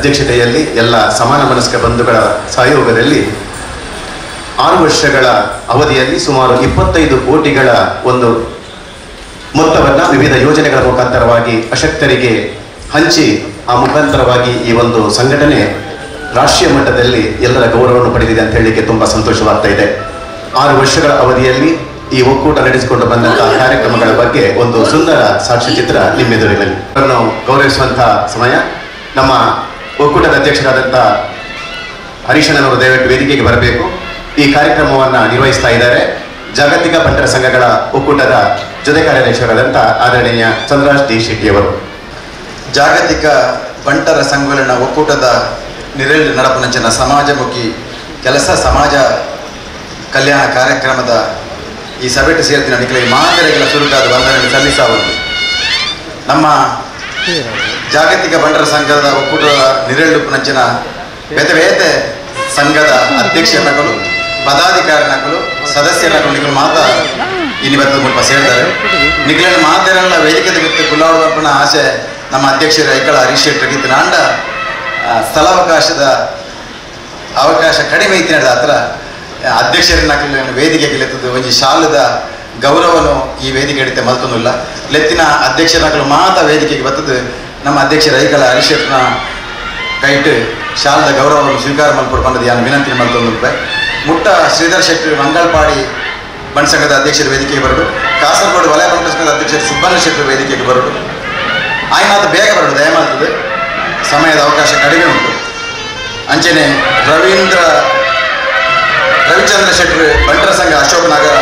ಅಧ್ಯಕ್ಷತೆಯಲ್ಲಿ ಎಲ್ಲ ಸಮಾನ ಮನಸ್ಕ ಬಂಧುಗಳ ಸಹಯೋಗದಲ್ಲಿ ಆರು ವರ್ಷಗಳ ಅವಧಿಯಲ್ಲಿ ಸುಮಾರು ಇಪ್ಪತ್ತೈದು ಕೋಟಿಗಳ ಒಂದು ಮೊತ್ತವನ್ನು ವಿವಿಧ ಯೋಜನೆಗಳ ಮುಖಾಂತರವಾಗಿ ಅಶಕ್ತರಿಗೆ ಹಂಚಿ ಆ ಮುಖಾಂತರವಾಗಿ ಈ ಒಂದು ಸಂಘಟನೆ ರಾಷ್ಟ್ರೀಯ ಮಟ್ಟದಲ್ಲಿ ಎಲ್ಲರ ಗೌರವವನ್ನು ಪಡೆದಿದೆ ಅಂತ ಹೇಳಲಿಕ್ಕೆ ತುಂಬಾ ಸಂತೋಷವಾಗ್ತಾ ಇದೆ ಆರು ವರ್ಷಗಳ ಅವಧಿಯಲ್ಲಿ ಈ ಒಕ್ಕೂಟ ನಡೆಸಿಕೊಂಡು ಬಂದಂತಹ ಕಾರ್ಯಕ್ರಮಗಳ ಬಗ್ಗೆ ಒಂದು ಸುಂದರ ಸಾಕ್ಷ್ಯಚಿತ್ರ ನಿಮ್ಮೆದುರಿನಲ್ಲಿ ಅವರನ್ನು ಗೌರವಿಸುವಂತಹ ಸಮಯ ನಮ್ಮ ಒಕ್ಕೂಟದ ಅಧ್ಯಕ್ಷರಾದಂಥ ಹರೀಶಣ್ಣನವರು ದಯವಿಟ್ಟು ವೇದಿಕೆಗೆ ಬರಬೇಕು ಈ ಕಾರ್ಯಕ್ರಮವನ್ನು ನಿರ್ವಹಿಸ್ತಾ ಇದ್ದಾರೆ ಜಾಗತಿಕ ಬಂಟರ ಸಂಘಗಳ ಒಕ್ಕೂಟದ ಜೊತೆ ಕಾರ್ಯಾಧ್ಯಕ್ಷರಾದಂಥ ಆದರಣೀಯ ಚಂದ್ರರಾಜ್ ಡಿ ಶೆಟ್ಟಿಯವರು ಜಾಗತಿಕ ಬಂಟರ ಸಂಘಗಳನ್ನ ಒಕ್ಕೂಟದ ನಿರಳಿ ನಡಪನಂಚಿನ ಸಮಾಜಮುಖಿ ಕೆಲಸ ಸಮಾಜ ಕಲ್ಯಾಣ ಕಾರ್ಯಕ್ರಮದ ಈ ಸಭೆಟ್ಟು ಸೇರ್ತಿನ ನಿಖಿಲ ಮಾದರಿಗಳ ಸುರುಕಾದ ವಂದನೆ ಸಲ್ಲಿಸಬಹುದು ನಮ್ಮ ಜಾಗತಿಕ ಬಂಟರ ಸಂಘದ ಒಕ್ಕೂಟದ ನಿರಳುಪನಂಚಿನ ಬೇತೆ ಬೇತೆ ಸಂಘದ ಅಧ್ಯಕ್ಷರಗಳು ಪದಾಧಿಕಾರಿನಗಳು ಸದಸ್ಯರಗಳು ನಿಖಲು ಮಾತ ಇನ್ನಿವತ್ತು ಮುಲ್ಪ ಸೇರಿದ್ದಾರೆ ನಿಖಿಲ ಮಾತೆರಲ್ಲ ವೇದಿಕೆ ಬಿತ್ತು ಕುಲ್ಲಾಡುವಪ್ಪನ ಆಸೆ ನಮ್ಮ ಅಧ್ಯಕ್ಷರ ಐಕಳ ಹರೀಶ್ ಶೆಟ್ಟರ್ ನಾಂಡ ಆ, ಸ್ಥಳಾವಕಾಶದ ಅವಕಾಶ ಕಡಿಮೆ ಇತ್ತು ನಡೆದ ಹತ್ರ ಅಧ್ಯಕ್ಷರನ್ನ ವೇದಿಕೆಗೆ ಲೆತ್ತದು ಒಂಜಿ ಶಾಲದ ಗೌರವನು ಈ ವೇದಿಕೆ ಹಿಡಿತೆ ಮಲ್ತೊಂದಿಲ್ಲ ಲೆತ್ತಿನ ಅಧ್ಯಕ್ಷರಗಳು ಮಾತ ವೇದಿಕೆಗೆ ಬರ್ತದೆ ನಮ್ಮ ಅಧ್ಯಕ್ಷರ ಐಕಳ ಹರೀಶ್ ಶೆಟ್ಟರ್ನ ಕೈಟ್ ಶಾಲದ ಗೌರವವನ್ನು ಸ್ವೀಕಾರ ಮಲ್ಪಡು ಬಂದದ್ದು ಯಾನು ವಿನಂತಿ ಮಲ್ತೊಂದು ಮುಟ್ಟ ಶ್ರೀಧರ್ ಶೆಟ್ಟಿ ಮಂಗಳಪಾಡಿ ಬಣ್ ಸಂಘದ ಅಧ್ಯಕ್ಷರ ವೇದಿಕೆಗೆ ಬರೋದು ಕಾಸರಗೋಡು ವಲಯ ಬಂಟ ಸಂಘದ ಅಧ್ಯಕ್ಷರು ಸುಬ್ಬಣ್ಣ ಶೆಟ್ಟರ್ ವೇದಿಕೆಗೆ ಬರೋದು ಆಯ್ನ ಅದು ಬೇಗ ಬರೋದು ದಯಮಾಡ್ತದೆ ಸಮಯದ ಅವಕಾಶ ಕಡಿಮೆ ಉಂಟು ಅಂಚನೆ ರವೀಂದ್ರ ರವಿಚಂದ್ರ ಶೆಟ್ಟಿ ಬಂಟರ ಸಂಘ ಅಶೋಕ್ ನಗರ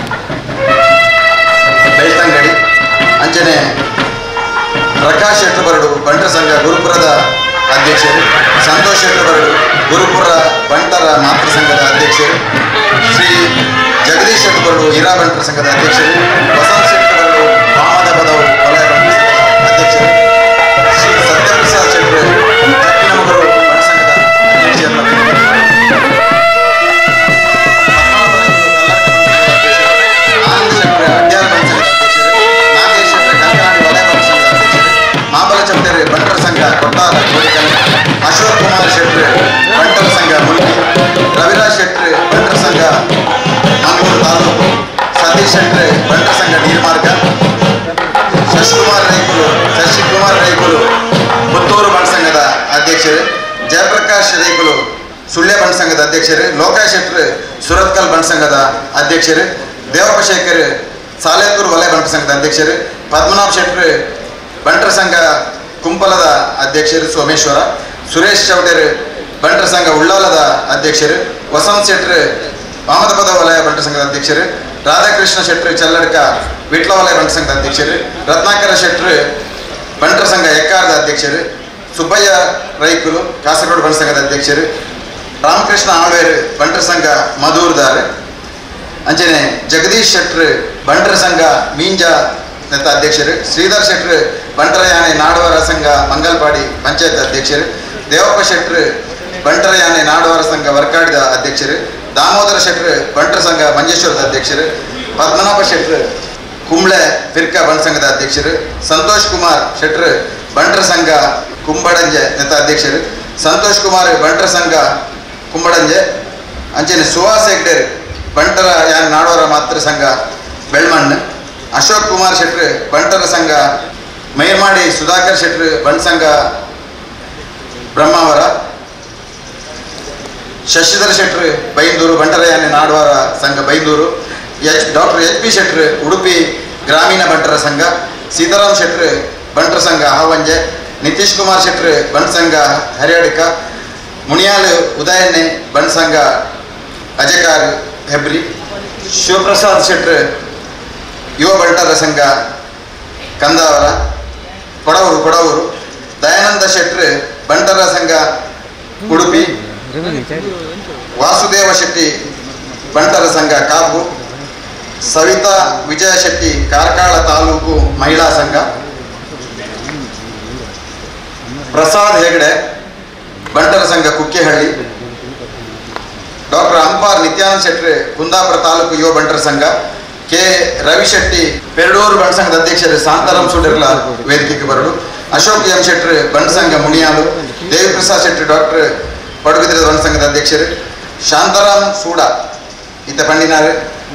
ಬೆಳ್ತಂಗಡಿ ಅಂಚನೆ ಪ್ರಕಾಶ್ ಶೆಟ್ಟಿ ಬರಡು ಬಂಟರ ಸಂಘ ಗುರುಪುರದ ಅಧ್ಯಕ್ಷರು ಸಂತೋಷ್ ಶೆಟ್ಟಿ ಬರಡು ಗುರುಪುರ ಬಂಟರ ಮಾತೃ ಸಂಘದ ಅಧ್ಯಕ್ಷರು ಶ್ರೀ ಜಗದೀಶ್ ಶೆಟ್ಟಿ ಬರಡು ಹೀರಾ ಬಂಟರ ಸಂಘದ ಅಧ್ಯಕ್ಷರು ವಸಂತ್ ಶೆಟ್ಟಿ ಬರಡು ಮಾಮದ ಪದವು ವಲಯ ಬಂಟರ ಸಂಘದ ಅಧ್ಯಕ್ಷರು ಶ್ರೀ ಸತ್ಯಪ್ರಸಾದ್ ಶೆಟ್ಟಿ ಚಕ್ಕಿನಮಗರು ಬಣ ಸಂಘದ ಅಧ್ಯಕ್ಷರು ಆನಂದ್ ಶೆಟ್ಟಿ ಅಡ್ಯಾರ ಬಣ ಸಂಘದ ಅಧ್ಯಕ್ಷರು ನಾಗೇಶ್ ಶೆಟ್ಟಿ ಕಂಕನಾಡಿ ವಲಯ ಬಣ ಸಂಘದ ಅಧ್ಯಕ್ಷರು ಮಾಬಲ ಚೌಧರಿ ಬಂಟರ ಸಂಘ ಕೊಟ್ಟಾರ ಕೋಡಿಕಲ್ ಅಶೋಕ್ ಕುಮಾರ್ ಶೆಟ್ಟಿ ಬಂಟರ ಸಂಘ ಮುಲ್ಕಿ ರವಿರಾಜ್ ಶೆಟ್ಟಿ ಬಂಟರ ಸಂಘ ಮಂಗಳೂರು ತಾಲೂಕು ಸತೀಶ್ ಶೆಟ್ಟಿ ಬಂಟರ ಸಂಘ ನೀರ್ಮಾರ್ಗ ಶಶಿಕುಮಾರ್ ರೈಕುಲು ಶಶಿಕುಮಾರ್ ರೈಕುಲು ಪುತ್ತೂರು ಬಣ ಸಂಘದ ಅಧ್ಯಕ್ಷರು ಜಯಪ್ರಕಾಶ್ ರೈಕುಲು ಸುಳ್ಯ ಬಣ ಸಂಘದ ಅಧ್ಯಕ್ಷರು ಲೋಕೇಶ್ ಶೆಟ್ಟಿ ಸುರತ್ಕಲ್ ಬಣ ಸಂಘದ ಅಧ್ಯಕ್ಷರು ದೇವಪ್ಪ ಶೇಖರ್ ಸಾಲೇತೂರು ವಲಯ ಬಂಟರ ಸಂಘದ ಅಧ್ಯಕ್ಷರು ಪದ್ಮನಾಭ್ ಶೆಟ್ಟಿ ಬಂಟರ ಸಂಘ ಕುಂಪಲದ ಅಧ್ಯಕ್ಷರು ಸೋಮೇಶ್ವರ ಸುರೇಶ್ ಚೌಟೇರ್ ಬಂಟರ ಸಂಘ ಉಳ್ಳಾಲದ ಅಧ್ಯಕ್ಷರು ವಸಂತ್ ಶೆಟ್ಟಿ ವಾಮದಪದ ವಲಯ ಬಂಟರ ಸಂಘದ ಅಧ್ಯಕ್ಷರು ರಾಧಾಕೃಷ್ಣ ಶೆಟ್ಟಿ ಚಲ್ಲಡ್ಕ ವಿಟ್ಲ ವಲಯ ಬಂಟರ ಸಂಘದ ಅಧ್ಯಕ್ಷರು ರತ್ನಾಕರ ಶೆಟ್ಟಿ ಬಂಟರ ಸಂಘ ಎಕ್ಕಾರದ ಅಧ್ಯಕ್ಷರು ಸುಬ್ಬಯ್ಯ ರೈಕುಲು ಕಾಸರಗೋಡು ಬಂಟರ ಸಂಘದ ಅಧ್ಯಕ್ಷರು ರಾಮಕೃಷ್ಣ ಆಳ್ವೇರ್ ಬಂಟರ ಸಂಘ ಮಧೂರ್ದಾರ್ ಅಂಚನೆ ಜಗದೀಶ್ ಶೆಟ್ರ್ ಬಂಟರ ಸಂಘ ಮೀಂಜ ನೆತ್ತ ಅಧ್ಯಕ್ಷರು ಶ್ರೀಧರ್ ಶೆಟ್ರ್ ಬಂಟರ ಯಾನೆ ನಾಡವರ ಸಂಘ ಮಂಗಲ್ಪಾಡಿ ಪಂಚಾಯತ್ ಅಧ್ಯಕ್ಷರು ದೇವಪ್ಪ ಶೆಟ್ರ್ ಬಂಟರ ಯಾನೆ ನಾಡವರ ಸಂಘ ವರ್ಕಾಡಿದ ಅಧ್ಯಕ್ಷರು ದಾಮೋದರ ಶೆಟ್ರ್ ಬಂಟರ ಸಂಘ ಮಂಜೇಶ್ವರದ ಅಧ್ಯಕ್ಷರು ಪದ್ಮನಾಭ ಶೆಟ್ರ್ ಕುಂಬ್ಳೆ ಫಿರ್ಕಾ ಬಣ ಸಂಘದ ಅಧ್ಯಕ್ಷರು ಸಂತೋಷ್ ಕುಮಾರ್ ಶೆಟ್ರ್ ಬಂಟರ ಸಂಘ ಕುಂಬಡಂಜೆ ನೆತ್ತ ಅಧ್ಯಕ್ಷರು ಸಂತೋಷ್ ಕುಮಾರ್ ಬಂಟರ ಸಂಘ ಕುಂಬಡಂಜೆ ಅಂಚನೆ ಸುಹಾಸ್ ಹೆಗ್ಡೇರ್ ಬಂಟರ ಯಾನ್ ನಾಡೋರ ಮಾತೃ ಸಂಘ ಬೆಳ್ಮಣ್ಣು ಅಶೋಕ್ ಕುಮಾರ್ ಶೆಟ್ರ್ ಬಂಟರ ಸಂಘ ಮೈರ್ಮಾಡಿ ಸುಧಾಕರ್ ಶೆಟ್ರ್ ಬಣ್ ಸಂಘ ಬ್ರಹ್ಮಾವರ ಶಶಿಧರ್ ಶೆಟ್ರ್ ಬೈಂದೂರು ಬಂಟರ ಯಾನೆ ನಾಡವಾರ ಸಂಘ Byndoor H doctor H P Shetty Udupi ಗ್ರಾಮೀಣ ಬಂಟರ ಸಂಘ ಸೀತಾರಾಮ್ ಶೆಟ್ರ್ ಬಂಟರ ಸಂಘ ಹಾವಂಜೆ ನಿತೀಶ್ ಕುಮಾರ್ ಶೆಟ್ರ್ ಬಣ್ ಸಂಘ ಹರಿಯಾಡಿಕ ಮುನಿಯಾಲ್ ಉದಯಣ್ಣೆ ಬಣ್ ಸಂಘ ಅಜಕಾರ್ ಹೆಬ್ರಿ ಶಿವಪ್ರಸಾದ್ ಶೆಟ್ರ್ ಯುವ ಬಂಟರ ಸಂಘ ಕಂದಾವರ ಕೊಡವರು ಕೊಡವರು ದಯಾನಂದ ಶೆಟ್ರ್ ಬಂಟರ ಸಂಘ ಉಡುಪಿ ವಾಸುದೇವ ಶೆಟ್ಟಿ ಬಂಟರ ಸಂಘ ಕಾಪು ಸವಿತಾ ವಿಜಯ ಶೆಟ್ಟಿ ಕಾರ್ಕಳ ತಾಲೂಕು ಮಹಿಳಾ ಸಂಘ ಪ್ರಸಾದ್ ಹೆಗಡೆ ಬಂಟರ ಸಂಘ ಕುಕ್ಕೆಹಳ್ಳಿ ಡಾಕ್ಟರ್ ಅಂಪಾರ್ ನಿತ್ಯಾನಂದ ಶೆಟ್ಟಿ ಕುಂದಾಪುರ ತಾಲೂಕು ಯುವ ಬಂಟರ ಸಂಘ ಕೆ ರವಿಶೆಟ್ಟಿ ಪೆರಡೂರು ಬಣ ಸಂಘದ ಅಧ್ಯಕ್ಷರು ಶಾಂತಾರಾಮ್ ಸುಂಡರ್ಲ ವೇದಿಕೆಗೆ ಬರಡು ಅಶೋಕ್ ಎಂ ಶೆಟ್ಟಿ ಬಣ ಸಂಘ ಮುನಿಯಾಲು ದೇವಿಪ್ರಸಾದ್ ಶೆಟ್ಟಿ ಡಾಕ್ಟರ್ ಪಡುಬಿದ್ರೆ ಧ್ವನಿ ಸಂಘದ ಅಧ್ಯಕ್ಷರು ಶಾಂತಾರಾಮ್ ಸೂಡ ಈತ ಪಂಡಿನಾರು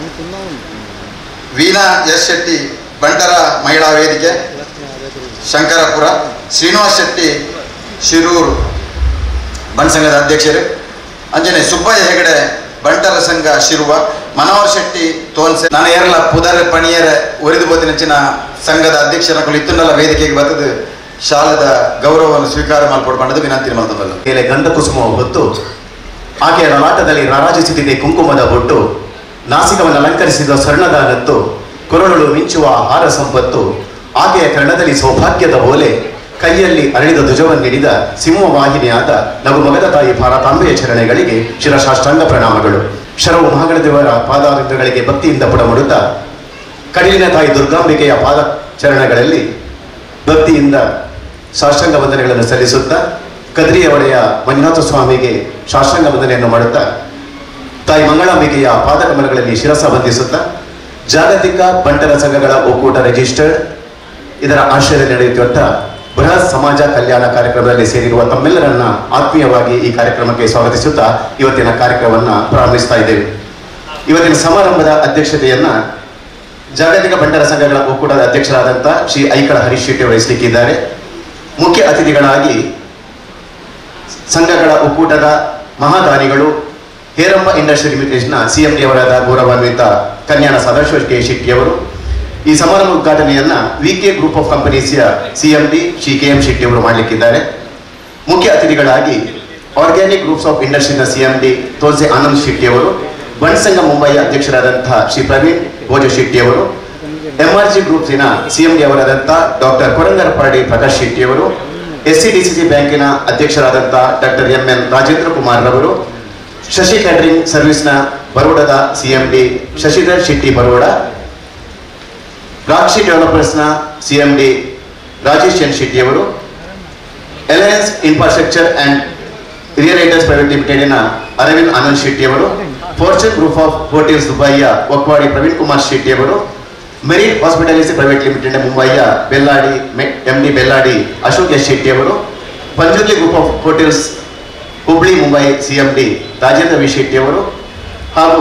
ವೀಣಾ ಎಸ್ ಶೆಟ್ಟಿ ಬಂಟರ ಮಹಿಳಾ ವೇದಿಕೆ ಶಂಕರಪುರ ಶ್ರೀನಿವಾಸ್ ಶೆಟ್ಟಿ ಶಿರೂರು ಬಣ್ ಸಂಘದ ಅಧ್ಯಕ್ಷರು ಅಂಜನೆ ಸುಬ್ಬಯ್ಯ ಹೆಗಡೆ ಬಂಟರ ಸಂಘ ಶಿರುವ ಮನೋಹರ್ ಶೆಟ್ಟಿ ತೋನ್ಸೆ ನಾನು ಏರಲ್ಲ ಪುದರ್ ಪಣಿಯರ ಒರಿದು ಬೋತಿನಂಚಿನ ಸಂಘದ ಅಧ್ಯಕ್ಷರ ಇತ್ತುಂಡಲ ವೇದಿಕೆಗೆ ಬರ್ತದೆ ಶಾಲದ ಗೌರವವನ್ನು ಸ್ವೀಕಾರ ಮಾಡಿಕೊಡ್ಬಂಡದು ವಿನಂತಿ ಮಾಡ್ತದಲ್ಲ ಮೇಲೆ ಗಂಧ ಕುಸುಮ ಹೊತ್ತು ಆಕೆಯ ಲಲಾಟದಲ್ಲಿ ರಾರಾಜಿಸುತ್ತಿದೆ ಕುಂಕುಮದ ಬೊಟ್ಟು ನಾಸಿಕವನ್ನು ಅಲಂಕರಿಸಿದ ಸ್ವರ್ಣದ ನತ್ತು ಕೊರಳಲು ಮಿಂಚುವ ಹಾರ ಸಂಪತ್ತು ಆಕೆಯ ಕರ್ಣದಲ್ಲಿ ಸೌಭಾಗ್ಯದ ಓಲೆ ಕೈಯಲ್ಲಿ ಅರಳಿದ ಧ್ವಜವನ್ನಿಡಿದ ಸಿಂಹವಾಹಿನಿಯಾದ ನಗು ಮಗದ ತಾಯಿ ಭಾರತಾಂಬೆಯ ಚರಣೆಗಳಿಗೆ ಶಿರಸಾಷ್ಟಾಂಗ ಪ್ರಣಾಮಗಳು ಶರವು ಮಹಾಗಣದೇವರ ಪಾದಾರಗಳಿಗೆ ಭಕ್ತಿಯಿಂದ ಪುಡಮಡುತ್ತಾ ಕಡಿಲಿನ ತಾಯಿ ದುರ್ಗಾಂಬಿಕೆಯ ಪಾದ ಚರಣಗಳಲ್ಲಿ ಭಕ್ತಿಯಿಂದ ಸಾಷ್ಟಾಂಗ ವಂದನೆಗಳನ್ನು ಸಲ್ಲಿಸುತ್ತಾ ಕದ್ರಿಯ ಒಡೆಯ ಮಂಜುನಾಥ ಸ್ವಾಮಿಗೆ ಸಾಷ್ಟಾಂಗ ವಂದನೆಯನ್ನು ಮಾಡುತ್ತಾ ತಾಯಿ ಮಂಗಳಾಂಬಿಕೆಯ ಪಾದಕಮಲಗಳಲ್ಲಿ ಶಿರಸ ಬಂಧಿಸುತ್ತಾ ಜಾಗತಿಕ ಬಂಟರ ಸಂಘಗಳ ಒಕ್ಕೂಟ ರಿಜಿಸ್ಟರ್ಡ್ ಇದರ ಆಶ್ರಯದಲ್ಲಿ ನಡೆಯುತ್ತಿರುವಂಥ ಬೃಹತ್ ಸಮಾಜ ಕಲ್ಯಾಣ ಕಾರ್ಯಕ್ರಮದಲ್ಲಿ ಸೇರಿರುವ ತಮ್ಮೆಲ್ಲರನ್ನ ಆತ್ಮೀಯವಾಗಿ ಈ ಕಾರ್ಯಕ್ರಮಕ್ಕೆ ಸ್ವಾಗತಿಸುತ್ತಾ ಇವತ್ತಿನ ಕಾರ್ಯಕ್ರಮವನ್ನ ಪ್ರಾರಂಭಿಸ್ತಾ ಇದ್ದೇವೆ ಇವತ್ತಿನ ಸಮಾರಂಭದ ಅಧ್ಯಕ್ಷತೆಯನ್ನ ಜಾಗತಿಕ ಬಂಟರ ಸಂಘಗಳ ಒಕ್ಕೂಟದ ಅಧ್ಯಕ್ಷರಾದಂಥ ಶ್ರೀ ಐಕಳ ಹರೀಶ್ ಶೆಟ್ಟಿ ವಹಿಸಲಿಕ್ಕಿದ್ದಾರೆ ಮುಖ್ಯ ಅತಿಥಿಗಳಾಗಿ ಸಂಘಗಳ ಒಕ್ಕೂಟದ ಮಹಾದಾನಿಗಳು ಹೇರಮ್ಮ ಇಂಡಸ್ಟ್ರಿ ಲಿಮಿಟೆಡ್ನ ಸಿಎಂಡಿ ಅವರಾದ ಗೌರವಾನ್ವಿತ ಕನ್ಯಾಣ ಸದಾಶಿವ ಕೆ ಶೆಟ್ಟಿಯವರು ಈ ಸಮಾರಂಭ ಉದ್ಘಾಟನೆಯನ್ನ ವಿ ಕೆ ಗ್ರೂಪ್ ಆಫ್ ಕಂಪನೀಸಿಯ CMD Shri K M Shetty ಅವರು ಮಾಡಲಿಕ್ಕಿದ್ದಾರೆ ಮುಖ್ಯ ಅತಿಥಿಗಳಾಗಿ ಆರ್ಗ್ಯಾನಿಕ್ ಗ್ರೂಪ್ಸ್ ಆಫ್ ಇಂಡಸ್ಟ್ರಿನ ಸಿಎಂಡಿ ತೋಲ್ಸೆ ಆನಂದ್ ಶೆಟ್ಟಿ ಅವರು ಬಣ್ಸಂಘ ಮುಂಬೈಯ ಅಧ್ಯಕ್ಷರಾದಂತಹ ಶ್ರೀ ಪ್ರವೀಣ್ ಭೋಜ ಶೆಟ್ಟಿ ಅವರು ಎಂಆರ್ಜಿ ಗ್ರೂಪ್ಸಿನ ಸಿಎಂಡಿ ಅವರಾದಂಥ ಡಾಕ್ಟರ್ ಕೊರಂಗರ ಪಾಡಿ ಪ್ರಕಾಶ್ ಶೆಟ್ಟಿ ಅವರು ಎಸ್ ಸಿ ಡಿಸಿಸಿ ಬ್ಯಾಂಕಿನ ಅಧ್ಯಕ್ಷರಾದಂಥ doctor M N Rajendra Kumar ರವರು ಶಶಿ ಕ್ಯಾಟರಿಂಗ್ ಸರ್ವಿಸ್ನ ಬರೋಡದ ಸಿಎಂಡಿ ಶಶಿಧರ್ ಶೆಟ್ಟಿ ಬರೋಡ ರಾಕ್ಷಿ ಡೆವಲಪರ್ಸ್ನ ಸಿಎಂಡಿ ರಾಜೇಶ್ ಎನ್ ಶೆಟ್ಟಿ ಅವರು alliance infrastructure and realtors private ಲಿಮಿಟೆಡಿನ ಅರವಿಂದ್ ಆನಂದ್ ಶೆಟ್ಟಿ ಅವರು ಫಾರ್ಚೂನ್ ಗ್ರೂಪ್ ಆಫ್ ಹೋಟೆಲ್ಸ್ ದುಬೈಯ ಒಕ್ವಾಡಿ ಪ್ರವೀಣ್ ಕುಮಾರ್ ಶೆಟ್ಟಿ ಅವರು ಮೆರಿಟ್ ಹಾಸ್ಪಿಟಾಲಿಟಿ ಪ್ರೈವೇಟ್ ಲಿಮಿಟೆಡ್ ಮುಂಬೈಯ Belladi M D Belladi Ashok S Shetty ಅವರು Panjurli group of hotels Hubli Mumbai CMD Rajendra V Shetty ಅವರು ಹಾಗೂ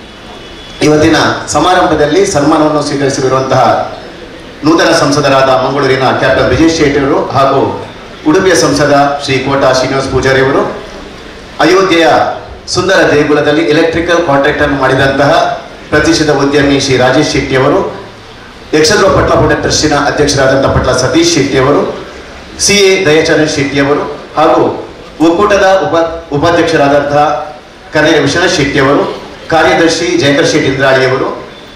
ಇವತ್ತಿನ ಸಮಾರಂಭದಲ್ಲಿ ಸನ್ಮಾನವನ್ನು ಸ್ವೀಕರಿಸಿರುವಂತಹ ನೂತನ ಸಂಸದರಾದ ಮಂಗಳೂರಿನ ಕ್ಯಾಪ್ಟನ್ ವಿಜಯ್ ಶೆಟ್ಟಿ ಅವರು ಹಾಗೂ ಉಡುಪಿಯ ಸಂಸದ ಶ್ರೀ ಕೋಟಾ ಶ್ರೀನಿವಾಸ ಪೂಜಾರಿ ಅವರು ಅಯೋಧ್ಯೆಯ ಸುಂದರ ದೇಗುಲದಲ್ಲಿ ಎಲೆಕ್ಟ್ರಿಕಲ್ ಕಾಂಟ್ರಾಕ್ಟ್ ಮಾಡಿದಂತಹ ಪ್ರತಿಷ್ಠಿತ ಉದ್ಯಮಿ ಶ್ರೀ ರಾಜೇಶ್ ಶೆಟ್ಟಿ ಅವರು ಯಕ್ಷದ್ರ ಪಟ್ಲ ಪುಣ್ಯ ಟ್ರಸ್ಟಿನ ಅಧ್ಯಕ್ಷರಾದಂತಹ ಪಟ್ಲ ಸತೀಶ್ ಶೆಟ್ಟಿ ಅವರು ಸಿ ಎ ದಯಾಚರಣ್ ಶೆಟ್ಟಿ ಅವರು ಹಾಗೂ ಒಕ್ಕೂಟದ ಉಪ ಉಪಾಧ್ಯಕ್ಷರಾದಂತಹ ಕರ್ನೇರ ವಿಶ್ವನಾಥ್ ಶೆಟ್ಟಿ ಅವರು ಕಾರ್ಯದರ್ಶಿ ಜಯಕರ್ ಶೆಟ್ಟಿ ಇಂದ್ರಾಳಿ ಅವರು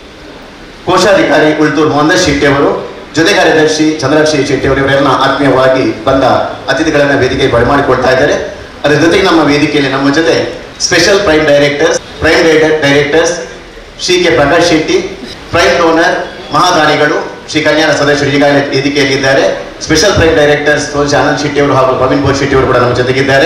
ಕೋಶಾಧಿಕಾರಿ ಉಳ್ತೂರ್ ಮೋಹನ್ ಶೆಟ್ಟಿ ಅವರು ಜೊತೆ ಕಾರ್ಯದರ್ಶಿ ಚಂದ್ರಕ್ಷಿ ಶೆಟ್ಟಿ ಅವರು ಇವರೆಲ್ಲ ಆತ್ಮೀಯವಾಗಿ ಬಂದ ಅತಿಥಿಗಳನ್ನ ವೇದಿಕೆ ಬರಮಾಡಿಕೊಳ್ತಾ ಇದ್ದಾರೆ ಅದರ ಜೊತೆಗೆ ನಮ್ಮ ವೇದಿಕೆಯಲ್ಲಿ ನಮ್ಮ ಜೊತೆ special prime directors prime directors Shri K Prakash Shetty prime donor ಮಹಾದಾನಿಗಳು ಶ್ರೀ ಕಲ್ಯಾಣ ಸದಸ್ಯರು ಈಗಾಗಲೇ ವೇದಿಕೆಯಲ್ಲಿದ್ದಾರೆ ಸ್ಪೆಷಲ್ ಪ್ರೈಮ್ ಡೈರೆಕ್ಟರ್ಸ್ ತೋಜಿ ಆನಂದ್ ಶೆಟ್ಟಿ ಅವರು ಹಾಗೂ ಪ್ರವೀಣ್ ಬೋಸ್ ಶೆಟ್ಟಿ ಅವರು ಕೂಡ ನಮ್ಮ ಜೊತೆಗಿದ್ದಾರೆ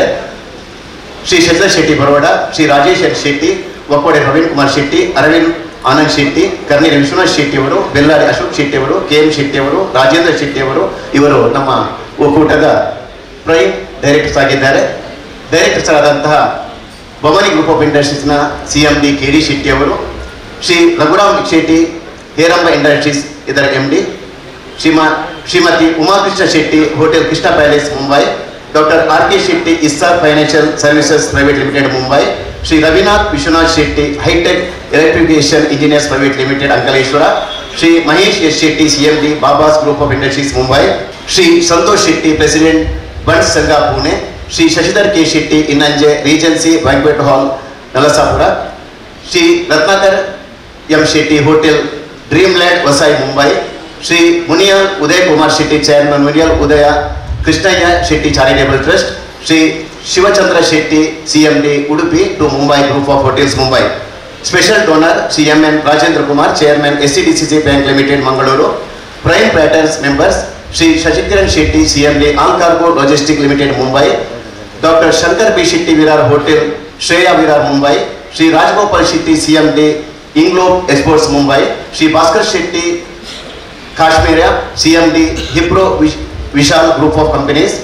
ಶ್ರೀ ಶಶಿಧರ್ ಶೆಟ್ಟಿ ಬರೋಡ ಶ್ರೀ ರಾಜೇಶ್ ಎನ್ ಶೆಟ್ಟಿ ಒಕ್ಕೋಡೆ ಪ್ರವೀಣ್ ಕುಮಾರ್ ಶೆಟ್ಟಿ ಅರವಿಂದ್ ಆನಂದ್ ಶೆಟ್ಟಿ ಕರ್ನೇರಿ ವಿಶ್ವನಾಥ್ ಶೆಟ್ಟಿ ಅವರು ಬೆಲ್ಲಾರಿ ಅಶೋಕ್ ಶೆಟ್ಟಿ ಅವರು ಕೆ ಎಂ ಶೆಟ್ಟಿ ಅವರು ರಾಜೇಂದ್ರ ಶೆಟ್ಟಿ ಅವರು ಇವರು ನಮ್ಮ ಒಕ್ಕೂಟದ ಪ್ರೈಮ್ ಡೈರೆಕ್ಟರ್ಸ್ ಆಗಿದ್ದಾರೆ ಡೈರೆಕ್ಟರ್ಸ್ ಆದಂತಹ ಭವಾನಿ ಗ್ರೂಪ್ ಆಫ್ ಇಂಡಸ್ಟ್ರೀಸ್ನ C M D K D Shetty ಅವರು ಶ್ರೀ ರಘುರಾಮ್ ಶೆಟ್ಟಿ ಹೇರಂಬ ಇಂಡಸ್ಟ್ರೀಸ್ ಇದರ ಎಂ ಡಿ ಶ್ರೀಮಾ Shrimati Umakrishna Shetty hotel Krishna palace Mumbai doctor R K Shetty Essar financial services private limited Mumbai Shri Ravinath Vishwanath Shetty hitech electrification engineers private limited Ankleshwar Shri Mahesh S Shetty CMD Babas group of industries Mumbai Shri Santosh Shetty president Bunt Sangha Pune Shri Shashidhar K Shetty Innanje regency banquet hall Nalasopara Shri Ratnakar M Shetty hotel dream land Vasai Mumbai Shri Muniyal Uday Kumar Shetty chairman Muniyal Udaya Krishnaiah Shetty charitable trust Shri Shivachandra Shetty CMD Udupi to Mumbai group of hotels Mumbai special donor C M N Rajendra Kumar chairman S C D C C bank limited Mangaluru prime patrons members Shri Shashikiran Shetty CMD all cargo logistic limited Mumbai doctor Shankar B Shetty Virar hotel Shreya Virar Mumbai Shri Rajagopal Shetty CMD Englobe exports Mumbai Shri Bhaskar Shetty Kashmira CMD Hipro ವಿಶ್- Vishal group of companies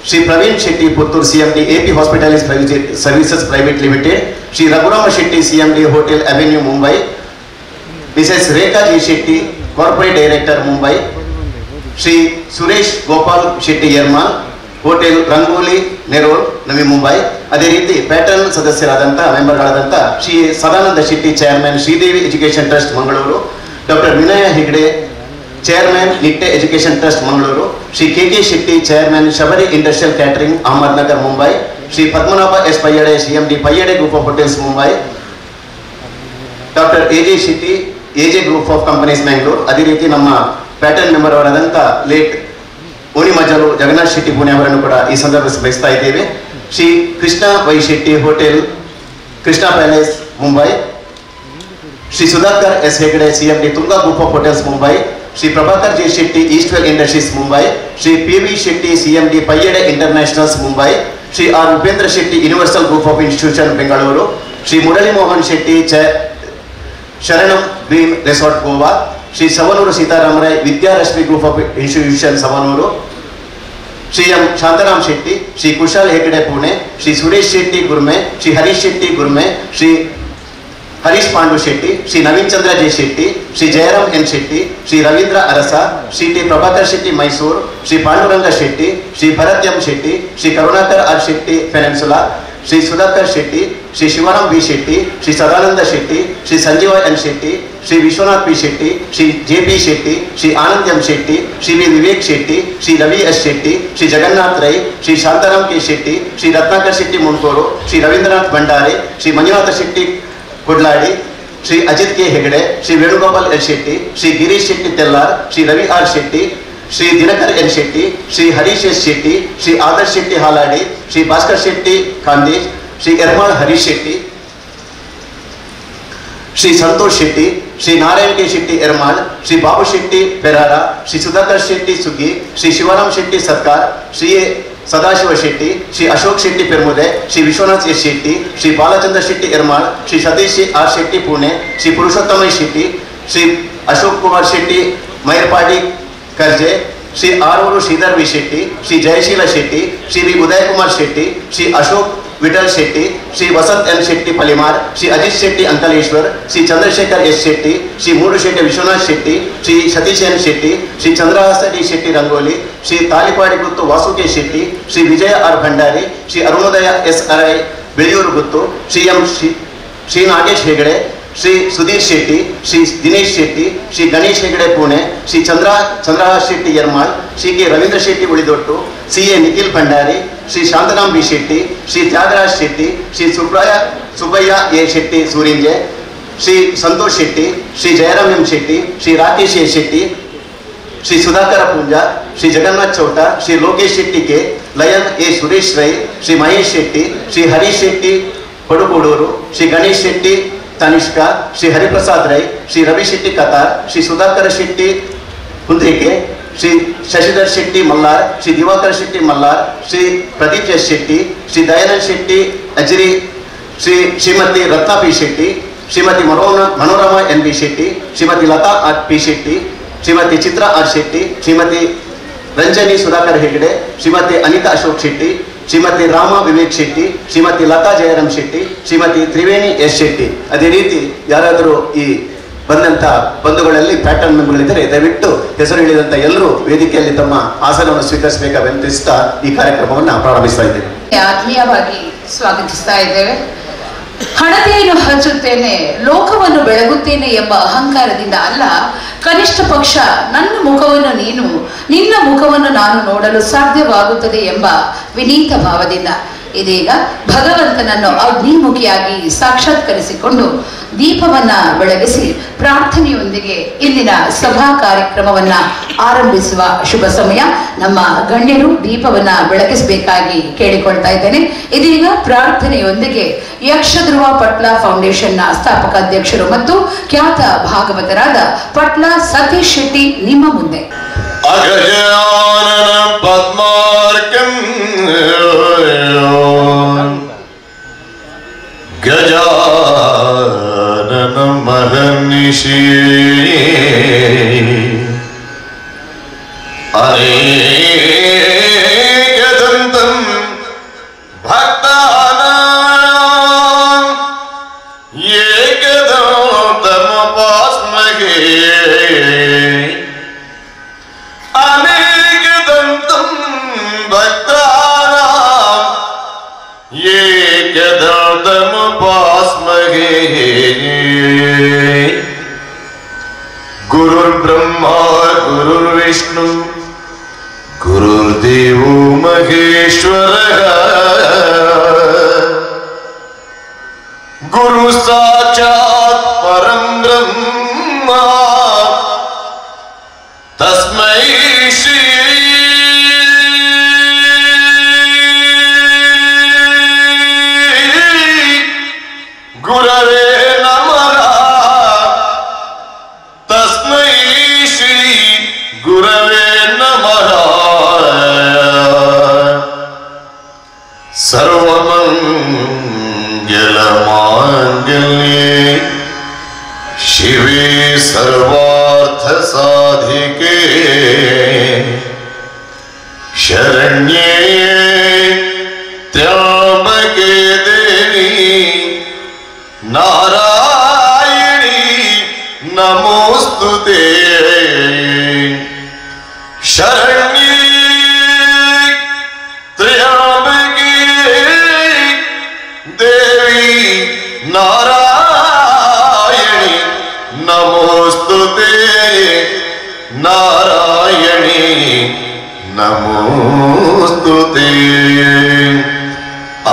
Shri Praveen Shetty Puttur CMD AP hospitalities services private limited Shri Raghurama Shetty CMD hotel avenue Mumbai Mrs Rekha G Shetty corporate director Mumbai Shri Suresh Gopal Shetty Yermal hotel Rangoli Nerul Navi Mumbai ಅದೇ ರೀತಿ patron ಸದಸ್ಯರಾದಂಥ ಮೆಂಬರ್ಗಳಾದಂಥ Shri Sadananda Shetty chairman Sridevi education trust Mangaluru doctor Vinaya Hegde chairman Nitte education trust Mangaluru Shri K K Shetty chairman Shabari industrial catering Ahmednagar Mumbai Shri Padmanabha S Payyade CMD Payyade group of hotels Mumbai doctor A J Shetty A J group of companies Mangalore ಅದೇ ರೀತಿ ನಮ್ಮ pattern member ಅವರಾದಂಥ late ಓಣಿ ಮಜಲು ಜಗನ್ನಾಥ್ ಶೆಟ್ಟಿ ಪುಣೆ ಅವರನ್ನು ಕೂಡ ಈ ಸಂದರ್ಭದಲ್ಲಿ ಬಯಸ್ತಾ ಇದ್ದೇವೆ Shri Krishna Y Shetty hotel Krishna palace Mumbai Shri Sudhakar S Hegde CMD Tunga group of hotels Mumbai Shri Prabhakar J Shetty Eastwell industries Mumbai Shri P V Shetty CMD Payyade internationals Mumbai Shri R Upendra Shetty universal group of institution Bengaluru Shri Murali Mohan Shetty ಚ Sharanam green resort Goa Shri Savanur Seetharama Rai Vidyarashmi group of institution Savanur Shri M Shantaram Shetty Shri Kushal Hegde Pune Shri Suresh Shetty Gurme Shri Harish Shetty Gurme Shri Harish Pandu Shetty Shri Naveen Chandra J Shetty Shri Jayaram N Shetty Shri Ravindra Arasa Shri T Prabhakar Shetty Mysuru Shri Panduranga Shetty Shri Bharat M Shetty Shri Karunakar R Shetty peninsula Shri Sudhakar Shetty Shri Shivaram B Shetty Shri Sadananda Shetty Shri Sanjeeva N Shetty Shri Vishwanath P Shetty Shri J P Shetty Shri Anand M Shetty Shri V Vivek Shetty Shri Ravi S Shetty Shri Jagannath Rai Shri Shantaram K Shetty Shri Ratnakar Shetty Munkoru Shri Ravindranath Bhandari Shri Manjunatha Shetty Kudladi Shri Ajit K Hegde Shri Venugopal L Shetty Shri Girish Shetty Tellar Shri Ravi R Shetty Shri Dinakar N Shetty Shri Harish S Shetty Shri Adarsh Shetty Haladi Shri Bhaskar Shetty Khandesh Shri Yermal Harish Shetty Shri Santosh Shetty Shri Narayan K Shetty Yermal Shri Babu Shetty Perara Shri Sudhakar Shetty Suggi Shri Shivaram Shetty Sarkar Shri Sadashiva Shetty Shri Ashok Shetty Permude Shri Vishwanath S Shetty Shri Balachandra Shetty Yermal Shri Satish R Shetty Pune Shri Purushottama Shetty Shri Ashok Kumar Shetty Mairpadi Karje Shri Aruru Shridhar V Shetty Shri Jayashila Shetty Shri V Uday Kumar Shetty Shri Ashok Vittal Shetty Shri Vasant N Shetty Palimar Shri Ajit Shetty Ankleshwar Shri Chandrashekhar S Shetty Shri ಮೂರು Shetty Vishwanath Shetty Shri Satish N Shetty Shri Chandrahasa D Shetty Rangoli Shri Talipadi Guttu Vasuke Shetty Shri Vijaya R Bhandari Shri Arunodaya S Arai Beleyuru Guttu Shri M Shri Shri Nagesh Hegde Shri Sudhir Shetty Shri Dinesh Shetty Shri Ganesh Hegde Pune Shri Chandra Chandrahas Shetty Yermal Shri K Ravindra Shetty Ulidottu C A Nikhil Bhandari Shri Shantaram B Shetty Shri Tyagaraj Shetty Shri Subraya Subbaiah A Shetty Surinje Shri Santosh Shetty Shri Jayaram M Shetty Shri Rakesh A Shetty Shri Sudhakara Poonja Shri Jagannath Chowta Shri Lokesh Shetty K Lion A Suresh Rai Shri Mahesh Shetty Shri Harish Shetty Padugudur Shri Ganesh Shetty Tanishka Shri Hariprasad Rai Shri Ravi Shetty Qatar Shri Sudhakara Shetty Kundrike Shri Shashidhar Shetty Mallar Shri Divakar Shetty Mallar Shri Pradeep S Shetty Shri Dayanand Shetty Ajri Shri Shrimati Ratna P Shetty Shrimati ಮನೋರ Manorama N B Shetty Shrimati Lata R P Shetty Shrimati Chitra R Shetty Shrimati Ranjani Sudhakar Hegde Shrimati Anita Ashok Shetty Shrimati Rama Vivek Shetty Shrimati Lata Jayaram Shetty Shrimati Triveni S Shetty ಅದೇ ರೀತಿ ಯಾರಾದರೂ ಈ ಬಂದಂತ ಬಂಧುಗಳಲ್ಲಿ pattern ಮೆಂಬರ್ಗಳಿದ್ದರೆ ದಯವಿಟ್ಟು ಹೆಸರು ಹೇಳಿದಂತ ಎಲ್ಲರೂ ವೇದಿಕೆಯಲ್ಲಿ ತಮ್ಮ ಆಸನವನ್ನು ಸ್ವೀಕರಿಸಬೇಕಾ ವಿನಂತಿಸ್ತಾ ಈ ಕಾರ್ಯಕ್ರಮವನ್ನು ಪ್ರಾರಂಭಿಸ್ತಾ ಇದ್ದೇವೆ ಆತ್ಮೀಯವಾಗಿ ಸ್ವಾಗತಿಸ್ತಾ ಇದ್ದೇವೆ ಹಣತೆಯನ್ನು ಹಚ್ಚುತ್ತೇನೆ ಲೋಕವನ್ನು ಬೆಳಗುತ್ತೇನೆ ಎಂಬ ಅಹಂಕಾರದಿಂದ ಅಲ್ಲ ಕನಿಷ್ಠ ಪಕ್ಷ ನನ್ನ ಮುಖವನ್ನು ನೀನು ನಿನ್ನ ಮುಖವನ್ನು ನಾನು ನೋಡಲು ಸಾಧ್ಯವಾಗುತ್ತದೆ ಎಂಬ ವಿನೀತ ಭಾವದಿಂದ ಇದೀಗ ಭಗವಂತನನ್ನು ಅಗ್ನಿಮುಖಿಯಾಗಿ ಸಾಕ್ಷಾತ್ಕರಿಸಿಕೊಂಡು ದೀಪವನ್ನ ಬೆಳಗಿಸಿ ಪ್ರಾರ್ಥನೆಯೊಂದಿಗೆ ಇಂದಿನ ಸಭಾ ಕಾರ್ಯಕ್ರಮವನ್ನ ಆರಂಭಿಸುವ ಶುಭ ಸಮಯ ನಮ್ಮ ಗಣ್ಯರು ದೀಪವನ್ನ ಬೆಳಗಿಸಬೇಕಾಗಿ ಕೇಳಿಕೊಳ್ತಾ ಇದ್ದೇನೆ ಇದೀಗ ಪ್ರಾರ್ಥನೆಯೊಂದಿಗೆ ಯಕ್ಷಧ್ರುವ ಪಟ್ಲ ಫೌಂಡೇಶನ್ನ ಸ್ಥಾಪಕ ಅಧ್ಯಕ್ಷರು ಮತ್ತು ಖ್ಯಾತ ಭಾಗವತರಾದ ಪಟ್ಲ ಸತೀಶ್ ಶೆಟ್ಟಿ ನಿಮ್ಮ ಮುಂದೆ अगजानन पद्मार्कम् गजानन महर्निशि अनेकदन्तं विष्णु गुरुर्देवो महेश्वरः गुरु साक्षात् परं ब्रह्म तस्मै श्री गुरवे नमः तस्मै श्री गुरवे नमः सर्वमङ्गलमाङ्गल्ये शिवे सर्वार्थसाधिके शरण्ये त्र्यम्बके देवी नारायणी नमोऽस्तु ते शरण्ये त्र्यम्बके देवी नारायणी नमोऽस्तु ते नारायणी नमोऽस्तु ते आ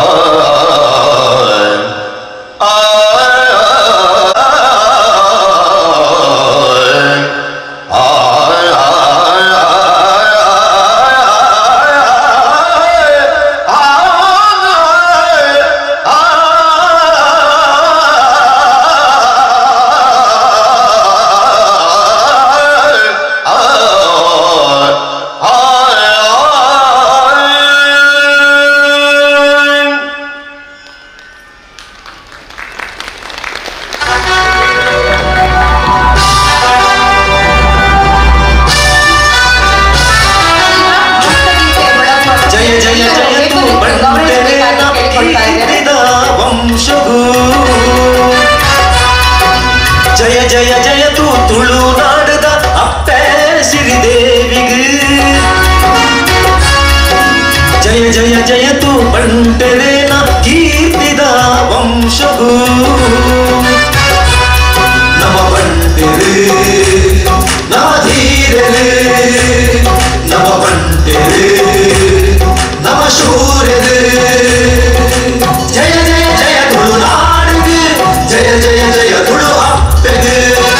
ಜಯ ಜಯ ಜಯ ತು ಬಂಟೆನ ಕೀರ್ತಿದ ವಂಶವು ಜಯ ಜಯ ಜಯ ತು ತುಳುನಾಡದ ಅಪ್ಪೆ ಸಿರಿದೇವಿಗೆ ಜಯ ಜಯ ಜಯ ತು ಬಂಟೆನ ಕೀರ್ತಿದ ವಂಶವು ನಮ ಬಂಟೆರೆ ನಮ ಧೀರರೆ ನಮ ಬಂಟೆರೆ ನಮ ಶೂರರೆ ಜಯ ಜಯ ಜಯ ತುಳುನಾಡಿಗೆ ಜಯ ಜಯ ಜಯ ತುಳು ಅಪ್ಪೆಗೆ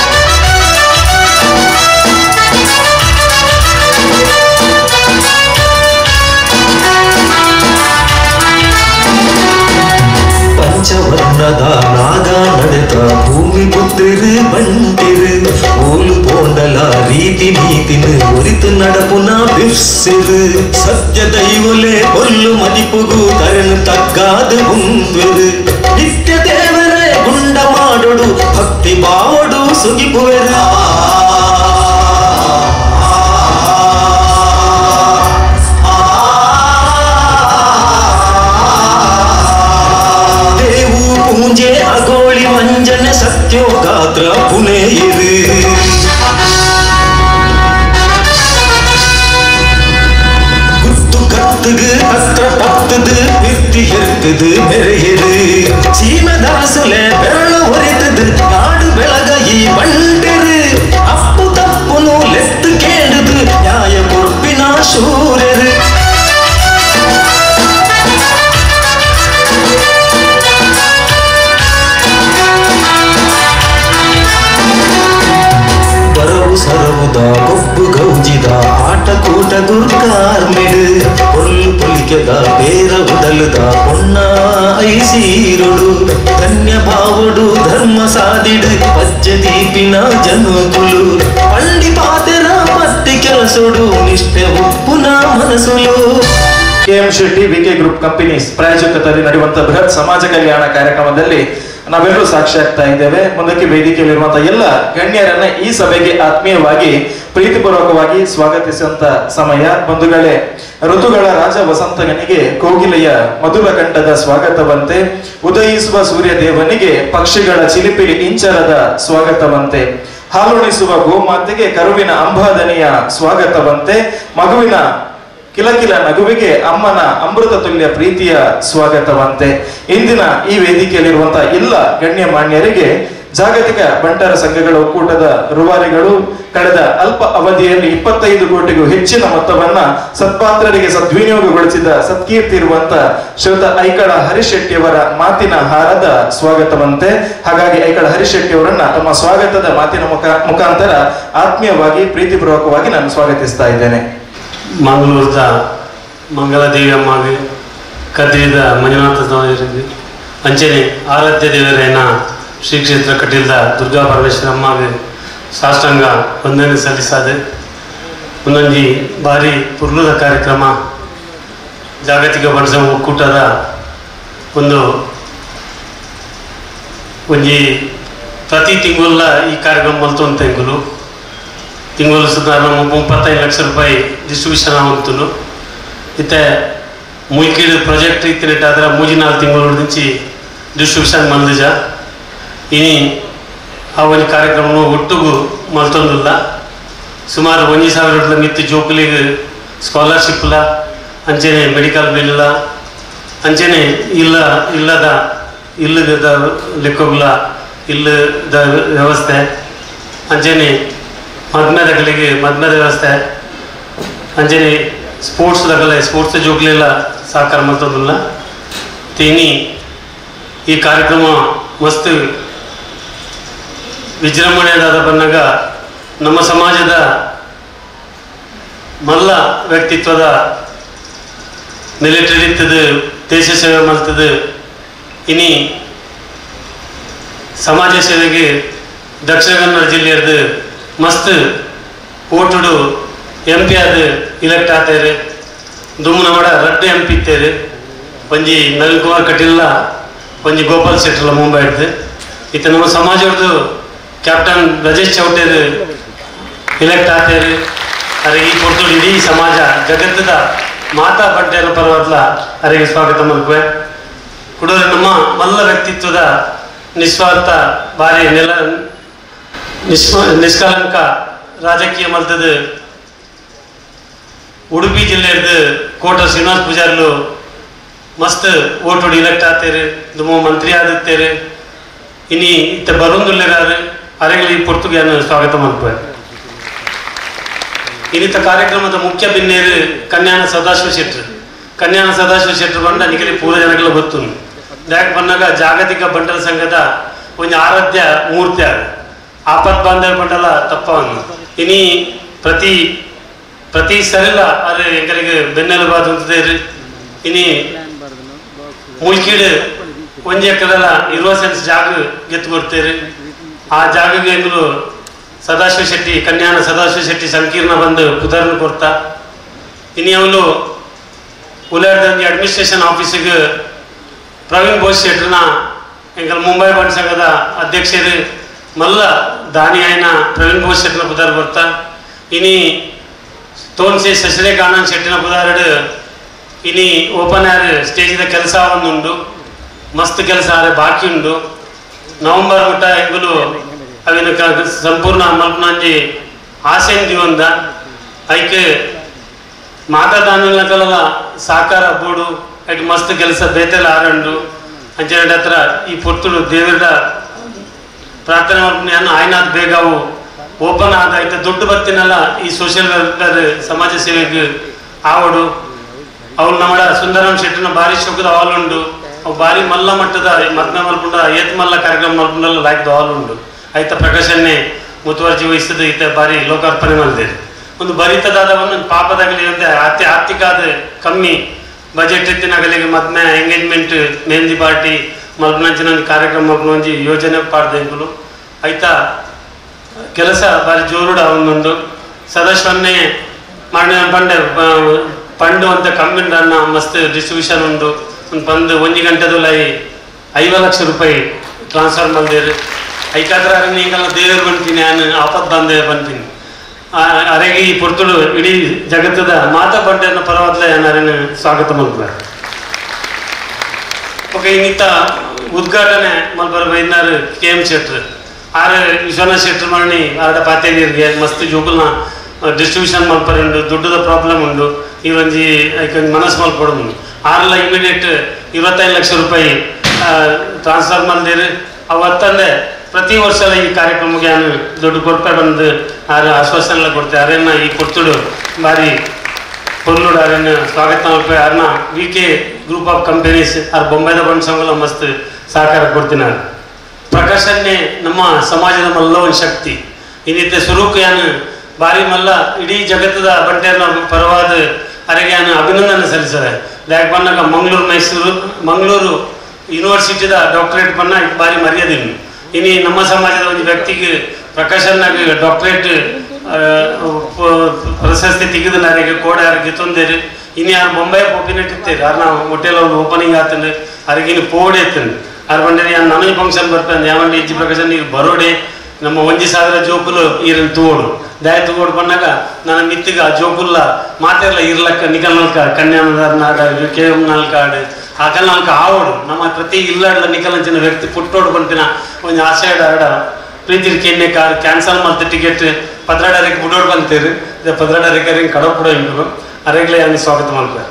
ಪಂಚವರ್ಣದ ನಾಗ ನಡೆತ ಭೂಮಿ ಪುತ್ರಿರು ಬಂಟಿರು ಓಲು ಪೋಂಡಲ ರೀತಿ ನೀತಿನು ಒರಿತು ನಡಪುನ ಬಿರ್ಸಿರು ಸತ್ಯ ದೈವಲೆ ಕೊಲ್ಲು ಮದಿಪುಗು ತರನು ತಗ್ಗಾದ ಮುಂದುರು ನಿತ್ಯ ದೇವರೇ ಗುಂಡ ಮಾಡೋಡು ಭಕ್ತಿ ಬಾವಡು ಸುಗಿಪುವೆರು ದೇವು ಪೂಂಜೆ ಅಗೋಳಿ ಮಂಜನ ಸತ್ಯೋ ಗಾತ್ರ ಪುಣೆಯಿರು குத்து கத்துது அஸ்திர பத்துது பிரித்தி இருக்குது மெரையுது சீமதாசுல ಬೆರಳ ಹೊರಿತದು ನಾಡು ಬೆಳಗ ಈ ಬಂಡಿರು ಅಪ್ಪು ತಪ್ಪುನು ಲೆತ್ತು ಕೇಳುದು ನ್ಯಾಯ ಕೊರ್ಪಿನ ಶೂರರು ಬರವು ಸರವುದ ಕೊಬ್ಬು ಗೌಜಿದ ಆಟ ಕೂಟ ದುರ್ಗಾರ್ಮಿಡು ಪೊಲ್ಲು ಪೊಲಿಕೆದ ಬೇರ ಉಡಲುದ ಪೊನ್ನ ಐಸೀರುಡು ಧನ್ಯ ಭಾವಡು ಧರ್ಮ ಸಾದಿಡು ಪಚ್ಚ ದೀಪಿನ ಜನುಕುಲು ಪಂಡಿ ಪಾತೆರ ಪತ್ತಿ ಕೆಲಸೊಡು ನಿಷ್ಠೆ ಉಪ್ಪುನ ಮನಸುಲು KM Shetty VK group companies ಪ್ರಾಯೋಜಕದಲ್ಲಿ ನಡೆಯುವಂತಹ ಬೃಹತ್ ಸಮಾಜ ಕಲ್ಯಾಣ ಕಾರ್ಯಕ್ರಮದಲ್ಲಿ ನಾವೆಲ್ಲರೂ ಸಾಕ್ಷಿ ಆಗ್ತಾ ಇದ್ದೇವೆ ಮುಂದಕ್ಕೆ ವೇದಿಕೆಯಲ್ಲಿರುವಂತಹ ಎಲ್ಲ ಗಣ್ಯರನ್ನ ಈ ಸಭೆಗೆ ಆತ್ಮೀಯವಾಗಿ ಪ್ರೀತಿಪೂರ್ವಕವಾಗಿ ಸ್ವಾಗತಿಸುವಂತ ಸಮಯ ಬಂಧುಗಳೇ ಋತುಗಳ ರಾಜ ವಸಂತಗನಿಗೆ ಕೋಗಿಲೆಯ ಮಧುರ ಕಂಠದ ಸ್ವಾಗತವಂತೆ ಉದಯಿಸುವ ಸೂರ್ಯ ದೇವನಿಗೆ ಪಕ್ಷಿಗಳ ಚಿಲಿಪಿಲಿ ಇಂಚರದ ಸ್ವಾಗತವಂತೆ ಹಾಲುಣಿಸುವ ಗೋಮಾತೆಗೆ ಕರುವಿನ ಅಂಬಾದನೆಯ ಸ್ವಾಗತವಂತೆ ಮಗುವಿನ ಕಿಲಕಿಲ ನಗುವಿಗೆ ಅಮ್ಮನ ಅಮೃತ ತುಲ್ಯ ಪ್ರೀತಿಯ ಸ್ವಾಗತವಂತೆ ಇಂದಿನ ಈ ವೇದಿಕೆಯಲ್ಲಿರುವಂತಹ ಎಲ್ಲ ಗಣ್ಯಮಾನ್ಯರಿಗೆ ಜಾಗತಿಕ ಬಂಟರ ಸಂಘಗಳ ಒಕ್ಕೂಟದ ರೂವಾರಿಗಳು ಕಳೆದ ಅಲ್ಪ ಅವಧಿಯಲ್ಲಿ ಇಪ್ಪತ್ತೈದು ಕೋಟಿಗೂ ಹೆಚ್ಚಿನ ಮೊತ್ತವನ್ನ ಸತ್ಪಾತ್ರರಿಗೆ ಸದ್ವಿನಿಯೋಗಗೊಳಿಸಿದ ಸತ್ಕೀರ್ತಿ ಇರುವಂತ ಶ್ರೀಯುತ ಐಕಳ ಹರೀಶ್ ಶೆಟ್ಟಿಯವರ ಮಾತಿನ ಹಾರದ ಸ್ವಾಗತವಂತೆ ಹಾಗಾಗಿ ಐಕಳ ಹರೀಶ್ ಶೆಟ್ಟಿ ಅವರನ್ನ ತಮ್ಮ ಸ್ವಾಗತದ ಮಾತಿನ ಮುಖ ಮುಖಾಂತರ ಆತ್ಮೀಯವಾಗಿ ಪ್ರೀತಿಪೂರ್ವಕವಾಗಿ ನಾನು ಸ್ವಾಗತಿಸ್ತಾ ಇದ್ದೇನೆ ಮಂಗಳೂರದ ಮಂಗಲದೇವಿ ಅಮ್ಮಗೆ ಕದ್ರಿದ ಮಂಜುನಾಥ ಸ್ವಾಮಿಯವರಿಗೆ ಅಂಚನೆ ಆರಾಧ್ಯ ದೇವರೇನ ಶ್ರೀ ಕ್ಷೇತ್ರ ಕಟೀಲ್ದ ದುರ್ಗಾ ಪರಮೇಶ್ವರ ಅಮ್ಮಗೆ ಸಾಷ್ಟಾಂಗ ವಂದನೆ ಸಲ್ಲಿಸಾದೆ ಒಂದೊಂದು ಭಾರಿ ಪುರ್ಲುದ ಕಾರ್ಯಕ್ರಮ ಜಾಗತಿಕ ಬಣಸ ಒಕ್ಕೂಟದ ಒಂದು ಒಂಜಿ ಪ್ರತಿ ತಿಂಗಳ ಈ ಕಾರ್ಯಕ್ರಮ ಮಲ್ತೊಂದು ತಿಂಗಳು ತಿಂಗಳು ಸುಧಾರ ಮುಪ್ಪತ್ತೈದು ಲಕ್ಷ ರೂಪಾಯಿ ಡಿಸ್ಟ್ರಿಬ್ಯೂಷನ್ ಆಗುತ್ತಲು ಇತ್ತೆ ಮುಯ್ಕಿಡ್ ಪ್ರಾಜೆಕ್ಟ್ ಇತ್ತಿನಟ್ಟಾದ್ರೆ ಮೂಜಿ ನಾಲ್ಕು ತಿಂಗಳು నుంచి ಡಿಸ್ಟ್ರಿಬ್ಯೂಷನ್ ಮಂದಿಜ ಇನಿ ಆ ಒಂದು ಕಾರ್ಯಕ್ರಮ ಒಟ್ಟಿಗೂ ಮಲ್ತೊಂದಿಲ್ಲ ಸುಮಾರು ಒಂಜಿ ಸಾವಿರ ಮಿತ್ತು ಜೋಕುಲಿಗೆ ಸ್ಕಾಲರ್ಶಿಪ್ಲ ಅಂಚೆನೆ ಮೆಡಿಕಲ್ ಬಿಲ್ಲ ಅಂಚೆನೆ ಇಲ್ಲ ಇಲ್ಲದ ಇಲ್ಲದ ಲೆಕ್ಕಗಳ ಇಲ್ಲದ ವ್ಯವಸ್ಥೆ ಅಂಚೆನೆ ಮದ್ಮೆದಗಳಿಗೆ ಮದ್ಮೆದ ವ್ಯವಸ್ಥೆ ಅಂಜನೆ ಸ್ಪೋರ್ಟ್ಸ್ ದಗಲೆ ಸ್ಪೋರ್ಟ್ಸ್ ಜೋಗ್ಲೆಲ್ಲ ಸಹಕಾರ ಮಾಡ್ತದಿಲ್ಲ ತೇನಿ ಈ ಕಾರ್ಯಕ್ರಮ ಮಸ್ತ್ ವಿಜೃಂಭಣೆಯಾದ ಬಂದಾಗ ನಮ್ಮ ಸಮಾಜದ ಮಲ್ಲ ವ್ಯಕ್ತಿತ್ವದ ಮಿಲಿಟರಿ ಇರ್ತದೆ ದೇಶ ಸೇವೆ ಮಾಡ್ತದೆ ಇನಿ ಸಮಾಜ ಸೇವೆಗೆ ದಕ್ಷಿಣ ಕನ್ನಡ ಜಿಲ್ಲೆಯದ್ದು ಮಸ್ತ್ ಓಟುಡು ಎಂ ಪಿ ಆದ ಇಲೆಕ್ಟ್ ಆತೇರು ದುಮ್ಮನ ಮಾಡ ರಡ್ಡು ಎಂ ಪಿ ಇತ್ತೇರು ಒಂಜಿ ನಳಿನ್ ಕುಮಾರ್ ಕಟೀಲ್ಲ ಒಂಜಿ ಗೋಪಾಲ್ ಶೆಟ್ರಲ್ಲ ಮುಂಬೈ ಹಿಡ್ದು ಇತ್ತ ನಮ್ಮ ಸಮಾಜದ್ದು ಕ್ಯಾಪ್ಟನ್ ರಜೇಶ್ ಚೌಟೇರು ಇಲೆಕ್ಟ್ ಆತೇರು ಅರೆ ಈ ಕೊಟ್ಟು ಇಡೀ ಸಮಾಜ ಜಗತ್ತದ ಮಾತಾ ಬಡ್ಡೆರ ಪರವಾದ್ಲ ಅರೆಗೆ ಸ್ವಾಗತ ಮಲ್ಪೆ ಕುಡೋರು ನಮ್ಮ ಮಲ್ಲ ವ್ಯಕ್ತಿತ್ವದ ನಿಸ್ವಾರ್ಥ ಬಾರಿ ನೆಲ ನಿಸ್ಮ ನಿಷ್ಕಲಂಕ ರಾಜಕೀಯ ಮಲ್ತದ ಉಡುಪಿ ಜಿಲ್ಲೆಯದ್ದು ಕೋಟ ಶ್ರೀನಿವಾಸ್ ಪೂಜಾರ್ಲು ಮಸ್ತ್ ಓಟು ಇಲೆಕ್ಟ್ ಆತೇರು ದುಮ್ಮ ಮಂತ್ರಿ ಆದಿತ್ತೇರು ಇನಿ ಇತ್ತ ಬರುಂದುಲ್ಲೆರಾರು ಅರೆಗಳಿಗೆ ಪೊರ್ತುಗೆಯನ್ನು ಸ್ವಾಗತ ಮಾಡ್ಪೆ ಇನ್ನಿತ ಕಾರ್ಯಕ್ರಮದ ಮುಖ್ಯ ಬಿನ್ನೇರು ಕನ್ಯಾನ ಸದಾಶಿವ ಶೆಟ್ರು ಕನ್ಯಾನ ಸದಾಶಿವ ಶೆಟ್ರು ಬಂದ ನಿಗಲಿ ಪೂರ ಜನಗಳ ಗೊತ್ತು ದ್ಯಾಕ್ ಬಂದಾಗ ಜಾಗತಿಕ ಬಂಟರ ಸಂಘದ ಒಂದು ಆರಾಧ್ಯ ಮೂರ್ತಿ ಅದು ಆಪತ್ ಬಾಂಧವ ಬಂಡಲ ತಪ್ಪವನ್ನು ಇನಿ ಪ್ರತಿ ಪ್ರತಿ ಸರಿಲ್ಲ ಅದು ಎಂಕರಿಗೆ ಬೆನ್ನೆಲುಬಾದ ಅಂತದೇರು ಇನಿ ಮುಳ್ಕೀಡು ಒಂಜಿ ಎಕರೆಲ್ಲ ಇರುವ ಸೆನ್ಸ್ ಜಾಗ ಗೆದ್ದು ಕೊಡ್ತೇವೆ ಆ ಜಾಗಗೆ ಎಂಗಳು ಸದಾಶಿವ ಶೆಟ್ಟಿ ಕನ್ಯಾನ ಸದಾಶಿವ ಶೆಟ್ಟಿ ಸಂಕೀರ್ಣ ಬಂದು ಪುದರ್ನ ಕೊಡ್ತಾ ಇನ್ನು ಅವನು ಉಲಾಡ್ದಂಜಿ ಅಡ್ಮಿನಿಸ್ಟ್ರೇಷನ್ ಆಫೀಸಿಗೆ ಪ್ರವೀಣ್ ಬೋಸ್ ಶೆಟ್ರನ ಎಂಕಲ್ ಮುಂಬೈ ಬಂಡ್ ಸಂಘದ ಅಧ್ಯಕ್ಷರು ಮಲ್ಲ ದಾನಿ ಆಯ್ನ ಪ್ರವೀಣ್ ಬೋಸ್ ಶೆಟ್ನ ಪುದಾರ್ ಬರ್ತಾ ಇನಿ ತೋನ್ಸಿ ಶಶಿರೇಖ ಆನಂದ್ ಶೆಟ್ಟಿನ ಪುದಾರಡು ಇನಿ ಓಪನ್ ಏರ್ ಸ್ಟೇಜಿದ ಕೆಲಸ ಒಂದುಂಡು ಮಸ್ತ್ ಕೆಲಸ ಆರೆ ಬಾಕಿ ಉಂಡು ನವೆಂಬರ್ ಮುಟ್ಟ ಎಂಗುಲು ಅವಿನ ಕ- ಸಂಪೂರ್ಣ ಮಲ್ಪನಂಜಿ ಆಸೆನ್ ದಿವಂದ ಐಕೆ ಮಾತಾದಾನ ಕಲಲ ಸಾಕಾರ ಬೋಡು ಐಟ್ ಮಸ್ತ್ ಕೆಲಸ ಬೇತೆಲ್ಲ ಆರಂಡು ಅಂಚೆರಡ್ ಹತ್ರ ಈ ಪೊರ್ತುಡು ದೇವರ ಪ್ರಾರ್ಥನೆ ಮಾಡ್ಕೊಂಡು ಆಯ್ನಾದ್ ಬೇಗ ಅವು ಓಪನ್ ಆದ ಐತೆ ದೊಡ್ಡ ಬತ್ತಿನಲ್ಲ ಈ ಸೋಷಿಯಲ್ ವೆಲ್ಫೇರ್ ಸಮಾಜ ಸೇವೆಗೆ ಆವಡು ಅವ್ರು ನಮ್ಮ ಸುಂದರಂ ಶೆಟ್ಟಿನ ಭಾರಿ ಶೋಕದ ಹಾಲ್ ಉಂಡು ಅವು ಭಾರಿ ಮಲ್ಲ ಮಟ್ಟದ ಮದ್ನ ಮಲ್ಪುಂಡ ಏತ್ ಮಲ್ಲ ಕಾರ್ಯಕ್ರಮ ಮಲ್ಪುಂಡಲ್ಲ ಲಾಯ್ಕದ ಹಾಲ್ ಉಂಡು ಐತ ಪ್ರಕಾಶನ್ನೇ ಮುತುವರ್ಜಿ ವಹಿಸಿದ ಈತ ಭಾರಿ ಲೋಕಾರ್ಪಣೆ ಮಾಡಿದೆ ಒಂದು ಭರಿತದಾದ ಒಂದು ಪಾಪದಾಗಲಿ ಅಂದ್ರೆ ಅತಿ ಆರ್ಥಿಕ ಆದ ಕಮ್ಮಿ ಬಜೆಟ್ ಎತ್ತಿನಾಗಲಿಗೆ ಮದ್ಮೆ ಎಂಗೇಜ್ಮೆಂಟ್ ಮೆಹಂದಿ ಪಾರ್ಟಿ ಮಲ್ಪನಂಚಿನ ಒಂದು ಕಾರ್ಯಕ್ರಮ ಮಲ್ಪನಂಜಿ ಯೋಜನೆ ಪಾಡ್ದೆಂಗುಲು ಆಯ್ತಾ ಕೆಲಸ ಬಾರಿ ಜೋರುಡ ಒಂದೊಂದು ಸದಸ್ಯವನ್ನೇ ಮಾಡಿ ಪಂಡೆ ಪಂಡು ಅಂತ ಕಮ್ಮಿಂಡನ್ನ ಮಸ್ತ್ ಡಿಸ್ಟ್ರಿಬ್ಯೂಷನ್ ಉಂಡು ಒಂದು ಬಂದು ಒಂಜಿ ಗಂಟೆದಲ್ಲ ಐವ ಲಕ್ಷ ರೂಪಾಯಿ ಟ್ರಾನ್ಸ್ಫರ್ ಮಾಡಿದೇರು ಐಕಾದ್ರ ಈಗೆಲ್ಲ ದೇವರು ಬಂತೀನಿ ನಾನು ಆಪತ್ ಬಂದೆ ಬಂತೀನಿ ಆ- ಅರೆಗೆ ಈ ಪೊರ್ತುಡು ಇಡೀ ಜಗತ್ತದ ಮಾತಾ ಬಂಡೆನ ಪರವಾದ್ಲೆ ನಾನು ಸ್ವಾಗತ ಮಾಡ್ತಾರೆ ಓಕೆ ಇನ್ನಿತ್ತ ಉದ್ಘಾಟನೆ ಮಲ್ಬರ ಬೈನಾರು ಕೆ ಎಂ ಶೆಟ್ರ್ ಆರು ವಿಶ್ವನಾಥ್ ಶೆಟ್ರ್ ಮಾಡಿ ಆಡ ಪಾತೇನಿಯರ್ಗೆ ಮಸ್ತ್ ಜೋಗುಲ್ನ ಡಿಸ್ಟ್ರಿಬ್ಯೂಷನ್ ಮಲ್ಪರುಂಡು ದುಡ್ಡದ ಪ್ರಾಬ್ಲಮ್ ಉಂಡು ಈ ಒಂಜಿ ಐಕೊಂದು ಮನಸ್ಸು ಮಲ್ಪಡೋದು ಆರೆಲ್ಲ ಇಮಿಡಿಯೇಟ್ ಇವತ್ತೈದು ಲಕ್ಷ ರೂಪಾಯಿ ಟ್ರಾನ್ಸ್ಫರ್ ಮಾಡಿದಿರಿ ಅವತ್ತಂದೆ ಪ್ರತಿ ವರ್ಷ ಈ ಕಾರ್ಯಕ್ರಮಕ್ಕೆ ನಾನು ದೊಡ್ಡ ಕೊಡ್ತಾ ಬಂದು ಆರು ಆಶ್ವಾಸನೆ ಕೊಡ್ತೆ ಅರೇನ ಈ ಕೊಡ್ತುಡು ಬಾರಿ పొల్లుడు ఆయన స్వాగతం అయిపోయి అన్న వికే గ్రూప్ ఆఫ్ కంపెనీస్ ఆ బొంబాయిದ ಬಣ್ಸಂಗಲ ಮಸ್ತ್ ಸಹಕಾರ ಕೊಡ್ತಿನಾರು ಪ್ರಕಾಶನ್ನೇ ನಮ್ಮ ಸಮಾಜದ ಮಲ್ಲ ಒಂದು ಶಕ್ತಿ ಇನ್ನಿತ್ತೆ ಸ್ವರೂಪ ಯಾನು ಬಾರಿ ಮಲ್ಲ ಇಡೀ ಜಗತ್ತದ ಬಂಟೇರ್ನ ಪರವಾದ ಅರೆಗೆ ಯಾನು ಅಭಿನಂದನೆ ಸಲ್ಲಿಸಿದೆ ಯಾಕೆ ಬಂದಾಗ ಮಂಗಳೂರು ಮೈಸೂರು ಮಂಗಳೂರು ಯೂನಿವರ್ಸಿಟಿದ ಡಾಕ್ಟರೇಟ್ ಬನ್ನ ಬಾರಿ ಮರ್ಯಾದಿಲ್ಲ ಇನ್ನು ನಮ್ಮ ಸಮಾಜದ ಒಂದು ವ್ಯಕ್ತಿಗೆ ಪ್ರಕಾಶನ್ನಾಗ ಡಾಕ್ಟರೇಟ್ ಪ್ರಶಸ್ತಿ ತೆಗೆದು ನನಗೆ ಕೋಡ ಯಾರಿಗೆ ತೊಂದರೆ ಇನ್ನು ಯಾರು ಬೊಂಬೈ ಒಪ್ಪಿನಟ್ಟು ಇರ್ತೇವೆ ಯಾರು ನಾವು ಹೋಟೆಲ್ ಒಂದು ಓಪನಿಂಗ್ ಆತಂದ್ರೆ ಅವ್ರಿಗೆ ಇನ್ನು ಪೋಡೆ ಇರ್ತಂದು ಯಾರು ಬಂದರೆ ಯಾರು ನನಗೆ ಫಂಕ್ಷನ್ ಬರ್ತಾನೆ ಯಾವಂడి ಇಜ್ಜಿ ಪ್ರಕಾಶನ್ ಈಗ ಬರೋಡೆ ನಮ್ಮ ಒಂಜಿ ಸಾವಿರ ಜೋಕುಲು ಈರನ್ ತೂವೋಡು ದಾಯ ತೂವೋಡು ಬಂದಾಗ ನನ್ನ ಮಿತ್ತಿಗ ಆ ಜೋಕುಲ್ಲ ಮಾತೆಲ್ಲ ಇರ್ಲಕ್ಕ ನಿಕಲ್ ನಲ್ಕ ಕನ್ಯಾನ ನಾಡ ಕೆ ಎಂ ನಾಲ್ಕಾಡು ಆಕಲ್ ನಾಲ್ಕ ಆವೋಡು ನಮ್ಮ ಪ್ರತಿ ಇಲ್ಲಾಡ್ಲ ನಿಕಲ್ ಅಂಚಿನ ವ್ಯಕ್ತಿ ಪುಟ್ಟೋಡು ಬಂತಿನ ಒಂದು ಆಸೆ ಆಡ ಪ್ರೀತಿ ಕೆನ್ನೆ ಕಾರ್ ಕ್ಯಾನ್ಸಲ್ ಮಾಡ್ತೆ ಟಿಕೆಟ್ ಪದ್ರಾಡರಿಗೆ ಬುಡೋಡ್ ಬಂತೀರಿ ಇದು ಪದ್ರಾಡರಿಗೆ ರಿಂಗ್ ಕಡೋ ಕೂಡ ಇಂಟು ಅರೆಗ್ಲೇ ಅಲ್ಲಿ ಸ್ವಾಗತ ಮಾಡ್ತಾರೆ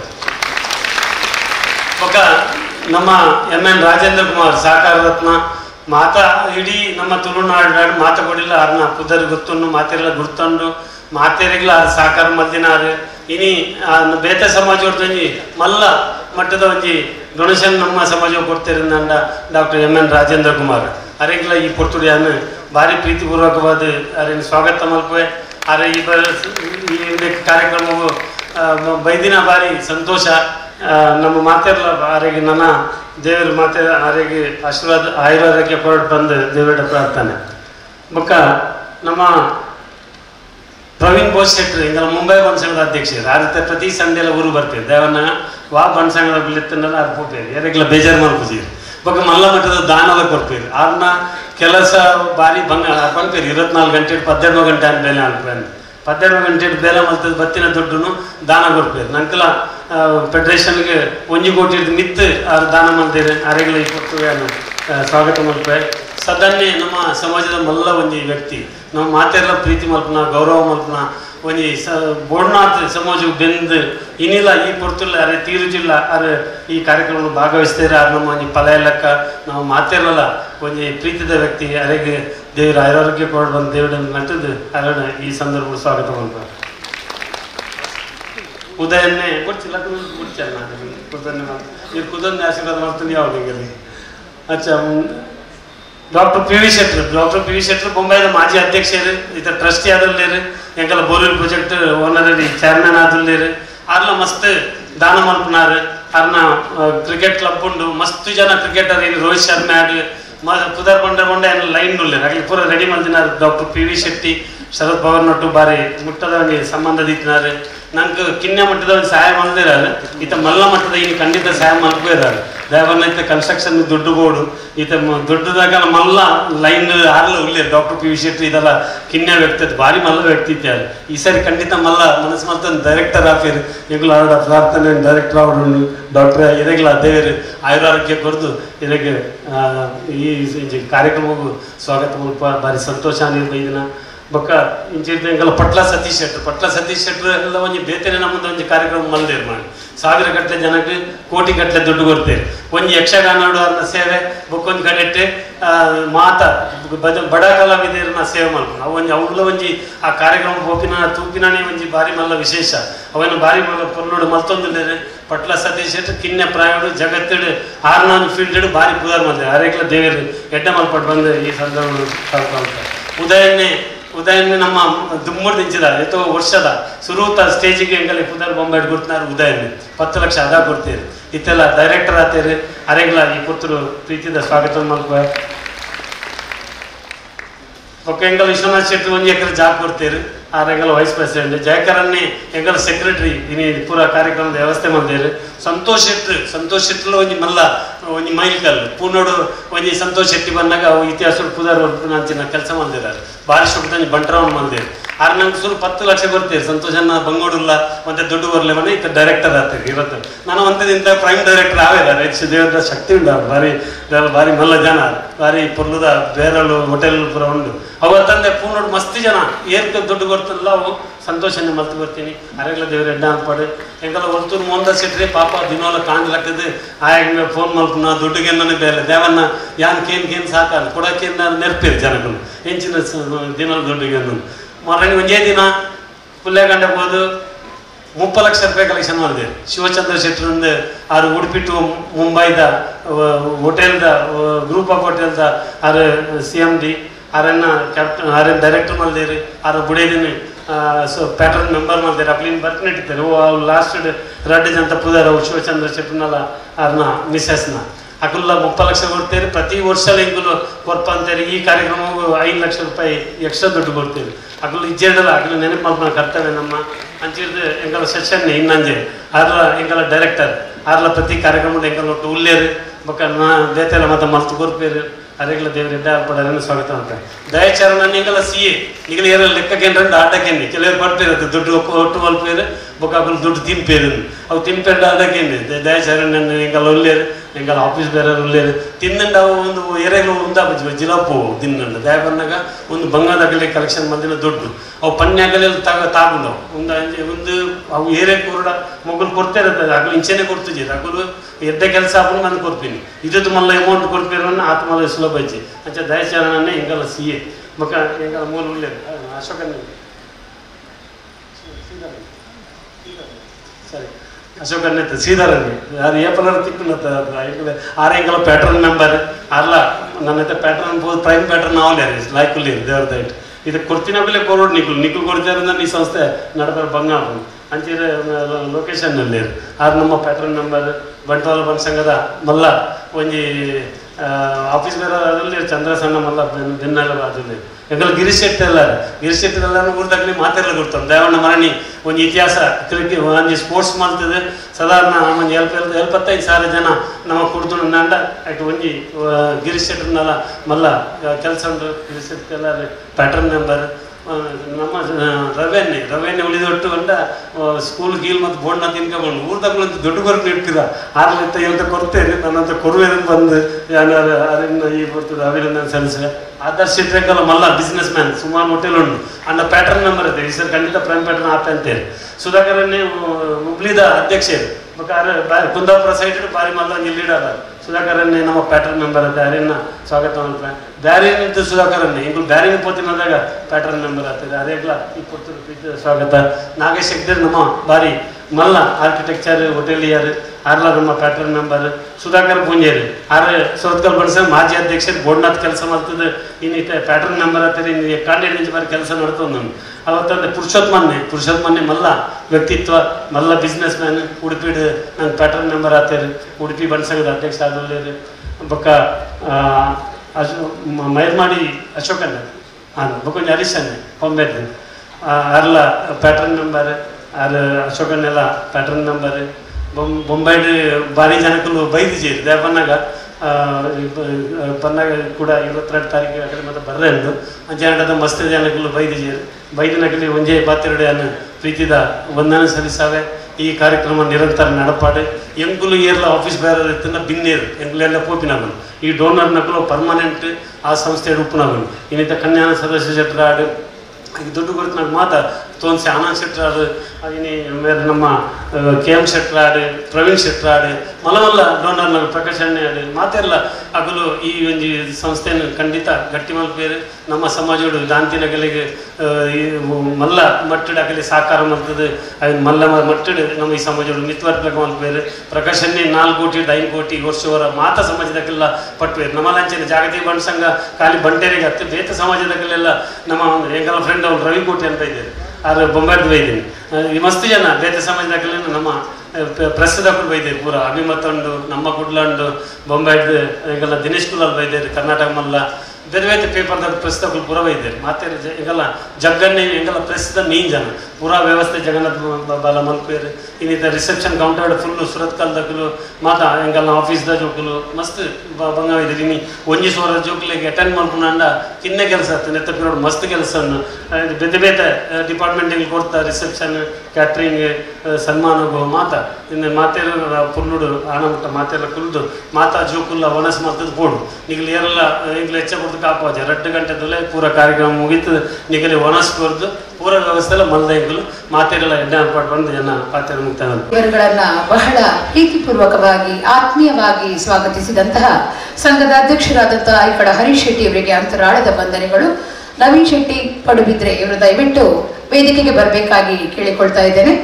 ఒక ನಮ್ಮ ಎಮ್ ಎನ್ ರಾಜೇಂದ್ರ ಕುಮಾರ್ ಸಹಕಾರ ರತ್ನ ಮಾತ ಇಡೀ ನಮ್ಮ ತುಳುನಾಡು ಮಾತ ಕೊಡಿಲ್ಲ ಅದನ್ನ ಪುದರ್ ಗೊತ್ತುಂಡು ಮಾತೆಲ್ಲ ಗುರ್ತಂಡು ಮಾತೆರಿಗ್ಲ ಅದು ಸಹಕಾರ ಮಲ್ದಿನಾರು ಇನಿ ಆ ಬೇತ ಸಮಾಜ ಒಂಜಿ ಮಲ್ಲ ಮಟ್ಟದ ಒಂಜಿ ಡೊನೇಷನ್ ನಮ್ಮ ಸಮಾಜ ಕೊಡ್ತಿರಂದ doctor M N Rajendra Kumar ಅರೆಗ್ಲ ಈ ಪೊರ್ತುಡಿಯನ್ನು ಭಾರಿ ಪ್ರೀತಿಪೂರ್ವಕವಾದ ಅರೇನು ಸ್ವಾಗತ ಮಲ್ಪೆ ಅರೆ ಈ ಬ- ಈ ಒಂದು ಕಾರ್ಯಕ್ರಮವು ಆ, ಮ- ಬೈದಿನ ಬಾರಿ ಸಂತೋಷ ಆ, ನಮ್ಮ ಮಾತೆಲ್ಲ ಆರೆಗೆ ನನ್ನ ದೇವರ ಮಾತೆ ಆರೆಗೆ ಆಶೀರ್ವಾದ ಆಯುರ್ವೇದಕ್ಕೆ ಹೊರಟು ಬಂದು ದೇವರ ಪ್ರಾರ್ಥನೆ ಬೊಕ್ಕ ನಮ್ಮ ಪ್ರವೀಣ್ ಬೋಸ್ ಶೆಟ್ರು ಇಂದ ಮುಂಬೈ ಬಣ್ಸಂಗದ ಅಧ್ಯಕ್ಷರು ಆ ರೀತಿ ಪ್ರತಿ ಸಂಡೆಲ್ಲ ಊರು ಬರ್ತೀವಿ ದೇವನ್ನ ವಾ ಬಣ್ಸಂಗದ ಬಿಲ್ಲಿತ್ತನ್ನೆಲ್ಲ ಅದು ಹೋಗ್ತೀವಿ ಯಾರಿಗೆಲ್ಲ ಬೇಜಾರು ಮಾಡ್ಕೊತೀವಿ ಬೊಕ್ಕ ಮಲ್ಲ ಮಟ್ಟದ ದಾನದ ಕೊಡ್ತೀವಿ ಅದನ್ನ ಕೆಲಸ ಬಾರಿ ಭಂಗ ಕೊಡ್ತೀವಿ ಇಪ್ಪತ್ನಾಲ್ಕು ಗಂಟೆ ಪದ್ದೆರಡು ಗಂಟೆ ಅಂತ ಬೆಲೆ ಅನ್ಕೊಂಡು ಪದ್ದೆರಡು ಗಂಟೆ ಬೆಲೆ ಮಲ್ತದ ಬತ್ತಿನ ದುಡ್ಡು ದಾನ ಕೊಡ್ತೀವಿ ನಂಕಲ ಫೆಡರೇಷನ್ಗೆ ಒಂಜಿ ಕೋಟಿ ಮಿತ್ತು ಅವ್ರು ದಾನ ಮಾಡ್ತೀರಿ ಅರೆಗಳ ಇಪ್ಪತ್ತು ಏನು ಸ್ವಾಗತ ಮಾಡ್ತಾರೆ ಸದನ್ನೇ ನಮ್ಮ ಸಮಾಜದ ಮಲ್ಲ ಒಂಜಿ ವ್ಯಕ್ತಿ ನಮ್ಮ ಮಾತೆಲ್ಲ ಪ್ರೀತಿ ಮಲ್ಪನ ಗೌರವ ಮಲ್ಪನ ಒಂಜಿ ಸ ಬೋಡ್ನಾಥ್ ಸಮಾಜ ಬೆಂದು ಇನ್ನಿಲ್ಲ ಈ ಪೊರ್ತುಲ್ಲ ಅರೆ ತೀರುಜಿಲ್ಲ ಅರೆ ಈ ಕಾರ್ಯಕ್ರಮ ಭಾಗವಹಿಸ್ತಾರೆ ಅರ್ ನಮ್ಮ ಒಂಜಿ ಪಲ ಲೆಕ್ಕ ನಾವು ಮಾತೇರಲ್ಲ ಒಂಜಿ ಪ್ರೀತಿದ ವ್ಯಕ್ತಿ ಅರೆಗೆ ದೇವರ ಆರೋಗ್ಯ ಕೊಡ ಬಂದು ದೇವರನ್ನು ನಟದು ಅರಣ ಈ ಸಂದರ್ಭ ಸ್ವಾಗತ ಮಾಡ್ತಾರೆ ಉದಯನ್ನೇ ಕೊಡ್ತಿಲ್ಲ ಕೊಡ್ತಿಲ್ಲ ಕುದನ್ನೇ ನೀವು ಕುದನ್ನೇ ಆಶೀರ್ವಾದ ಮಾಡ್ತೀನಿ ಯಾವಾಗ ಹಿಂಗಲ್ಲಿ ಅಚ್ಚಾ ಡಾಕ್ಟರ್ ಪಿ ವಿ ಶೆಟ್ರು ಡಾಕ್ಟರ್ ಪಿ ವಿ ಶೆಟ್ರು ಬೊಂಬೈದ ಮಾಜಿ ಅಧ್ಯಕ್ಷರು ಇತ ಟ್ರಸ್ಟಿ ಆದಲ್ಲೇರು ಎಂಕಲ ಬೋರ್ವೆಲ್ ಪ್ರಾಜೆಕ್ಟ್ ಓನರರಿ ಚೇರ್ಮನ್ ಆದಲ್ಲೇರು ಅರ್ಲ ಮಸ್ತ್ ದಾನ ಮಲ್ಪನಾರು ಅರ್ನ ಕ್ರಿಕೆಟ್ ಕ್ಲಬ್ ಉಂಡು ಮಸ್ತ್ ಜನ ಕ್ರಿಕೆಟರ್ ಏನು ರೋಹಿತ್ ಶರ್ಮಾ ಆಗ್ಲಿ ಮ ಪುದರ್ ಬಂಡ ಬಂಡ ಏನು ಲೈನ್ ಉಳ್ಳೇರು ಆಗ್ಲಿ ಪೂರ ರೆಡಿ ಮಲ್ದಿನಾರು doctor P V Shetty Sharath power ನಟ್ಟು ಬಾರಿ ಮುಟ್ಟದ ಒಂದು ಸಂಬಂಧ ದಿಟ್ಟಿನಾರು ನಂಗೆ ಕಿನ್ನೆ ಮಟ್ಟದ ಒಂದು ಸಹಾಯ ಮಾಡಿದಿರಾರು ಈತ ಮಲ್ಲ ಮಟ್ಟದ ಇನ್ನು ಖಂಡಿತ ಸಹಾಯ ಮಲ್ಕೋದಾರು ದೇವರನ್ನ ಈತ ಕನ್ಸ್ಟ್ರಕ್ಷನ್ ದುಡ್ಡು ಬೋರ್ಡು ಈತ ಮ- ದುಡ್ಡದಾಗ ಮಲ್ಲ ಲೈನ್ ಆರ್ಲ ಉಳ್ಳೇ ಡಾಕ್ಟರ್ ಪಿ ವಿ ಶೆಟ್ಟಿ ಇದೆಲ್ಲ ಕಿನ್ನೆ ವ್ಯಕ್ತಿ ಅದು ಭಾರಿ ಮಲ್ಲ ವ್ಯಕ್ತಿ ಇತ್ಯಾರು ಈ ಸರಿ ಖಂಡಿತ ಮಲ್ಲ ಮನಸ್ಸು ಮಾಡ್ತಾನೆ ಡೈರೆಕ್ಟರ್ ಆಫೀರ್ ಈಗಲೂ ಆಡ ಪ್ರಾರ್ಥನೆ ಡೈರೆಕ್ಟರ್ ಅವರು ಡಾಕ್ಟರ್ ಇದೆಲ್ಲ ದೇವರು ಆಯುರಾರೋಗ್ಯ ಕೊರದು ಇದಕ್ಕೆ ಆ, ಈ ಈ ಕಾರ್ಯಕ್ರಮಕ್ಕೂ ಸ್ವಾಗತ ಮುಲ್ಪ ಭಾರಿ ಸಂತೋಷ ನಿರ್ಬೈದಿನ ಬೊಕ್ಕ ಇಂಚಿರ್ದ ಎಂಕಲ್ಲ ಪಟ್ಲ ಸತೀಶ್ ಶೆಟ್ರು ಪಟ್ಲ ಸತೀಶ್ ಶೆಟ್ರು ಎಲ್ಲ ಒಂಜಿ ಬೇತೆನೆ ನಮ್ಮದು ಒಂಜಿ ಕಾರ್ಯಕ್ರಮ ಮಲ್ದೇರ್ ಮಾಡಿ ಸಾವಿರ ಗಟ್ಟಲೆ ಜನಕ್ಕೆ ಕೋಟಿ ಗಟ್ಟಲೆ ದುಡ್ಡು ಕೊಡ್ತೇವೆ ಒಂಜಿ ಯಕ್ಷಗಾನ ಅನ್ನೋ ಸೇವೆ ಬೊಕ್ಕೊಂದು ಕಡೆಟ್ಟೆ ಆ, ಮಾತ ಬಜ ಬಡ ಕಲಾವಿದರನ್ನ ಸೇವೆ ಮಾಡ್ಕೊಂಡು ಅವು ಒಂಜಿ ಅವ್ಲ ಒಂಜಿ ಆ ಕಾರ್ಯಕ್ರಮ ಹೋಪಿನ ತೂಪಿನೇ ಒಂಜಿ ಬಾರಿ ಮಲ್ಲ ವಿಶೇಷ ಅವನ ಬಾರಿ ಮಲ್ಲ ಪೊಲ್ಲುಡು ಮತ್ತೊಂದು ಪಟ್ಲ ಸತೀಶ್ ಶೆಟ್ರು ಕಿನ್ನೆ ಪ್ರಾಯಡು ಜಗತ್ತಿಡು ಆರ್ನಾನ್ ಫೀಲ್ಡ್ ಬಾರಿ ಪುದಾರ್ ಮಂದಿ ಅರೇಕ್ಲ ದೇವರು ಎಡ್ಡ ಮಲ್ಪಟ್ಟು ಬಂದು ಈ ಸಂದರ್ಭ ಉದಯನ್ನೇ ಉದಯನ್ನೇ ನಮ್ಮ ದುಮ್ಮಡ್ ದಿಂಚಿದ ಎತ್ತೋ ವರ್ಷದ ಸುರೂತ ಸ್ಟೇಜಿಗೆ ಎಂಗಲ್ಲಿ ಪುದರ್ ಬೊಂಬೆ ಗುರ್ತಿನಾರು ಉದಯನ್ನೇ ಪತ್ತು ಲಕ್ಷ ಅದ ಕೊಡ್ತೀರಿ ಇತ್ತೆಲ್ಲ ಡೈರೆಕ್ಟರ್ ಆತೇರಿ ಅರೆಗ್ಲ ಈ ಪುತ್ರರು ಪ್ರೀತಿದ ಸ್ವಾಗತ ಮಲ್ಪ ಒಕ್ಕ ಎಂಗಲ್ ವಿಶ್ವನಾಥ್ ಶೆಟ್ಟಿ ಒಂಜಿ ಎಕರೆ ಜಾಬ್ ಕೊಡ್ತೀರಿ ಆರೆಂಗಲ್ ವೈಸ್ ಪ್ರೆಸಿಡೆಂಟ್ ಜಯಕರನ್ನೇ ಎಂಗಲ್ ಸೆಕ್ರೆಟರಿ ಇನಿ ಪೂರ ಕಾರ್ಯಕ್ರಮದ ವ್ಯವಸ್ಥೆ ಮಾಡಿದೇರು ಸಂತೋಷ್ ಶೆಟ್ಟಿ ಸಂತೋಷ್ ಶೆಟ್ಟಿಲು ಒಂಜಿ ಮಲ್ಲ ಒಂಜಿ ಮೈಲ್ ಕಲ್ಲು ಪೂನೋಡು ಒಂಜಿ ಸಂತೋಷ್ ಶೆಟ್ಟಿ ಬಂದಾಗ ಅವು ಇತಿಹಾಸ ಪುದರ್ ಅಂಚಿನ ಕೆಲಸ ಮಾಡಿದಾರೆ ಬಾರಿ ಶುಭ ಬಂಟ್ರವನ್ ಮಂದಿರು ಆರು ನಂಗೆ ಸುರು ಪತ್ತು ಲಕ್ಷ ಕೊಡ್ತೀರಿ ಸಂತೋಷನ ಬಂಗೋಡುಲ್ಲ ಮತ್ತೆ ದುಡ್ಡು ಬರಲಿ ಮನೆ ಇತ್ತ ಡೈರೆಕ್ಟರ್ ಆಗ್ತೀರಿ ಇವತ್ತು ನಾನು ಒಂದದಿಂದ ಪ್ರೈಮ್ ಡೈರೆಕ್ಟರ್ ಆವೇದ ಹೆಚ್ಚು ದೇವರ ಶಕ್ತಿ ಉಂಟು ಅವ್ರು. ಬಾರಿ ದೇವ್ರು ಬಾರಿ ಮಲ್ಲ ಜನ ಬಾರಿ ಪುರ್ಲದ ಬೇರಲು ಹೋಟೆಲ್ ಪುರ ಉಂಡು ಅವತ್ತಂದೆ ಪೂರ್ಣ ಮಸ್ತ್ ಜನ ಏನ್ ದುಡ್ಡು ಕೊಡ್ತಲ್ಲ ಅವು ಸಂತೋಷನೇ ಮರ್ತು ಬರ್ತೀನಿ ಅರೆಗ್ಲ ದೇವ್ರ ಎಡ್ಡ ಅನ್ಪಾಡು ಎಂಗೆಲ್ಲ ಹೊರ್ತೂರು ಮೊಂದ ಸಿಟ್ರಿ ಪಾಪ ದಿನೋಲ ಕಾಣ್ಲಕ್ಕದು ಆಯಾಗ ಫೋನ್ ಮಲ್ಪುನ ದುಡ್ಡಿಗೆ ನನಗೆ ಬೇರೆ ದೇವನ್ನ ಯಾನ್ ಕೇನ್ ಕೇನ್ ಸಾಕಲ್ಲ ಕೊಡಕ್ಕೆ ನೆರ್ಪಿರಿ ಜನಗಳು ಹೆಂಚಿನ ದಿನದ ದುಡ್ಡಿಗೆ ಮರಣಿ ಒಂದೇ ದಿನ ಪುಲ್ಯಗಂಡ ಹೋದು ಮುಪ್ಪ ಲಕ್ಷ ರೂಪಾಯಿ ಕಲೆಕ್ಷನ್ ಮಾಡಿದೆ ಶಿವಚಂದ್ರ ಶೆಟ್ಟರಿಂದ ಆರು ಉಡುಪಿ ಟು ಮುಂಬೈದ ಹೋಟೆಲ್ದ ಗ್ರೂಪ್ ಆಫ್ ಹೋಟೆಲ್ದ ಆರು ಸಿ ಎಮ್ ಡಿ ಆರನ್ನ ಕ್ಯಾಪ್ಟನ್ ಆರನ್ನ ಡೈರೆಕ್ಟರ್ ಮಾಡಿದೇರಿ ಆರು ಬುಡೇದಿನ ಸೊ ಪ್ಯಾಟರ್ನ್ ಮೆಂಬರ್ ಮಾಡಿದ್ದಾರೆ ಅಪ್ಲಿನ್ ಬರ್ತಿನಿಟ್ಟಿದ್ದಾರೆ ಓ ಅವು ಲಾಸ್ಟ್ ರಡ್ಡು ಜಂತ ಪುದಾರ ಅವು ಶಿವಚಂದ್ರ ಶೆಟ್ಟರ್ನಲ್ಲ ಆರ್ನ ಮಿಸ್ಸಸ್ನ ಅಕುಲ್ಲ ಮುಪ್ಪ ಲಕ್ಷ ಕೊಡ್ತೇವೆ ಪ್ರತಿ ವರ್ಷ ಎಂಗುಲು ಕೊರ್ಪ ಅಂತೇಳಿ ಈ ಕಾರ್ಯಕ್ರಮವು ಐದು ಲಕ್ಷ ರೂಪಾಯಿ ಎಕ್ಸ್ಟ್ರಾ ದುಡ್ಡು ಕೊಡ್ತೇವೆ ಅಕುಲು ಇಜ್ಜೆಡಲ್ಲ ಅಕುಲು ನೆನಪು ಮಾಡ್ಕೊಂಡು ಕರ್ತವ್ಯ ನಮ್ಮ ಅಂಚಿರ್ದು ಎಂಗಲ ಸೆಷನ್ ಇನ್ನಂಜೆ ಆರ್ಲ ಎಂಗಲ ಡೈರೆಕ್ಟರ್ ಆರ್ಲ ಪ್ರತಿ ಕಾರ್ಯಕ್ರಮದ ಎಂಗಲ ಒಟ್ಟು ಉಲ್ಲೇರು ಬೊಕ್ಕ ನಾ ದೇತೆಲ್ಲ ಮತ್ತೆ ಮಲ್ತು ಕೊರ್ಪೇರು ಅರೆಗ್ಲ ದೇವ್ರ ಎಡ್ಡ ಪಡೋದನ್ನು ಸ್ವಾಗತ ಅಂತ ದಯಾಚರಣ ನಿಂಗಲ ಸಿ ಎ ನಿಗಲ ಏರ ಲೆಕ್ಕಕ್ಕೆ రెండు ಆಟಕ್ಕೆ ಕೆಲವರು ಬರ್ತಿರುತ್ತೆ ದುಡ್ಡು ಒಟ್ಟು ಮಲ್ಪೇರು ಬೊಕ್ಕ ಅಕುಲು ದುಡ್ಡು ತಿಂಪೇರು ಅವು ತಿಂಪೇರು ಆಟಕ್ಕೆ ದಯಾಚರಣ ನಿಂಗಲ ಒಲ್ಲೇರು ಎಂಗಲ ಆಫೀಸ್ ಬೇರೆ ಉಳ್ಳೇರು ತಿನ್ನಂಡ ಅವು ಒಂದು ಎರೆಗಳು ಉಂದ ಜಿಲಾಪು ತಿನ್ನಂಡ ದಯ ಬಂದಾಗ ಒಂದು ಬಂಗಾದಗಲಿ ಕಲೆಕ್ಷನ್ ಮಂದಿನ ದುಡ್ಡು ಅವು ಪನ್ಯಾಗಲಿ ತಾಗ ತಾಗುಂಡು ಒಂದು ಅಂಜೆ ಒಂದು ಅವು ಏರೆ ಕೂರ್ಡ ಮೊಗಲು ಕೊಡ್ತಾ ಇರ್ತದೆ ಅಗಲು ಇಂಚೆನೆ ಕೊಡ್ತಿದ್ದೆ ಅಗಲು ಎಡ್ಡ ಕೆಲಸ ಹಾಕೊಂಡು ನಾನು ಕೊಡ್ತೀನಿ ಇದದ್ದು ಮಲ್ಲ ಅಮೌಂಟ್ ಕೊಡ್ತೀರನ್ನ ಆತ ಮಲ್ಲ ಸುಲಭ ಇಜ್ಜಿ ಅಂಚೆ ದಯಚಾರಣನೇ ಎಂಗಲ ಸಿ ಎ ಮಕ್ಕ ಎಂಗಲ ಮೂಲ ಉಳ್ಳೇರು ಅಶೋಕನ್ ಸರಿ ಅಶೋಕ್ ಅನ್ನತ್ತೆ ಸೀದಾರಲ್ಲಿ ಯಾರು ಏ ಪಲರ್ ತಿಕ್ಕನತ್ತ ಆರೆಂಗಲ ಪ್ಯಾಟರ್ನ್ ನಂಬರ್ ಅಲ್ಲ ನನ್ನ ಹತ್ರ ಪ್ಯಾಟರ್ನ್ ಬೋದು ಪ್ರೈಮ್ ಪ್ಯಾಟರ್ನ್ ಅವಲೇ ಲೈಕುಲ್ಲಿ ದೇವ್ರ ದೈಟ್ ಇದು ಕೊಡ್ತೀನಿ ಬೆಲೆ ಕೊರೋಡ್ ನಿಕ್ಕುಲ್ ನಿಕ್ಕುಲ್ ಕೊಡ್ತಾರಿಂದ ಈ ಸಂಸ್ಥೆ ನಡೆದಾರ ಬಂಗಾರ ಅಂಚಿರ ಲೊಕೇಶನ್ನಲ್ಲಿ ಆರು ನಮ್ಮ ಪ್ಯಾಟರ್ನ್ ನಂಬರ್ ಬಂಟ್ವಾಳ ಬಂಡ್ ಸಂಘದ ಮಲ್ಲ ಒಂಜಿ ಆಫೀಸ್ ಬೇರೆ ಅದ್ರಲ್ಲಿ ಚಂದ್ರ ಸಣ್ಣ ಮಲ್ಲ ಬೆನ್ನೆಲ್ಲ ಅದ್ರಲ್ಲಿ ಎಂಗಲ್ ಗಿರೀಶ್ ಶೆಟ್ಟಿ ಎಲ್ಲ ಗಿರೀಶ್ ಶೆಟ್ಟಿ ಎಲ್ಲ ಊರ್ದಾಗಲಿ ಮಾತೆಲ್ಲ ಕೊಡ್ತಾನೆ ದೇವಣ್ಣ ಮರಣಿ ಒಂದು ಇತಿಹಾಸ ಕ್ರಿಕೆಟ್ ಒಂದು ಸ್ಪೋರ್ಟ್ಸ್ ಮಾಡ್ತದೆ ಸಾಧಾರಣ ಒಂದು ಎಲ್ಪ ಎಲ್ಪತ್ತೈದು ಸಾವಿರ ಜನ ನಮ್ಮ ಕುಡ್ದು ನಂಡ ಆಯ್ತು ಒಂಜಿ ಗಿರೀಶ್ ಶೆಟ್ಟರ್ನೆಲ್ಲ ಮಲ್ಲ ಕೆಲಸ ಉಂಟು ಗಿರೀಶ್ ಶೆಟ್ಟಿ ಎಲ್ಲ ಪ್ಯಾಟರ್ನ್ ನಂಬರ್ ನಮ್ಮ ರವೆನ್ನೆ ರವೆನ್ನೆ ಉಳಿದೊಟ್ಟು ಗಂಡ ಸ್ಕೂಲ್ ಗೀಲ್ ಮತ್ತು ಬೋಂಡ್ನ ತಿನ್ಕೊಂಡು ಊರ್ದಾಗ್ಲಂತ ದೊಡ್ಡ ಬರ್ಕು ಇಡ್ತೀರ ಆರ್ಲಿಂತ ಎಂತ ಕೊಡ್ತೇನೆ ನನ್ನಂತ ಕೊರುವೇನ ಬಂದು ಯಾರು ಅರಿನ್ನ ಈ ಬರ್ತದೆ ಅಭಿನಂದನೆ ಸಲ್ಲಿಸ ಆದರ್ಶ ಇಟ್ರೇಕಲ್ಲ ಮಲ್ಲ ಬಿಸ್ನೆಸ್ ಮ್ಯಾನ್ ಸುಮಾರು ಹೋಟೆಲ್ ಉಂಟು ಅಂಡ ಪ್ಯಾಟರ್ನ್ ನಂಬರ್ ಇದೆ ಈ ಸರ್ ಖಂಡಿತ ಪ್ರೈಮ್ ಪ್ಯಾಟರ್ನ್ ಆತ ಅಂತೇಳಿ ಸುಧಾಕರನ್ನೇ ಹುಬ್ಳಿದ ಅಧ್ಯಕ್ಷರು ಬೇಕಾದ್ರೆ ಬಾರಿ ಕುಂದಾಪುರ ಸೈಡ್ ಬಾರಿ ಮಲ್ಲ ಲೀಡರ್ ಸುಧಾಕರನ್ನೇ ನಮ್ಮ ಪ್ಯಾಟರ್ನ್ ನಂಬರ್ ಇದೆ ಅರಿನ್ನ ಸ್ವಾಗತ ಅಂತ ಬ್ಯಾರಿನಿಂದ ಸುಧಾಕರನ್ನೇ ಇಂಗು ಬ್ಯಾರಿನ ಪೋತಿನದಾಗ ಪ್ಯಾಟರ್ನ್ ನಂಬರ್ ಆಗ್ತದೆ ಅದೇಗ್ಲ ಈ ಕೊಡ್ತಿರೋ ಪ್ರೀತಿಯ ಸ್ವಾಗತ ನಾಗೇಶ್ ಹೆಗ್ಡೆ ನಮ್ಮ ಬಾರಿ ಮಲ್ಲ ಆರ್ಕಿಟೆಕ್ಚರ್ ಹೋಟೆಲಿಯರ್ ಆರ್ಲ ನಮ್ಮ ಪ್ಯಾಟರ್ನ್ ನಂಬರ್ ಸುಧಾಕರ್ ಪೂಂಜೇರಿ ಆರ್ ಸೋತ್ಕಲ್ ಬಣಸ ಮಾಜಿ ಅಧ್ಯಕ್ಷರು ಬೋರ್ಡ್ನಾಥ್ ಕೆಲಸ ಮಾಡ್ತದೆ ಇನ್ನಿಟ್ಟ ಪ್ಯಾಟರ್ನ್ ನಂಬರ್ ಆಗ್ತದೆ ಇನ್ನು ಕಾಂಡೇಡ್ ನಿಂಚ ಬಾರಿ ಕೆಲಸ ನಡ್ತದೆ ನಾನು ಅವತ್ತಂದ್ರೆ ಪುರುಷೋತ್ಮನ್ನೆ ಪುರುಷೋತ್ಮನ್ನೆ ಮಲ್ಲ ವ್ಯಕ್ತಿತ್ವ ಮಲ್ಲ ಬಿಸ್ನೆಸ್ ಮ್ಯಾನ್ ಉಡುಪಿಡ್ ನಂಗೆ ಪ್ಯಾಟರ್ನ್ ನಂಬರ್ ಆಗ್ತೇರಿ ಉಡುಪಿ ಬಣಸಂಗದ ಅಧ್ಯಕ್ಷ ಆದಲ್ಲಿ ಬೊಕ್ಕ ಅಶೋ ಮೈರ್ಮಾಡಿ ಅಶೋಕನ್ನ ಹಾಂ ಬೊಕೊಂಜಿ ಹರೀಶನ್ನೆ ಬೊಂಬೆದ್ದು ಅರ್ಲ ಪ್ಯಾಟರ್ನ್ ನಂಬರ್ ಆರ್ ಅಶೋಕನ್ನೆಲ್ಲ ಪ್ಯಾಟರ್ನ್ ನಂಬರ್ ಬೊಂ ಬೊಂಬೈಡ್ ಭಾರಿ ಜನಕ್ಕೂ ಬೈದು ಸೇರಿ ದೇ ಬಂದಾಗ ಬಂದಾಗ ಕೂಡ ಇವತ್ತೆರಡು ತಾರೀಕು ಆ ಕಡೆ ಮತ್ತೆ ಬರ್ರೆ ಅಂದು ಅಂಜಾಂಡದ ಮಸ್ತ್ ಜನಕ್ಕೂ ಬೈದು ಸೇರಿ ಬೈದಿನಕಲಿ ಒಂಜೇ ಬಾತಿರಡೆ ಅನ್ನು ಪ್ರೀತಿದ ವಂದನೆ ಸಲ್ಲಿಸಾವೆ ಈ ಕಾರ್ಯಕ್ರಮ ನಿರಂತರ ನಡಪಾಡು ಎಂಗುಲು ಏರ್ಲ ಆಫೀಸ್ ಬೇರೆ ಎತ್ತಿನ ಬಿನ್ನೇರು ಎಂಗುಲೆಲ್ಲ ಪೋಪಿನವನು ಈ ಡೋನರ್ ನಕಲು ಪರ್ಮನೆಂಟ್ ಆ ಸಂಸ್ಥೆ ಉಪ್ಪುನವನು ಇನ್ನಿತ ಕನ್ಯಾನ ಸದಸ್ಯ ಜಟ್ರಾಡು ಈಗ ದುಡ್ಡು ಕೊಡ್ತು నాకు ಮಾತ ತೋನ್ಸಿ ಆನಂದ್ ಶೆಟ್ರಾಡು ಅದಿನಿ ಮೇರೆ ನಮ್ಮ ಕೆ ಎಂ ಶೆಟ್ರಾಡು ಪ್ರವೀಣ್ ಶೆಟ್ರಾಡು ಮಲ್ಲ ಮಲ್ಲ ಡೋನರ್ ನಗು ಪ್ರಕಾಶ್ ಅಣ್ಣೆ ಆಡು ಮಾತೆಲ್ಲ ಅಗಲು ಈ ಒಂಜಿ ಸಂಸ್ಥೆಯನ್ನು ಖಂಡಿತ ಗಟ್ಟಿ ಮಲ್ಪೇರು ನಮ್ಮ ಸಮಾಜೋಡು ಗಾಂಧಿನಗಲಿಗೆ ಈ ಮಲ್ಲ ಮಟ್ಟಡು ಅಗಲಿ ಸಾಕಾರ ಮಾಡ್ತದೆ ಅದು ಮಲ್ಲ ಮಟ್ಟಡು ನಮ್ಮ ಈ ಸಮಾಜೋಡು ಮಿತ್ವರ್ಪಕ ಮಲ್ಪೇರು ಪ್ರಕಾಶ್ ಅಣ್ಣೆ ನಾಲ್ಕು ಕೋಟಿ ಐದು ಕೋಟಿ ವರ್ಷವರ ಮಾತ ಸಮಾಜದಕ್ಕೆಲ್ಲ ಪಟ್ವೇರು ನಮ್ಮಲಂಚಿನ ಜಾಗತಿಕ ಬಂಡ್ ಸಂಘ ಖಾಲಿ ಬಂಟೇರಿಗೆ ಹತ್ತು ಬೇತ ಸಮಾಜದಕ್ಕೆಲ್ಲ ನಮ್ಮ ಒಂದು ಎಂಗಲ ಫ್ರೆಂಡ್ ಅವ್ರು ರವಿ ಕೋಟಿ ಅಂತ ಇದ್ದಾರೆ ಆದ್ರೆ ಬೊಂಬಾರ್ದು ಬೈದೀನಿ ಈ ಮಸ್ತ್ ಜನ ಬೇತೆ ಸಮಾಜದಾಗಲೇ ನಮ್ಮ ಪ್ರಸ್ತುತಕ್ಕೂ ಬೈದೇರಿ ಪೂರ ಅಭಿಮತ ಉಂಡು ನಮ್ಮ ಕುಡ್ಲ ಉಂಡು ಬೊಂಬಾಯ್ದು ಈಗೆಲ್ಲ ದಿನೇಶ್ ಕುಲಾಲ್ ಬೈದೇರಿ ಕರ್ನಾಟಕ ಮಲ್ಲ ಬೇರೆ ಬೇರೆ ಪೇಪರ್ದಾಗ ಪುಸ್ತಕಗಳು ಪುರವೇ ಇದ್ದಾರೆ ಮತ್ತೆ ಈಗೆಲ್ಲ ಜಗ್ಗನ್ನೇ ಈಗೆಲ್ಲ ಪ್ರಸ್ತುತ ಮೀನ್ ಜನ ಪೂರಾ ವ್ಯವಸ್ಥೆ ಜಗನ್ನಾಥ ಬ- ಬಾಲ ಮಲ್ಪೇರು ಇನ್ನಿತ ರಿಸೆಪ್ಷನ್ ಕೌಂಟರ್ ಫುಲ್ಲು ಸುರತ್ ಕಾಲದಕ್ಕಲು ಮಾತಾ ಎಂಗೆಲ್ಲ ಆಫೀಸ್ದ ಜೋಕುಲು ಮಸ್ತ್ ಬ- ಬಂಗಾವ ಇದ್ರಿ ನೀ ಒಂಜಿ ಸಾವಿರ ಜೋಕುಲಿಗೆ ಅಟೆಂಡ್ ಮಾಡ್ಕೊಂಡ ಕಿನ್ನೆ ಕೆಲಸ ಆಗ್ತದೆ ನೆತ್ತ ಪಿರೋಡ್ ಮಸ್ತ್ ಕೆಲಸ ಬೇತೆ ಬೇತೆ ಡಿಪಾರ್ಟ್ಮೆಂಟಿಗೆ ಕೊಡ್ತಾ ರಿಸೆಪ್ಷನ್ ಕ್ಯಾಟ್ರಿಂಗ್ ಸನ್ಮಾನಗು ಮಾತ ಇನ್ನು ಮಾತೆಲ್ಲ ಪುಲ್ಲುಡು ಆಣಮುಟ್ಟ ಮಾತೆಲ್ಲ ಕುಲ್ದು ಮಾತಾ ಜೋಕುಲ್ಲ ಒನಸ್ ಮಾಡ್ತದ ಪೋಡು ನಿಗಲಿ ಏರೆಲ್ಲ ಈಗಲೇ ಹೆಚ್ಚ ಕೊಡ್ದು ಕಾಪಾಜ ಎರಡು ಗಂಟೆದಲ್ಲೇ ಪೂರ ಕಾರ್ಯಕ್ರಮ ಮುಗೀತು ನಿಗಲಿ ಒನಸ್ ಕೊರ್ದು ಪೂರ ವ್ಯವಸ್ಥೆ ಎಲ್ಲ ಮಲ್ದೈಗಳು ಮಾತೆಲ್ಲ ಎಡ್ಡೆ ಅನ್ಪಾಟ್ ಬಂದು ಜನ ಪಾತ್ರೆ ಮುಗ್ತಾನೆ ಇವರುಗಳನ್ನ ಬಹಳ ಪ್ರೀತಿಪೂರ್ವಕವಾಗಿ ಆತ್ಮೀಯವಾಗಿ ಸ್ವಾಗತಿಸಿದಂತಹ ಸಂಘದ ಅಧ್ಯಕ್ಷರಾದಂತಹ ಈ ಕಡೆ ಹರೀಶ್ ಶೆಟ್ಟಿ ಅವರಿಗೆ ಅಂತರಾಳದ ವಂದನೆಗಳು ನವೀನ್ ಶೆಟ್ಟಿ ಪಡುಬಿದ್ರೆ ಇವರು ದಯವಿಟ್ಟು ವೇದಿಕೆಗೆ ಬರಬೇಕಾಗಿ ಕೇಳಿಕೊಳ್ತಾ ಇದ್ದೇನೆ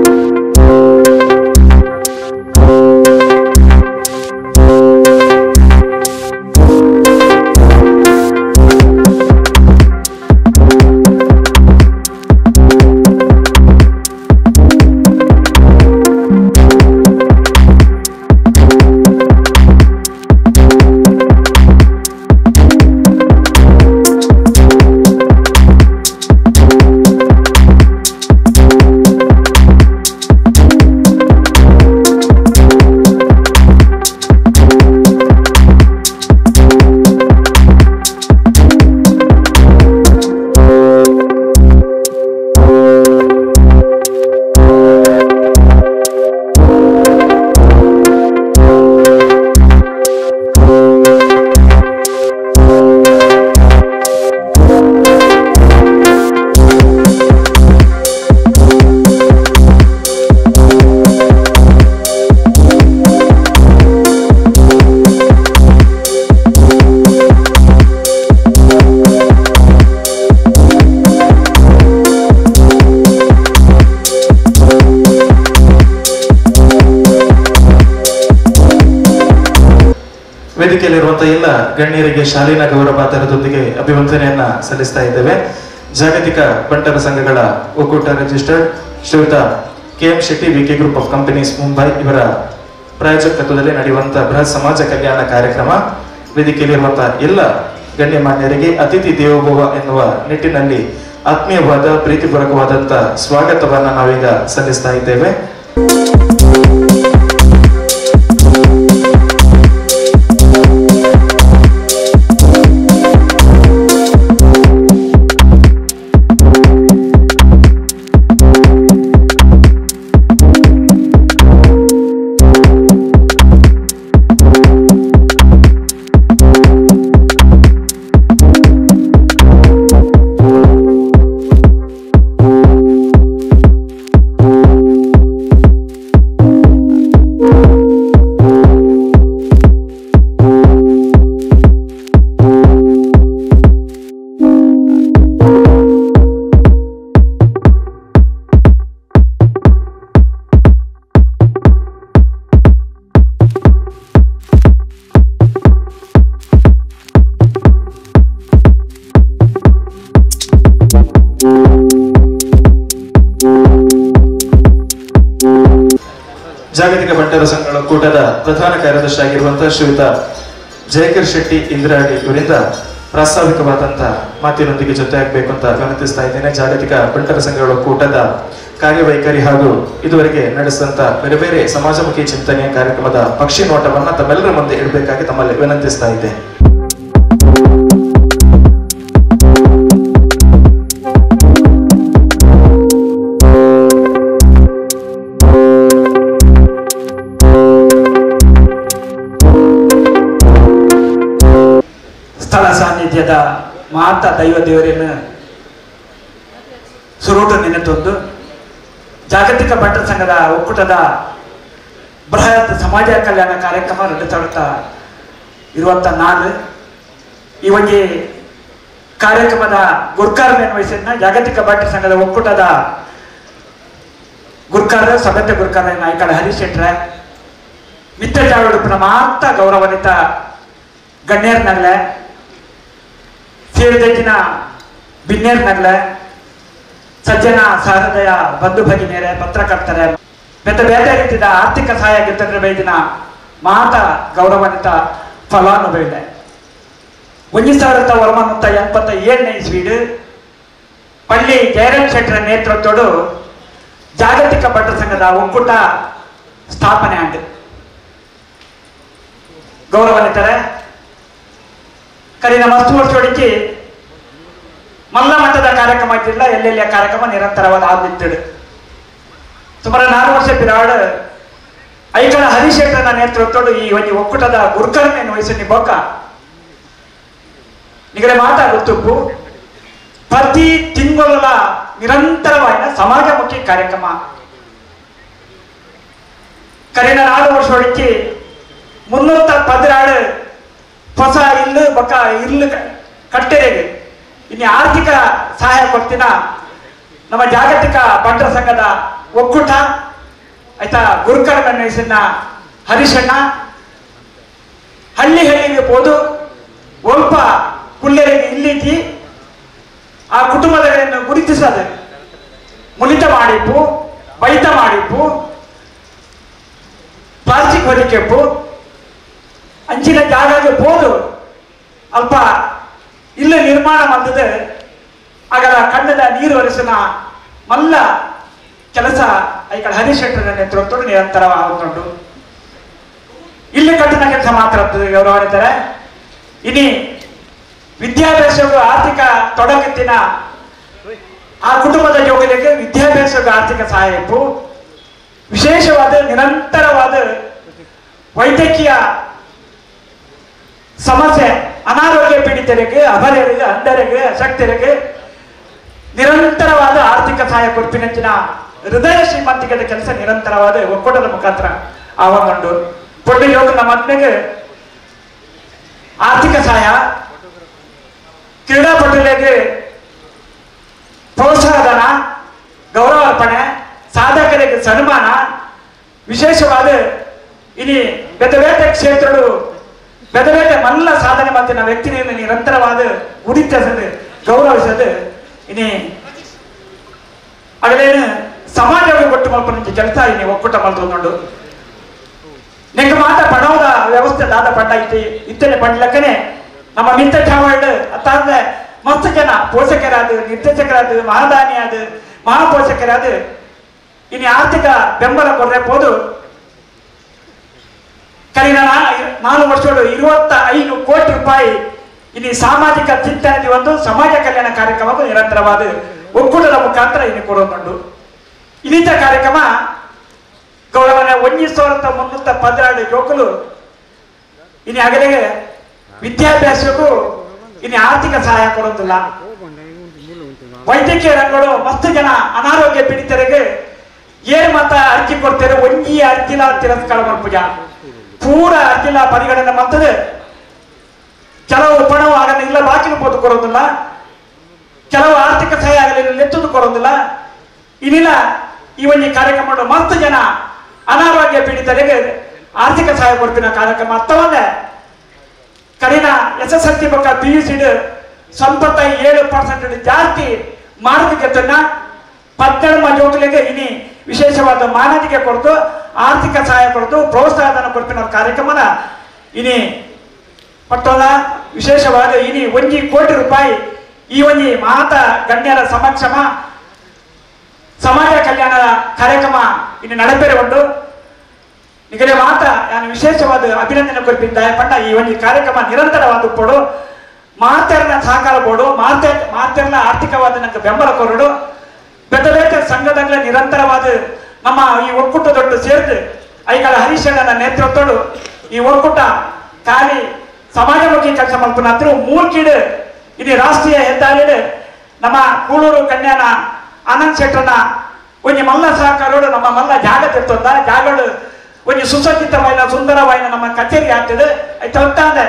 ವೇದಿಕೆಯಲ್ಲಿರುವಂತಹ ಎಲ್ಲ ಗಣ್ಯರಿಗೆ ಶಾಲೀನ ಗೌರವ ಪಾತ್ರದೊಂದಿಗೆ ಅಭಿವಂದನೆಯನ್ನ ಸಲ್ಲಿಸ್ತಾ ಇದ್ದೇವೆ ಜಾಗತಿಕ ಬಂಟರ ಸಂಘಗಳ ಒಕ್ಕೂಟ ರಿಜಿಸ್ಟರ್ಡ್ ಶ್ರೀಯುತ K M Shetty VK group of companies Mumbai ಇವರ ಪ್ರಾಯೋಜಕತ್ವದಲ್ಲಿ ನಡೆಯುವಂತಹ ಬೃಹತ್ ಸಮಾಜ ಕಲ್ಯಾಣ ಕಾರ್ಯಕ್ರಮ ವೇದಿಕೆಯಲ್ಲಿರುವಂತಹ ಎಲ್ಲ ಗಣ್ಯಮಾನ್ಯರಿಗೆ ಅತಿಥಿ ದೇವೋಭವ ಎನ್ನುವ ನಿಟ್ಟಿನಲ್ಲಿ ಆತ್ಮೀಯವಾದ ಪ್ರೀತಿಪೂರ್ವಕವಾದಂತ ಸ್ವಾಗತವನ್ನ ನಾವೀಗ ಸಲ್ಲಿಸ್ತಾ ಇದ್ದೇವೆ ಜಾಗತಿಕ ಬಂಟರ ಸಂಘಗಳ ಕೂಟದ ಪ್ರಧಾನ ಕಾರ್ಯದರ್ಶಿ ಆಗಿರುವಂತಹ ಶ್ರೀಯುತ ಜಯಕರ್ ಶೆಟ್ಟಿ ಇಂದ್ರಾಡಿ ಇವರಿಂದ ಪ್ರಾಸ್ತಾವಿಕವಾದಂತಹ ಮಾತಿನೊಂದಿಗೆ ಜೊತೆಯಾಗಬೇಕು ಅಂತ ವಿನಂತಿಸ್ತಾ ಇದ್ದೇನೆ ಜಾಗತಿಕ ಬಂಟರ ಸಂಘಗಳ ಕೂಟದ ಕಾರ್ಯವೈಖರಿ ಹಾಗೂ ಇದುವರೆಗೆ ನಡೆಸಿದಂತ ಬೇರೆ ಬೇರೆ ಸಮಾಜಮುಖಿ ಚಿಂತನೆಯ ಕಾರ್ಯಕ್ರಮದ ಪಕ್ಷಿ ನೋಟವನ್ನ ತಮ್ಮೆಲ್ಲರ ಮುಂದೆ ಇಡಬೇಕಾಗಿ ತಮ್ಮಲ್ಲಿ ವಿನಂತಿಸ್ತಾ ಇದ್ದೆ ಸ್ಥಳ ಸಾನ್ನಿಧ್ಯದ ಮಾತ ದೈವ ದೇವರನ್ನು ಸುರುಟು ನೆನೆತೊಂದು ಜಾಗತಿಕ ಭಟ್ರ ಸಂಘದ ಒಕ್ಕೂಟದ ಬೃಹತ್ ಸಮಾಜ ಕಲ್ಯಾಣ ಕಾರ್ಯಕ್ರಮ ನಡೆಸಾಡುತ್ತಾ ಇರುವಂಥ ನಾನು ಈ ಒಂದು ಕಾರ್ಯಕ್ರಮದ ಗುರ್ಕಾರ್ ನಿರ್ವಹಿಸಿದ ಜಾಗತಿಕ ಭಟ್ರ ಸಂಘದ ಒಕ್ಕೂಟದ ಗುರ್ಕಾರ ಸಭ್ಯತೆ ಗುರ್ಕಾರ ನಾಯಕರ ಹರೀಶ್ ಶೆಟ್ರ ಮಿತ್ರ ಜಾವಡುಪಿನ ಮಾತ ಗೌರವಾನ್ವಿತ ಗಣ್ಯರ್ನಗ್ಲೆ ಸೇರಿದಕ್ಕಿನ ಬಿನ್ನೇರ್ನಗ್ಲೆ ಸಜ್ಜನ ಸಹೃದಯ ಬಂಧು ಭಗಿನಿಯರೇ ಪತ್ರಕರ್ತರೆ ಮತ್ತೆ ಬೇರೆ ರೀತಿಯ ಆರ್ಥಿಕ ಸಹಾಯ ಗೆದ್ದರೆ ಬೈದಿನ ಮಾತ ಗೌರವಾನ್ವಿತ ಫಲಾನುಭವಿದೆ ಒಂದು ಸಾವಿರದ ಒಂಬೈನೂರ ಎಪ್ಪತ್ತ ಏಳನೇ ಇಸ್ವೀಡು ಪಳ್ಳಿ ಜಯರಾಮ್ ಶೆಟ್ಟರ ನೇತೃತ್ವಡು ಜಾಗತಿಕ ಭಟ್ರ ಸಂಘದ ಒಕ್ಕೂಟ ಸ್ಥಾಪನೆ ಆಗಿದೆ ಗೌರವಾನ್ವಿತರೆ ಕರಿನ ಮಸ್ತು ವರ್ಷೋಡಿಕೆ ಮಲ್ಲ ಮಟ್ಟದ ಕಾರ್ಯಕ್ರಮ ಇದ್ದಿಲ್ಲ ಎಲ್ಲೆಲ್ಲಿಯ ಕಾರ್ಯಕ್ರಮ ನಿರಂತರವಾದ ಆದಿತ್ತಿಡು ಸುಮಾರು ನಾಲ್ಕು ವರ್ಷ ಪಿರಾಡ್ ಐಕಳ ಹರಿಶೇಖರನ ನೇತೃತ್ವಡು ಈ ಒಂದು ಒಕ್ಕೂಟದ ಗುರುಕರಮೆಯನ್ನು ವಹಿಸಿ ಬೊಕ್ಕ ನಿಗಡೆ ಮಾತಾ ಗೊತ್ತುಪ್ಪು ಪ್ರತಿ ತಿಂಗಳ ನಿರಂತರವಾದ ಸಮಾಜಮುಖಿ ಕಾರ್ಯಕ್ರಮ ಕರಿನ ನಾಲ್ಕು ವರ್ಷ ಹೊಡಿಕೆ ಮುನ್ನೂತ್ತ ಪದಿನಾಡು ಹೊಸ ಇಲ್ಲು ಬೊಕ್ಕ ಇಲ್ಲು ಕ- ಕಟ್ಟೆರೆಗೆ ಇನ್ನು ಆರ್ಥಿಕ ಸಹಾಯ ಕೊಡ್ತೀನ ನಮ್ಮ ಜಾಗತಿಕ ಭಟ್ರ ಸಂಘದ ಒಕ್ಕೂಟ ಆಯ್ತಾ ಗುರುಕರ ಗಣೇಶನ ಹರಿಶಣ್ಣ ಹಳ್ಳಿ ಹಳ್ಳಿಗೆ ಹೋದು ಒಲ್ಪ ಕುಳ್ಳೆರಿಗೆ ಇಲ್ಲಿದ್ದಿ ಆ ಕುಟುಂಬದಗಳನ್ನು ಗುರುತಿಸದು ಮುಲಿತ ಮಾಡಿಪ್ಪು ಬೈತ ಮಾಡಿಪ್ಪು ಪ್ಲಾಸ್ಟಿಕ್ ಹೊದಿಕೆಪ್ಪು ಅಂಚಿನ ಜಾಗಕ್ಕೆ ಹೋದು ಅಲ್ಪ ಇಲ್ಲ ನಿರ್ಮಾಣ ಮಾಡಿದ ಆಗಲ ಕಣ್ಣದ ನೀರು ಒರೆಸಿನ ಮಲ್ಲ ಕೆಲಸ ಐಕಳ ಹರಿಶೆಟ್ಟರ ನೇತೃತ್ವ ನಿರಂತರವಾಗುತ್ತುಂಟು ಇಲ್ಲಿ ಕಟ್ಟಿನ ಕೆಲಸ ಮಾತ್ರ ಗೌರವಾನ್ವಿತರೆ ಇನಿ ವಿದ್ಯಾಭ್ಯಾಸಕ್ಕೂ ಆರ್ಥಿಕ ತೊಡಗಿತ್ತಿನ ಆ ಕುಟುಂಬದ ಜೋಗಲಿಗೆ ವಿದ್ಯಾಭ್ಯಾಸಕ್ಕೂ ಆರ್ಥಿಕ ಸಹಾಯಕ್ಕೂ ವಿಶೇಷವಾದ ನಿರಂತರವಾದ ವೈದ್ಯಕೀಯ ಸಮಸ್ಯೆ ಅನಾರೋಗ್ಯ ಪೀಡಿತರಿಗೆ ಅಬಲೆಯರಿಗೆ ಅಂಧರಿಗೆ ಅಶಕ್ತರಿಗೆ ನಿರಂತರವಾದ ಆರ್ಥಿಕ ಸಹಾಯ ಕೊಡ್ಪಿನಂಚಿನ ಹೃದಯ ಶ್ರೀಮಂತಿಕೆದ ಕೆಲಸ ನಿರಂತರವಾದ ಒಕ್ಕೂಟದ ಮುಖಾಂತರ ಆವಂಗೊಂಡು ಪೊಳ್ಳು ಯೋಗ ನಮ್ಮ ಮಗನಿಗೆ ಆರ್ಥಿಕ ಸಹಾಯ ಕ್ರೀಡಾಪಟುಗಳಿಗೆ ಪ್ರೋತ್ಸಾಹಧನ ಗೌರವಾರ್ಪಣೆ ಸಾಧಕರಿಗೆ ಸನ್ಮಾನ ವಿಶೇಷವಾದ ಇನಿ ಬೇತೆ ಬೇತೆ ಕ್ಷೇತ್ರಗಳು ಬೇತೆ ಬೇತೆ ಮಲ್ಲ ಸಾಧನೆ ಮತ್ತಿನ ವ್ಯಕ್ತಿಯನ್ನು ನಿರಂತರವಾದ ಗುರುತಿಸದು ಗೌರವಿಸದು ಇನಿ ಅಗಲೇನು ಸಮಾಜಕ್ಕೆ ಕೊಟ್ಟು ಮಲ್ಪನ ಕೆಲಸ ಇನಿ ಒಕ್ಕೂಟ ಮಲ್ತೊಂಡು ನೆಂಗ ಮಾತ ಪಣವದ ವ್ಯವಸ್ಥೆ ದಾದ ಪಂಡ ಇತ್ತು ಇತ್ತನೆ ಪಂಡ್ಲಕ್ಕನೆ ನಮ್ಮ ಮಿತ್ತ ಚಾವಳ್ಳ ಅತ್ತಾದ ಮಸ್ತ್ ಜನ ಪೋಷಕರಾದ ನಿರ್ದೇಶಕರಾದ ಮಹಾದಾನಿಯಾದ ಮಹಾಪೋಷಕರಾದ ಇನ್ನು ಆರ್ಥಿಕ ಬೆಂಬಲ ಕೊಡ್ರೆ ಹೋದು ಕಲಿನ ನಾಲ್ಕು ವರ್ಷಗಳು ಇರುವತ್ತ ಐದು ಕೋಟಿ ರೂಪಾಯಿ ಇನ್ನು ಸಾಮಾಜಿಕ ಚಿಂತನೆ ಒಂದು ಸಮಾಜ ಕಲ್ಯಾಣ ಕಾರ್ಯಕ್ರಮಕ್ಕೂ ನಿರಂತರವಾದ ಒಕ್ಕೂಟದ ಮುಖಾಂತರ ಇನ್ನು ಕೊಡೋದುಂಟು ಇನ್ನಿತ ಕಾರ್ಯಕ್ರಮ ಗೌರವನ ಒಂದು ಸಾವಿರದ ಮುನ್ನೂರ ಪದಿನಾರು ಯುವಕರು ಇನ್ನು ಅಗಲಿಗೆ ವಿದ್ಯಾಭ್ಯಾಸಕ್ಕೂ ಇನ್ನು ಆರ್ಥಿಕ ಸಹಾಯ ಕೊಡೋದಿಲ್ಲ ವೈದ್ಯಕೀಯ ರಂಗಗಳು ಮಸ್ತ್ ಜನ ಅನಾರೋಗ್ಯ ಪೀಡಿತರಿಗೆ ಏನ್ ಮತ ಅರ್ಜಿ ಕೊಡ್ತಾರೆ ಒಂಜಿ ಅರ್ಜಿಲ ತಿರಸ್ಕಾರ ಮಾಡ್ಪೂಜ ಪೂರ ಅರ್ಜಿಲ ಪರಿಗಣನೆ ಮಾಡ್ತದೆ ಕೆಲವು ಪಣವು ಆಗಲ್ಲ ಇಲ್ಲ ಬಾಕಿ ಬೋದು ಕೊಡೋದಿಲ್ಲ ಕೆಲವು ಆರ್ಥಿಕ ಸಹಾಯ ಆಗಲಿಲ್ಲ ನೆತ್ತದು ಕೊಡೋದಿಲ್ಲ ಇನ್ನಿಲ್ಲ ಈ ಒಂದು ಕಾರ್ಯಕ್ರಮ ಮಸ್ತ್ ಜನ ಅನಾರೋಗ್ಯ ಪೀಡಿತರಿಗೆ ಆರ್ಥಿಕ ಸಹಾಯ ಕೊಡ್ತಿನ ಕಾರ್ಯಕ್ರಮ ಅರ್ಥವಲ್ಲೇ ಕಡಿನ ಎಸ್ ಎಸ್ ಎಲ್ ಸಿ ಪಕ್ಕ ಪಿ ಯು ಸಿ ಸಂಪತ್ತ ಏಳು ಪರ್ಸೆಂಟ್ ಜಾಸ್ತಿ ಮಾರುಕಟ್ಟೆಯನ್ನ ಪದ್ದೆರಡು ಜೋಕಲಿಗೆ ಇನಿ ವಿಶೇಷವಾದ ಮಾನದಿಗೆ ಕೊಡ್ತು ಆರ್ಥಿಕ ಸಹಾಯ ಕೊಡ್ತು ಪ್ರೋತ್ಸಾಹಧನ ಕೊಡ್ತಿನ ಕಾರ್ಯಕ್ರಮನ ಇನಿ ಪಟ್ಟೋದ ವಿಶೇಷವಾದ ಇನಿ ಒಂಜಿ ಕೋಟಿ ರೂಪಾಯಿ ಈ ಒಂಜಿ ಮಾತ ಗಣ್ಯರ ಸಮಕ್ಷಮ ಸಮಾಜ ಕಲ್ಯಾಣ ಕಾರ್ಯಕ್ರಮ ಇನ್ನು ನಡೆಪೇರೆ ಉಂಟು ನಿಗಡೆ ಮಾತ ನಾನು ವಿಶೇಷವಾದ ಅಭಿನಂದನೆ ಕೊಡ್ತಿದ್ದ ಪಂಡ ಈ ಒಂದು ಕಾರ್ಯಕ್ರಮ ನಿರಂತರವಾದ ಕೊಡು ಮಾತೆರ್ನ ಸಹಕಾರ ಕೊಡು ಮಾತೆ ಮಾತೆರ್ನ ಆರ್ಥಿಕವಾದ ನಂಗೆ ಬೆಂಬಲ ಕೊರಡು ಬೇರೆ ಬೇರೆ ಸಂಘದಗಳ ನಿರಂತರವಾದ ನಮ್ಮ ಈ ಒಕ್ಕೂಟದೊಟ್ಟು ಸೇರಿದು ಐಗಳ ಹರೀಶಣ್ಣನ ನೇತೃತ್ವಡು ಈ ಒಕ್ಕೂಟ ಖಾಲಿ ಸಮಾಜಮುಖಿ ಕೆಲಸ ಮಾಡ್ತಾನ ಹತ್ರ ಮೂರ್ಕಿಡು ಇದು ರಾಷ್ಟ್ರೀಯ ಹೆದ್ದಾರಿಡು ನಮ್ಮ ಕೂಳೂರು ಕನ್ಯಾನ ಆನಂದ್ ಶೆಟ್ಟರ್ನ ಒಂದು ಮಲ್ಲ ಸಹಕಾರೋಡು ನಮ್ಮ ಮಲ್ಲ ಜಾಗ ತಿರ್ತಂದ ಜಾಗಡು ಒಂದು ಸುಸಜ್ಜಿತವಾದ ಸುಂದರವಾದ ನಮ್ಮ ಕಚೇರಿ ಆಗ್ತದೆ ಆಯ್ತು ಹೊತ್ತಾಂದೆ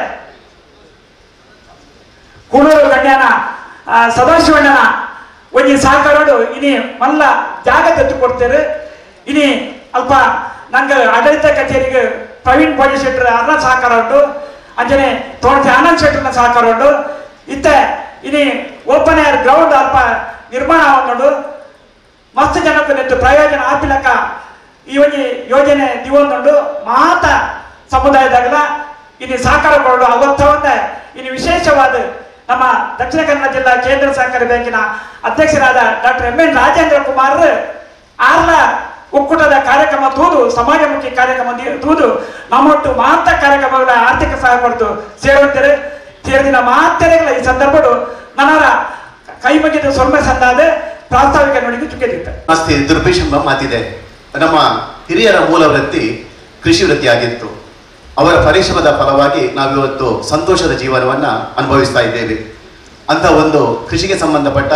ಕೂಳೂರು ಗಣ್ಯನ ಆ, ಸದಾಶಿವಣ್ಣನ ಒಂದು ಸಹಕಾರೋಡು ಇನಿ ಮಲ್ಲ ಜಾಗ ತೆತ್ತು ಕೊಡ್ತೇವೆ ಇನಿ ಅಲ್ಪ ನಂಗೆ ಆಡಳಿತ ಕಚೇರಿಗೆ ಪ್ರವೀಣ್ ಭೋಜ ಶೆಟ್ಟರ್ ಅನ್ನ ಸಹಕಾರ ಉಂಟು ಅಂಜನೆ ತೋಟದ ಆನಂದ್ ಶೆಟ್ಟರ್ನ ಸಹಕಾರ ಉಂಟು ಇತ್ತ ಇನಿ ಓಪನ್ ಏರ್ ಗ್ರೌಂಡ್ ಅಲ್ಪ ನಿರ್ಮಾಣ ಆವೊಂದುಂಡು ಮಸ್ತ್ ಜನಕ್ಕೆ ನೆಟ್ಟು ಪ್ರಯೋಜನ ಆಪಿಲಕ ಈ ಒಂದು ಯೋಜನೆ ದಿವೊಂದುಂಡು ಮಾತ ಸಮುದಾಯದಾಗಲ ಇಲ್ಲಿ ಸಹಕಾರ ಕೊಡೋದು ಅವತ್ತವನ್ನ ಇನ್ನು ವಿಶೇಷವಾದ ನಮ್ಮ ದಕ್ಷಿಣ ಕನ್ನಡ ಜಿಲ್ಲಾ ಕೇಂದ್ರ ಸಹಕಾರಿ ಬ್ಯಾಂಕಿನ ಅಧ್ಯಕ್ಷರಾದ doctor M N Rajendra Kumar ಆರ್ಲ ಒಕ್ಕೂಟದ ಕಾರ್ಯಕ್ರಮ ತೂದು ಸಮಾಜಮುಖಿ ಕಾರ್ಯಕ್ರಮ ದಿ- ತೂದು ನಮ್ಮೊಟ್ಟು ಮಾತ್ರ ಕಾರ್ಯಕ್ರಮಗಳ ಆರ್ಥಿಕ ಸಹಾಯ ಕೊಡ್ತು ಸೇರುತ್ತಾರೆ ಸೇರಿದಿನ ಮಾತೆರೆಗಳ ಈ ಸಂದರ್ಭಡು ನನ್ನರ ಕೈ ಮುಗಿದು ಸೊರ್ಮೆ ಸಂದಾದ ಪ್ರಾಸ್ತಾವಿಕ ನುಡಿಗೆ ಚುಕ್ಕೆದಿತ್ತು ಆಸ್ತಿ ದುರ್ಭೇಷ್ ಎಂಬ ಮಾತಿದೆ ನಮ್ಮ ಹಿರಿಯರ ಮೂಲ ವೃತ್ತಿ ಕೃಷಿ ವೃತ್ತಿಯಾಗಿತ್ತು ಅವರ ಪರಿಶ್ರಮದ ಫಲವಾಗಿ ನಾವಿವತ್ತು ಸಂತೋಷದ ಜೀವನವನ್ನ ಅನುಭವಿಸ್ತಾ ಇದ್ದೇವೆ ಅಂತ ಒಂದು ಕೃಷಿಗೆ ಸಂಬಂಧಪಟ್ಟ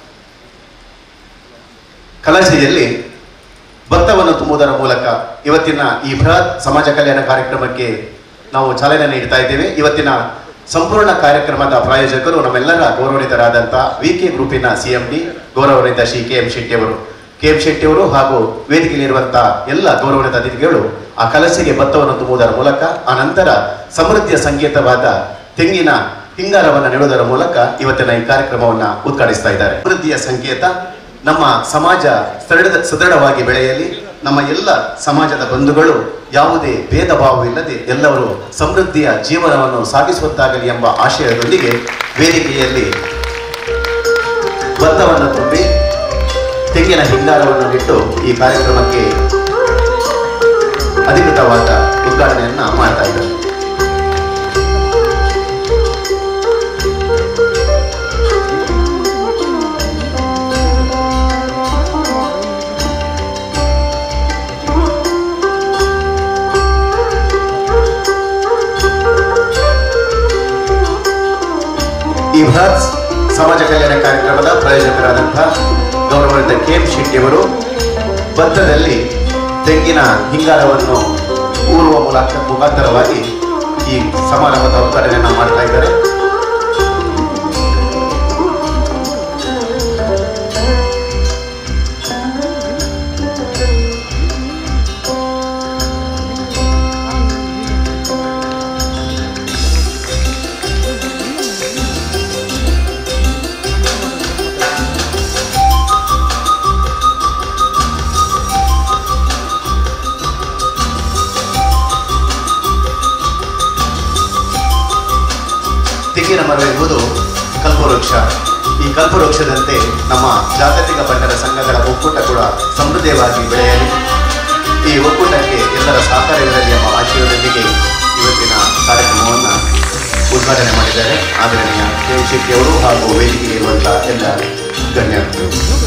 ಕಲಸೆಯಲ್ಲಿ ಭತ್ತವನ್ನು ತುಂಬುವುದರ ಮೂಲಕ ಇವತ್ತಿನ ಈ ಬೃಹತ್ ಸಮಾಜ ಕಲ್ಯಾಣ ಕಾರ್ಯಕ್ರಮಕ್ಕೆ ನಾವು ಚಾಲನೆ ನೀಡ್ತಾ ಇದ್ದೇವೆ ಇವತ್ತಿನ ಸಂಪೂರ್ಣ ಕಾರ್ಯಕ್ರಮದ ಪ್ರಾಯೋಜಕರು ನಮ್ಮೆಲ್ಲರ ಗೌರವಾನ್ವಿತರಾದಂಥ ವಿ ಕೆ ಗ್ರೂಪಿನ ಸಿ ಎಂ ಡಿ ಗೌರವಾನ್ವಿತ ಶ್ರೀ ಕೆ ಎಂ ಶೆಟ್ಟಿ ಅವರು ಕೆ ಎಂ ಶೆಟ್ಟಿ ಅವರು ಹಾಗೂ ವೇದಿಕೆಯಲ್ಲಿರುವಂತಹ ಎಲ್ಲ ಗೌರವಾನ್ವಿತ ಅತಿಥಿಗಳು ಆ ಕಲಸೆಗೆ ಭತ್ತವನ್ನು ತುಂಬುವುದರ ಮೂಲಕ ಆ ನಂತರ ಸಮೃದ್ಧಿಯ ಸಂಕೇತವಾದ ತೆಂಗಿನ ಹಿಂಗಾರವನ್ನು ನೆಡುವುದರ ಮೂಲಕ ಇವತ್ತಿನ ಈ ಕಾರ್ಯಕ್ರಮವನ್ನ ಉದ್ಘಾಟಿಸ್ತಾ ಇದ್ದಾರೆ ಸಮೃದ್ಧಿಯ ಸಂಕೇತ ನಮ್ಮ ಸಮಾಜ ಸದೃಢ ಸದೃಢವಾಗಿ ಬೆಳೆಯಲಿ ನಮ್ಮ ಎಲ್ಲ ಸಮಾಜದ ಬಂಧುಗಳು ಯಾವುದೇ ಭೇದ ಭಾವವಿಲ್ಲದೆ ಎಲ್ಲರೂ ಸಮೃದ್ಧಿಯ ಜೀವನವನ್ನು ಸಾಗಿಸುವಂತಾಗಲಿ ಎಂಬ ಆಶಯದೊಂದಿಗೆ ವೇದಿಕೆಯಲ್ಲಿ ಭತ್ತವನ್ನು ತುಂಬಿ ತೆಂಗಿನ ಹಿಂಗಾರವನ್ನು ಇಟ್ಟು ಈ ಕಾರ್ಯಕ್ರಮಕ್ಕೆ ಅಧಿಕೃತವಾದ ಉದ್ಘಾಟನೆಯನ್ನ ಮಾಡ್ತಾ ಇದ್ದಾರೆ ಈ ಬೃಹತ್ ಸಮಾಜ ಕಲ್ಯಾಣ ಕಾರ್ಯಕ್ರಮದ ಪ್ರಾಯೋಜಕರಾದಂತಹ ಗೌರವಾನ್ವಿತ ಕೆ ಎಂ ಶೆಟ್ಟಿಯವರು ಭತ್ತದಲ್ಲಿ ತೆಂಗಿನ ಹಿಂಗಾರವನ್ನು ಊರುವ ಮೂಲಕ ಮುಖಾಂತರವಾಗಿ ಈ ಸಮಾರಂಭದ ಉದ್ಘಾಟನೆಯನ್ನ ಮಾಡ್ತಾ ಇದ್ದಾರೆ ತೆಂಗಿನ ಮರ ಎಂಬುದು ಕಲ್ಪವೃಕ್ಷ ಈ ಕಲ್ಪವೃಕ್ಷದಂತೆ ನಮ್ಮ ಜಾಗತಿಕ ಬಂಡರ ಸಂಘಗಳ ಒಕ್ಕೂಟ ಕೂಡ ಸಮೃದ್ಧವಾಗಿ ಬೆಳೆಯಲಿ ಈ ಒಕ್ಕೂಟಕ್ಕೆ ಎಲ್ಲರ ಸಹಕಾರವಿರಲಿ ಎಂಬ ಆಶಯದೊಂದಿಗೆ ಇವತ್ತಿನ ಕಾರ್ಯಕ್ರಮವನ್ನು ಉದ್ಘಾಟನೆ ಮಾಡಿದ್ದಾರೆ ಆದರಣೀಯ ಕೆ ಎಂ ಶೆಟ್ಟಿಯವರು ಹಾಗೂ ವೇದಿಕೆಗೆ ಇರುವಂತಹ ಎಲ್ಲ ಗಣ್ಯರು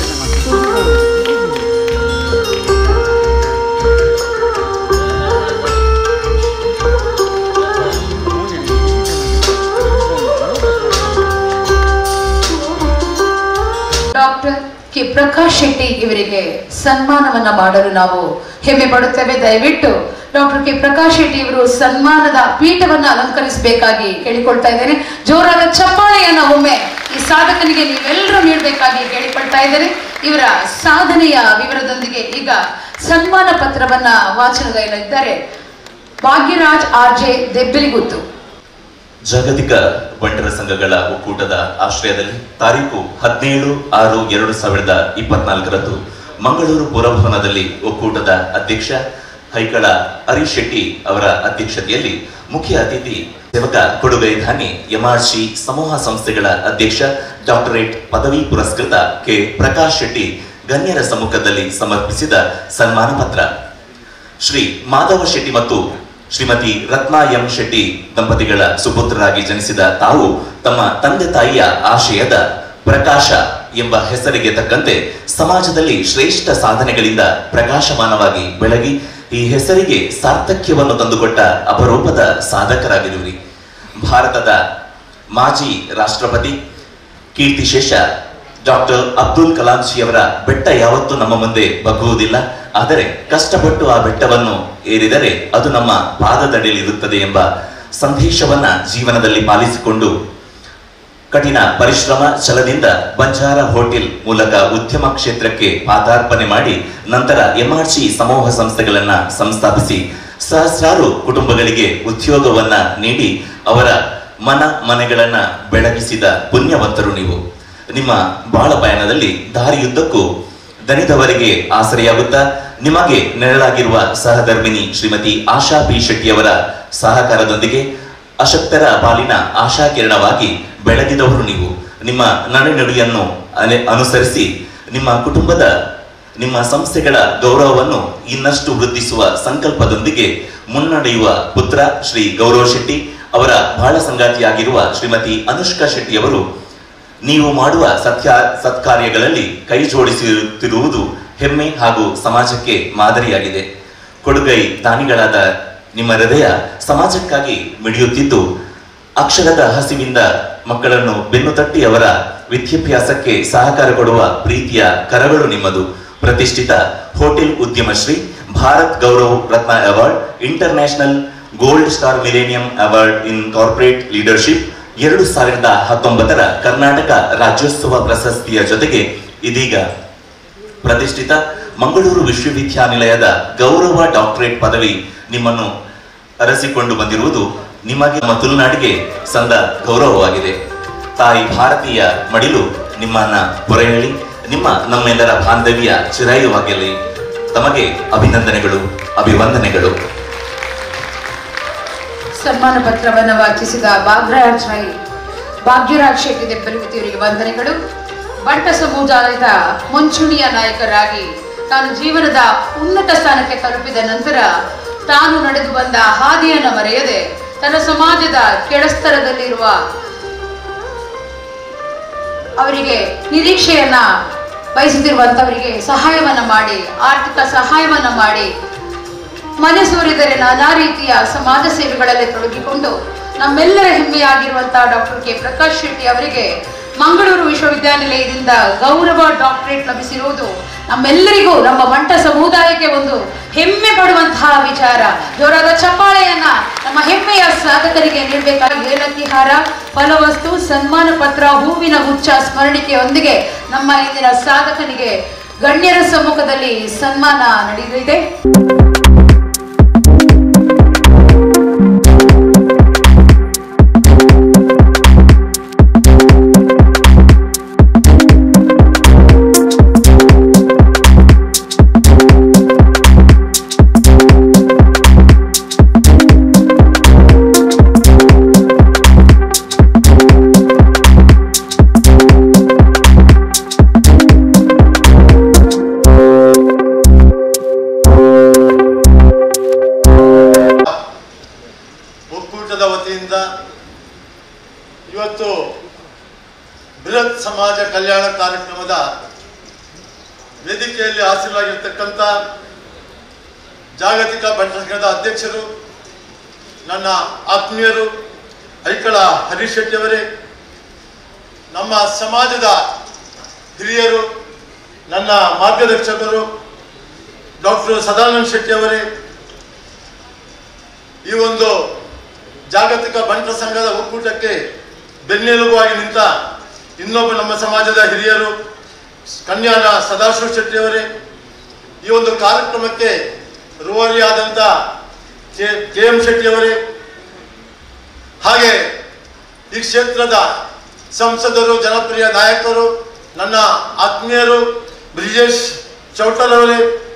ಡಾಕ್ಟರ್ ಕೆ ಪ್ರಕಾಶ್ ಶೆಟ್ಟಿ ಇವರಿಗೆ ಸನ್ಮಾನವನ್ನ ಮಾಡಲು ನಾವು ಹೆಮ್ಮೆ ಪಡುತ್ತೇವೆ ದಯವಿಟ್ಟು ಡಾಕ್ಟರ್ ಕೆ ಪ್ರಕಾಶ್ ಶೆಟ್ಟಿ ಇವರು ಸನ್ಮಾನದ ಪೀಠವನ್ನ ಅಲಂಕರಿಸಬೇಕಾಗಿ ಕೇಳಿಕೊಳ್ತಾ ಇದ್ದೇನೆ ಜೋರಾದ ಚಪ್ಪಾಳೆಯನ್ನ ಒಮ್ಮೆ ಈ ಸಾಧಕನಿಗೆ ನೀವೆಲ್ಲರೂ ನೀಡಬೇಕಾಗಿ ಕೇಳಿಕೊಳ್ತಾ ಇದ್ದೇನೆ ಇವರ ಸಾಧನೆಯ ವಿವರದೊಂದಿಗೆ ಈಗ ಸನ್ಮಾನ ಪತ್ರವನ್ನ ವಾಚನಗೈಲಿದ್ದಾರೆ ಭಾಗ್ಯರಾಜ್ ಆರ್ ಜೆ ದೆಬ್ಬಲಿಗುತ್ತು ಜಾಗತಿಕ ಬಂಟರ ಸಂಘಗಳ ಒಕ್ಕೂಟದ ಆಶ್ರಯದಲ್ಲಿ ತಾರೀಕು ಹದಿನೇಳು ಆರು ಎರಡು ಸಾವಿರದ ಇಪ್ಪತ್ನಾಲ್ಕರಂದು ಮಂಗಳೂರು ಪುರಭವನದಲ್ಲಿ ಒಕ್ಕೂಟದ ಅಧ್ಯಕ್ಷ ಹೈಕಳ ಹರೀಶ್ ಶೆಟ್ಟಿ ಅವರ ಅಧ್ಯಕ್ಷತೆಯಲ್ಲಿ ಮುಖ್ಯ ಅತಿಥಿ ಸೇವಕ ಕೊಡುಗೈ ಧಾನಿ ಎಂಆರ್ಸಿ ಸಮೂಹ ಸಂಸ್ಥೆಗಳ ಅಧ್ಯಕ್ಷ ಡಾಕ್ಟರೇಟ್ ಪದವಿ ಪುರಸ್ಕೃತ ಕೆ ಪ್ರಕಾಶ್ ಶೆಟ್ಟಿ ಗಣ್ಯರ ಸಮ್ಮುಖದಲ್ಲಿ ಸಮರ್ಪಿಸಿದ ಸನ್ಮಾನ ಪತ್ರ ಶ್ರೀ ಮಾಧವ ಶೆಟ್ಟಿ ಮತ್ತು ಶ್ರೀಮತಿ ರತ್ನಾ ಎಂ ಶೆಟ್ಟಿ ದಂಪತಿಗಳ ಸುಪುತ್ರರಾಗಿ ಜನಿಸಿದ ತಾವು ತಮ್ಮ ತಂದೆ ತಾಯಿಯ ಆಶಯದ ಪ್ರಕಾಶ ಎಂಬ ಹೆಸರಿಗೆ ತಕ್ಕಂತೆ ಸಮಾಜದಲ್ಲಿ ಶ್ರೇಷ್ಠ ಸಾಧನೆಗಳಿಂದ ಪ್ರಕಾಶಮಾನವಾಗಿ ಬೆಳಗಿ ಈ ಹೆಸರಿಗೆ ಸಾರ್ಥಕ್ಯವನ್ನು ತಂದುಕೊಟ್ಟ ಅಪರೂಪದ ಸಾಧಕರಾಗಿರುವಿರಿ ಭಾರತದ ಮಾಜಿ ರಾಷ್ಟ್ರಪತಿ ಕೀರ್ತಿಶೇಷ ಡಾಕ್ಟರ್ ಅಬ್ದುಲ್ ಕಲಾಂ ಜಿಯವರ ಬೆಟ್ಟ ಯಾವತ್ತೂ ನಮ್ಮ ಮುಂದೆ ಬಗ್ಗುವುದಿಲ್ಲ ಆದರೆ ಕಷ್ಟಪಟ್ಟು ಆ ಬೆಟ್ಟವನ್ನು ಏರಿದರೆ ಅದು ನಮ್ಮ ಪಾದದಡಿಯಲ್ಲಿರುತ್ತದೆ ಎಂಬ ಸಂದೇಶವನ್ನ ಜೀವನದಲ್ಲಿ ಪಾಲಿಸಿಕೊಂಡು ಕಠಿಣ ಪರಿಶ್ರಮ ಛಲದಿಂದ ಬಂಜಾರ ಹೋಟೆಲ್ ಮೂಲಕ ಉದ್ಯಮ ಕ್ಷೇತ್ರಕ್ಕೆ ಪಾದಾರ್ಪಣೆ ಮಾಡಿ ನಂತರ ಎಂಆರ್ಸಿ ಸಮೂಹ ಸಂಸ್ಥೆಗಳನ್ನ ಸಂಸ್ಥಾಪಿಸಿ ಸಹಸ್ರಾರು ಕುಟುಂಬಗಳಿಗೆ ಉದ್ಯೋಗವನ್ನ ನೀಡಿ ಅವರ ಮನ ಮನೆಗಳನ್ನ ಬೆಳಗಿಸಿದ ಪುಣ್ಯವಂತರು ನೀವು ನಿಮ್ಮ ಬಾಳ ಪಯಣದಲ್ಲಿ ದಾರಿಯುದ್ದಕ್ಕೂ ದಣಿದವರಿಗೆ ಆಸರೆಯಾಗುತ್ತಾ ನಿಮಗೆ ನೆರಳಾಗಿರುವ ಸಹಧರ್ಮಿಣಿ ಶ್ರೀಮತಿ ಆಶಾ ಪಿ ಶೆಟ್ಟಿಯವರ ಸಹಕಾರದೊಂದಿಗೆ ಅಶಕ್ತರ ಪಾಲಿನ ಆಶಾಕಿರಣವಾಗಿ ಬೆಳಗಿದವರು ನೀವು ನಿಮ್ಮ ನಡೆನುಡಿಯನ್ನು ಅನೆ- ಅನುಸರಿಸಿ ನಿಮ್ಮ ಕುಟುಂಬದ ನಿಮ್ಮ ಸಂಸ್ಥೆಗಳ ಗೌರವವನ್ನು ಇನ್ನಷ್ಟು ವೃದ್ಧಿಸುವ ಸಂಕಲ್ಪದೊಂದಿಗೆ ಮುನ್ನಡೆಯುವ ಪುತ್ರ ಶ್ರೀ ಗೌರವ್ ಶೆಟ್ಟಿ ಅವರ ಬಾಳ ಸಂಗಾತಿಯಾಗಿರುವ ಶ್ರೀಮತಿ ಅನುಷ್ಕಾ ಶೆಟ್ಟಿಯವರು ನೀವು ಮಾಡುವ ಸತ್ಯ ಸತ್ಕಾರ್ಯಗಳಲ್ಲಿ ಕೈ ಜೋಡಿಸುತ್ತಿರುವುದು ಹೆಮ್ಮೆ ಹಾಗೂ ಸಮಾಜಕ್ಕೆ ಮಾದರಿಯಾಗಿದೆ ಕೊಡುಗೈ ದಾನಿಗಳಾದ ನಿಮ್ಮ ಹೃದಯ ಸಮಾಜಕ್ಕಾಗಿ ಮಿಡಿಯುತ್ತಿದ್ದು ಅಕ್ಷರದ ಹಸಿವಿಂದ ಮಕ್ಕಳನ್ನು ಬೆನ್ನು ತಟ್ಟಿ ಅವರ ವಿದ್ಯಾಭ್ಯಾಸಕ್ಕೆ ಸಹಕಾರ ಕೊಡುವ ಪ್ರೀತಿಯ ಕರಗಳು ನಿಮ್ಮದು ಪ್ರತಿಷ್ಠಿತ ಹೋಟೆಲ್ ಉದ್ಯಮಶ್ರೀ Bharat Gaurav Ratna award international gold star millennium award in corporate leadership ಎರಡು ಸಾವಿರದ ಹತ್ತೊಂಬತ್ತರ ಕರ್ನಾಟಕ ರಾಜ್ಯೋತ್ಸವ ಪ್ರಶಸ್ತಿಯ ಜೊತೆಗೆ ಇದೀಗ ಪ್ರತಿಷ್ಠಿತ ಮಂಗಳೂರು ವಿಶ್ವವಿದ್ಯಾನಿಲಯದ ಗೌರವ ಡಾಕ್ಟರೇಟ್ ಪದವಿ ನಿಮ್ಮನ್ನು ಅರಸಿಕೊಂಡು ಬಂದಿರುವುದು ನಿಮಗೆ ನಮ್ಮ ತುಳುನಾಡಿಗೆ ಸಂದ ಗೌರವವಾಗಿದೆ ತಾಯಿ ಭಾರತೀಯ ಮಡಿಲು ನಿಮ್ಮನ್ನ ಹೊರೆಯಲಿ ನಿಮ್ಮ ನಮ್ಮೆಲ್ಲರ ಬಾಂಧವ್ಯ ಚಿರಾಯುವಾಗಿರಲಿ ತಮಗೆ ಅಭಿನಂದನೆಗಳು ಅಭಿವಂದನೆಗಳು ಸನ್ಮಾನ ಪತ್ರವನ್ನು ವಾಚಿಸಿದ ಬಾಗ್ರಾಜ್ ರೈ ಭಾಗ್ಯರಾಜ್ ಶೆಟ್ಟಿ ದೆಬ್ಬಲುಗುತ್ತಿಯವರಿಗೆ ವಂದನೆಗಳು ಬಂಟ ಸಮುದಾಯದ ಮುಂಚೂಣಿಯ ನಾಯಕರಾಗಿ ತಾನು ಜೀವನದ ಉನ್ನತ ಸ್ಥಾನಕ್ಕೆ ತಲುಪಿದ ನಂತರ ತಾನು ನಡೆದು ಬಂದ ಹಾದಿಯನ್ನು ಮರೆಯದೆ ತನ್ನ ಸಮಾಜದ ಕೆಳಸ್ತರದಲ್ಲಿರುವ ಅವರಿಗೆ ನಿರೀಕ್ಷೆಯನ್ನ ಬಯಸುತ್ತಿರುವಂತವರಿಗೆ ಸಹಾಯವನ್ನ ಮಾಡಿ ಆರ್ಥಿಕ ಸಹಾಯವನ್ನ ಮಾಡಿ ಮನೆ ಸೂರಿದರೆ ನಾನಾ ರೀತಿಯ ಸಮಾಜ ಸೇವೆಗಳಲ್ಲಿ ತೊಡಗಿಕೊಂಡು ನಮ್ಮೆಲ್ಲರ ಹೆಮ್ಮೆಯಾಗಿರುವಂತಹ ಡಾಕ್ಟರ್ ಕೆ ಪ್ರಕಾಶ್ ಶೆಟ್ಟಿ ಅವರಿಗೆ ಮಂಗಳೂರು ವಿಶ್ವವಿದ್ಯಾನಿಲಯದಿಂದ ಗೌರವ ಡಾಕ್ಟರೇಟ್ ಲಭಿಸಿರುವುದು ನಮ್ಮೆಲ್ಲರಿಗೂ ನಮ್ಮ ಮಂಟ ಸಮುದಾಯಕ್ಕೆ ಒಂದು ಹೆಮ್ಮೆ ಪಡುವಂತಹ ವಿಚಾರ ಜೋರಾದ ಚಪ್ಪಾಳೆಯನ್ನ ನಮ್ಮ ಹೆಮ್ಮೆಯ ಸಾಧಕರಿಗೆ ನೀಡಬೇಕಾಗಿ ಏಲಕ್ಕಿ ಹಾರ ಫಲವಸ್ತು ಸನ್ಮಾನ ಪತ್ರ ಹೂವಿನ ಗುಚ್ಛ ಸ್ಮರಣಿಕೆಯೊಂದಿಗೆ ನಮ್ಮ ಇಂದಿನ ಸಾಧಕನಿಗೆ ಗಣ್ಯರ ಸಮ್ಮುಖದಲ್ಲಿ ಸನ್ಮಾನ ನಡೆಯಲಿದೆ ಒಕ್ಕೂಟದ ವತಿಯಿಂದ ಇವತ್ತು ಬೃಹತ್ ಸಮಾಜ ಕಲ್ಯಾಣ ಕಾರ್ಯಕ್ರಮದ ವೇದಿಕೆಯಲ್ಲಿ ಹಾಸೀಲಾಗಿರ್ತಕ್ಕಂಥ ಜಾಗತಿಕ ಬಂಟ ಸಂಘದ ಅಧ್ಯಕ್ಷರು ನನ್ನ ಆತ್ಮೀಯರು ಐಕಳ ಹರೀಶ್ ಶೆಟ್ಟಿ ಅವರೇ ನಮ್ಮ ಸಮಾಜದ ಹಿರಿಯರು ನನ್ನ ಮಾರ್ಗದರ್ಶಕರು ಡಾಕ್ಟರ್ ಸದಾನಂದ ಶೆಟ್ಟಿ ಅವರೇ ಈ ಒಂದು ಜಾಗತಿಕ ಬಂಟ ಸಂಘದ ಒಕ್ಕೂಟಕ್ಕೆ ಬೆನ್ನೆಲುಬಾಗಿ ನಿಂತ ಇನ್ನೊಬ್ಬ ನಮ್ಮ ಸಮಾಜದ ಹಿರಿಯರು ಕನ್ಯಾನ ಸದಾಶಿವ ಶೆಟ್ಟಿ ಅವರೇ ಈ ಒಂದು ಕಾರ್ಯಕ್ರಮಕ್ಕೆ ರೂವಾರಿಯಾದಂಥ ಕೆ ಕೆ ಎಂ ಶೆಟ್ಟಿ ಅವರೇ ಹಾಗೆ ಈ ಕ್ಷೇತ್ರದ ಸಂಸದರು ಜನಪ್ರಿಯ ನಾಯಕರು ನನ್ನ ಆತ್ಮೀಯರು ಬ್ರಿಜೇಶ್ ಚೌಟರ್ ಅವರೇ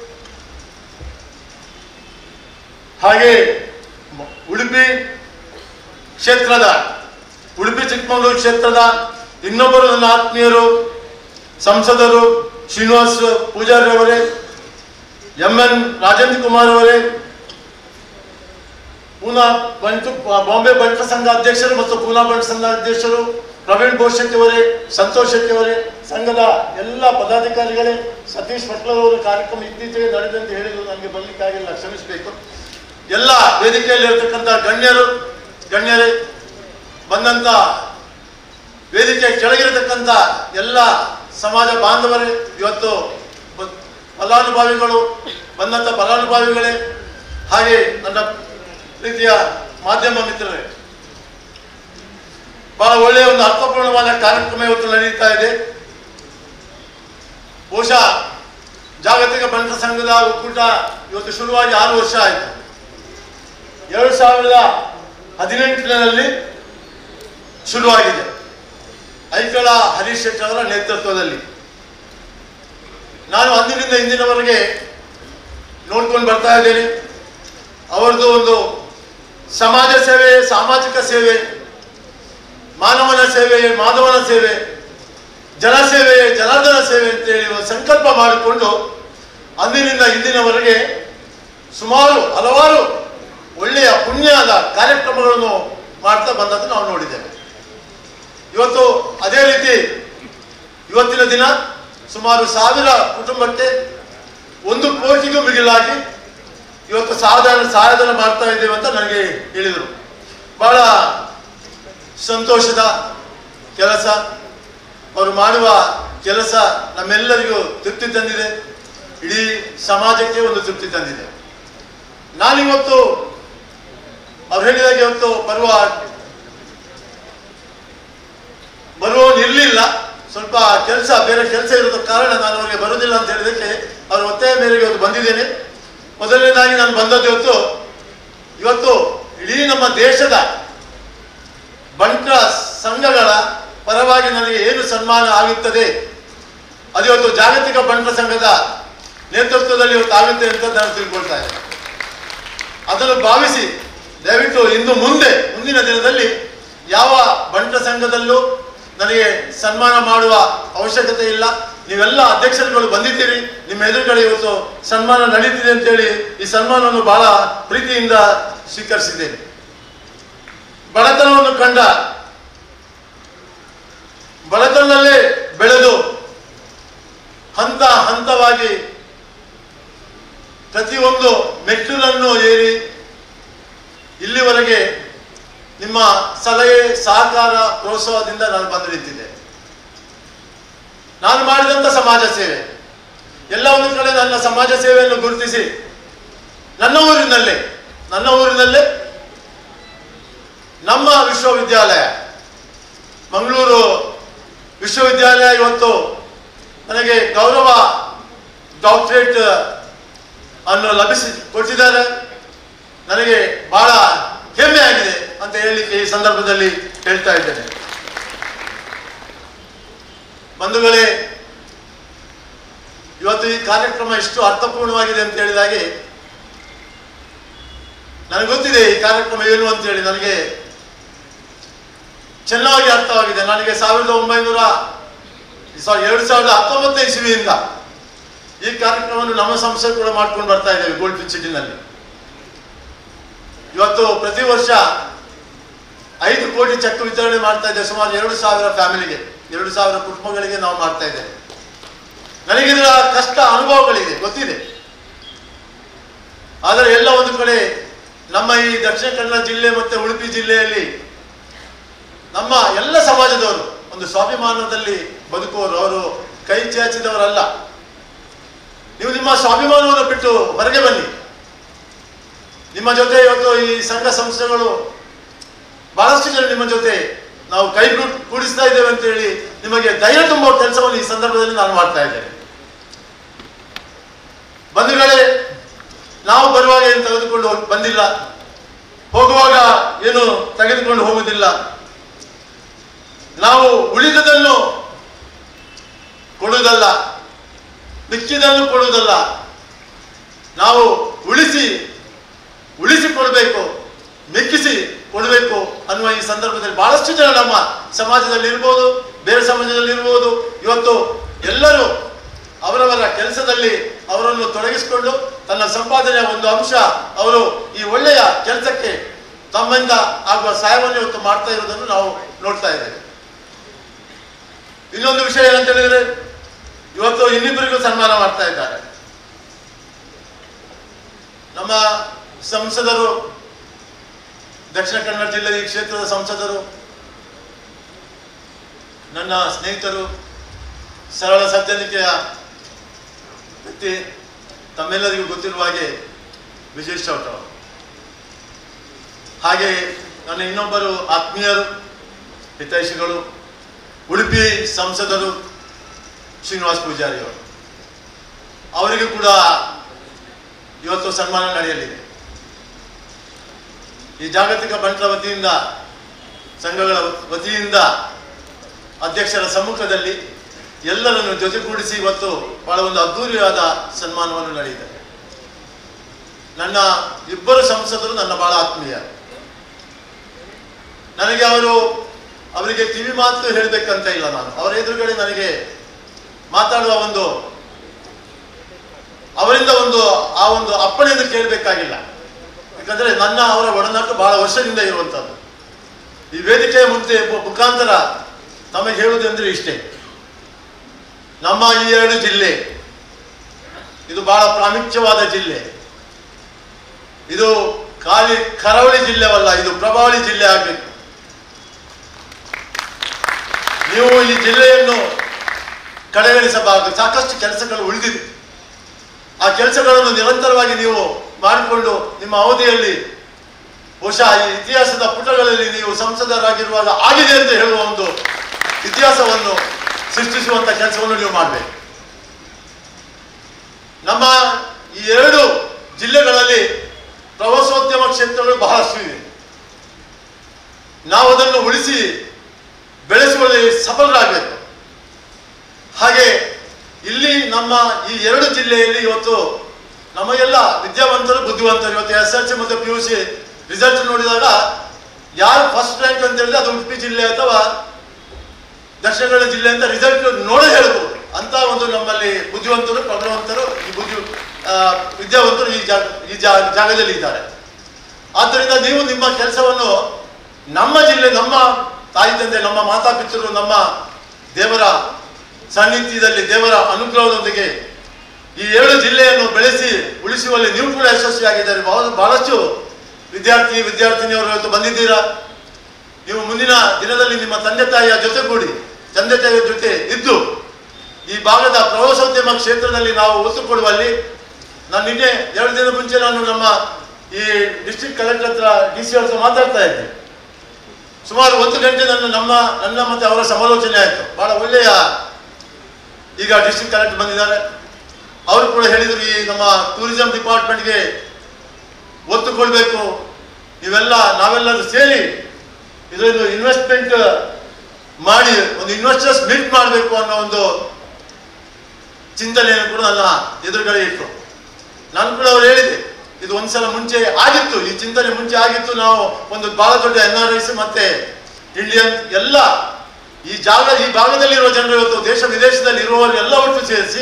ಹಾಗೆ ಮ- ಉಡುಪಿ ಕ್ಷೇತ್ರದ ಉಡುಪಿ ಚಿಕ್ಕಮಗಳೂರು ಕ್ಷೇತ್ರದ ಇನ್ನೊಬ್ಬರು ನನ್ನ ಆತ್ಮೀಯರು ಸಂಸದರು ಶ್ರೀನಿವಾಸ್ ಪೂಜಾರಿ ಅವರೇ ಎಂ ಎನ್ ರಾಜೇಂದ್ರ ಕುಮಾರ್ ಅವರೇ ಪೂನಾ ಬಂಟು ಬಾಂಬೆ ಬಂಟ ಸಂಘ ಅಧ್ಯಕ್ಷರು ಮತ್ತು ಪೂನಾ ಬಂಟ ಸಂಘ ಅಧ್ಯಕ್ಷರು ಪ್ರವೀಣ್ ಘೋಷ್ ಶೆಟ್ಟಿ ಅವರೇ ಸಂತೋಷ್ ಶೆಟ್ಟಿ ಅವರೇ ಸಂಘದ ಎಲ್ಲ ಪದಾಧಿಕಾರಿಗಳೇ ಸತೀಶ್ ಪಟ್ಲರ್ ಅವರ ಕಾರ್ಯಕ್ರಮ ಇತ್ತೀಚೆಗೆ ನಡೆದಂತೆ ಹೇಳಿದ್ರು ನನಗೆ ಬರ್ಲಿಕ್ಕಾಗಿಲ್ಲ ಕ್ಷಮಿಸಬೇಕು ಎಲ್ಲ ವೇದಿಕೆಯಲ್ಲಿ ಇರತಕ್ಕಂಥ ಗಣ್ಯರು ಗಣ್ಯರೇ ಬಂದಂತ ವೇದಿಕೆ ಕೆಳಗಿರತಕ್ಕಂಥ ಎಲ್ಲ ಸಮಾಜ ಬಾಂಧವರೇ ಇವತ್ತು ಬ- ಫಲಾನುಭವಿಗಳು ಬಂದಂಥ ಫಲಾನುಭವಿಗಳೇ ಹಾಗೆ ನನ್ನ ಪ್ರೀತಿಯ ಮಾಧ್ಯಮ ಮಿತ್ರರೇ ಬಹಳ ಒಳ್ಳೆಯ ಒಂದು ಅರ್ಥಪೂರ್ಣವಾದ ಕಾರ್ಯಕ್ರಮ ಇವತ್ತು ನಡೀತಾ ಇದೆ ಬಹುಶಃ ಜಾಗತಿಕ ಬಂಟ ಸಂಘದ ಒಕ್ಕೂಟ ಇವತ್ತು ಶುರುವಾಗಿ ಆರು ವರ್ಷ ಆಯಿತು ಎರಡು ಸಾವಿರದ ಹದಿನೆಂಟರಲ್ಲಿ ಶುರುವಾಗಿದೆ ಐಕಳ ಹರೀಶ್ ಶೆಟ್ಟಿ ಅವರ ನೇತೃತ್ವದಲ್ಲಿ ನಾನು ಅಂದಿನಿಂದ ಇಂದಿನವರೆಗೆ ನೋಡ್ಕೊಂಡು ಬರ್ತಾ ಇದ್ದೇನೆ ಅವರದ್ದು ಒಂದು ಸಮಾಜ ಸೇವೆ ಸಾಮಾಜಿಕ ಸೇವೆ ಮಾನವನ ಸೇವೆ ಮಾಧವನ ಸೇವೆ ಜನಸೇವೆ ಜನಾರ್ದನ ಸೇವೆ ಅಂತೇಳಿ ಒಂದು ಸಂಕಲ್ಪ ಮಾಡಿಕೊಂಡು ಅಂದಿನಿಂದ ಇಂದಿನವರೆಗೆ ಸುಮಾರು ಹಲವಾರು ಒಳ್ಳೆಯ ಪುಣ್ಯದ ಕಾರ್ಯಕ್ರಮಗಳನ್ನು ಮಾಡ್ತಾ ಬಂದದ್ದು ನಾವು ನೋಡಿದ್ದೇವೆ ಇವತ್ತು ಅದೇ ರೀತಿ ಇವತ್ತಿನ ದಿನ ಸುಮಾರು ಸಾವಿರ ಕುಟುಂಬಕ್ಕೆ ಒಂದು ಕೋಟಿಗೂ ಮಿಗಿಲಾಗಿ ಇವತ್ತು ಸಾಧನ ಸಹಾಯಧನ ಮಾಡ್ತಾ ಇದ್ದೇವೆ ಅಂತ ನನಗೆ ಹೇಳಿದರು ಬಹಳ ಸಂತೋಷದ ಕೆಲಸ ಅವರು ಮಾಡುವ ಕೆಲಸ ನಮ್ಮೆಲ್ಲರಿಗೂ ತೃಪ್ತಿ ತಂದಿದೆ ಇಡೀ ಸಮಾಜಕ್ಕೆ ಒಂದು ತೃಪ್ತಿ ತಂದಿದೆ ನಾನಿವತ್ತು ಅವ್ರು ಹೇಳಿದಾಗ ಇವತ್ತು ಬರುವ ಬರುವವನು ಇರಲಿಲ್ಲ ಸ್ವಲ್ಪ ಕೆಲಸ ಬೇರೆ ಕೆಲಸ ಇರೋದ ಕಾರಣ ನಾನು ಅವರಿಗೆ ಬರುವುದಿಲ್ಲ ಅಂತ ಹೇಳಿದಕ್ಕೆ ಅವರ ಒತ್ತಾಯ ಮೇರೆಗೆ ಇವತ್ತು ಬಂದಿದ್ದೇನೆ ಮೊದಲನೇದಾಗಿ ನಾನು ಬಂದದ್ದು ಇವತ್ತು ಇವತ್ತು ಇಡೀ ನಮ್ಮ ದೇಶದ ಬಂಟ ಸಂಘಗಳ ಪರವಾಗಿ ನನಗೆ ಏನು ಸನ್ಮಾನ ಆಗುತ್ತದೆ ಅದು ಇವತ್ತು ಜಾಗತಿಕ ಬಂಟ ಸಂಘದ ನೇತೃತ್ವದಲ್ಲಿ ಇವತ್ತು ಆಗುತ್ತೆ ಅಂತ ನಾನು ತಿಳ್ಕೊಳ್ತಾ ಇದ್ದೇನೆ ಅದನ್ನು ಭಾವಿಸಿ ದಯವಿಟ್ಟು ಇನ್ನು ಮುಂದೆ ಮುಂದಿನ ದಿನದಲ್ಲಿ ಯಾವ ಬಂಟ ಸಂಘದಲ್ಲೂ ನನಗೆ ಸನ್ಮಾನ ಮಾಡುವ ಅವಶ್ಯಕತೆ ಇಲ್ಲ ನೀವೆಲ್ಲ ಅಧ್ಯಕ್ಷರುಗಳು ಬಂದಿದ್ದೀರಿ ನಿಮ್ಮ ಎದುರುಗಡೆ ಇವತ್ತು ಸನ್ಮಾನ ನಡೀತಿದೆ ಅಂತೇಳಿ ಈ ಸನ್ಮಾನವನ್ನು ಬಹಳ ಪ್ರೀತಿಯಿಂದ ಸ್ವೀಕರಿಸಿದ್ದೇನೆ ಬಡತನವನ್ನು ಕಂಡ ಬಡತನದಲ್ಲೇ ಬೆಳೆದು ಹಂತ ಹಂತವಾಗಿ ಪ್ರತಿಯೊಂದು ಮೆಟ್ಟಿಲನ್ನು ಏರಿ ಇಲ್ಲಿವರೆಗೆ ನಿಮ್ಮ ಸಲಹೆ ಸಹಕಾರ ಪ್ರೋತ್ಸಾಹದಿಂದ ನಾನು ಬಂದು ನಿಂತಿದ್ದೆ ನಾನು ಮಾಡಿದಂಥ ಸಮಾಜ ಸೇವೆ ಎಲ್ಲ ಒಂದು ಕಡೆ ನನ್ನ ಸಮಾಜ ಸೇವೆಯನ್ನು ಗುರುತಿಸಿ ನನ್ನ ಊರಿನಲ್ಲೇ ನನ್ನ ಊರಿನಲ್ಲೇ ನಮ್ಮ ವಿಶ್ವವಿದ್ಯಾಲಯ ಮಂಗಳೂರು ವಿಶ್ವವಿದ್ಯಾಲಯ ಇವತ್ತು ನನಗೆ ಗೌರವ ಡಾಕ್ಟರೇಟ್ ಅನ್ನು ಲಭಿಸಿ ಕೊಟ್ಟಿದ್ದಾರೆ ನನಗೆ ಬಹಳ ಹೆಮ್ಮೆ ಆಗಿದೆ ಅಂತ ಹೇಳಲಿಕ್ಕೆ ಈ ಸಂದರ್ಭದಲ್ಲಿ ಹೇಳ್ತಾ ಇದ್ದೇನೆ ಬಂಧುಗಳೇ ಇವತ್ತು ಈ ಕಾರ್ಯಕ್ರಮ ಎಷ್ಟು ಅರ್ಥಪೂರ್ಣವಾಗಿದೆ ಅಂತ ಹೇಳಿದಾಗೆ ನನಗೆ ಗೊತ್ತಿದೆ ಈ ಕಾರ್ಯಕ್ರಮ ಏನು ಅಂತ ಹೇಳಿ ನನಗೆ ಚೆನ್ನಾಗಿ ಅರ್ಥವಾಗಿದೆ ನನಗೆ ಸಾವಿರದ ಒಂಬೈನೂರ ಸಾರಿ ಎರಡು ಸಾವಿರದ ಹತ್ತೊಂಬತ್ತನೇ ಇಸ್ವಿಯಿಂದ ಈ ಕಾರ್ಯಕ್ರಮವನ್ನು ನಮ್ಮ ಸಂಸ್ಥೆ ಕೂಡ ಮಾಡ್ಕೊಂಡು ಬರ್ತಾ ಇದ್ದೇವೆ ಗೋಲ್ಡ್ ಪಿಚ್ಚಿಟಿನಲ್ಲಿ ಇವತ್ತು ಪ್ರತಿ ವರ್ಷ ಐದು ಕೋಟಿ ಚೆಕ್ ವಿತರಣೆ ಮಾಡ್ತಾ ಇದ್ದೇವೆ ಸುಮಾರು ಎರಡು ಸಾವಿರ ಫ್ಯಾಮಿಲಿಗೆ ಎರಡು ಸಾವಿರ ಕುಟುಂಬಗಳಿಗೆ ನಾವು ಮಾಡ್ತಾ ಇದ್ದೇವೆ ನನಗೆ ಇದರ ಕಷ್ಟ ಅನುಭವಗಳಿದೆ ಗೊತ್ತಿದೆ ಆದರೆ ಎಲ್ಲ ಒಂದು ಕಡೆ ನಮ್ಮ ಈ ದಕ್ಷಿಣ ಕನ್ನಡ ಜಿಲ್ಲೆ ಮತ್ತೆ ಉಡುಪಿ ಜಿಲ್ಲೆಯಲ್ಲಿ ನಮ್ಮ ಎಲ್ಲ ಸಮಾಜದವರು ಒಂದು ಸ್ವಾಭಿಮಾನದಲ್ಲಿ ಬದುಕುವವರು ಅವರು ಕೈ ಚಾಚಿದವರಲ್ಲ ನೀವು ನಿಮ್ಮ ಸ್ವಾಭಿಮಾನವನ್ನು ಬಿಟ್ಟು ಹೊರಗೆ ಬನ್ನಿ ನಿಮ್ಮ ಜೊತೆ ಇವತ್ತು ಈ ಸಂಘ ಸಂಸ್ಥೆಗಳು ಬಹಳಷ್ಟು ಜನ ನಿಮ್ಮ ಜೊತೆ ನಾವು ಕೈ ಗೂಡ್- ಕೂಡಿಸ್ತಾ ಇದ್ದೇವೆ ಅಂತ ಹೇಳಿ ನಿಮಗೆ ಧೈರ್ಯ ತುಂಬುವ ಕೆಲಸವನ್ನು ಈ ಸಂದರ್ಭದಲ್ಲಿ ನಾನು ಮಾಡ್ತಾ ಇದ್ದೇನೆ ಬಂಧುಗಳೇ ನಾವು ಬರುವಾಗ ಏನು ತೆಗೆದುಕೊಂಡು ಹೋಗ್- ಬಂದಿಲ್ಲ ಹೋಗುವಾಗ ಏನು ತೆಗೆದುಕೊಂಡು ಹೋಗುವುದಿಲ್ಲ ನಾವು ಉಳಿದದನ್ನು ಕೊಡುವುದಲ್ಲ ಮಿಕ್ಕಿದನ್ನು ಕೊಡುವುದಲ್ಲ ನಾವು ಉಳಿಸಿ ಉಳಿಸಿಕೊಳ್ಬೇಕು ಮೆಕ್ಕಿಸಿ ಕೊಡಬೇಕು ಅನ್ನುವ ಈ ಸಂದರ್ಭದಲ್ಲಿ ಬಹಳಷ್ಟು ಜನ ನಮ್ಮ ಸಮಾಜದಲ್ಲಿ ಇರ್ಬೋದು ಬೇರೆ ಸಮಾಜದಲ್ಲಿ ಇರ್ಬೋದು ಇವತ್ತು ಎಲ್ಲರೂ ಅವರವರ ಕೆಲಸದಲ್ಲಿ ಅವರನ್ನು ತೊಡಗಿಸಿಕೊಂಡು ತನ್ನ ಸಂಪಾದನೆಯ ಒಂದು ಅಂಶ ಅವರು ಈ ಒಳ್ಳೆಯ ಕೆಲಸಕ್ಕೆ ತಮ್ಮಿಂದ ಆಗುವ ಸಹಾಯವನ್ನು ಇವತ್ತು ಮಾಡ್ತಾ ಇರುವುದನ್ನು ನಾವು ನೋಡ್ತಾ ಇದ್ದೇವೆ ಇನ್ನೊಂದು ವಿಷಯ ಏನಂತ ಹೇಳಿದ್ರೆ ಇವತ್ತು ಇನ್ನಿಬ್ಬರಿಗೂ ಸನ್ಮಾನ ಮಾಡ್ತಾ ಇದ್ದಾರೆ ನಮ್ಮ ಸಂಸದರು ದಕ್ಷಿಣ ಕನ್ನಡ ಜಿಲ್ಲೆಯ ಈ ಕ್ಷೇತ್ರದ ಸಂಸದರು ನನ್ನ ಸ್ನೇಹಿತರು ಸರಳ ಸಜ್ಜನಿಕೆಯ ವ್ಯಕ್ತಿ ತಮ್ಮೆಲ್ಲರಿಗೂ ಗೊತ್ತಿರುವ ಹಾಗೆ ವಿಜಯ್ ಚೌಟ ಅವರು ಹಾಗೆ ನನ್ನ ಇನ್ನೊಬ್ಬರು ಆತ್ಮೀಯರು ಹಿತೈಷಿಗಳು ಉಡುಪಿ ಸಂಸದರು ಶ್ರೀನಿವಾಸ್ ಪೂಜಾರಿ ಅವರು ಅವರಿಗೂ ಕೂಡ ಇವತ್ತು ಸನ್ಮಾನ ನಡೆಯಲಿದೆ ಈ ಜಾಗತಿಕ ಬಂಟರ ವತಿಯಿಂದ ಸಂಘಗಳ ವತಿಯಿಂದ ಅಧ್ಯಕ್ಷರ ಸಮ್ಮುಖದಲ್ಲಿ ಎಲ್ಲರನ್ನು ಜೊತೆಗೂಡಿಸಿ ಇವತ್ತು ಬಹಳ ಒಂದು ಅದ್ಧೂರಿಯಾದ ಸನ್ಮಾನವನ್ನು ನಡೆಯಿದೆ ನನ್ನ ಇಬ್ಬರು ಸಂಸದರು ನನ್ನ ಬಹಳ ಆತ್ಮೀಯ ನನಗೆ ಅವರು ಅವರಿಗೆ ಕಿವಿ ಮಾತು ಹೇಳಬೇಕಂತ ಇಲ್ಲ ನಾನು ಅವರ ಎದುರುಗಡೆ ನನಗೆ ಮಾತಾಡುವ ಒಂದು ಅವರಿಂದ ಒಂದು ಆ ಒಂದು ಅಪ್ಪಣೆಯನ್ನು ಕೇಳಬೇಕಾಗಿಲ್ಲ ಯಾಕಂದ್ರೆ ನನ್ನ ಅವರ ಒಡನಾಟ ಬಹಳ ವರ್ಷದಿಂದ ಇರುವಂತದ್ದು ಈ ವೇದಿಕೆಯ ಮುಂದೆ ಮು- ಮುಖಾಂತರ ನಮಗೆ ಹೇಳುವುದೆಂದ್ರೆ ಇಷ್ಟೇ ನಮ್ಮ ಈ ಎರಡು ಜಿಲ್ಲೆ ಇದು ಬಹಳ ಪ್ರಾಮುಖ್ಯವಾದ ಜಿಲ್ಲೆ ಇದು ಖಾಲಿ ಕರಾವಳಿ ಜಿಲ್ಲೆವಲ್ಲ ಇದು ಪ್ರಭಾವಳಿ ಜಿಲ್ಲೆ ಆಗಬೇಕು ನೀವು ಈ ಜಿಲ್ಲೆಯನ್ನು ಕಡೆಗಣಿಸಬಾರದು ಸಾಕಷ್ಟು ಕೆಲಸಗಳು ಉಳಿದಿದೆ ಆ ಕೆಲಸಗಳನ್ನು ನಿರಂತರವಾಗಿ ನೀವು ಮಾಡಿಕೊಂಡು ನಿಮ್ಮ ಅವಧಿಯಲ್ಲಿ ಬಹುಶಃ ಈ ಇತಿಹಾಸದ ಪುಟಗಳಲ್ಲಿ ನೀವು ಸಂಸದರಾಗಿರುವಾಗ ಆಗಿದೆ ಅಂತ ಹೇಳುವ ಒಂದು ಇತಿಹಾಸವನ್ನು ಸೃಷ್ಟಿಸುವಂತ ಕೆಲಸವನ್ನು ನೀವು ಮಾಡಬೇಕು ನಮ್ಮ ಈ ಎರಡು ಜಿಲ್ಲೆಗಳಲ್ಲಿ ಪ್ರವಾಸೋದ್ಯಮ ಕ್ಷೇತ್ರಗಳು ಬಹಳಷ್ಟು ಇವೆ ನಾವು ಅದನ್ನು ಉಳಿಸಿ ಬೆಳೆಸುವಲ್ಲಿ ಸಫಲರಾಗಬೇಕು ಹಾಗೆ ಇಲ್ಲಿ ನಮ್ಮ ಈ ಎರಡು ಜಿಲ್ಲೆಯಲ್ಲಿ ಇವತ್ತು ನಮಗೆಲ್ಲ ವಿದ್ಯಾವಂತರು ಬುದ್ಧಿವಂತರು ಇವತ್ತು ಎಸ್ ಎಲ್ ಸಿ ಮತ್ತು ಪಿ ಯು ಸಿ ರಿಸಲ್ಟ್ ನೋಡಿದಾಗ ಯಾರು ಫಸ್ಟ್ ರ್ಯಾಂಕ್ ಅಂತ ಹೇಳಿದ್ರೆ ಅದು ಉಡುಪಿ ಜಿಲ್ಲೆ ಅಥವಾ ದಕ್ಷಿಣ ಕನ್ನಡ ಜಿಲ್ಲೆ ಅಂತ ರಿಸಲ್ಟ್ ನೋಡೇ ಹೇಳ್ಬೋದು ಅಂತ ಒಂದು ನಮ್ಮಲ್ಲಿ ಬುದ್ಧಿವಂತರು ಪ್ರಬಲವಂತರು ಈ ಬುದ್ಧಿ ಆ, ವಿದ್ಯಾವಂತರು ಈ ಜಾಗ ಈ ಜಾ- ಜಾಗದಲ್ಲಿ ಇದ್ದಾರೆ ಆದ್ದರಿಂದ ನೀವು ನಿಮ್ಮ ಕೆಲಸವನ್ನು ನಮ್ಮ ಜಿಲ್ಲೆ ನಮ್ಮ ತಾಯಿ ತಂದೆ ನಮ್ಮ ಮಾತಾಪಿತರು ನಮ್ಮ ದೇವರ ಸಾನ್ನಿಧ್ಯದಲ್ಲಿ ದೇವರ ಅನುಗ್ರಹದೊಂದಿಗೆ ಈ ಎರಡು ಜಿಲ್ಲೆಯನ್ನು ಬೆಳೆಸಿ ಉಳಿಸುವಲ್ಲಿ ನೀವು ಕೂಡ ಯಶಸ್ವಿಯಾಗಿದ್ದಾರೆ ಬಹಳ ಬಹಳಷ್ಟು ವಿದ್ಯಾರ್ಥಿ ವಿದ್ಯಾರ್ಥಿನಿಯವರು ಇವತ್ತು ಬಂದಿದ್ದೀರಾ ನೀವು ಮುಂದಿನ ದಿನದಲ್ಲಿ ನಿಮ್ಮ ತಂದೆ ತಾಯಿಯ ಜೊತೆಗೂಡಿ ತಂದೆ ತಾಯಿಯ ಜೊತೆ ಇದ್ದು ಈ ಭಾಗದ ಪ್ರವಾಸೋದ್ಯಮ ಕ್ಷೇತ್ರದಲ್ಲಿ ನಾವು ಒತ್ತು ಕೊಡುವಲ್ಲಿ ನಾನು ನಿನ್ನೆ ಎರಡು ದಿನ ಮುಂಚೆ ನಾನು ನಮ್ಮ ಈ ಡಿಸ್ಟ್ರಿಕ್ಟ್ ಕಲೆಕ್ಟರ್ ಹತ್ರ ಡಿ ಸಿ ಹತ್ರ ಮಾತಾಡ್ತಾ ಇದ್ದೆ ಸುಮಾರು ಒಂದು ಗಂಟೆ ನನ್ನ ನಮ್ಮ ನನ್ನ ಮತ್ತೆ ಅವರ ಸಮಾಲೋಚನೆ ಆಯಿತು ಬಹಳ ಒಳ್ಳೆಯ ಈಗ ಡಿಸ್ಟ್ರಿಕ್ಟ್ ಕಲೆಕ್ಟರ್ ಬಂದಿದ್ದಾರೆ ಅವರು ಕೂಡ ಹೇಳಿದರು ಈ ನಮ್ಮ ಟೂರಿಸಂ ಡಿಪಾರ್ಟ್ಮೆಂಟ್ಗೆ ಒತ್ತು ಕೊಡಬೇಕು ನೀವೆಲ್ಲ ನಾವೆಲ್ಲರೂ ಸೇರಿ ಇದೊಂದು ಇನ್ವೆಸ್ಟ್ಮೆಂಟ್ ಮಾಡಿ ಒಂದು ಇನ್ವೆಸ್ಟರ್ಸ್ ಮೀಟ್ ಮಾಡಬೇಕು ಅನ್ನೋ ಒಂದು ಚಿಂತನೆಯನ್ನು ಕೂಡ ನನ್ನ ಎದುರುಗಡೆ ಇತ್ತು ನಾನು ಕೂಡ ಅವ್ರು ಹೇಳಿದೆ ಇದು ಒಂದ್ಸಲ ಮುಂಚೆ ಆಗಿತ್ತು ಈ ಚಿಂತನೆ ಮುಂಚೆ ಆಗಿತ್ತು ನಾವು ಒಂದು ಬಹಳ ದೊಡ್ಡ ಎನ್ ಆರ್ ಐಸ್ ಮತ್ತೆ ಇಂಡಿಯನ್ ಎಲ್ಲ ಈ ಜಾಗ ಈ ಭಾಗದಲ್ಲಿರುವ ಜನರು ಇವತ್ತು ದೇಶ ವಿದೇಶದಲ್ಲಿ ಇರುವವರು ಎಲ್ಲ ಒಟ್ಟು ಸೇರಿಸಿ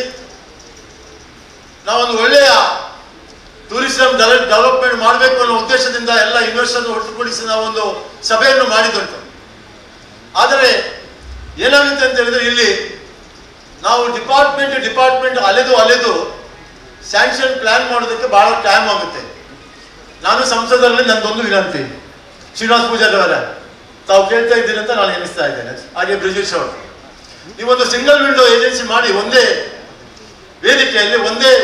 ನಾವೊಂದು ಒಳ್ಳೆಯ ಟೂರಿಸಂ ಡೆವಲಪ್ಮೆಂಟ್ ಮಾಡಬೇಕು ಅನ್ನೋ ಉದ್ದೇಶದಿಂದ ಎಲ್ಲ ಇನ್ವೆಸ್ಟರ್ ಒಟ್ಟುಗೂಡಿಸಿ ನಾವೊಂದು ಸಭೆಯನ್ನು ಮಾಡಿದುಂಟು ಆದರೆ ಏನಾಗುತ್ತೆ ಅಂತ ಹೇಳಿದ್ರೆ ಇಲ್ಲಿ ನಾವು ಡಿಪಾರ್ಟ್ಮೆಂಟ್ ಡಿಪಾರ್ಟ್ಮೆಂಟ್ ಅಲೆದು ಅಲೆದು ಸ್ಯಾಂಕ್ಷನ್ ಪ್ಲಾನ್ ಮಾಡೋದಕ್ಕೆ ಬಹಳ ಟೈಮ್ ಆಗುತ್ತೆ ನಾನು ಸಂಸದರಲ್ಲಿ ನಂದೊಂದು ವಿನಂತಿ ಶ್ರೀನಿವಾಸ್ ಪೂಜಾರಿ ಅವರ ತಾವು ಕೇಳ್ತಾ ಇದ್ದೀರಿ ಅಂತ ನಾನು ಎನಿಸ್ತಾ ಇದ್ದೇನೆ ಹಾಗೆ ಬ್ರಿಜೇಶ್ ಅವರು ನೀವೊಂದು ಸಿಂಗಲ್ ವಿಂಡೋ ಏಜೆನ್ಸಿ ಮಾಡಿ ಒಂದೇ ವೇದಿಕೆಯಲ್ಲಿ ಒಂದೇ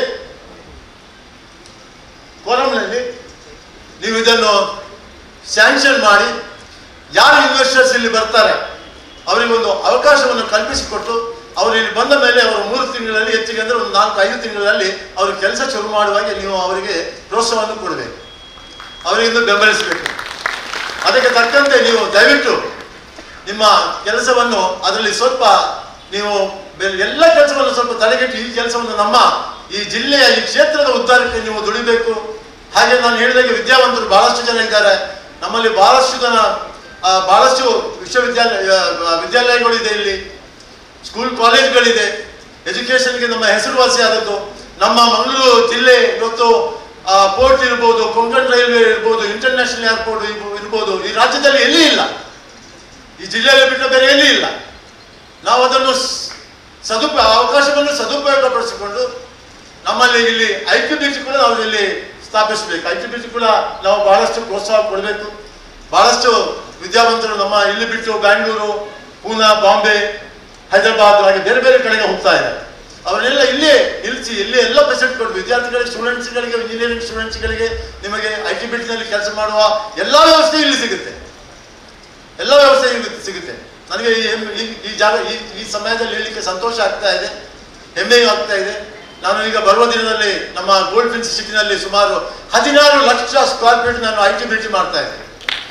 ಫೋರಂನಲ್ಲಿ ನೀವು ಇದನ್ನು ಸ್ಯಾಂಕ್ಷನ್ ಮಾಡಿ ಯಾರು ಇನ್ವೆಸ್ಟರ್ಸ್ ಇಲ್ಲಿ ಬರ್ತಾರೆ ಅವರಿಗೆ ಒಂದು ಅವಕಾಶವನ್ನು ಕಲ್ಪಿಸಿಕೊಟ್ಟು ಅವರು ಇಲ್ಲಿ ಬಂದ ಮೇಲೆ ಅವರು ಮೂರು ತಿಂಗಳಲ್ಲಿ ಹೆಚ್ಚಿಗೆ ಅಂದ್ರೆ ಒಂದು ನಾಲ್ಕು ಐದು ತಿಂಗಳಲ್ಲಿ ಅವರು ಕೆಲಸ ಶುರು ಮಾಡುವಾಗೆ ನೀವು ಅವರಿಗೆ ಪ್ರೋತ್ಸಾಹವನ್ನು ಕೊಡಬೇಕು ಅವರಿಗಿಂದು ಬೆಂಬಲಿಸಬೇಕು ಅದಕ್ಕೆ ತಕ್ಕಂತೆ ನೀವು ದಯವಿಟ್ಟು ನಿಮ್ಮ ಕೆಲಸವನ್ನು ಅದರಲ್ಲಿ ಸ್ವಲ್ಪ ನೀವು ಬೇರೆ ಎಲ್ಲ ಕೆಲಸವನ್ನು ಸ್ವಲ್ಪ ತಡೆಗಟ್ಟಿ ಈ ಕೆಲಸವನ್ನು ನಮ್ಮ ಈ ಜಿಲ್ಲೆಯ ಈ ಕ್ಷೇತ್ರದ ಉದ್ಧಾರಕ್ಕೆ ನೀವು ದುಡಿಬೇಕು ಹಾಗೆ ನಾನು ಹೇಳಿದಾಗೆ ವಿದ್ಯಾವಂತರು ಬಹಳಷ್ಟು ಜನ ಇದ್ದಾರೆ ನಮ್ಮಲ್ಲಿ ಬಹಳಷ್ಟು ಜನ ಆ, ಬಹಳಷ್ಟು ವಿಶ್ವವಿದ್ಯಾಲಯ ಆ, ವಿದ್ಯಾಲಯಗಳಿದೆ ಇಲ್ಲಿ ಸ್ಕೂಲ್ ಕಾಲೇಜ್ಗಳಿದೆ ಎಜುಕೇಶನ್ಗೆ ನಮ್ಮ ಹೆಸರುವಾಸಿ ಆದದ್ದು ನಮ್ಮ ಮಂಗಳೂರು ಜಿಲ್ಲೆ ಇವತ್ತು ಪೋರ್ಟ್ ಇರ್ಬೋದು ಕೊಂಕಣ್ ರೈಲ್ವೆ ಇರ್ಬೋದು ಇಂಟರ್ನ್ಯಾಷನಲ್ ಏರ್ಪೋರ್ಟ್ ಇರ್ಬೋದು ಈ ರಾಜ್ಯದಲ್ಲಿ ಎಲ್ಲಿ ಇಲ್ಲ ಈ ಜಿಲ್ಲೆಯಲ್ಲಿ ಬಿಟ್ಟ ಬೇರೆ ಎಲ್ಲಿ ಇಲ್ಲ ನಾವು ಅದನ್ನು ಸ್- ಸದುಪ ಅವಕಾಶವನ್ನು ಸದುಪಯೋಗಪಡಿಸಿಕೊಂಡು ನಮ್ಮಲ್ಲಿ ಇಲ್ಲಿ ಐ ಟಿ ಬಿ ಕೂಡ ನಾವು ಇಲ್ಲಿ ಸ್ಥಾಪಿಸಬೇಕು ಐ ಟಿ ಬಿ ಕೂಡ ನಾವು ಬಹಳಷ್ಟು ಪ್ರೋತ್ಸಾಹ ಕೊಡಬೇಕು ಬಹಳಷ್ಟು ವಿದ್ಯಾವಂತರು ನಮ್ಮ ಇಲ್ಲಿ ಬಿಟ್ಟು ಬ್ಯಾಂಗ್ಳೂರು ಪೂನಾ ಬಾಂಬೆ ಹೈದರಾಬಾದ್ ಹಾಗೆ ಬೇರೆ ಬೇರೆ ಕಡೆಗೆ ಹೋಗ್ತಾ ಇದ್ದಾರೆ ಅವರೆಲ್ಲ ಇಲ್ಲೇ ನಿಲ್ಲಿಸಿ ಇಲ್ಲೇ ಎಲ್ಲ ಫೆಸಿಲಿಟಿ ಕೊಡು ವಿದ್ಯಾರ್ಥಿಗಳಿಗೆ ಸ್ಟೂಡೆಂಟ್ಸ್ಗಳಿಗೆ ಇಂಜಿನಿಯರಿಂಗ್ ಸ್ಟೂಡೆಂಟ್ಸ್ಗಳಿಗೆ ನಿಮಗೆ ಐ ಟಿ ನಲ್ಲಿ ಕೆಲಸ ಮಾಡುವ ಎಲ್ಲ ವ್ಯವಸ್ಥೆ ಇಲ್ಲಿ ಸಿಗುತ್ತೆ ಎಲ್ಲ ವ್ಯವಸ್ಥೆ ಇಲ್ಲಿ ಸಿಗುತ್ತೆ ನನಗೆ ಈ ಹೆಮ್ಮೆ- ಈ- ಈ ಜಾಗ ಈ ಈ ಸಮಯದಲ್ಲಿ ಹೇಳಲಿಕ್ಕೆ ಸಂತೋಷ ಆಗ್ತಾ ಇದೆ ಹೆಮ್ಮೆಯೂ ಆಗ್ತಾ ಇದೆ ನಾನು ಈಗ ಬರುವ ದಿನದಲ್ಲಿ ನಮ್ಮ ಗೋಲ್ಡ್ ಫಿನ್ಸ್ ಸಿಟಿನಲ್ಲಿ ಸುಮಾರು ಹದಿನಾರು ಲಕ್ಷ ಸ್ಕ್ವೇರ್ ಫೀಟ್ ನಾನು ಐ ಟಿ ಬಿ ಟಿ ಮಾಡ್ತಾ ಇದ್ದೇನೆ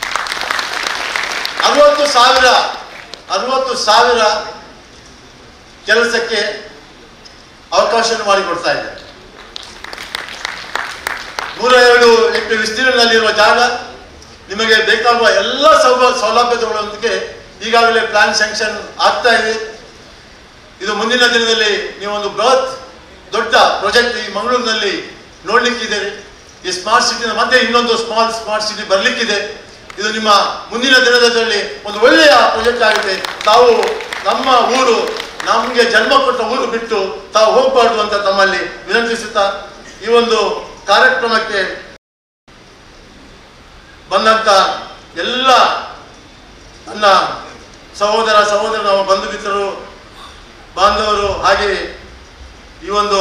ಅರವತ್ತು ಸಾವಿರ ಅರವತ್ತು ಸಾವಿರ ಕೆಲಸಕ್ಕೆ ಅವಕಾಶವನ್ನು ಮಾಡಿಕೊಡ್ತಾ ಇದ್ದಾರೆ ನೂರ ಎರಡು ಹೆಕ್ಟೇರ್ ವಿಸ್ತೀರ್ಣದಲ್ಲಿರುವ ಜಾಗ ನಿಮಗೆ ಬೇಕಾಗುವ ಎಲ್ಲ ಸೌಲ ಸೌಲಭ್ಯಗಳೊಂದಿಗೆ ಈಗಾಗಲೇ ಪ್ಲಾನ್ ಸ್ಯಾಂಕ್ಷನ್ ಆಗ್ತಾ ಇದೆ ಇದು ಮುಂದಿನ ದಿನದಲ್ಲಿ ನೀವೊಂದು ಬೃಹತ್ ದೊಡ್ಡ ಪ್ರಾಜೆಕ್ಟ್ ಈ ಮಂಗಳೂರಿನಲ್ಲಿ ನೋಡ್ಲಿಕ್ಕಿದೆ ಈ ಸ್ಮಾರ್ಟ್ ಸಿಟಿನ ಮತ್ತೆ ಇನ್ನೊಂದು ಸ್ಮಾಲ್ ಸ್ಮಾರ್ಟ್ ಸಿಟಿ ಬರ್ಲಿಕ್ಕಿದೆ ಇದು ನಿಮ್ಮ ಮುಂದಿನ ದಿನದಲ್ಲಿ ಒಂದು ಒಳ್ಳೆಯ ಪ್ರಾಜೆಕ್ಟ್ ಆಗಿದೆ ತಾವು ನಮ್ಮ ಊರು ನಮಗೆ ಜನ್ಮ ಕೊಟ್ಟ ಊರು ಬಿಟ್ಟು ತಾವು ಹೋಗಬಾರ್ದು ಅಂತ ತಮ್ಮಲ್ಲಿ ವಿನಂತಿಸುತ್ತಾ ಈ ಒಂದು ಕಾರ್ಯಕ್ರಮಕ್ಕೆ ಬಂದಂತ ಎಲ್ಲ ನನ್ನ ಸಹೋದರ ಸಹೋದರ ನಮ್ಮ ಬಂಧು ಮಿತ್ರರು ಬಾಂಧವರು ಹಾಗೆ ಈ ಒಂದು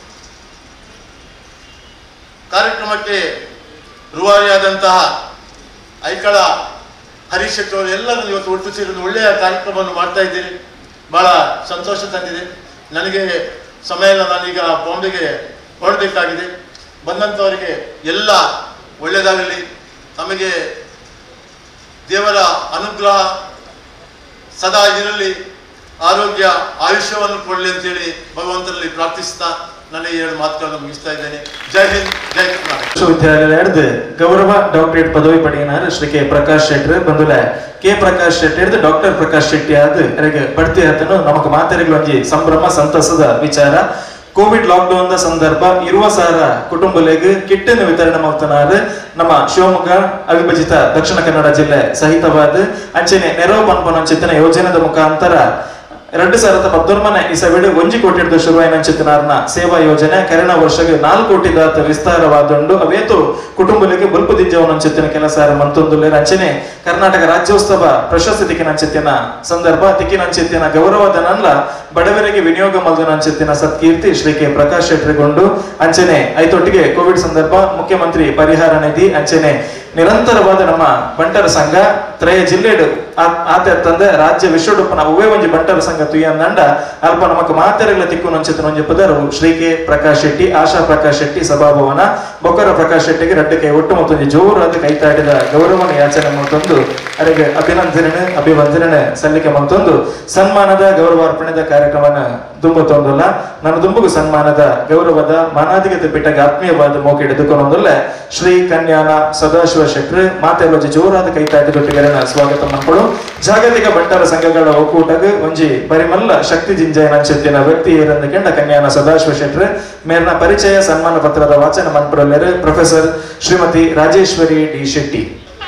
ಕಾರ್ಯಕ್ರಮಕ್ಕೆ ರೂವಾರಿಯಾದಂತಹ ಐಕಳ ಹರೀಶ್ ಶೆಟ್ಟಿ ಅವರು ಎಲ್ಲರೂ ಇವತ್ತು ಒಟ್ಟು ಸೇರಿ ಒಂದು ಒಳ್ಳೆಯ ಕಾರ್ಯಕ್ರಮವನ್ನು ಮಾಡ್ತಾ ಇದ್ದೀರಿ ಬಹಳ ಸಂತೋಷ ತಂದಿದೆ ನನಗೆ ಸಮಯ ಇಲ್ಲ ನಾನೀಗ ಬಾಂಬೆಗೆ ಹೊರಡಬೇಕಾಗಿದೆ ಬಂದಂಥವರಿಗೆ ಎಲ್ಲ ಒಳ್ಳೆಯದಾಗಲಿ ನಮಗೆ ದೇವರ ಅನುಗ್ರಹ ಸದಾ ಇರಲಿ ಆರೋಗ್ಯ ಆಯುಷ್ಯವನ್ನು ಕೊಡಲಿ ಅಂತೇಳಿ ಭಗವಂತನಲ್ಲಿ ಪ್ರಾರ್ಥಿಸ್ತಾ ನನ್ನ ಈ ಎರಡು ಮಾತುಗಳನ್ನು ಮುಗಿಸ್ತಾ ಇದ್ದೇನೆ ಜೈ ಹಿಂದ್ ಜೈ ಕರ್ನಾಟಕ ವಿಶ್ವವಿದ್ಯಾಲಯ ಹಿಡಿದು ಗೌರವ ಡಾಕ್ಟರೇಟ್ ಪದವಿ ಪಡೆಯನಾರ ಶ್ರೀ ಕೆ ಪ್ರಕಾಶ್ ಶೆಟ್ಟಿ ಬಂದುಲ ಕೆ ಪ್ರಕಾಶ್ ಶೆಟ್ಟಿ ಹಿಡಿದು ಡಾಕ್ಟರ್ ಪ್ರಕಾಶ್ ಶೆಟ್ಟಿ ಆದ ಎರಗೆ ಬಡ್ತಿ ಹತ್ತನು ನಮಕ್ ಮಾತರಿಗಳು ಒಂಜಿ ಸಂಭ್ರಮ ಸಂತಸದ ವಿಚಾರ ಕೋವಿಡ್ ಲಾಕ್ಡೌನ್ ದ ಸಂದರ್ಭ ಇರುವ ಸಾರ ಕುಟುಂಬಲೆಗ್ ಕಿಟ್ಟನ್ನು ವಿತರಣೆ ಮಾಡ್ತನಾರು ನಮ್ಮ ಶಿವಮೊಗ್ಗ ಅವಿಭಜಿತ ದಕ್ಷಿಣ ಕನ್ನಡ ಜಿಲ್ಲೆ ಸಹಿತವಾದ ಅಂಚೆನೆ ನೆರವು ಪನ್ಪನ ಚಿತ್ತನ ಯೋಜನೆದ ಮುಖಾಂತರ ಎರಡು ಸಾವಿರದ ಪತ್ತೊಂಬತ್ತನೇ ಇಸವಿಡು ಒಂಜಿ ಕೋಟಿ ಹಿಡಿದು ಶುರುವಾಯಿನ ಚಿತ್ತನಾರ್ನ ಸೇವಾ ಯೋಜನೆ ಕರೆನ ವರ್ಷಗೆ ನಾಲ್ಕು ಕೋಟಿ ದಾತ ವಿಸ್ತಾರವಾದುಂಡು ಅವೇತು ಕುಟುಂಬಗಳಿಗೆ ಬಲ್ಪು ದಿಂಜವನ ಚಿತ್ತಿನ ಕೆಲಸ ಮಂತೊಂದುಲ್ಲೆ ಅಂಚನೆ ಕರ್ನಾಟಕ ರಾಜ್ಯೋತ್ಸವ ಪ್ರಶಸ್ತಿ ತಿಕ್ಕಿನ ಚಿತ್ತಿನ ಸಂದರ್ಭ ತಿಕ್ಕಿನ ಚಿತ್ತಿನ ಗೌರವದ ನನ್ಲ ಬಡವರಿಗೆ ವಿನಿಯೋಗ ಮಲ್ದನ ಚಿತ್ತಿನ ಸತ್ಕೀರ್ತಿ ಶ್ರೀ ಕೆ ಪ್ರಕಾಶ್ ಶೆಟ್ರಿಗೊಂಡು ಅಂಚನೆ ಐತೊಟ್ಟಿಗೆ ಕೋವಿಡ್ ಸಂದರ್ಭ ಮುಖ್ಯಮಂತ್ರಿ ಪರಿಹಾರ ನಿಧಿ ಅಂಚನೆ ನಿರಂತರವಾದ ನಮ್ಮ ಬಂಟರ ಸಂಘ ತ್ರಯ ಜಿಲ್ಲೆಡು ಆತ ತಂದೆ ರಾಜ್ಯ ವಿಶ್ವಡುಪ್ಪನ ಉವೇ ಒಂಜಿ ಬಂಟರ ಸಂಘ ತುಯ್ಯಂದಂಡ ಅಲ್ಪ ನಮಕ್ ಮಾತೆರೆಲ್ಲ ತಿಕ್ಕು ನೊಂಚಿತ ನೊಂಜಿ ಪದರು ಶ್ರೀ ಕೆ ಪ್ರಕಾಶ್ ಶೆಟ್ಟಿ ಆಶಾ ಪ್ರಕಾಶ್ ಶೆಟ್ಟಿ ಸಭಾಭವನ ಬೊಕ್ಕರ ಪ್ರಕಾಶ್ ಶೆಟ್ಟಿಗೆ ರಡ್ಡು ಕೈ ಒಟ್ಟು ಮತ್ತೊಂದು ಜೋರಾದ ಕೈತಾಡಿದ ಗೌರವನ ಯಾಚನೆ ಮತ್ತೊಂದು ಅವರಿಗೆ ಅಭಿನಂದನೆ ಅಭಿವಂದನೆ ಸಲ್ಲಿಕೆ ಮತ್ತೊಂದು ಸನ್ಮಾನದ ಗೌರವಾರ್ಪಣೆದ ಕಾರ್ಯಕ್ರಮನ ದುಂಬತ್ತೊಂದಲ್ಲ ನನ್ನ ದುಂಬುಗು ಸನ್ಮಾನದ ಗೌರವದ ಮಾನಾಧಿಗತ ಬಿಟ್ಟಾಗ ಆತ್ಮೀಯವಾದ ಮೋಕೆ ಹಿಡಿದುಕೊಂಡೊಂದಲ್ಲ ಶ್ರೀ ಕನ್ಯಾನ ಸದಾಶಿವ ಶೆಟ್ರ್ ಮಾತೆಲ್ಲೊಂಜಿ ಜೋರಾದ ಕೈತಾಟಿದೊಟ್ಟಿಗೆ ಸ್ವಾಗತ ಮಾಡ್ಕೊಳ್ಳು ಜಾಗತಿಕ ಬಂಟರ ಸಂಘಗಳ ಒಕ್ಕೂಟಗ ಒಂಜಿ ಪರಿಮಲ್ಲ ಶಕ್ತಿ ಜಿಂಜಯನ ಚೆತ್ತಿನ ವ್ಯಕ್ತಿ ಏರಂದ ಕೆಂಡ ಕನ್ಯಾನ ಸದಾಶಿವ ಶೆಟ್ರ್ ಮೇರ್ನ ಪರಿಚಯ ಸನ್ಮಾನ ಪತ್ರದ ವಾಚನ ಮನ್ಪಡಲೆರು ಪ್ರೊಫೆಸರ್ ಶ್ರೀಮತಿ ರಾಜೇಶ್ವರಿ ಡಿ ಶೆಟ್ಟಿ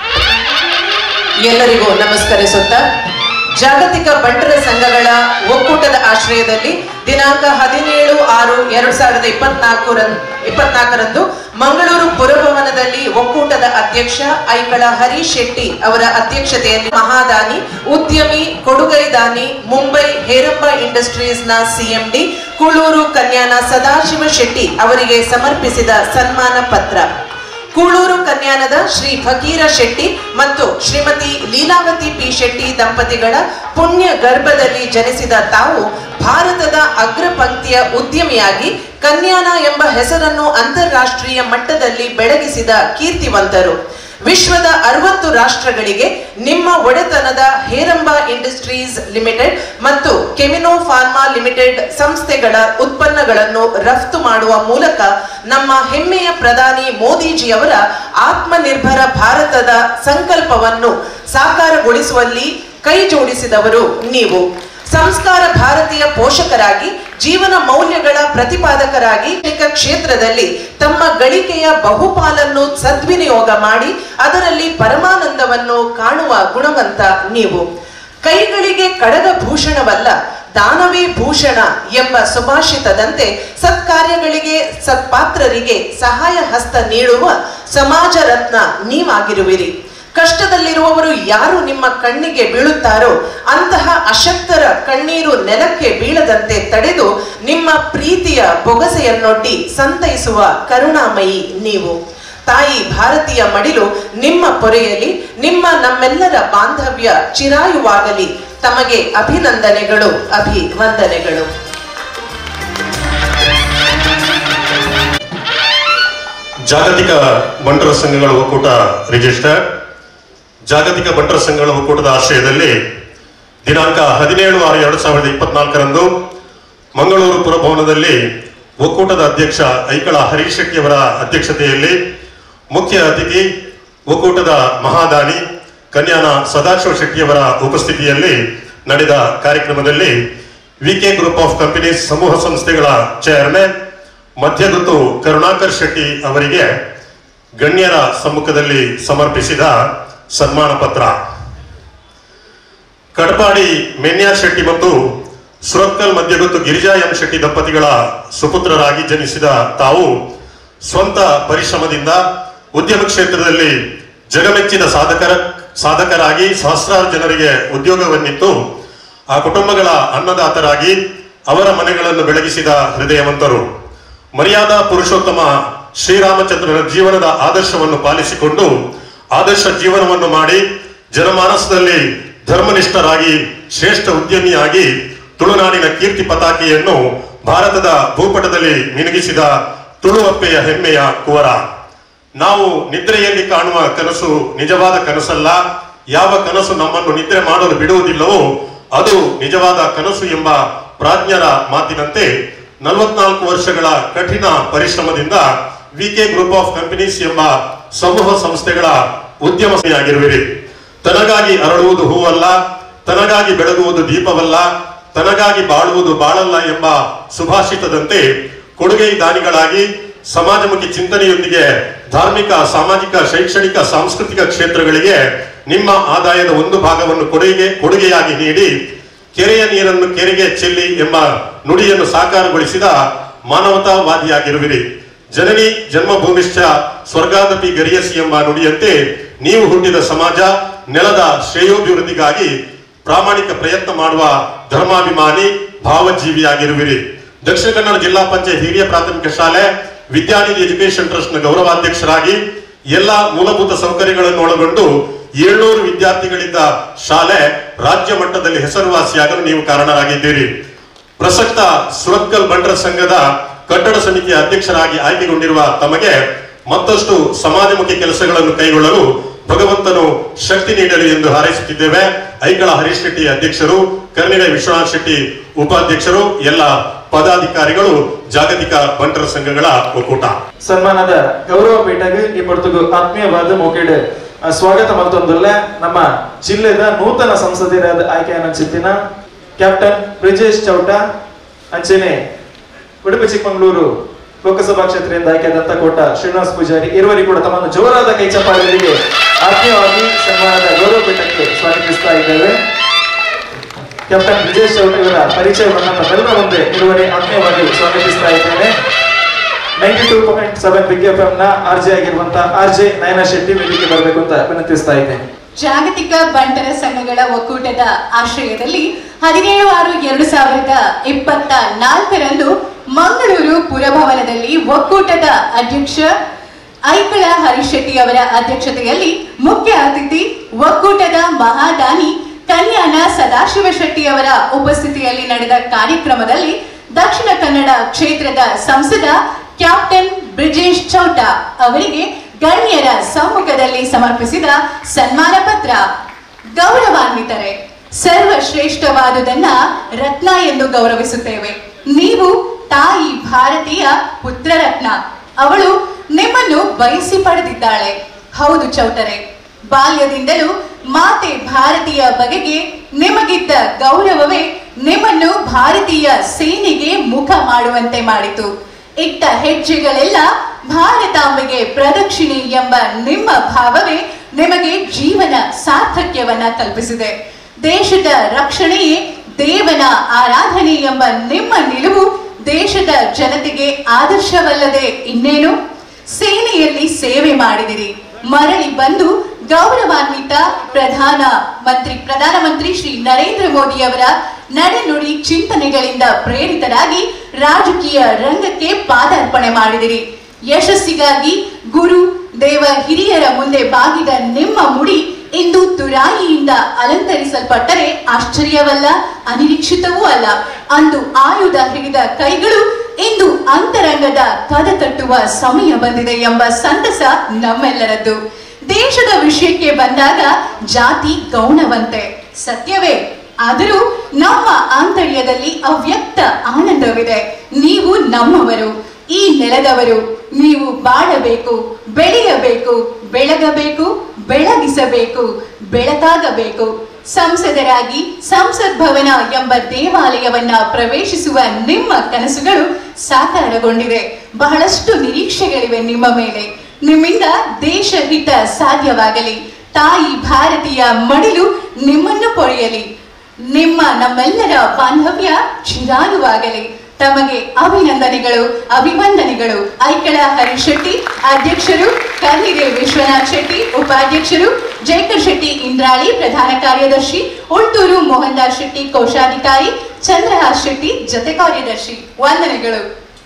ಎಲ್ಲರಿಗೂ ನಮಸ್ಕರಿಸುತ್ತಾ ಜಾಗತಿಕ ಬಂಟರ ಸಂಘಗಳ ಒಕ್ಕೂಟದ ಆಶ್ರಯದಲ್ಲಿ ದಿನಾಂಕ ಹದಿನೇಳು ಆರು ಎರಡ್ ಸಾವಿರದ ಇಪ್ಪತ್ನಾಲ್ಕು ಇಪ್ಪತ್ನಾಲ್ಕರಂದು ಮಂಗಳೂರು ಪುರಭವನದಲ್ಲಿ ಒಕ್ಕೂಟದ ಅಧ್ಯಕ್ಷ ಐಕಳ ಹರೀಶ್ ಶೆಟ್ಟಿ ಅವರ ಅಧ್ಯಕ್ಷತೆಯಲ್ಲಿ ಮಹಾದಾನಿ ಉದ್ಯಮಿ ಕೊಡುಗೈದಾನಿ ಮುಂಬೈ ಹೇರಂಬ ಇಂಡಸ್ಟ್ರೀಸ್ ನ ಸಿಎಂಡಿ ಕುಳೂರು ಕನ್ಯಾನ ಸದಾಶಿವ ಶೆಟ್ಟಿ ಅವರಿಗೆ ಸಮರ್ಪಿಸಿದ ಸನ್ಮಾನ ಪತ್ರ ಕೂಳೂರು ಕನ್ಯಾನದ ಶ್ರೀ ಫಕೀರ ಶೆಟ್ಟಿ ಮತ್ತು ಶ್ರೀಮತಿ ಲೀಲಾವತಿ ಪಿ ಶೆಟ್ಟಿ ದಂಪತಿಗಳ ಪುಣ್ಯ ಗರ್ಭದಲ್ಲಿ ಜನಿಸಿದ ತಾವು ಭಾರತದ ಅಗ್ರಪಂಕ್ತಿಯ ಉದ್ಯಮಿಯಾಗಿ ಕನ್ಯಾನ ಎಂಬ ಹೆಸರನ್ನು ಅಂತಾರಾಷ್ಟ್ರೀಯ ಮಟ್ಟದಲ್ಲಿ ಬೆಳಗಿಸಿದ ಕೀರ್ತಿವಂತರು ವಿಶ್ವದ ಅರವತ್ತು ರಾಷ್ಟ್ರಗಳಿಗೆ ನಿಮ್ಮ ಒಡೆತನದ ಹೇರಂಬ ಇಂಡಸ್ಟ್ರೀಸ್ ಲಿಮಿಟೆಡ್ ಮತ್ತು ಕೆಮಿನೋ ಫಾರ್ಮಾ ಲಿಮಿಟೆಡ್ ಸಂಸ್ಥೆಗಳ ಉತ್ಪನ್ನಗಳನ್ನು ರಫ್ತು ಮಾಡುವ ಮೂಲಕ ನಮ್ಮ ಹೆಮ್ಮೆಯ ಪ್ರಧಾನಿ ಮೋದಿಜಿಯವರ ಆತ್ಮನಿರ್ಭರ ಭಾರತದ ಸಂಕಲ್ಪವನ್ನು ಸಾಕಾರಗೊಳಿಸುವಲ್ಲಿ ಕೈ ಜೋಡಿಸಿದವರು ನೀವು ಸಂಸ್ಕಾರ ಭಾರತೀಯ ಪೋಷಕರಾಗಿ ಜೀವನ ಮೌಲ್ಯಗಳ ಪ್ರತಿಪಾದಕರಾಗಿ ಶೈಕ್ಷಣಿಕ ಕ್ಷೇತ್ರದಲ್ಲಿ ತಮ್ಮ ಗಳಿಕೆಯ ಬಹುಪಾಲನ್ನು ಸದ್ವಿನಿಯೋಗ ಮಾಡಿ ಅದರಲ್ಲಿ ಪರಮಾನಂದವನ್ನು ಕಾಣುವ ಗುಣವಂತ ನೀವು ಕೈಗಳಿಗೆ ಕಡಗ ಭೂಷಣವಲ್ಲ ದಾನವೇ ಭೂಷಣ ಎಂಬ ಸುಭಾಷಿತದಂತೆ ಸತ್ಕಾರ್ಯಗಳಿಗೆ ಸತ್ಪಾತ್ರರಿಗೆ ಸಹಾಯ ಹಸ್ತ ನೀಡುವ ಸಮಾಜ ರತ್ನ ನೀವಾಗಿರುವಿರಿ ಕಷ್ಟದಲ್ಲಿರುವವರು ಯಾರು ನಿಮ್ಮ ಕಣ್ಣಿಗೆ ಬೀಳುತ್ತಾರೋ ಅಂತಹ ಅಶಕ್ತರ ಕಣ್ಣೀರು ನೆಲಕ್ಕೆ ಬೀಳದಂತೆ ತಡೆದು ನಿಮ್ಮ ಪ್ರೀತಿಯ ಬೊಗಸೆಯನ್ನೊಡ್ಡಿ ಸಂತೈಸುವ ಕರುಣಾಮಯಿ ನೀವು ತಾಯಿ ಭಾರತೀಯ ಮಡಿಲು ನಿಮ್ಮ ಪೊರೆಯಲಿ ನಿಮ್ಮ ನಮ್ಮೆಲ್ಲರ ಬಾಂಧವ್ಯ ಚಿರಾಯುವಾಗಲಿ ತಮಗೆ ಅಭಿನಂದನೆಗಳು ಅಭಿವಂದನೆಗಳು ಜಾಗತಿಕ ಬಂಟರ ಸಂಘಗಳ ಒಕ್ಕೂಟ ರಿಜಿಸ್ಟರ್ ಜಾಗತಿಕ ಬಂಟರ ಸಂಘಗಳ ಒಕ್ಕೂಟದ ಆಶ್ರಯದಲ್ಲಿ ದಿನಾಂಕ ಹದಿನೇಳು ಆರು ಎರಡು ಸಾವಿರದ ಇಪ್ಪತ್ನಾಲ್ಕರಂದು ಮಂಗಳೂರು ಪುರಭವನದಲ್ಲಿ ಒಕ್ಕೂಟದ ಅಧ್ಯಕ್ಷ ಐಕಳ ಹರೀಶ್ ಶೆಟ್ಟಿಯವರ ಅಧ್ಯಕ್ಷತೆಯಲ್ಲಿ ಮುಖ್ಯ ಅತಿಥಿ ಒಕ್ಕೂಟದ ಮಹಾದಾನಿ ಕನ್ಯಾನ ಸದಾಶಿವ ಶೆಟ್ಟಿಯವರ ಉಪಸ್ಥಿತಿಯಲ್ಲಿ ನಡೆದ ಕಾರ್ಯಕ್ರಮದಲ್ಲಿ ವಿಕೆ ಗ್ರೂಪ್ ಆಫ್ ಕಂಪನೀಸ್ ಸಮೂಹ ಸಂಸ್ಥೆಗಳ ಚೇರ್ಮನ್ ಮಧ್ಯಗುತ್ತು ಕರುಣಾಕರ್ ಶೆಟ್ಟಿ ಅವರಿಗೆ ಗಣ್ಯರ ಸಮ್ಮುಖದಲ್ಲಿ ಸಮರ್ಪಿಸಿದ ಸನ್ಮಾನ ಪತ್ರ ಕಡಪಾಡಿ ಮೆನ್ಯಾರ್ ಶೆಟ್ಟಿ ಮತ್ತು ಸುರತ್ಕಲ್ ಮಧ್ಯಗುತ್ತು ಗಿರಿಜಾ ಎಂ ಶೆಟ್ಟಿ ದಂಪತಿಗಳ ಸುಪುತ್ರರಾಗಿ ಜನಿಸಿದ ತಾವು ಸ್ವಂತ ಪರಿಶ್ರಮದಿಂದ ಉದ್ಯಮ ಕ್ಷೇತ್ರದಲ್ಲಿ ಜಗಮೆಚ್ಚಿದ ಸಾಧಕರ ಸಾಧಕರಾಗಿ ಸಹಸ್ರಾರು ಜನರಿಗೆ ಉದ್ಯೋಗವನ್ನಿತ್ತು ಆ ಕುಟುಂಬಗಳ ಅನ್ನದಾತರಾಗಿ ಅವರ ಮನೆಗಳನ್ನು ಬೆಳಗಿಸಿದ ಹೃದಯವಂತರು ಮರ್ಯಾದಾ ಪುರುಷೋತ್ತಮ ಶ್ರೀರಾಮಚಂದ್ರನ ಜೀವನದ ಆದರ್ಶವನ್ನು ಪಾಲಿಸಿಕೊಂಡು ಆದರ್ಶ ಜೀವನವನ್ನು ಮಾಡಿ ಜನಮಾನಸದಲ್ಲಿ ಧರ್ಮನಿಷ್ಠರಾಗಿ ಶ್ರೇಷ್ಠ ಉದ್ಯಮಿಯಾಗಿ ತುಳುನಾಡಿನ ಕೀರ್ತಿ ಪತಾಕೆಯನ್ನು ಭಾರತದ ಭೂಪಟದಲ್ಲಿ ಮಿನುಗಿಸಿದ ತುಳುವಪ್ಪೆಯ ಹೆಮ್ಮೆಯ ಕುವರ ನಾವು ನಿದ್ರೆಯಲ್ಲಿ ಕಾಣುವ ಕನಸು ನಿಜವಾದ ಕನಸಲ್ಲ ಯಾವ ಕನಸು ನಮ್ಮನ್ನು ನಿದ್ರೆ ಮಾಡಲು ಬಿಡುವುದಿಲ್ಲವೋ ಅದು ನಿಜವಾದ ಕನಸು ಎಂಬ ಪ್ರಾಜ್ಞರ ಮಾತಿನಂತೆ ನಲವತ್ನಾಲ್ಕು ವರ್ಷಗಳ ಕಠಿಣ ಪರಿಶ್ರಮದಿಂದ ವಿಕೆ ಗ್ರೂಪ್ ಆಫ್ ಕಂಪನೀಸ್ ಎಂಬ ಸಮೂಹ ಸಂಸ್ಥೆಗಳ ಉದ್ಯಮಿಯಾಗಿರುವಿರಿ ತನಗಾಗಿ ಅರಳುವುದು ಹೂವಲ್ಲ ತನಗಾಗಿ ಬೆಳಗುವುದು ದೀಪವಲ್ಲ ತನಗಾಗಿ ಬಾಳುವುದು ಬಾಳಲ್ಲ ಎಂಬ ಸುಭಾಷಿತದಂತೆ ಕೊಡುಗೆ ದಾನಿಗಳಾಗಿ ಸಮಾಜಮುಖಿ ಚಿಂತನೆಯೊಂದಿಗೆ ಧಾರ್ಮಿಕ ಸಾಮಾಜಿಕ ಶೈಕ್ಷಣಿಕ ಸಾಂಸ್ಕೃತಿಕ ಕ್ಷೇತ್ರಗಳಿಗೆ ನಿಮ್ಮ ಆದಾಯದ ಒಂದು ಭಾಗವನ್ನು ಕೊಡುಗೆ ಕೊಡುಗೆಯಾಗಿ ನೀಡಿ ಕೆರೆಯ ನೀರನ್ನು ಕೆರೆಗೆ ಚೆಲ್ಲಿ ಎಂಬ ನುಡಿಯನ್ನು ಸಾಕಾರಗೊಳಿಸಿದ ಮಾನವತಾವಾದಿಯಾಗಿರುವಿರಿ ಜನನಿ ಜನ್ಮಭೂಮಿಶ್ಚ ಸ್ವರ್ಗಾದಪಿ ಗರಿಯಸಿ ಎಂಬ ನುಡಿಯಂತೆ ನೀವು ಹುಟ್ಟಿದ ಸಮಾಜ ನೆಲದ ಶ್ರೇಯೋಭಿವೃದ್ಧಿಗಾಗಿ ಪ್ರಾಮಾಣಿಕ ಪ್ರಯತ್ನ ಮಾಡುವ ಧರ್ಮಾಭಿಮಾನಿ ಭಾವಜೀವಿಯಾಗಿರುವಿರಿ ದಕ್ಷಿಣ ಕನ್ನಡ ಜಿಲ್ಲಾ ಪಂಚಾಯತ್ ಹಿರಿಯ ಪ್ರಾಥಮಿಕ ಶಾಲೆ ವಿದ್ಯಾನಿಧಿ ಎಜುಕೇಶನ್ ಟ್ರಸ್ಟ್ ನ ಗೌರವಾಧ್ಯಕ್ಷರಾಗಿ ಎಲ್ಲಾ ಮೂಲಭೂತ ಸೌಕರ್ಯಗಳನ್ನು ಒಳಗೊಂಡು ಏಳ್ನೂರು ವಿದ್ಯಾರ್ಥಿಗಳಿದ್ದ ಶಾಲೆ ರಾಜ್ಯ ಮಟ್ಟದಲ್ಲಿ ಹೆಸರುವಾಸಿಯಾಗಲು ನೀವು ಕಾರಣರಾಗಿದ್ದೀರಿ ಪ್ರಸಕ್ತ ಸುರತ್ಕಲ್ ಬಂಟರ ಸಂಘದ ಕಟ್ಟಡ ಸಮಿತಿಯ ಅಧ್ಯಕ್ಷರಾಗಿ ಆಯ್ಕೆಗೊಂಡಿರುವ ತಮಗೆ ಮತ್ತಷ್ಟು ಸಮಾಜಮುಖಿ ಕೆಲಸಗಳನ್ನು ಕೈಗೊಳ್ಳಲು ಭಗವಂತನು ಶಕ್ತಿ ನೀಡಲಿ ಎಂದು ಹಾರೈಸುತ್ತಿದ್ದೇವೆ ಐಕಳ ಹರೀಶ್ ಶೆಟ್ಟಿ ಅಧ್ಯಕ್ಷರು ಕರ್ನಿಡೆ ವಿಶ್ವನಾಥ್ ಶೆಟ್ಟಿ ಉಪಾಧ್ಯಕ್ಷರು ಎಲ್ಲ ಪದಾಧಿಕಾರಿಗಳು ಜಾಗತಿಕ ಬಂಟರ ಸಂಘಗಳ ಒಕ್ಕೂಟ ಸನ್ಮಾನದ ಗೌರವ ಪೀಠಗೆ ಈ ಪೊರ್ತುಗು ಆತ್ಮೀಯವಾದ ಮೋಕೆಡ್ ಸ್ವಾಗತ ಮತ್ತೊಂದುಲ್ಲ ನಮ್ಮ ಜಿಲ್ಲೆದ ನೂತನ ಸಂಸದರಾದ ಆಯ್ಕೆಯನ್ನು ಚಿತ್ತಿನ ಕ್ಯಾಪ್ಟನ್ ಬ್ರಿಜೇಶ್ ಚೌಟ ಅಂಚೆನೆ ಉಡುಪಿ ಚಿಕ್ಕಮಗಳೂರು ಲೋಕಸಭಾ ಕ್ಷೇತ್ರದಿಂದ ಆಯ್ಕೆಯಾದಂತ ಕೋಟ ಶ್ರೀನಿವಾಸ್ ಪೂಜಾರಿ ಇರುವರಿಗೆ ಕೂಡ ತಮ್ಮನ್ನು ಜೋರಾದ ಕೈ ಚಪ್ಪಾಳೆಗಳಿಗೆ ಆತ್ಮೀಯವಾಗಿ ಸನ್ಮಾನದ ಗೌರವ ಪೀಠಕ್ಕೆ ಸ್ವಾಗತಿಸ್ತಾ ಇದ್ದೇವೆ ಕ್ಯಾಪ್ಟನ್ ಬ್ರಿಜೇಶ್ ಚೌಟ ಇವರ ಪರಿಚಯವನ್ನು ನಮ್ಮೆಲ್ಲರ ಮುಂದೆ ಇರುವರೆ ಆತ್ಮೀಯವಾಗಿ ಸ್ವಾಗತಿಸ್ತಾ ಇದ್ದೇನೆ ninety two point seven big F ನ ಆರ್ ಜೆ ಆಗಿರುವಂತ ಆರ್ ಜೆ ನಯನ ಶೆಟ್ಟಿ ವೇದಿಕೆ ಬರಬೇಕು ಅಂತ ವಿನಂತಿಸ್ತಾ ಇದ್ದೇನೆ ಜಾಗತಿಕ ಬಂಟರ ಸಂಘಗಳ ಒಕ್ಕೂಟದ ಆಶ್ರಯದಲ್ಲಿ ಹದಿನೇಳು ಆರು ಎರಡು ಸಾವಿರದ ಇಪ್ಪತ್ತ ನಾಲ್ಕರಂದು ಮಂಗಳೂರು ಪುರಭವನದಲ್ಲಿ ಒಕ್ಕೂಟದ ಅಧ್ಯಕ್ಷ ಐಕಳ ಹರೀಶ್ ಶೆಟ್ಟಿ ಅವರ ಅಧ್ಯಕ್ಷತೆಯಲ್ಲಿ ಮುಖ್ಯ ಅತಿಥಿ ಒಕ್ಕೂಟದ ಮಹಾದಾನಿ ಕನ್ಯಾನ ಸದಾಶಿವ ಶೆಟ್ಟಿ ಅವರ ಉಪಸ್ಥಿತಿಯಲ್ಲಿ ನಡೆದ ಕಾರ್ಯಕ್ರಮದಲ್ಲಿ ದಕ್ಷಿಣ ಕನ್ನಡ ಕ್ಷೇತ್ರದ ಸಂಸದ ಕ್ಯಾಪ್ಟನ್ ಬ್ರಿಜೇಶ್ ಚೌಟ ಅವರಿಗೆ ಗಣ್ಯರ ಸಮ್ಮುಖದಲ್ಲಿ ಸಮರ್ಪಿಸಿದ ಸನ್ಮಾನ ಪತ್ರ ಗೌರವಾನ್ವಿತರೆ ಸರ್ವಶ್ರೇಷ್ಠವಾದುದನ್ನ ರತ್ನ ಎಂದು ಗೌರವಿಸುತ್ತೇವೆ ನೀವು ತಾಯಿ ಭಾರತೀಯ ಪುತ್ರರತ್ನ ಅವಳು ನಿಮ್ಮನ್ನು ಬಯಸಿ ಪಡೆದಿದ್ದಾಳೆ ಹೌದು ಚೌಟರೆ ಬಾಲ್ಯದಿಂದಲೂ ಮಾತೆ ಭಾರತೀಯ ಬಗೆಗೆ ನಿಮಗಿದ್ದ ಗೌರವವೇ ನಿಮ್ಮನ್ನು ಭಾರತೀಯ ಸೇನೆಗೆ ಮುಖ ಮಾಡುವಂತೆ ಮಾಡಿತು ಇಟ್ಟ ಹೆಜ್ಜೆಗಳೆಲ್ಲ ಭಾರತಾಂಬೆಗೆ ಪ್ರದಕ್ಷಿಣೆ ಎಂಬ ನಿಮ್ಮ ಭಾವವೇ ನಿಮಗೆ ಜೀವನ ಸಾರ್ಥಕ್ಯವನ್ನ ಕಲ್ಪಿಸಿದೆ ದೇಶದ ರಕ್ಷಣೆಯೇ ದೇವನ ಆರಾಧನೆ ಎಂಬ ನಿಮ್ಮ ನಿಲುವು ದೇಶದ ಜನತೆಗೆ ಆದರ್ಶವಲ್ಲದೆ ಇನ್ನೇನು ಸೇನೆಯಲ್ಲಿ ಸೇವೆ ಮಾಡಿದಿರಿ ಮರಳಿ ಬಂದು ಗೌರವಾನ್ವಿತ ಪ್ರಧಾನ ಮಂತ್ರಿ ಪ್ರಧಾನಮಂತ್ರಿ ಶ್ರೀ ನರೇಂದ್ರ ಮೋದಿ ಅವರ ನಡೆನುಡಿ ಚಿಂತನೆಗಳಿಂದ ಪ್ರೇರಿತರಾಗಿ ರಾಜಕೀಯ ರಂಗಕ್ಕೆ ಪಾದಾರ್ಪಣೆ ಮಾಡಿದಿರಿ ಯಶಸ್ಸಿಗಾಗಿ ಗುರು ದೇವ ಹಿರಿಯರ ಮುಂದೆ ಬಾಗಿದ ನಿಮ್ಮ ಮುಡಿ ಇಂದು ತುರಾಯಿಯಿಂದ ಅಲಂಕರಿಸಲ್ಪಟ್ಟರೆ ಆಶ್ಚರ್ಯವಲ್ಲ ಅನಿರೀಕ್ಷಿತವೂ ಅಲ್ಲ ಅಂದು ಆಯುಧ ಹಿಡಿದ ಕೈಗಳು ಇಂದು ಅಂತರಂಗದ ಕದ ಕಟ್ಟುವ ಸಮಯ ಬಂದಿದೆ ಎಂಬ ಸಂತಸ ನಮ್ಮೆಲ್ಲರದ್ದು ದೇಶದ ವಿಷಯಕ್ಕೆ ಬಂದಾಗ ಜಾತಿ ಗೌಣವಂತೆ ಸತ್ಯವೇ ಆದರೂ ನಮ್ಮ ಆಂತರ್ಯದಲ್ಲಿ ಅವ್ಯಕ್ತ ಆನಂದವಿದೆ ನೀವು ನಮ್ಮವರು ಈ ನೆಲದವರು ನೀವು ಬಾಳಬೇಕು ಬೆಳೆಯಬೇಕು ಬೆಳಗಬೇಕು ಬೆಳಗಿಸಬೇಕು ಬೆಳಕಾಗಬೇಕು ಸಂಸದರಾಗಿ ಸಂಸತ್ ಭವನ ಎಂಬ ದೇವಾಲಯವನ್ನ ಪ್ರವೇಶಿಸುವ ನಿಮ್ಮ ಕನಸುಗಳು ಸಾಕಾರಗೊಂಡಿವೆ ಬಹಳಷ್ಟು ನಿರೀಕ್ಷೆಗಳಿವೆ ನಿಮ್ಮ ಮೇಲೆ ನಿಮ್ಮಿಂದ ದೇಶ ಹಿತ ಸಾಧ್ಯವಾಗಲಿ ತಾಯಿ ಭಾರತೀಯ ಮಡಿಲು ನಿಮ್ಮನ್ನು ಪೊರೆಯಲಿ ನಿಮ್ಮ ನಮ್ಮೆಲ್ಲರ ಬಾಂಧವ್ಯ ಚಿರಾಯುವಾಗಲಿ ತಮಗೆ ಅಭಿನಂದನೆಗಳು ಅಭಿವಂದನೆಗಳು ಐಕಳ ಹರೀಶ್ ಶೆಟ್ಟಿ ಅಧ್ಯಕ್ಷರು ಕಲ್ಲಿಗೆ ವಿಶ್ವನಾಥ್ ಶೆಟ್ಟಿ ಉಪಾಧ್ಯಕ್ಷರು ಜಯಕರ್ ಶೆಟ್ಟಿ ಇಂದ್ರಾಳಿ ಪ್ರಧಾನ ಕಾರ್ಯದರ್ಶಿ ಉಳ್ತೂರು ಮೋಹನ್ ದಾಸ್ ಶೆಟ್ಟಿ ಕೋಶಾಧಿಕಾರಿ ಚಂದ್ರಹಾಸ್ ಶೆಟ್ಟಿ ಜೊತೆ ಕಾರ್ಯದರ್ಶಿ ವಂದನೆಗಳು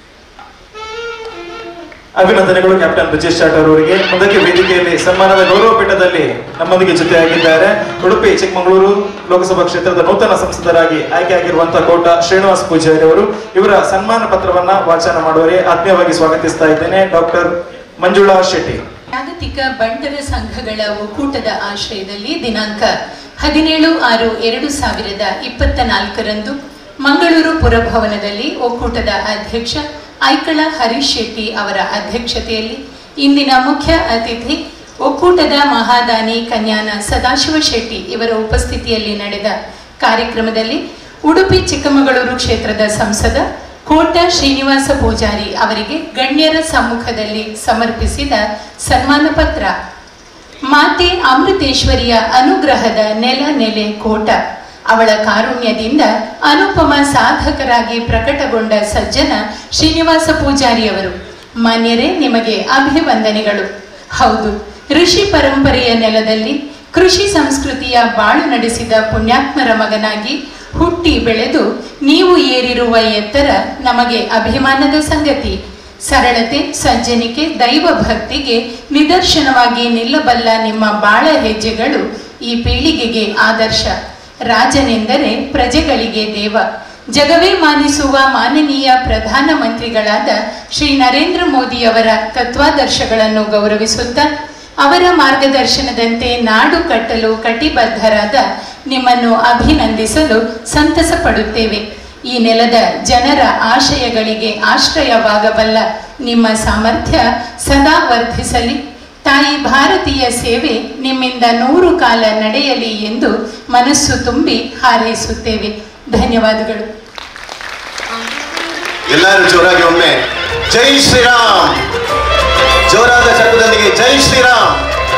ಅಭಿನಂದನೆಗಳು ಕ್ಯಾಪ್ಟನ್ ಬ್ರಿಜೇಶ್ ಚಾಟರ್ ಅವರಿಗೆ ಮುಂದಕ್ಕೆ ವೇದಿಕೆಯಲ್ಲಿ ಸನ್ಮಾನದ ಗೌರವ ಪೀಠದಲ್ಲಿ ನಮ್ಮೊಂದಿಗೆ ಜೊತೆಯಾಗಿದ್ದಾರೆ ಉಡುಪಿ ಚಿಕ್ಕಮಗಳೂರು ಲೋಕಸಭಾ ಕ್ಷೇತ್ರದ ನೂತನ ಸಂಸದರಾಗಿ ಆಯ್ಕೆಯಾಗಿರುವಂತಹ ಕೋಟ ಶ್ರೀನಿವಾಸ್ ಪೂಜಾರಿ ಅವರು ಇವರ ಸನ್ಮಾನ ಪತ್ರವನ್ನ ವಾಚನ ಮಾಡುವರೆ ಆತ್ಮೀಯವಾಗಿ ಸ್ವಾಗತಿಸ್ತಾ ಇದ್ದೇನೆ ಡಾಕ್ಟರ್ ಮಂಜುಳಾ ಶೆಟ್ಟಿ ಜಾಗತಿಕ ಬಂಟರ ಸಂಘಗಳ ಒಕ್ಕೂಟದ ಆಶ್ರಯದಲ್ಲಿ ದಿನಾಂಕ ಹದಿನೇಳು ಆರು ಎರಡು ಸಾವಿರದ ಇಪ್ಪತ್ತ ನಾಲ್ಕರಂದು ಮಂಗಳೂರು ಪುರಭವನದಲ್ಲಿ ಒಕ್ಕೂಟದ ಅಧ್ಯಕ್ಷ ಐಕಳ ಹರೀಶ್ ಶೆಟ್ಟಿ ಅವರ ಅಧ್ಯಕ್ಷತೆಯಲ್ಲಿ ಇಂದಿನ ಮುಖ್ಯ ಅತಿಥಿ ಒಕ್ಕೂಟದ ಮಹಾದಾನಿ ಕನ್ಯಾನ ಸದಾಶಿವ ಶೆಟ್ಟಿ ಇವರ ಉಪಸ್ಥಿತಿಯಲ್ಲಿ ನಡೆದ ಕಾರ್ಯಕ್ರಮದಲ್ಲಿ ಉಡುಪಿ ಚಿಕ್ಕಮಗಳೂರು ಕ್ಷೇತ್ರದ ಸಂಸದ ಕೋಟ ಶ್ರೀನಿವಾಸ ಪೂಜಾರಿ ಅವರಿಗೆ ಗಣ್ಯರ ಸಮ್ಮುಖದಲ್ಲಿ ಸಮರ್ಪಿಸಿದ ಸನ್ಮಾನ ಪತ್ರ ಮಾತೆ ಅಮೃತೇಶ್ವರಿಯ ಅನುಗ್ರಹದ ನೆಲ ನೆಲೆ ಕೋಟ ಅವಳ ಕಾರುಣ್ಯದಿಂದ ಅನುಪಮ ಸಾಧಕರಾಗಿ ಪ್ರಕಟಗೊಂಡ ಸಜ್ಜನ ಶ್ರೀನಿವಾಸ ಪೂಜಾರಿಯವರು ಮಾನ್ಯರೇ ನಿಮಗೆ ಅಭಿವಂದನೆಗಳು ಹೌದು ಋಷಿ ಪರಂಪರೆಯ ನೆಲದಲ್ಲಿ ಕೃಷಿ ಸಂಸ್ಕೃತಿಯ ಬಾಳು ನಡೆಸಿದ ಪುಣ್ಯಾತ್ಮರ ಮಗನಾಗಿ ಹುಟ್ಟಿ ಬೆಳೆದು ನೀವು ಏರಿರುವ ಎತ್ತರ ನಮಗೆ ಅಭಿಮಾನದ ಸಂಗತಿ ಸರಳತೆ ಸಜ್ಜನಿಕೆ ದೈವ ಭಕ್ತಿಗೆ ನಿದರ್ಶನವಾಗಿ ನಿಲ್ಲಬಲ್ಲ ನಿಮ್ಮ ಬಾಳ ಹೆಜ್ಜೆಗಳು ಈ ಪೀಳಿಗೆಗೆ ಆದರ್ಶ ರಾಜನೆಂದರೆ ಪ್ರಜೆಗಳಿಗೆ ದೇವ ಜಗವೇ ಮಾನಿಸುವ ಮಾನನೀಯ ಪ್ರಧಾನಮಂತ್ರಿಗಳಾದ ಶ್ರೀ ನರೇಂದ್ರ ಮೋದಿಯವರ ತತ್ವಾದರ್ಶಗಳನ್ನು ಗೌರವಿಸುತ್ತಾ ಅವರ ಮಾರ್ಗದರ್ಶನದಂತೆ ನಾಡು ಕಟ್ಟಲು ಕಟಿಬದ್ಧರಾದ ನಿಮ್ಮನ್ನು ಅಭಿನಂದಿಸಲು ಸಂತಸ ಪಡುತ್ತೇವೆ ಈ ನೆಲದ ಜನರ ಆಶಯಗಳಿಗೆ ಆಶ್ರಯವಾಗಬಲ್ಲ ನಿಮ್ಮ ಸಾಮರ್ಥ್ಯ ಸದಾ ವರ್ಧಿಸಲಿ ತಾಯಿ ಭಾರತೀಯ ಸೇವೆ ನಿಮ್ಮಿಂದ ನೂರು ಕಾಲ ನಡೆಯಲಿ ಎಂದು ಮನಸ್ಸು ತುಂಬಿ ಹಾರೈಸುತ್ತೇವೆ ಧನ್ಯವಾದಗಳು ಎಲ್ಲರೂ ಜೋರಾಗಿ ಒಮ್ಮೆ ಜೈ ಶ್ರೀರಾಮ್ ಜೋರಾದ ಶಬ್ದದೊಂದಿಗೆ ಜೈ ಶ್ರೀರಾಮ್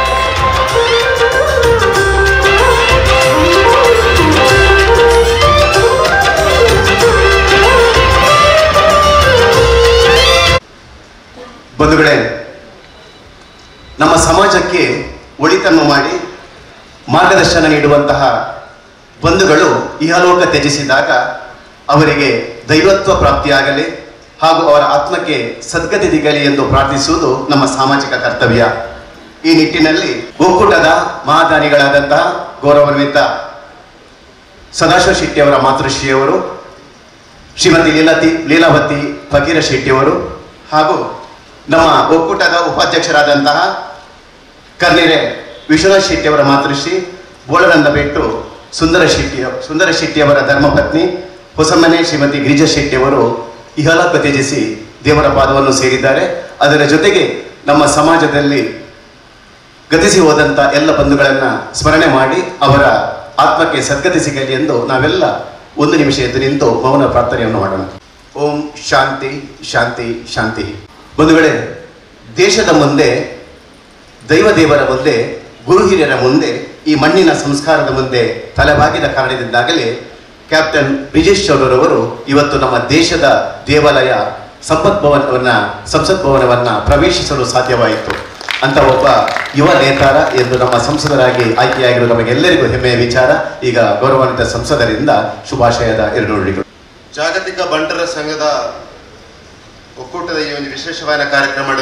ಬಂಧುಗಳೇ ನಮ್ಮ ಸಮಾಜಕ್ಕೆ ಒಳಿತನ್ನು ಮಾಡಿ ಮಾರ್ಗದರ್ಶನ ನೀಡುವಂತಹ ಬಂಧುಗಳು ಇಹಲೋಕ ತ್ಯಜಿಸಿದಾಗ ಅವರಿಗೆ ದೈವತ್ವ ಪ್ರಾಪ್ತಿಯಾಗಲಿ ಹಾಗೂ ಅವರ ಆತ್ಮಕ್ಕೆ ಸದ್ಗತಿ ದಿಗಲಿ ಎಂದು ಪ್ರಾರ್ಥಿಸುವುದು ನಮ್ಮ ಸಾಮಾಜಿಕ ಕರ್ತವ್ಯ ಈ ನಿಟ್ಟಿನಲ್ಲಿ ಒಕ್ಕೂಟದ ಮಹಾದಾನಿಗಳಾದಂತಹ ಗೌರವಾನ್ವಿತ ಸದಾಶಿವ ಶೆಟ್ಟಿಯವರ ಮಾತೃಶ್ರೀಯವರು ಶ್ರೀಮತಿ ಲೀಲತಿ ಲೀಲಾವತಿ ಫಕೀರ ಶೆಟ್ಟಿಯವರು ಹಾಗೂ ನಮ್ಮ ಒಕ್ಕೂಟದ ಉಪಾಧ್ಯಕ್ಷರಾದಂತಹ ಕರ್ನಿರೆ ವಿಶ್ವನಾಥ್ ಶೆಟ್ಟಿಯವರ ಮಾತೃಶ್ರೀ ಬೋಳನಂದ ಬೆಟ್ಟು ಸುಂದರ ಶೆಟ್ಟಿ ಸುಂದರ ಶೆಟ್ಟಿಯವರ ಧರ್ಮಪತ್ನಿ ಹೊಸಮನೆ ಶ್ರೀಮತಿ ಗಿರಿಜಾ ಶೆಟ್ಟಿಯವರು ಇಹಲೋಕ ತ್ಯಜಿಸಿ ದೇವರ ಪಾದವನ್ನು ಸೇರಿದ್ದಾರೆ ಅದರ ಜೊತೆಗೆ ನಮ್ಮ ಸಮಾಜದಲ್ಲಿ ಗತಿಸಿ ಹೋದಂತ ಎಲ್ಲ ಬಂಧುಗಳನ್ನ ಸ್ಮರಣೆ ಮಾಡಿ ಅವರ ಆತ್ಮಕ್ಕೆ ಸದ್ಗತಿ ಸಿಗಲಿ ಎಂದು ನಾವೆಲ್ಲ ಒಂದು ನಿಮಿಷ ಎದ್ದು ನಿಂತು ಮೌನ ಪ್ರಾರ್ಥನೆಯನ್ನು ಮಾಡೋಣ ಓಂ ಶಾಂತಿ ಶಾಂತಿ ಶಾಂತಿ ಬಂಧುಗಳೇ ದೇಶದ ಮುಂದೆ ದೈವ ದೇವರ ಮುಂದೆ ಗುರು ಹಿರಿಯರ ಮುಂದೆ ಈ ಮಣ್ಣಿನ ಸಂಸ್ಕಾರದ ಮುಂದೆ ತಲೆಬಾಗಿದ ಕಾರಣದಿಂದಾಗಲೇ ಕ್ಯಾಪ್ಟನ್ ಬ್ರಿಜೇಶ್ ಚೌಡರವರು ಇವತ್ತು ನಮ್ಮ ದೇಶದ ದೇವಾಲಯ ಸಂಪತ್ ಭವನವನ್ನ ಸಂಸತ್ ಭವನವನ್ನ ಪ್ರವೇಶಿಸಲು ಸಾಧ್ಯವಾಯಿತು ಅಂತ ಒಬ್ಬ ಯುವ ನೇತಾರ ಎಂದು ನಮ್ಮ ಸಂಸದರಾಗಿ ಆಯ್ಕೆಯಾಗಿರುವ ನಮಗೆಲ್ಲರಿಗೂ ಹೆಮ್ಮೆಯ ವಿಚಾರ ಈಗ ಗೌರವಾನ್ವಿತ ಸಂಸದರಿಂದ ಶುಭಾಶಯದ ಎರಡು ನುಡಿಗಳು ಜಾಗತಿಕ ಬಂಟರ ಸಂಘದ ಒಕ್ಕೂಟದ ಈ ಒಂದು ವಿಶೇಷವಾದ ಕಾರ್ಯಕ್ರಮ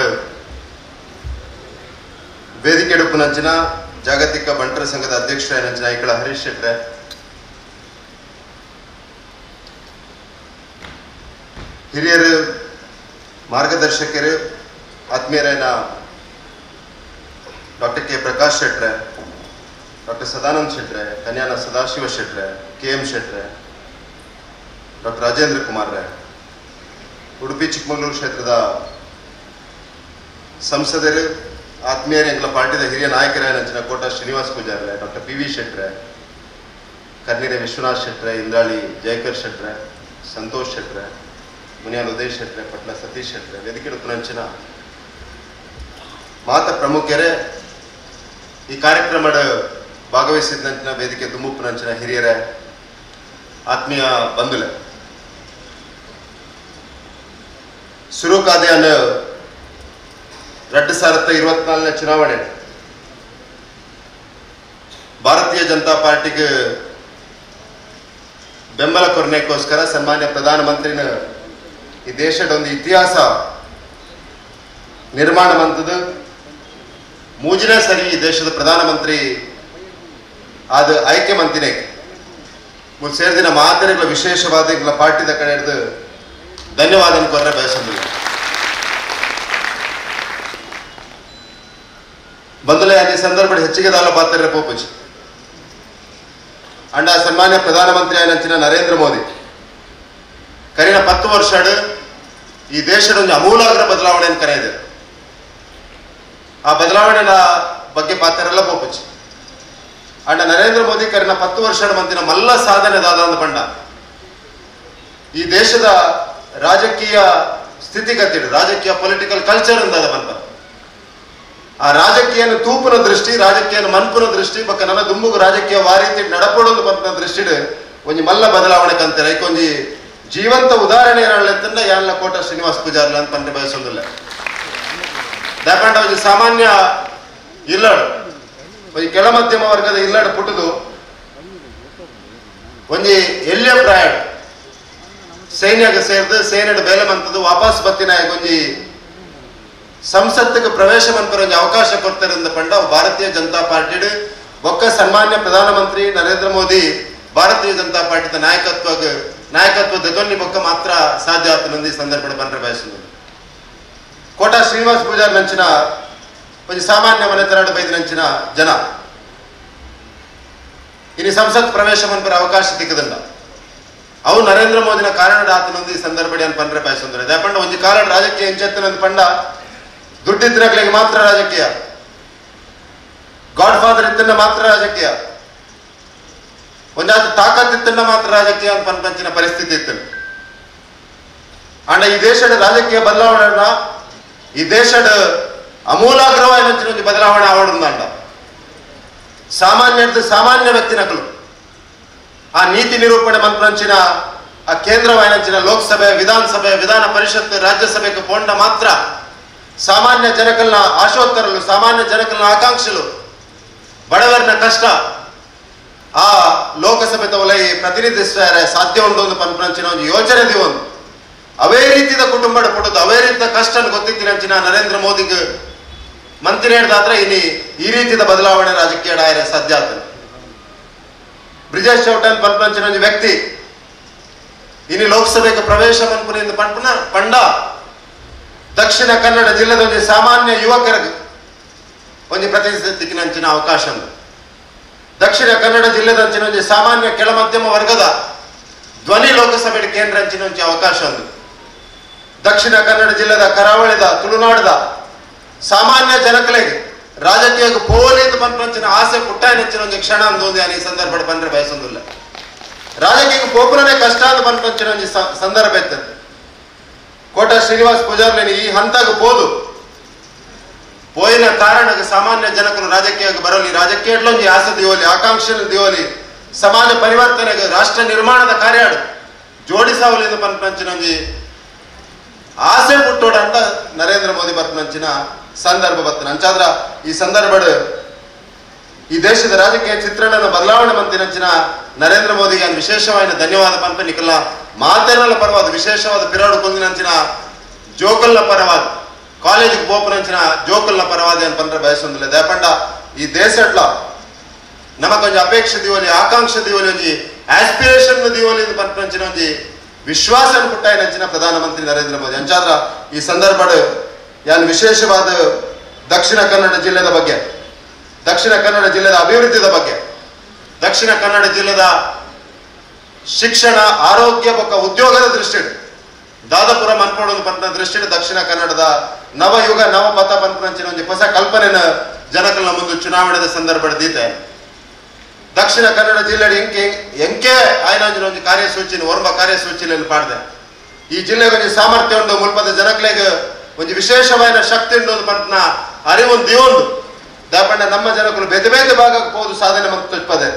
ವೇದಿಕೆ ನಂಚಿನ ಜಾಗತಿಕ ಬಂಟರ ಸಂಘದ ಅಧ್ಯಕ್ಷ ನಂಚಿನ ಐಕಳ ಹರೀಶ್ ಶೆಟ್ರೆ ಹಿರಿಯರು ಮಾರ್ಗದರ್ಶಕರು ಆತ್ಮೀಯರಾಯನ ಡಾಕ್ಟರ್ ಕೆ ಪ್ರಕಾಶ್ ಶೆಟ್ರೆ ಡಾಕ್ಟರ್ ಸದಾನಂದ್ ಶೆಟ್ರೆ ಕನ್ಯಾನ ಸದಾಶಿವ ಶೆಟ್ರೆ ಕೆ ಎಂ ಶೆಟ್ರೆ ಡಾಕ್ಟರ್ ರಾಜೇಂದ್ರ ಕುಮಾರ್ರೆ ಉಡುಪಿ ಚಿಕ್ಕಮಗಳೂರು ಕ್ಷೇತ್ರದ ಸಂಸದರು ಆತ್ಮೀಯರೇ ಎಂಗ್ಲ ಪಾರ್ಟಿದ ಹಿರಿಯ ನಾಯಕರೇ ನಂಚಿನ ಕೋಟ ಶ್ರೀನಿವಾಸ್ ಪೂಜಾರ್ಲೆ ಡಾಕ್ಟರ್ ಪಿ ವಿ ಶೆಟ್ರೆ ಕರ್ನಿರೆ ವಿಶ್ವನಾಥ್ ಶೆಟ್ರೆ ಇಂದ್ರಾಳಿ ಜಯಕರ್ ಶೆಟ್ರೆ ಸಂತೋಷ್ ಶೆಟ್ರೆ ಮುನಿಯಾಲ್ ಉದಯ್ ಶೆಟ್ರೆ ಪಟ್ಲ ಸತೀಶ್ ಶೆಟ್ರೆ ವೇದಿಕೆ ಉಪನಂಚಿನ ಮಾತ ಪ್ರಮುಖರೇ ಈ ಕಾರ್ಯಕ್ರಮದ ಭಾಗವಹಿಸಿದಂಚಿನ ವೇದಿಕೆ ದುಮ್ಮುಪ್ಪನಂಚಿನ ಹಿರಿಯರೇ ಆತ್ಮೀಯ ಬಂಧುಲೆ ಸುರುಕಾದೆಯನ್ನು ಎರಡು ಸಾವಿರದ ಇರುವತ್ನಾಲ್ಕನೇ ಚುನಾವಣೆ ಭಾರತೀಯ ಜನತಾ ಪಾರ್ಟಿಗೆ ಬೆಂಬಲ ಕೊರನೆಗೋಸ್ಕರ ಸನ್ಮಾನ್ಯ ಪ್ರಧಾನಮಂತ್ರಿನ ಈ ದೇಶದ ಒಂದು ಇತಿಹಾಸ ನಿರ್ಮಾಣ ಮಂತದ್ದು ಮೂಜನೇ ಸರಿ ಈ ದೇಶದ ಪ್ರಧಾನಮಂತ್ರಿ ಆದ ಆಯ್ಕೆ ಮಂತಿನೇ ಮುಲ್ ಸೇರಿದಿನ ಮಾತರೆಗಳ ವಿಶೇಷವಾದ ಇಗಳ ಪಾರ್ಟಿದ ಕಡೆ ಹಿಡಿದು ಧನ್ಯವಾದ ಕೊರ್ರೆ ಬಯಸೋದಿಲ್ಲ ಬಂದಲೆ ಈ ಸಂದರ್ಭ ಹೆಚ್ಚಿಗೆ ದಾಲ ಪಾತ್ರ ಪೋಪುಜಿ ಅಂಡ ಸನ್ಮಾನ್ಯ ಪ್ರಧಾನಮಂತ್ರಿ ಆಯ್ನಂಚಿನ ನರೇಂದ್ರ ಮೋದಿ ಕರಿನ ಪತ್ತು ವರ್ಷ ಈ ದೇಶದ ಒಂದು ಅಮೂಲಾಗ್ರ ಬದಲಾವಣೆಯನ್ನು ಕರೆಯಿದೆ ಆ ಬದಲಾವಣೆನ ಬಗ್ಗೆ ಪಾತ್ರರೆಲ್ಲ ಪೋಪುಜಿ ಅಂಡ ನರೇಂದ್ರ ಮೋದಿ ಕರಿನ ಪತ್ತು ವರ್ಷ ಮಂದಿನ ಮಲ್ಲ ಸಾಧನೆ ದಾದ ಅಂದ ಪಂಡ ಈ ದೇಶದ ರಾಜಕೀಯ ಸ್ಥಿತಿಗತಿ ರಾಜಕೀಯ ಪೊಲಿಟಿಕಲ್ ಕಲ್ಚರ್ ಅಂದದ ಬಂತ ಆ ರಾಜಕೀಯನ ತೂಪುನ ದೃಷ್ಟಿ ರಾಜಕೀಯನ ಮನ್ಪುನ ದೃಷ್ಟಿ ಬಕ್ಕ ನನ್ನ ದುಂಬುಗು ರಾಜಕೀಯ ವಾರೀತಿ ನಡಪಡೋದು ಬಂತ ದೃಷ್ಟಿಡ್ ಒಂಜಿ ಮಲ್ಲ ಬದಲಾವಣೆ ಕಂತಾರೆ ಒಂಜಿ ಜೀವಂತ ಉದಾಹರಣೆ ಏನೆತ್ತಂಡ ಯಾನ್ಲ ಕೋಟ ಶ್ರೀನಿವಾಸ್ ಪೂಜಾರ್ಲ ಅಂತ ಪಂಡ ಬಯಸೋದಿಲ್ಲ ದಾಪಂಡ ಒಂಜಿ ಸಾಮಾನ್ಯ ಇಲ್ಲಡು ಒಂಜಿ ಕೆಳ ಮಧ್ಯಮ ವರ್ಗದ ಇಲ್ಲಡು ಪುಟ್ಟದು ಒಂಜಿ ಎಲ್ಯ ಪ್ರಾಯಡ್ ಸೈನ್ಯಗ ಸೇರ್ದು ಸೇನೆಡ್ ಬೇಲೆ ಮಂತದು ವಾಪಸ್ ಬತ್ತಿನ ಒಂಜಿ ಸಂಸತ್ತಿಗೆ ಪ್ರವೇಶ ಮನ್ಪರ ಒಂಜಿ ಅವಕಾಶ ಕೊಡ್ತಾರೆ ಅಂದ ಪಂಡ ಅವು ಭಾರತೀಯ ಜನತಾ ಪಾರ್ಟಿಡ್ ಬೊಕ್ಕ ಸನ್ಮಾನ್ಯ ಪ್ರಧಾನಮಂತ್ರಿ ನರೇಂದ್ರ ಮೋದಿ ಭಾರತೀಯ ಜನತಾ ಪಾರ್ಟಿದ ನಾಯಕತ್ವ ನಾಯಕತ್ವ ದೊನ್ನಿ ಬೊಕ್ಕ ಮಾತ್ರ ಸಾಧ್ಯ ಆತು ನಂದಿ ಸಂದರ್ಭ ಬಂದ್ರೆ ಬಯಸುದು ಕೋಟ ಶ್ರೀನಿವಾಸ್ ಪೂಜಾರ್ ನಂಚಿನ ಒಂಜಿ ಸಾಮಾನ್ಯ ಮನೆ ತರಡು ಬೈದ ನಂಚಿನ ಜನ ಇನಿ ಸಂಸತ್ ಪ್ರವೇಶ ಮನ್ಪರ ಅವಕಾಶ ತಿಕ್ಕದಂಡ ಅವು ನರೇಂದ್ರ ಮೋದಿನ ಕಾರಣ ಆತನೊಂದು ಈ ಸಂದರ್ಭ ಏನು ಪಂದ್ರೆ ಬಯಸಂದ್ರೆ ದಯಪಂಡ ಒಂಜಿ ಕಾರಣ ರಾಜಕೀಯ ಎಂಚೆತ್ತನಂದ್ ಪಂಡ ದುಡ್ಡಿದ್ರಾಗ್ಲಿಗೆ ಮಾತ್ರ ರಾಜಕೀಯ ಗಾಡ್ ಫಾದರ್ ಇತ್ತನ್ನ ಮಾತ್ರ ರಾಜಕೀಯ ಒಂದಾದ ತಾಕತ್ ಇತ್ತನ್ನ ಮಾತ್ರ ರಾಜಕೀಯ ಅಂತ ಪಂಪಂಚಿನ ಪರಿಸ್ಥಿತಿ ಇತ್ತು ಅಂಡ ಈ ದೇಶದ ರಾಜಕೀಯ ಬದಲಾವಣೆನ ಈ ದೇಶದ ಅಮೂಲಾಗ್ರವಾದ ಒಂದು ಬದಲಾವಣೆ ಆವಡುಂದಂಡ ಸಾಮಾನ್ಯದ ಸಾಮಾನ್ಯ ವ್ಯಕ್ತಿನಗಳು ಆ ನೀತಿ ನಿರೂಪಣೆ ಮಂತ್ರಂಚಿನ ಆ ಕೇಂದ್ರ ವಾಯನಂಚಿನ ಲೋಕಸಭೆ ವಿಧಾನಸಭೆ ವಿಧಾನ ಪರಿಷತ್ ರಾಜ್ಯಸಭೆಗೆ ಪೋಂಡ ಮಾತ್ರ ಸಾಮಾನ್ಯ ಜನಕಲ್ನ ಆಶೋತ್ತರಲು ಸಾಮಾನ್ಯ ಜನಕಲ್ನ ಆಕಾಂಕ್ಷಲು ಬಡವರಿನ ಕಷ್ಟ ಆ ಲೋಕಸಭೆ ತವಲೈ ಪ್ರತಿನಿಧಿಸ್ತಾರೆ ಸಾಧ್ಯ ಉಂಟು ಒಂದು ಪಂಪಂಚಿನ ಒಂದು ಯೋಚನೆ ಒಂದು ಅವೇ ರೀತಿಯ ಕುಟುಂಬದ ಕೊಡೋದು ಅವೇ ರೀತಿಯ ಕಷ್ಟ ಗೊತ್ತಿತ್ತಿನಂಚಿನ ನರೇಂದ್ರ ಮೋದಿಗೆ ಮಂತ್ರಿ ಹೇಳಿದಾದ್ರೆ ಇನಿ ಈ ರೀತಿಯ ಬದಲಾವಣೆ ರಾಜಕೀಯ ಡಾಯರೆ ಸಾಧ್ಯ ಆಗ್ತದೆ ಬ್ರಿಜೇಶ್ ಚೌಟನ್ ಪಂಪಂಚಿನ ಒಂದು ವ್ಯಕ್ತಿ ಇನಿ ಲೋಕಸಭೆಗೆ ಪ್ರವೇಶ ಮನ್ಪುನಿಂದ ಪಂಪನ ಪಂಡ ದಕ್ಷಿಣ ಕನ್ನಡ ಜಿಲ್ಲೆದ ಒಂದು ಸಾಮಾನ್ಯ ಯುವಕರಿಗೆ ಒಂದು ಪ್ರತಿನಿಧಿಸಿಕ್ಕಿನಂಚಿನ ಅವಕಾಶ ಉಂಟು ದಕ್ಷಿಣ ಕನ್ನಡ ಜಿಲ್ಲೆದಂಚಿನ ಒಂದು ಸಾಮಾನ್ಯ ಕೆಳ ಮಧ್ಯಮ ವರ್ಗದ ಧ್ವನಿ ಲೋಕಸಭೆ ಕೇಂದ್ರ ಅಂಚಿನ ಒಂದು ಅವಕಾಶ ಉಂಟು ದಕ್ಷಿಣ ಕನ್ನಡ ಜಿಲ್ಲೆದ ಕರಾವಳಿದ ತುಳುನಾಡದ ಸಾಮಾನ್ಯ ಜನಕಲೆಗೆ ರಾಜಕೀಯಕ್ಕೆ ಪೋಲಿಂದ ಪಂಪಂಚಿನ ಆಸೆ ಪುಟ್ಟಾಯನಂಚಿನ ಒಂದು ಕ್ಷಣ ಒಂದು ಈ ಸಂದರ್ಭ ಬಂದ್ರೆ ಬಯಸೊಂದಿಲ್ಲ ರಾಜಕೀಯಕ್ಕೆ ಪೋಪುರನೇ ಕಷ್ಟ ಅಂತ ಪಂಪಂಚಿನ ಒಂದು ಸ- ಸಂದರ್ಭ ಇರ್ತದೆ ಕೋಟ ಶ್ರೀನಿವಾಸ್ ಪೂಜಾರ್ಲೇನಿ ಈ ಹಂತಕ್ಕೆ ಪೋದು ಪೋಯಿನ ಕಾರಣಕ್ಕೆ ಸಾಮಾನ್ಯ ಜನಕರು ರಾಜಕೀಯಕ್ಕೆ ಬರಲಿ ರಾಜಕೀಯಡ್ಲೊಂಜಿ ಆಸೆ ದಿಯೋಲಿ ಆಕಾಂಕ್ಷೆ ದಿಯೋಲಿ ಸಮಾಜ ಪರಿವರ್ತನೆಗೆ ರಾಷ್ಟ್ರ ನಿರ್ಮಾಣದ ಕಾರ್ಯಾಡು ಜೋಡಿಸಾವಲಿಂದ ಪಂಪಂಚಿನೊಂಜಿ ಆಸೆ ಪುಟ್ಟೋಡ ಅಂತ ನರೇಂದ್ರ ಮೋದಿ ಬರ್ಪಂಚಿನ ಸಂದರ್ಭ ಬರ್ತನೆ ಅಂಚಾದ್ರ ಈ ಸಂದರ್ಭಡ್ ಈ ದೇಶದ ರಾಜಕೀಯ ಚಿತ್ರಣದ ಬದಲಾವಣೆ ಮಂತಿನಂಚಿನ ನರೇಂದ್ರ ಮೋದಿಗೆ ಒಂದು ವಿಶೇಷವಾದ ಧನ್ಯವಾದ ಪಂಪ ನಿಖಲ ಮಾತೇನಲ್ಲ ಪರವಾದ ವಿಶೇಷವಾದ ಪಿರಾಡು ಕೊಂದಿನಂಚಿನ ಜೋಕಲ್ನ ಪರವಾದ ಕಾಲೇಜಿಗೆ ಬೋಪನಂಚಿನ ಜೋಕಲ್ನ ಪರವಾದ ಅಂತ ಪಂದ್ರೆ ಬಯಸೊಂದಿಲ್ಲ ದಯಪಂಡ ಈ ದೇಶಟ್ಲ ನಮಗೊಂದು ಅಪೇಕ್ಷೆ ದಿವಲಿ ಆಕಾಂಕ್ಷೆ ದಿವಲಿ ಒಂಜಿ ಆಸ್ಪಿರೇಷನ್ ದಿವಲಿ ಅಂತ ಪಂಪಂಚಿನ ಒಂಜಿ ವಿಶ್ವಾಸ ಪುಟ್ಟಾಯನಂಚಿನ ಪ್ರಧಾನಮಂತ್ರಿ ನರೇಂದ್ರ ಮೋದಿ ಅಂಚಾದ್ರ ಈ ಸಂದರ್ಭಡ್ ಯಾನ್ ವಿಶೇಷವಾದ ದಕ್ಷಿಣ ಕನ್ನಡ ಜಿಲ್ಲೆದ ಬಗ್ಗೆ ದಕ್ಷಿಣ ಕನ್ನಡ ಜಿಲ್ಲೆದ ಅಭಿವೃದ್ಧಿದ ಬಗ್ಗೆ ದಕ್ಷಿಣ ಕನ್ನಡ ಜಿಲ್ಲೆದ ಶಿಕ್ಷಣ ಆರೋಗ್ಯ ಬೊಕ್ಕ ಉದ್ಯೋಗದ ದೃಷ್ಟಿ ದಾದಪುರ ಮನ್ಪೋಡೋದು ಪಂಪನ ದೃಷ್ಟಿಡ್ ದಕ್ಷಿಣ ಕನ್ನಡದ ನವಯುಗ ನವಪಥ ಪಂಪನಂಚಿನ ಒಂದು ಹೊಸ ಕಲ್ಪನೆನ ಜನಕಲ್ನ ಮುಂದೆ ಚುನಾವಣೆದ ಸಂದರ್ಭ ದೀತೆ ದಕ್ಷಿಣ ಕನ್ನಡ ಜಿಲ್ಲೆ ಎಂಕೆ ಎಂಕೆ ಆಯ್ನಾಂಜಿನ ಒಂದು ಕಾರ್ಯಸೂಚಿನ ಒರ್ಮ ಕಾರ್ಯಸೂಚಿನಲ್ಲಿ ಪಾಡ್ದೆ ಈ ಜಿಲ್ಲೆಗೆ ಒಂದು ಸಾಮರ್ಥ್ಯ ಉಂಡು ಮುಲ್ಪದ ಜನಕ್ಲೆಗ್ ಒಂದು ವಿಶೇಷವಾದ ಶಕ್ತಿ ಉಂಡು ಒಂದು ಪಂಪನ ಅರಿವೊಂದು ದಿವೊಂದು ದಾಪಂಡ ನಮ್ಮ ಜನಕರು ಬೇತೆ ಬೇತೆ ಭಾಗಕ್ಕೆ ಹೋದು ಸಾಧನೆ ಮತ್ತು ತುಪ್ಪದೆ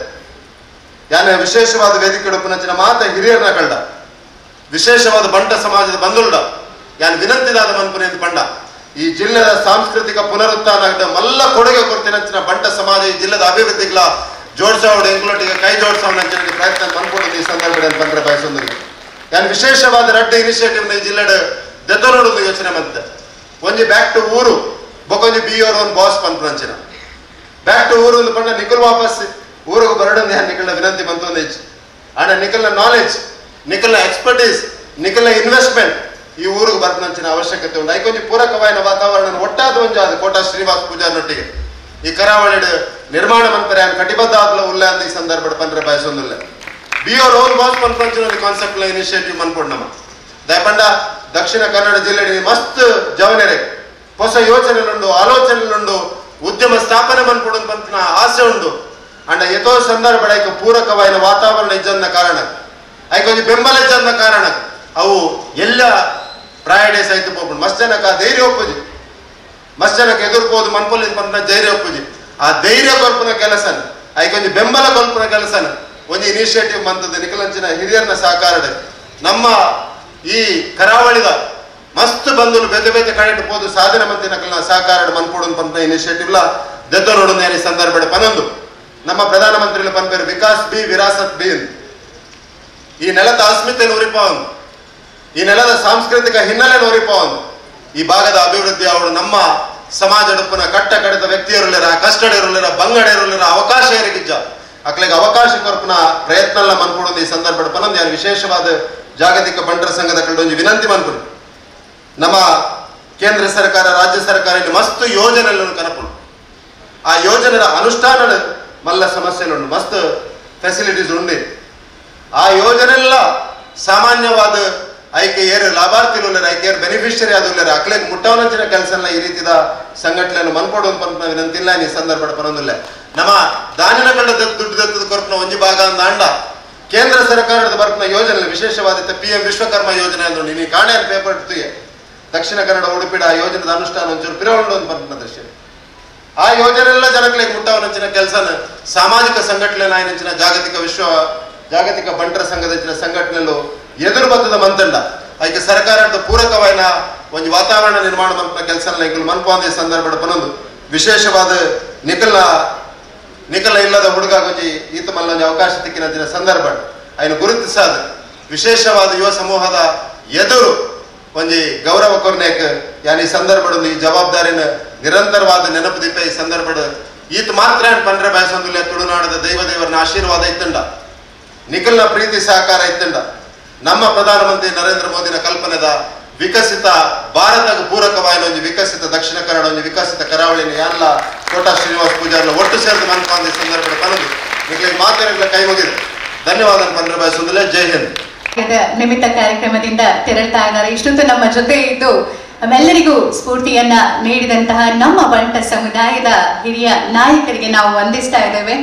ಯಾನ ವಿಶೇಷವಾದ ವೇದಿಕೆ ಉಡುಪುನಂಚಿನ ಮಾತ ಹಿರಿಯರನ್ನ ಕಂಡ ವಿಶೇಷವಾದ ಬಂಟ ಸಮಾಜದ ಬಂಧುಳ್ಳ ಯಾನ್ ವಿನಂತಿದಾದ ಮನ್ಪುನೆ ಎಂದು ಪಂಡ ಈ ಜಿಲ್ಲೆಯ ಸಾಂಸ್ಕೃತಿಕ ಪುನರುತ್ಥಾನ ಆಗದ ಮಲ್ಲ ಕೊಡುಗೆ ಕೊಡ್ತಿನಂಚಿನ ಬಂಟ ಸಮಾಜ ಈ ಜಿಲ್ಲೆದ ಅಭಿವೃದ್ಧಿಗಳ ಜೋಡ್ಸಾವಡು ಎಂಕ್ಲೊಟ್ಟಿಗೆ ಕೈ ಜೋಡ್ಸಾವನಂಚಿನ ಪ್ರಯತ್ನ ಮನ್ಪೊಡೋದು ಈ ಸಂದರ್ಭದಲ್ಲಿ ಬಂದ್ರೆ ಬಯಸೊಂದಿಗೆ ಯಾನ್ ವಿಶೇಷವಾದ ರಡ್ಡ ಇನಿಷಿಯೇಟಿವ್ ಈ ಜಿಲ್ಲೆಡ್ ದೆತ್ತನೋಡೊಂದು ಯೋಚನೆ ಬಂದಿದೆ ಒಂಜಿ ಬ್ಯಾಕ್ ಟು ಊರು ಬೊಕೊಂಜಿ ಬಿ ಯೋರ್ ಓನ್ ಬಾಸ್ ಪಂಪನಂಚಿನ ಬ್ಯಾಕ್ ಟು ಊರು ಒಂದು ಪಂಡ ನಿಖಲ್ ವಾಪಸ್ ಊರಿಗೆ ಬರಡೊಂದು ಯಾನ್ ನಿಖಲ್ನ ವಿನಂತಿ ಬಂತು ಒಂದು ಹೆಚ್ಚು ಆಂಡ ನಿಖಲ್ನ ನಾಲೆಜ್ ನಿಖಲ್ನ ಎಕ್ಸ್ಪರ್ಟೀಸ್ ನಿಖಲ್ನ ಇನ್ವೆಸ್ಟ್ಮೆಂಟ್ ಈ ಊರಿಗೆ ಬರ್ತನಂಚಿನ ಅವಶ್ಯಕತೆ ಉಂಟು ಐಕೊಂಜಿ ಪೂರಕವಾದ ವಾತಾವರಣ ಒಟ್ಟಾದ ಒಂಜಿ ಆದ ಕೋಟಾ ಶ್ರೀನಿವಾಸ್ ಪೂಜಾರ್ನೊಟ್ಟಿಗೆ ಈ ಕರಾವಳಿಡ್ ನಿರ್ಮಾಣ ಮಂತ್ರಿ ಯಾನ್ ಕಟಿಬದ್ಧ ಆದ್ಲ ಉಲ್ಲ ಅಂತ ಈ ಸಂದರ್ಭ ಪಂದ್ರೆ ಬಯಸೊಂದಿಲ್ಲ ಬಿ ಯೋರ್ ಓನ್ ಬಾಸ್ ಪಂಪಂಚಿನ ಕಾನ್ಸೆಪ್ಟ್ ಇನಿಷಿಯೇಟಿವ್ ಮನ್ಪೊಂಡು ನಮ್ಮ ದಯಪಂಡ ದಕ್ಷಿಣ ಕನ್ನಡ ಜಿಲ್ಲೆ ಮಸ್ತ್ ಜವನೆರೆ ಹೊಸ ಯೋಚನೆలుంಡು ಆಲೋಚನೆలుంಡು ಉದ್ಯಮ ಸ್ಥಾಪನೆ ಮನ್ಪೊಡು ಪಂಪಿನ ಆಸೆ ಉಂಡು ಅಂಡ ಎತೋ ಸಂದರ್ಭ ಐಕ ಪೂರಕವಾದ ವಾತಾವರಣ ಇಜ್ಜನ್ನ ಕಾರಣ ಐಕೊಂಜಿ ಬೆಂಬಲ ಇಜ್ಜನ್ನ ಕಾರಣ ಅವು ಎಲ್ಲ ಪ್ರಾಯಡೇಸ್ ಆಯ್ತು ಪೋಪುಂಡು ಮಸ್ತ್ ಜನಕ್ಕೆ ಆ ಧೈರ್ಯ ಒಪ್ಪುಜಿ ಮಸ್ತ್ ಜನಕ್ಕೆ ಎದುರ್ಬೋದು ಮನ್ಪೊಲಿ ಪಂಪಿನ ಧೈರ್ಯ ಒಪ್ಪುಜಿ ಆ ಧೈರ್ಯ ಕೊಲ್ಪನ ಕೆಲಸನ ಐಕೊಂಜಿ ಬೆಂಬಲ ಕೊಲ್ಪನ ಕೆಲಸನ ಒಂದು ಇನಿಷಿಯೇಟಿವ್ ಮಂತದ ನಿಖಲಂಚಿನ ಹಿರಿಯರನ್ನ ಸಹಕಾರದ ನಮ್ಮ ಈ ಕರಾವಳಿದ ಮಸ್ತ್ ಬಂಧುಲು ಬೇತೆ ಬೇತೆ ಕಡೆ ಪೋದು ಸಾಧನೆ ಮಂತಿ ನಕಲ್ನ ಸಹಕಾರ ಮನ್ಪೋಡು ಪಂಪ ಇನಿಷಿಯೇಟಿವ್ ಲ ದೆದ್ದ ನೋಡು ಈ ಸಂದರ್ಭ ಪನೊಂದು ನಮ್ಮ ಪ್ರಧಾನಮಂತ್ರಿಗಳ ಪಂಪೇರು ವಿಕಾಸ್ ಬಿ ವಿರಾಸತ್ ಬಿ ಅಂತ. ಈ ನೆಲದ ಅಸ್ಮಿತೆ ನೋರಿಪಾವನು ಈ ನೆಲದ ಸಾಂಸ್ಕೃತಿಕ ಹಿನ್ನೆಲೆ ನೋರಿಪಾವನು ಈ ಭಾಗದ ಅಭಿವೃದ್ಧಿ ಅವಳು ನಮ್ಮ ಸಮಾಜ ಡುಪ್ಪನ ಕಟ್ಟ ಕಡಿತ ವ್ಯಕ್ತಿಯರುಳ್ಳಿರ ಕಷ್ಟಡಿರುಳ್ಳಿರ ಬಂಗಡಿರುಳ್ಳಿರ ಅವಕಾಶ ಏರಿಗಿಜ್ಜ ಅಕ್ಲೆಗೆ ಅವಕಾಶ ಕೊರ್ಪನ ಪ್ರಯತ್ನ ಎಲ್ಲ ಮನ್ಪೊಡು ಈ ಸಂದರ್ಭ ಪನೊಂದು ಯಾರು ವಿಶೇಷವಾದ ಜಾಗತಿಕ ಬಂಟರ ಸಂಘದ ಕಡೆ ವಿನಂತಿ ಮನ್ಪುಡು ನಮ್ಮ ಕೇಂದ್ರ ಸರ್ಕಾರ ರಾಜ್ಯ ಸರ್ಕಾರ ಇಲ್ಲಿ ಮಸ್ತ್ ಯೋಜನೆಗಳನ್ನು ಕನಪುಡು ಆ ಯೋಜನೆಯ ಅನುಷ್ಠಾನ ಮಲ್ಲ ಸಮಸ್ಯೆಗಳು ಮಸ್ತ್ ಫೆಸಿಲಿಟೀಸ್ ಉಂಡಿ ಆ ಯೋಜನೆಲ್ಲ ಸಾಮಾನ್ಯವಾದ ಐಕೆ ಏರು ಲಾಭಾರ್ಥಿಗಳು ಐಕೆ ಏರು ಬೆನಿಫಿಷರಿ ಆದ ಅಕ್ಲೆಗ್ ಮುಟ್ಟವನಂಚಿನ ಕೆಲಸ ಈ ರೀತಿದ ಸಂಘಟನೆಯನ್ನು ಮನ್ಕೊಡು ಅಂತ ವಿನಂತಿ ಇಲ್ಲ ಈ ಸಂದರ್ಭ ಪರೊಂದಿಲ್ಲ ನಮ್ಮ ದಾನಿನ ಕಂಡ ದುಡ್ಡು ದತ್ತದ ಕೊರಪಿನ ಒಂಜಿ ಭಾಗ ಅಂದ ಅಂಡ ಕೇಂದ್ರ ಸರ್ಕಾರದ ಬರ್ಪಿನ ಯೋಜನೆ ವಿಶೇಷವಾದ ಪಿ ಎಂ ವಿಶ್ವಕರ್ಮ ಯೋಜನೆ ಅಂದ್ರು ನೀನು ಕಾಣೆ ಪೇಪರ್ ಇಡ್ತೀಯ ದಕ್ಷಿಣ ಕನ್ನಡ ಉಡುಪಿಡ ಆ ಯೋಜನೆದ ಅನುಷ್ಠಾನ ಒಂಚೂರು ಪಿರವೊಂಡು ಅಂತ ಬರ್ಪಿನ ದೃಶ್ಯ ಆ ಯೋಜನೆ ಎಲ್ಲ ಜನಗಳಿಗೆ ಮುಟ್ಟವನಂಚಿನ ಕೆಲಸನ ಸಾಮಾಜಿಕ ಸಂಘಟನೆ ನಾಯನಂಚಿನ ಜಾಗತಿಕ ವಿಶ್ವ ಜಾಗತಿಕ ಬಂಟರ ಸಂಘದಂಚಿನ ಸಂಘಟನೆಯಲ್ಲೂ ಎದುರು ಬದ್ದದ ಮಂತಂಡ ಅದಕ್ಕೆ ಸರ್ಕಾರದ ಪೂರಕವಾದ ಒಂದು ವಾತಾವರಣ ನಿರ್ಮಾಣ ಮಂತ್ರ ಕೆಲಸ ಈಗಲೂ ಮನ್ಪಾಂದ ಈ ಸಂದರ್ಭ ಪನೊಂದು ವಿಶೇಷವಾದ ನಿಖಲ್ನ ನಿಖಲ ಇಲ್ಲದ ಹುಡುಗ ಗೊಂಜಿ ಈತ ಮಲ್ಲೊಂದು ಅವಕಾಶ ತಿಕ್ಕಿನ ಸಂದರ್ಭ ఆయన ಗುರುತಿಸಾದ ವಿಶೇಷವಾದ ಯುವ ಸಮೂಹದ ಎದುರು ಒಂಜಿ ಗೌರವ ಕೊರ್ನೇಕ್ ಯಾನ್ ಈ ಸಂದರ್ಭ ಈ ಜವಾಬ್ದಾರಿನ ನಿರಂತರವಾದ ನೆನಪು ದೀಪ ಈ ಸಂದರ್ಭ ಈತ ಮಾತ್ರ ಏನ್ ಪಂಡ್ರೆ ಬಯಸೊಂದಿಲ್ಲ ತುಳುನಾಡದ ದೈವ ದೇವರನ ಆಶೀರ್ವಾದ ಇತ್ತಂಡ ನಿಖಲ್ನ ಪ್ರೀತಿ ಸಹಕಾರ ಇತ್ತಂಡ ನಮ್ಮ ಪ್ರಧಾನಮಂತ್ರಿ ನರೇಂದ್ರ ಮೋದಿನ ಕಲ್ಪನೆದ ವಿಕಸಿತ ಭಾರತದ ಪೂರಕವಾದ ಒಂದು ವಿಕಸಿತ ದಕ್ಷಿಣ ಕನ್ನಡ ಒಂದು ವಿಕಸಿತ ಕರಾವಳಿನ ಎಲ್ಲ ಕೋಟಾ ಶ್ರೀನಿವಾಸ್ ಪೂಜಾರ್ಲ ಒಟ್ಟು ಸೇರಿದ ಮನ್ಪಾಂದ ಈ ಸಂದರ್ಭ ಪನದು ನಿಖಲಿಗೆ ಮಾತಾಡಲಿಕ್ಕೆ ಕೈ ಮುಗಿದೆ ಧನ್ಯವಾದ ಪಂಡ್ರೆ ಬಯಸೊಂದಿಲ್ಲ ಜೈ ಹಿಂದ್ ಕಾರ್ಯಕ್ರಮದ ನಿಮಿತ್ತ ಕಾರ್ಯಕ್ರಮದಿಂದ ತೆರಳ್ತಾ ಇದ್ದಾರೆ ಇಷ್ಟೊತ್ತು ನಮ್ಮ ಜೊತೆ ಇದ್ದು ನಮ್ಮೆಲ್ಲರಿಗೂ ಸ್ಫೂರ್ತಿಯನ್ನ ನೀಡಿದಂತಹ ನಮ್ಮ ಬಂಟ ಸಮುದಾಯದ ಹಿರಿಯ ನಾಯಕರಿಗೆ ನಾವು ವಂದಿಸ್ತಾ ಇದ್ದೇವೆ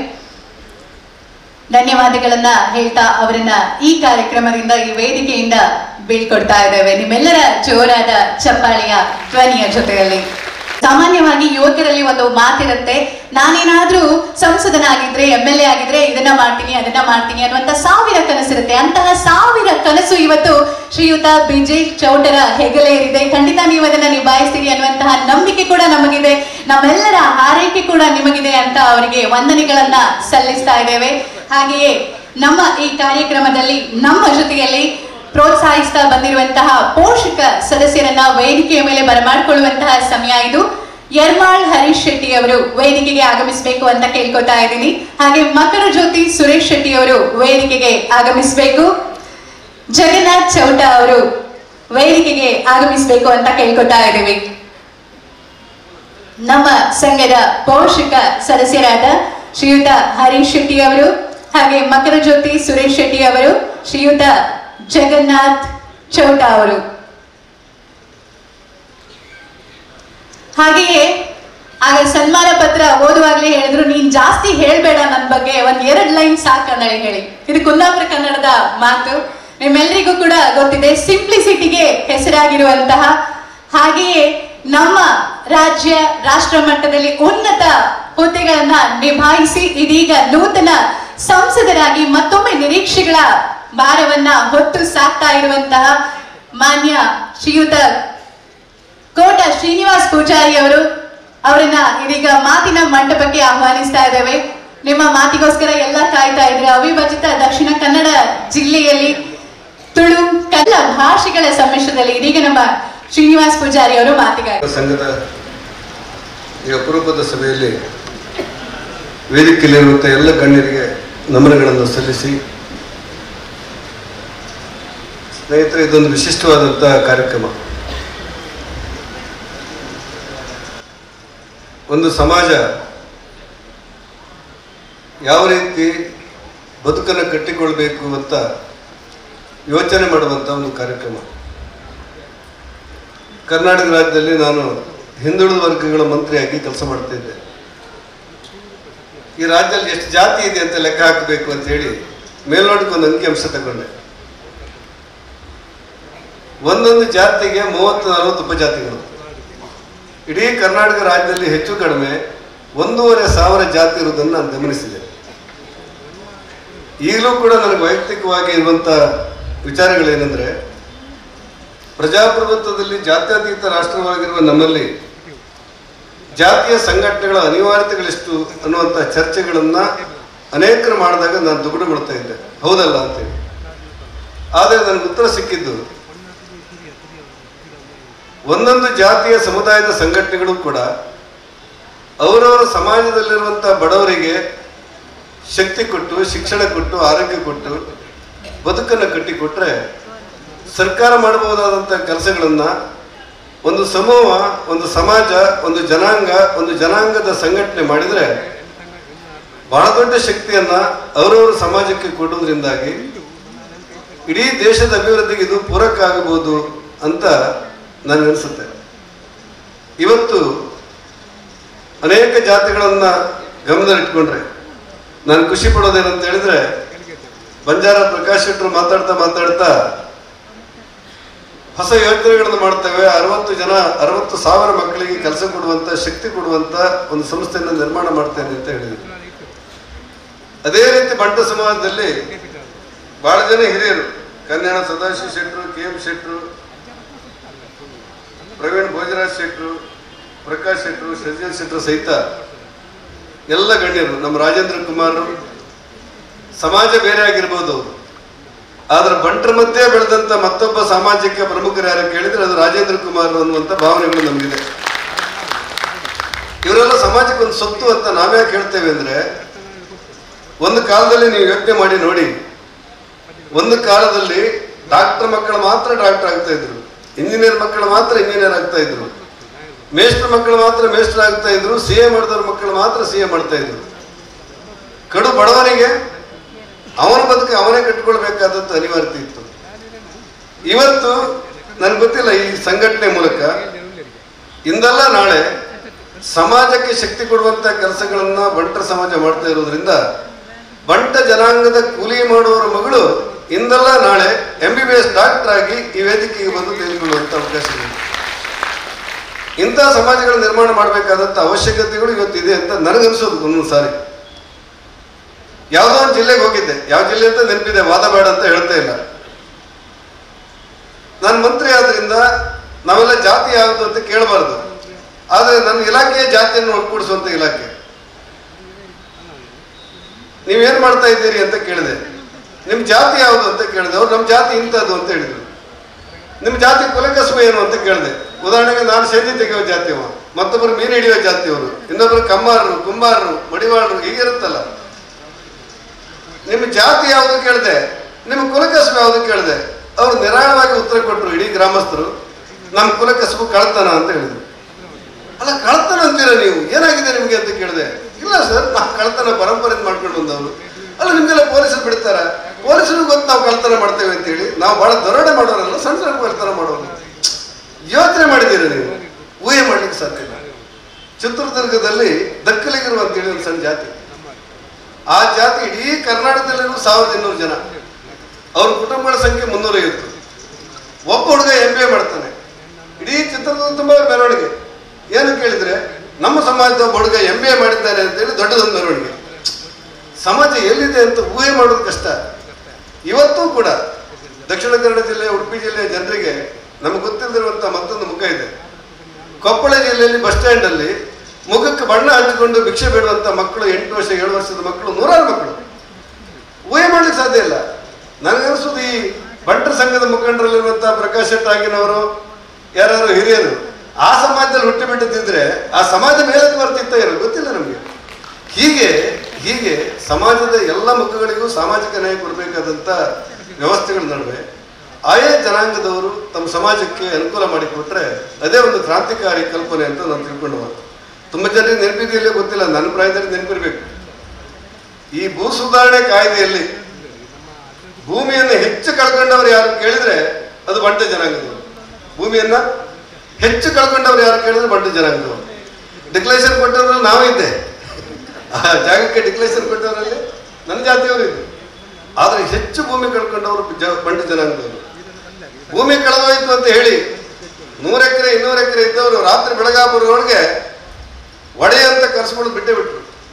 ಧನ್ಯವಾದಗಳನ್ನ ಹೇಳ್ತಾ ಅವರನ್ನ ಈ ಕಾರ್ಯಕ್ರಮದಿಂದ ಈ ವೇದಿಕೆಯಿಂದ ಬೀಳ್ಕೊಡ್ತಾ ಇದ್ದೇವೆ ನಿಮ್ಮೆಲ್ಲರ ಜೋರಾದ ಚಪ್ಪಾಳೆಯ ಧ್ವನಿಯ ಜೊತೆಯಲ್ಲಿ ಸಾಮಾನ್ಯವಾಗಿ ಯುವಕರಲ್ಲಿ ಒಂದು ಮಾತಿರುತ್ತೆ ನಾನೇನಾದ್ರೂ ಸಂಸದನಾಗಿದ್ರೆ ಎಂ ಎಲ್ ಎ ಆಗಿದ್ರೆ ಇದನ್ನ ಮಾಡ್ತೀನಿ ಅದನ್ನ ಮಾಡ್ತೀನಿ ಅನ್ನುವಂತ ಸಾವಿರ ಕನಸಿರುತ್ತೆ ಅಂತಹ ಸಾವಿರ ಕನಸು ಇವತ್ತು ಶ್ರೀಯುತ ಬಿಜಯ್ ಚೌಟರ ಹೆಗಲೇ ಏರಿದೆ ಖಂಡಿತ ನೀವು ಅದನ್ನ ನಿಭಾಯಿಸ್ತೀರಿ ಅನ್ನುವಂತಹ ನಂಬಿಕೆ ಕೂಡ ನಮಗಿದೆ ನಮ್ಮೆಲ್ಲರ ಹಾರೈಕೆ ಕೂಡ ನಿಮಗಿದೆ ಅಂತ ಅವರಿಗೆ ವಂದನೆಗಳನ್ನ ಸಲ್ಲಿಸ್ತಾ ಇದ್ದೇವೆ ಹಾಗೆಯೇ ನಮ್ಮ ಈ ಕಾರ್ಯಕ್ರಮದಲ್ಲಿ ನಮ್ಮ ಜೊತೆಯಲ್ಲಿ ಪ್ರೋತ್ಸಾಹಿಸ್ತಾ ಬಂದಿರುವಂತಹ ಪೋಷಕ ಸದಸ್ಯರನ್ನ ವೇದಿಕೆಯ ಮೇಲೆ ಬರಮಾಡಿಕೊಳ್ಳುವಂತಹ ಸಮಯ ಇದು ಯರ್ಮಾಳ್ ಹರೀಶ್ ಶೆಟ್ಟಿ ಅವರು ವೇದಿಕೆಗೆ ಆಗಮಿಸಬೇಕು ಅಂತ ಕೇಳ್ಕೊತಾ ಇದ್ದೀನಿ ಹಾಗೆ ಮಕರ ಜ್ಯೋತಿ ಸುರೇಶ್ ಶೆಟ್ಟಿ ಅವರು ವೇದಿಕೆಗೆ ಆಗಮಿಸಬೇಕು ಜಗನ್ನಾಥ್ ಚೌಟ ಅವರು ವೇದಿಕೆಗೆ ಆಗಮಿಸಬೇಕು ಅಂತ ಕೇಳ್ಕೊತಾ ಇದ್ದೀವಿ ನಮ್ಮ ಸಂಘದ ಪೋಷಕ ಸದಸ್ಯರಾದ ಶ್ರೀಯುತ ಹರೀಶ್ ಶೆಟ್ಟಿ ಅವರು ಹಾಗೆ ಮಕರ ಜ್ಯೋತಿ ಸುರೇಶ್ ಶೆಟ್ಟಿ ಅವರು ಶ್ರೀಯುತ ಜಗನ್ನಾಥ್ ಚೌಟ ಅವರು ಹಾಗೆಯೇ ಆಗ ಸನ್ಮಾನ ಪತ್ರ ಓದುವಾಗ್ಲೇ ಹೇಳಿದ್ರು ನೀನ್ ಜಾಸ್ತಿ ಹೇಳ್ಬೇಡ ನನ್ನ ಬಗ್ಗೆ ಒಂದ್ ಎರಡ್ ಲೈನ್ ಸಾಕು ಕನ್ನಡ ಹೇಳಿ ಇದು ಕುಂದಾಪುರ ಕನ್ನಡದ ಮಾತು ನಿಮ್ಮೆಲ್ಲರಿಗೂ ಕೂಡ ಗೊತ್ತಿದೆ ಸಿಂಪ್ಲಿಸಿಟಿಗೆ ಹೆಸರಾಗಿರುವಂತಹ ಹಾಗೆಯೇ ನಮ್ಮ ರಾಜ್ಯ ರಾಷ್ಟ್ರ ಮಟ್ಟದಲ್ಲಿ ಉನ್ನತ ಹುದ್ದೆಗಳನ್ನ ನಿಭಾಯಿಸಿ ಇದೀಗ ನೂತನ ಸಂಸದರಾಗಿ ಮತ್ತೊಮ್ಮೆ ನಿರೀಕ್ಷೆಗಳ ಭಾರವನ್ನ ಹೊತ್ತು ಸಾಕ್ತಾ ಇರುವಂತಹ ಮಾನ್ಯ ಶ್ರೀಯುತ ಕೋಟ ಶ್ರೀನಿವಾಸ್ ಪೂಜಾರಿ ಅವರು ಅವರನ್ನ ಇದೀಗ ಮಾತಿನ ಮಂಟಪಕ್ಕೆ ಆಹ್ವಾನಿಸ್ತಾ ಇದ್ದೇವೆ ನಿಮ್ಮ ಮಾತಿಗೋಸ್ಕರ ಎಲ್ಲ ಕಾಯ್ತಾ ಇದ್ರೆ ಅವಿಭಜಿತ ದಕ್ಷಿಣ ಕನ್ನಡ ಜಿಲ್ಲೆಯಲ್ಲಿ ತುಳು ಕನ್ನಡ ಭಾಷೆಗಳ ಸಮ್ಮಿಶ್ರದಲ್ಲಿ ಇದೀಗ ನಮ್ಮ ಶ್ರೀನಿವಾಸ್ ಪೂಜಾರಿ ಅವರು ಮಾತಿಗಾಗಿ ಸಂಘದ ಈ ಅಪರೂಪದ ಸಭೆಯಲ್ಲಿ ವೇದಿಕೆಯಲ್ಲಿರುವಂಥ ಎಲ್ಲ ಗಣ್ಯರಿಗೆ ನಮನಗಳನ್ನು ಸಲ್ಲಿಸಿ ಸ್ನೇಹಿತರೆ ಇದೊಂದು ವಿಶಿಷ್ಟವಾದಂಥ ಕಾರ್ಯಕ್ರಮ ಒಂದು ಸಮಾಜ ಯಾವ ರೀತಿ ಬದುಕನ್ನು ಕಟ್ಟಿಕೊಳ್ಬೇಕು ಅಂತ ಯೋಚನೆ ಮಾಡುವಂಥ ಒಂದು ಕಾರ್ಯಕ್ರಮ ಕರ್ನಾಟಕ ರಾಜ್ಯದಲ್ಲಿ ನಾನು ಹಿಂದುಳಿದ ವರ್ಗಗಳ ಮಂತ್ರಿಯಾಗಿ ಕೆಲಸ ಮಾಡ್ತಾ ಇದ್ದೆ ಈ ರಾಜ್ಯದಲ್ಲಿ ಎಷ್ಟು ಜಾತಿ ಇದೆ ಅಂತ ಲೆಕ್ಕ ಹಾಕಬೇಕು ಅಂತ ಹೇಳಿ ಮೇಲ್ನೋಟಕ್ಕೆ ಒಂದು ಅಂಕಿಅಂಶ ತಗೊಂಡೆ ಒಂದೊಂದು ಜಾತಿಗೆ ಮೂವತ್ತು ನಲವತ್ತು ಉಪಜಾತಿಗಳು ಇಡೀ ಕರ್ನಾಟಕ ರಾಜ್ಯದಲ್ಲಿ ಹೆಚ್ಚು ಕಡಿಮೆ ಒಂದೂವರೆ ಸಾವಿರ ಜಾತಿ ಇರುವುದನ್ನು ನಾನು ಗಮನಿಸಿದೆ ಈಗಲೂ ಕೂಡ ನನಗೆ ವೈಯಕ್ತಿಕವಾಗಿ ಇರುವಂಥ ವಿಚಾರಗಳೇನೆಂದರೆ ಪ್ರಜಾಪ್ರಭುತ್ವದಲ್ಲಿ ಜಾತ್ಯತೀತ ರಾಷ್ಟ್ರವಾಗಿರುವ ನಮ್ಮಲ್ಲಿ ಜಾತಿಯ ಸಂಘಟನೆಗಳ ಅನಿವಾರ್ಯತೆಗಳೆಷ್ಟು ಅನ್ನುವಂಥ ಚರ್ಚೆಗಳನ್ನು ಅನೇಕರು ಮಾಡಿದಾಗ ನಾನು ದುಗುಡುಗೊಳ್ತಾ ಇದ್ದೆ ಹೌದಲ್ಲ ಅಂತೇಳಿ ಆದರೆ ನನಗೆ ಉತ್ತರ ಸಿಕ್ಕಿದ್ದು ಒಂದೊಂದು ಜಾತಿಯ ಸಮುದಾಯದ ಸಂಘಟನೆಗಳು ಕೂಡ ಅವರವರ ಸಮಾಜದಲ್ಲಿರುವಂಥ ಬಡವರಿಗೆ ಶಕ್ತಿ ಕೊಟ್ಟು ಶಿಕ್ಷಣ ಕೊಟ್ಟು ಆರೋಗ್ಯ ಕೊಟ್ಟು ಬದುಕನ್ನು ಕಟ್ಟಿಕೊಟ್ರೆ ಸರ್ಕಾರ ಮಾಡಬಹುದಾದಂಥ ಕೆಲಸಗಳನ್ನು ಒಂದು ಸಮೂಹ ಒಂದು ಸಮಾಜ ಒಂದು ಜನಾಂಗ ಒಂದು ಜನಾಂಗದ ಸಂಘಟನೆ ಮಾಡಿದರೆ ಬಹಳ ದೊಡ್ಡ ಶಕ್ತಿಯನ್ನ ಅವರವರ ಸಮಾಜಕ್ಕೆ ಕೊಡುವುದರಿಂದಾಗಿ ಇಡೀ ದೇಶದ ಅಭಿವೃದ್ಧಿಗೆ ಇದು ಪೂರಕ ಆಗಬಹುದು ಅಂತ ನನಗನ್ಸುತ್ತೆ ಇವತ್ತು ಅನೇಕ ಜಾತಿಗಳನ್ನ ಗಮನದಲ್ಲಿಟ್ಕೊಂಡ್ರೆ ನಾನು ಖುಷಿ ಪಡೋದೇನಂತ ಹೇಳಿದ್ರೆ ಬಂಜಾರ ಪ್ರಕಾಶ್ ಶೆಟ್ಟರು ಮಾತಾಡ್ತಾ ಮಾತಾಡ್ತಾ ಹೊಸ ಯೋಜನೆಗಳನ್ನು ಮಾಡ್ತೇವೆ ಅರವತ್ತು ಜನ ಅರವತ್ತು ಸಾವಿರ ಮಕ್ಕಳಿಗೆ ಕೆಲಸ ಕೊಡುವಂತ ಶಕ್ತಿ ಕೊಡುವಂತ ಒಂದು ಸಂಸ್ಥೆಯನ್ನು ನಿರ್ಮಾಣ ಮಾಡ್ತೇನೆ ಅಂತ ಹೇಳಿದ್ರು ಅದೇ ರೀತಿ ಬಂಟ ಸಮಾಜದಲ್ಲಿ ಬಹಳ ಜನ ಹಿರಿಯರು ಕನ್ಯಾಣ ಸದಾಶಿವ ಶೆಟ್ಟರು ಕೆ ಎಂ ಶೆಟ್ಟರು ಪ್ರವೀಣ್ ಭೋಜರಾಜ್ ಶೆಟ್ಟರು ಪ್ರಕಾಶ್ ಶೆಟ್ಟರು ಸಜ್ಜನ್ ಶೆಟ್ಟರು ಸಹಿತ ಎಲ್ಲ ಗಣ್ಯರು ನಮ್ಮ ರಾಜೇಂದ್ರ ಕುಮಾರ್ ಸಮಾಜ ಬೇರೆ ಆಗಿರ್ಬೋದು ಅವರು ಆದ್ರೆ ಬಂಟರ ಮಧ್ಯೆ ಬೆಳೆದಂತ ಮತ್ತೊಬ್ಬ ಸಾಮಾಜಿಕ ಪ್ರಮುಖರು ಯಾರು ಕೇಳಿದ್ರೆ ಅದು ರಾಜೇಂದ್ರ ಕುಮಾರ್ ಅನ್ನುವಂಥ ಭಾವನೆಗಳು ನಮಗಿದೆ ಇವರೆಲ್ಲ ಸಮಾಜಕ್ಕೆ ಒಂದು ಸೊತ್ತು ಅಂತ ನಾವ್ಯಾಕೆ ಹೇಳ್ತೇವೆ ಅಂದ್ರೆ ಒಂದು ಕಾಲದಲ್ಲಿ ನೀವು ಯೋಚನೆ ಮಾಡಿ ನೋಡಿ ಒಂದು ಕಾಲದಲ್ಲಿ ಡಾಕ್ಟರ್ ಮಕ್ಕಳು ಮಾತ್ರ ಡಾಕ್ಟರ್ ಆಗ್ತಾ ಇದ್ರು ಇಂಜಿನಿಯರ್ ಮಕ್ಕಳು ಮಾತ್ರ ಇಂಜಿನಿಯರ್ ಆಗ್ತಾ ಇದ್ರು ಮೇಸ್ಟರ್ ಮಕ್ಕಳು ಮಾತ್ರ ಮೇಸ್ಟರ್ ಆಗ್ತಾ ಇದ್ರು ಸಿ ಎ ಮಾಡಿದವ್ರ ಮಕ್ಕಳು ಮಾತ್ರ ಸಿ ಎ ಮಾಡ್ತಾ ಇದ್ರು ಕಡು ಬಡವನಿಗೆ ಅವನ ಬದುಕು ಅವನೇ ಕಟ್ಟಿಕೊಳ್ಬೇಕಾದದ್ದು ಅನಿವಾರ್ಯತೆ ಇತ್ತು ಇವತ್ತು ನನ್ಗೆ ಗೊತ್ತಿಲ್ಲ ಈ ಸಂಘಟನೆ ಮೂಲಕ ಇಂದಲ್ಲ ನಾಳೆ ಸಮಾಜಕ್ಕೆ ಶಕ್ತಿ ಕೊಡುವಂತ ಕೆಲಸಗಳನ್ನ ಬಂಟರ ಸಮಾಜ ಮಾಡ್ತಾ ಇರೋದ್ರಿಂದ ಬಂಟ ಜನಾಂಗದ ಕೂಲಿ ಮಾಡುವವರ ಮಗಳು ಇಂದಲ್ಲ ನಾಳೆ M B B S doctor ಆಗಿ ಈ ವೇದಿಕೆಗೆ ಬಂದು ತೆಗೆದುಕೊಳ್ಳುವಂತ ಅವಕಾಶ ಇದೆ ಇಂಥ ಸಮಾಜಗಳ ನಿರ್ಮಾಣ ಮಾಡಬೇಕಾದಂತ ಅವಶ್ಯಕತೆಗಳು ಇವತ್ತಿದೆ ಅಂತ ನನಗನ್ಸೋದು ಒಂದೊಂದು ಸಾರಿ ಯಾವುದೋ ಒಂದು ಜಿಲ್ಲೆಗೆ ಹೋಗಿದ್ದೆ ಯಾವ ಜಿಲ್ಲೆ ಅಂತ ನೆನಪಿದೆ ವಾದ ಬೇಡ ಅಂತ ಹೇಳ್ತಾ ಇಲ್ಲ ನಾನು ಮಂತ್ರಿ ಆದ್ರಿಂದ ನಾವೆಲ್ಲ ಜಾತಿ ಯಾವುದು ಅಂತ ಕೇಳಬಾರ್ದು ಆದರೆ ನನ್ನ ಇಲಾಖೆಯ ಜಾತಿಯನ್ನು ಒಗ್ಗೂಡಿಸುವಂತ ಇಲಾಖೆ ನೀವೇನ್ ಮಾಡ್ತಾ ಇದ್ದೀರಿ ಅಂತ ಕೇಳಿದೆ ನಿಮ್ ಜಾತಿ ಯಾವುದು ಅಂತ ಕೇಳಿದೆ ಅವ್ರು ನಮ್ಮ ಜಾತಿ ಇಂಥದ್ದು ಅಂತ ಹೇಳಿದ್ರು ನಿಮ್ಮ ಜಾತಿ ಕುಲಕಸಬು ಏನು ಅಂತ ಕೇಳಿದೆ ಉದಾಹರಣೆಗೆ ನಾನು ಸೇದಿ ತೆಗೆಯೋ ಜಾತಿಯವ ಮತ್ತೊಬ್ಬರು ಮೀನು ಹಿಡಿಯೋ ಜಾತಿಯವರು ಇನ್ನೊಬ್ಬರು ಕಮ್ಮಾರರು ಕುಂಬಾರರು ಮಡಿವಾಳರು ಹೀಗಿರುತ್ತಲ್ಲ ನಿಮ್ಮ ಜಾತಿ ಯಾವುದು ಕೇಳಿದೆ ನಿಮ್ಮ ಕುಲಕಸಬು ಯಾವುದು ಕೇಳಿದೆ ಅವ್ರು ನಿರಾಳವಾಗಿ ಉತ್ತರ ಕೊಟ್ಟರು ಇಡೀ ಗ್ರಾಮಸ್ಥರು ನಮ್ಮ ಕುಲಕಸಬು ಕಳ್ತನ ಅಂತ ಹೇಳಿದ್ರು ಅಲ್ಲ ಕಳ್ತನ ಅಂತೀರ ನೀವು ಏನಾಗಿದೆ ನಿಮಗೆ ಅಂತ ಕೇಳಿದೆ ಇಲ್ಲ ಸರ್ ನಾವು ಕಳ್ತನ ಪರಂಪರೆ ಮಾಡ್ಕೊಂಡು ಬಂದವರು ಅಲ್ಲ ನಿಮ್ಗೆಲ್ಲ ಪೊಲೀಸರು ಬಿಡ್ತಾರ ಪೊಲೀಸರು ಗೊತ್ತು ನಾವು ಕಳ್ತನ ಮಾಡ್ತೇವೆ ಅಂತೇಳಿ ನಾವು ಬಹಳ ದರೋಡೆ ಮಾಡೋರಲ್ಲ ಸಣ್ಣ ಸಣ್ಣ ಕಳ್ತನ ಮಾಡೋರು ಯೋಚನೆ ಮಾಡಿದ್ದೀರಿ ನೀವು ಊಹೆ ಮಾಡ್ಲಿಕ್ಕೆ ಸಾಧ್ಯ ಇಲ್ಲ ಚಿತ್ರದುರ್ಗದಲ್ಲಿ ದಕ್ಕಲಿಗರು ಅಂತೇಳಿ ಒಂದು ಸಣ್ಣ ಜಾತಿ ಆ ಜಾತಿ ಇಡೀ ಕರ್ನಾಟಕದಲ್ಲಿರುವ ಸಾವಿರದ ಇನ್ನೂರು ಜನ ಅವ್ರ ಕುಟುಂಬಗಳ ಸಂಖ್ಯೆ ಮುನ್ನೂರೈವತ್ತು ಒಬ್ಬ ಹುಡುಗ ಎಂ ಬಿ ಎ ಮಾಡ್ತಾನೆ ಇಡೀ ಚಿತ್ರದುರ್ಗ ತುಂಬ ಮೆರವಣಿಗೆ ಏನು ಕೇಳಿದ್ರೆ ನಮ್ಮ ಸಮಾಜದ ಒಬ್ಬ ಹುಡುಗ ಎಂ ಬಿ ಎ ಮಾಡಿದ್ದಾನೆ ಅಂತೇಳಿ ದೊಡ್ಡದೊಂದು ಮೆರವಣಿಗೆ ಸಮಾಜ ಎಲ್ಲಿದೆ ಅಂತ ಊಹೆ ಮಾಡೋದು ಕಷ್ಟ ಇವತ್ತೂ ಕೂಡ ದಕ್ಷಿಣ ಕನ್ನಡ ಜಿಲ್ಲೆ ಉಡುಪಿ ಜಿಲ್ಲೆಯ ಜನರಿಗೆ ನಮಗೆ ಗೊತ್ತಿಲ್ಲದಿರುವಂಥ ಮತ್ತೊಂದು ಮುಖ ಇದೆ ಕೊಪ್ಪಳ ಜಿಲ್ಲೆಯಲ್ಲಿ ಬಸ್ ಸ್ಟ್ಯಾಂಡ್ ಅಲ್ಲಿ ಮುಖಕ್ಕೆ ಬಣ್ಣ ಹಚ್ಚಿಕೊಂಡು ಭಿಕ್ಷೆ ಬೇಡುವಂತ ಮಕ್ಕಳು ಎಂಟು ವರ್ಷ ಏಳು ವರ್ಷದ ಮಕ್ಕಳು ನೂರಾರು ಮಕ್ಕಳು ಊಹೆ ಮಾಡ್ಲಿಕ್ಕೆ ಸಾಧ್ಯ ಇಲ್ಲ ನನಗನ್ಸೋದು ಈ ಬಂಟರ ಸಂಘದ ಮುಖಂಡರಲ್ಲಿರುವಂತಹ ಪ್ರಕಾಶ್ ಶೆಟ್ ಆಗಿನವರು ಯಾರು ಹಿರಿಯರು ಆ ಸಮಾಜದಲ್ಲಿ ಹುಟ್ಟಿ ಬಿಟ್ಟದಿದ್ರೆ ಆ ಸಮಾಜ ಮೇಲೆ ಬರ್ತಿತ್ತ ಇರೋ ಗೊತ್ತಿಲ್ಲ ನಮಗೆ ಹೀಗೆ ಹೀಗೆ ಸಮಾಜದ ಎಲ್ಲ ಮುಖಗಳಿಗೂ ಸಾಮಾಜಿಕ ನ್ಯಾಯ ಕೊಡಬೇಕಾದಂತ ವ್ಯವಸ್ಥೆಗಳ ನಡುವೆ ಆಯಾ ಜನಾಂಗದವರು ತಮ್ಮ ಸಮಾಜಕ್ಕೆ ಅನುಕೂಲ ಮಾಡಿಕೊಟ್ರೆ ಅದೇ ಒಂದು ಕ್ರಾಂತಿಕಾರಿ ಕಲ್ಪನೆ ಅಂತ ನಾನು ತಿಳ್ಕೊಂಡವ ತುಂಬ ಜನರಿಗೆ ನೆನಪಿದೆಯಲ್ಲೇ ಗೊತ್ತಿಲ್ಲ ನನ್ನ ಪ್ರಾಯದಲ್ಲಿ ನೆನಪಿರ್ಬೇಕು ಈ ಭೂ ಸುಧಾರಣೆ ಕಾಯ್ದೆಯಲ್ಲಿ ಭೂಮಿಯನ್ನು ಹೆಚ್ಚು ಕಳ್ಕೊಂಡವ್ರು ಯಾರು ಕೇಳಿದ್ರೆ ಅದು ಬಂಟ ಜನಾಂಗದವರು ಭೂಮಿಯನ್ನ ಹೆಚ್ಚು ಕಳ್ಕೊಂಡವ್ರು ಯಾರು ಕೇಳಿದ್ರೆ ಬಂಟ ಜನಾಂಗದವರು ಡಿಕ್ಲೇಷನ್ ಕೊಟ್ಟವ್ರಲ್ಲಿ ನಾವಿದ್ದೆ ಆ ಜಾಗಕ್ಕೆ ಡಿಕ್ಲೇಷನ್ ಕೊಟ್ಟವರಲ್ಲಿ ನನ್ನ ಜಾತಿಯವರು ಇದ್ರು ಆದ್ರೆ ಹೆಚ್ಚು ಭೂಮಿ ಕಳ್ಕೊಂಡವರು ಜ- ಬಂಟ ಜನಾಂಗದವರು ಭೂಮಿ ಕಳೆದೋಯ್ತು ಅಂತ ಹೇಳಿ ನೂರ ಎಕರೆ ಇನ್ನೂರು ಎಕರೆ ಇದ್ದವರು ರಾತ್ರಿ ಬೆಳಗಾಪುರದೊಳಗೆ ಒಡೆ ಅಂತ ಕರ್ಸ್ಕೊಂಡು ಬಿಟ್ಟೇ ಬಿಟ್ರು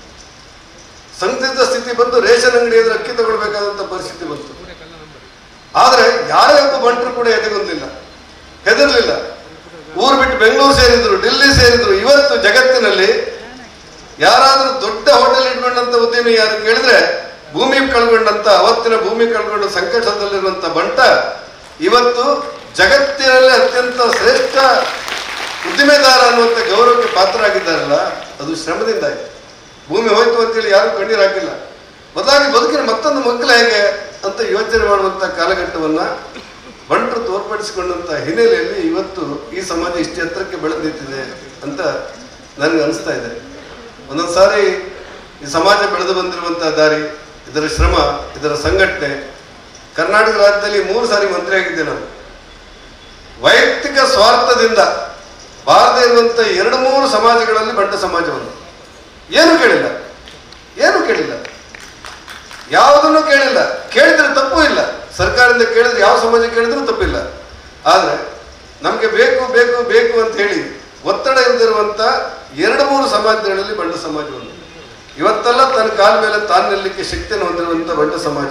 ಸಂದಿಗ್ಧ ಸ್ಥಿತಿ ಬಂದು ರೇಷನ್ ಅಂಗಡಿ ಎದುರು ಅಕ್ಕಿ ತಗೊಳ್ಬೇಕಾದಂತ ಪರಿಸ್ಥಿತಿ ಬಂತು ಆದ್ರೆ ಯಾರೇ ಒಬ್ಬ ಬಂಟರು ಕೂಡ ಎದೆಗೊಂದಿಲ್ಲ ಹೆದರ್ಲಿಲ್ಲ ಊರು ಬಿಟ್ಟು ಬೆಂಗಳೂರು ಸೇರಿದ್ರು ಡೆಲ್ಲಿ ಸೇರಿದ್ರು ಇವತ್ತು ಜಗತ್ತಿನಲ್ಲಿ ಯಾರಾದ್ರೂ ದೊಡ್ಡ ಹೋಟೆಲ್ ಇಟ್ಕೊಂಡಂತ ಉದ್ಯಮಿ ಯಾರು ಕೇಳಿದ್ರೆ ಭೂಮಿ ಕಳ್ಕೊಂಡಂತ ಅವತ್ತಿನ ಭೂಮಿ ಕಳ್ಕೊಂಡು ಸಂಕಷ್ಟದಲ್ಲಿರುವಂತ ಬಂಟ ಇವತ್ತು ಜಗತ್ತಿನಲ್ಲಿ ಅತ್ಯಂತ ಶ್ರೇಷ್ಠ ಉದ್ದಿಮೆದಾರ ಅನ್ನುವಂಥ ಗೌರವಕ್ಕೆ ಪಾತ್ರರಾಗಿದ್ದಾರಲ್ಲ ಅದು ಶ್ರಮದಿಂದ ಆಯ್ತು ಭೂಮಿ ಹೋಯ್ತು ಅಂತೇಳಿ ಯಾರು ಕಣ್ಣೀರು ಹಾಕಿಲ್ಲ ಬದಲಾಗಿ ಬದುಕಿನ ಮತ್ತೊಂದು ಮಕ್ಕಳು ಹೇಗೆ ಅಂತ ಯೋಚನೆ ಮಾಡುವಂತ ಕಾಲಘಟ್ಟವನ್ನ ಬಂಟರು ತೋರ್ಪಡಿಸಿಕೊಂಡಂತ ಹಿನ್ನೆಲೆಯಲ್ಲಿ ಇವತ್ತು ಈ ಸಮಾಜ ಇಷ್ಟು ಎತ್ತರಕ್ಕೆ ಬೆಳೆದು ನಿಂತಿದೆ ಅಂತ ನನಗೆ ಅನಿಸ್ತಾ ಇದೆ ಒಂದೊಂದು ಸಾರಿ ಈ ಸಮಾಜ ಬೆಳೆದು ಬಂದಿರುವಂತಹ ದಾರಿ ಇದರ ಶ್ರಮ ಇದರ ಸಂಘಟನೆ ಕರ್ನಾಟಕ ರಾಜ್ಯದಲ್ಲಿ ಮೂರು ಸಾರಿ ಮಂತ್ರಿ ಆಗಿದ್ದೆ ನಾನು ವೈಯಕ್ತಿಕ ಸ್ವಾರ್ಥದಿಂದ ಬಾರದೇ ಇರುವಂತ ಎರಡು ಮೂರು ಸಮಾಜಗಳಲ್ಲಿ ಬಂಟ ಸಮಾಜವನ್ನು ಏನು ಕೇಳಿಲ್ಲ ಏನು ಕೇಳಿಲ್ಲ ಯಾವುದನ್ನು ಕೇಳಿಲ್ಲ ಕೇಳಿದ್ರೆ ತಪ್ಪು ಇಲ್ಲ ಸರ್ಕಾರದಿಂದ ಕೇಳಿದ್ರೆ ಯಾವ ಸಮಾಜ ಕೇಳಿದ್ರೂ ತಪ್ಪಿಲ್ಲ ಆದ್ರೆ ನಮಗೆ ಬೇಕು ಬೇಕು ಬೇಕು ಅಂತ ಹೇಳಿ ಒತ್ತಡ ಇಲ್ಲದಿರುವಂತ ಎರಡು ಮೂರು ಸಮಾಜಗಳಲ್ಲಿ ಬಂಡ ಸಮಾಜ ಒಂದು ಇವತ್ತೆಲ್ಲ ತನ್ನ ಕಾಲ ಮೇಲೆ ತಾನು ನಿಲ್ಲಕ್ಕೆ ಶಕ್ತಿಯನ್ನು ಹೊಂದಿರುವಂತ ಬಂಡ ಸಮಾಜ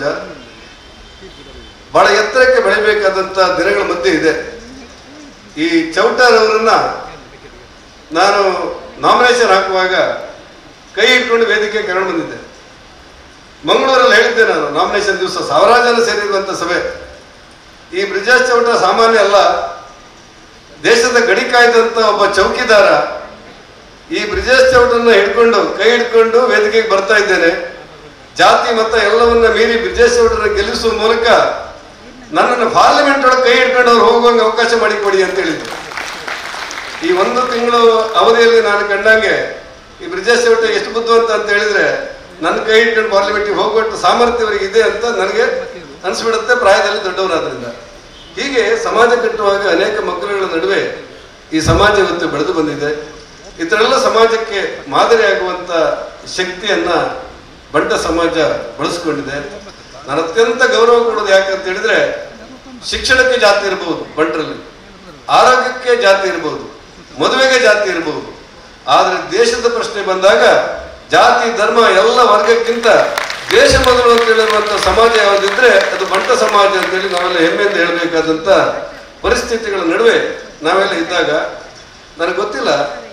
ಬಹಳ ಎತ್ತರಕ್ಕೆ ಬೆಳಿಬೇಕಾದಂತ ದಿನಗಳ ಮಧ್ಯೆ ಇದೆ ಈ ಚೌಟಾರ್ ಅವರನ್ನ ನಾನು ನಾಮಿನೇಷನ್ ಹಾಕುವಾಗ ಕೈ ಇಟ್ಕೊಂಡು ವೇದಿಕೆ ಕರ್ಕೊಂಡು ಬಂದಿದ್ದೆ ಮಂಗಳೂರಲ್ಲಿ ಹೇಳಿದ್ದೆ ನಾನು ನಾಮಿನೇಷನ್ ದಿವಸ ಸಾವಿರಾರು ಜನ ಸೇರಿರುವಂತ ಸಭೆ ಈ ಬ್ರಿಜೇಶ್ ಚೌಟ ಸಾಮಾನ್ಯ ಅಲ್ಲ ದೇಶದ ಗಡಿ ಕಾಯ್ದಂತ ಒಬ್ಬ ಚೌಕಿದಾರ ಈ ಬ್ರಿಜೇಶ್ ಚೌಟನ್ನ ಹಿಡ್ಕೊಂಡು ಕೈ ಹಿಡ್ಕೊಂಡು ವೇದಿಕೆಗೆ ಬರ್ತಾ ಇದ್ದೇನೆ ಜಾತಿ ಮತ ಎಲ್ಲವನ್ನ ಮೀರಿ ಬ್ರಿಜೇಶ್ ಚೌಟನ್ನ ಗೆಲ್ಲಿಸುವ ಮೂಲಕ ನನ್ನನ್ನು ಪಾರ್ಲಿಮೆಂಟ್ ಒಳಗೆ ಕೈ ಹಿಡ್ಕೊಂಡು ಅವ್ರು ಹೋಗುವಂಗೆ ಅವಕಾಶ ಮಾಡಿಕೊಡಿ ಅಂತ ಹೇಳಿದ್ರು ಈ ಒಂದು ತಿಂಗಳು ಅವಧಿಯಲ್ಲಿ ನಾನು ಕಂಡಂಗೆ ಈ ಬ್ರಿಜೇಶ್ ಚೌಟ ಎಷ್ಟು ಬುದ್ಧಿವಂತ ಅಂತ ಹೇಳಿದ್ರೆ ನನ್ನ ಕೈ ಹಿಡ್ಕೊಂಡು ಪಾರ್ಲಿಮೆಂಟ್ಗೆ ಹೋಗುವಷ್ಟು ಸಾಮರ್ಥ್ಯ ಅವರಿಗೆ ಇದೆ ಅಂತ ನನಗೆ ಅನಿಸ್ಬಿಡುತ್ತೆ ಪ್ರಾಯದಲ್ಲಿ ದೊಡ್ಡವರಾದ್ರಿಂದ ಹೀಗೆ ಸಮಾಜ ಕಟ್ಟುವಾಗ ಅನೇಕ ಮಕ್ಕಳುಗಳ ನಡುವೆ ಈ ಸಮಾಜ ಇವತ್ತು ಬೆಳೆದು ಬಂದಿದೆ ಇತರೆಲ್ಲ ಸಮಾಜಕ್ಕೆ ಮಾದರಿಯಾಗುವಂತ ಶಕ್ತಿಯನ್ನ ಬಂಟ ಸಮಾಜ ಬಳಸ್ಕೊಂಡಿದೆ ನಾನು ಅತ್ಯಂತ ಗೌರವ ಕೊಡೋದು ಯಾಕಂತ ಹೇಳಿದ್ರೆ ಶಿಕ್ಷಣಕ್ಕೆ ಜಾತಿ ಇರಬಹುದು ಬಂಟರಲ್ಲಿ ಆರೋಗ್ಯಕ್ಕೆ ಜಾತಿ ಇರಬಹುದು ಮದುವೆಗೆ ಜಾತಿ ಇರಬಹುದು ಆದ್ರೆ ದೇಶದ ಪ್ರಶ್ನೆ ಬಂದಾಗ ಜಾತಿ ಧರ್ಮ ಎಲ್ಲ ವರ್ಗಕ್ಕಿಂತ ದೇಶ ಮೊದಲು ಅಂತ ಹೇಳಿರುವಂತ ಸಮಾಜ ಯಾವುದಿದ್ರೆ ಅದು ಬಂಟ ಸಮಾಜ ಅಂತೇಳಿ ನಾವೆಲ್ಲ ಹೆಮ್ಮೆಯಿಂದ ಹೇಳಬೇಕಾದಂತ ಪರಿಸ್ಥಿತಿಗಳ ನಡುವೆ ನಾವೆಲ್ಲ ಇದ್ದಾಗ ನನಗೆ ಗೊತ್ತಿಲ್ಲ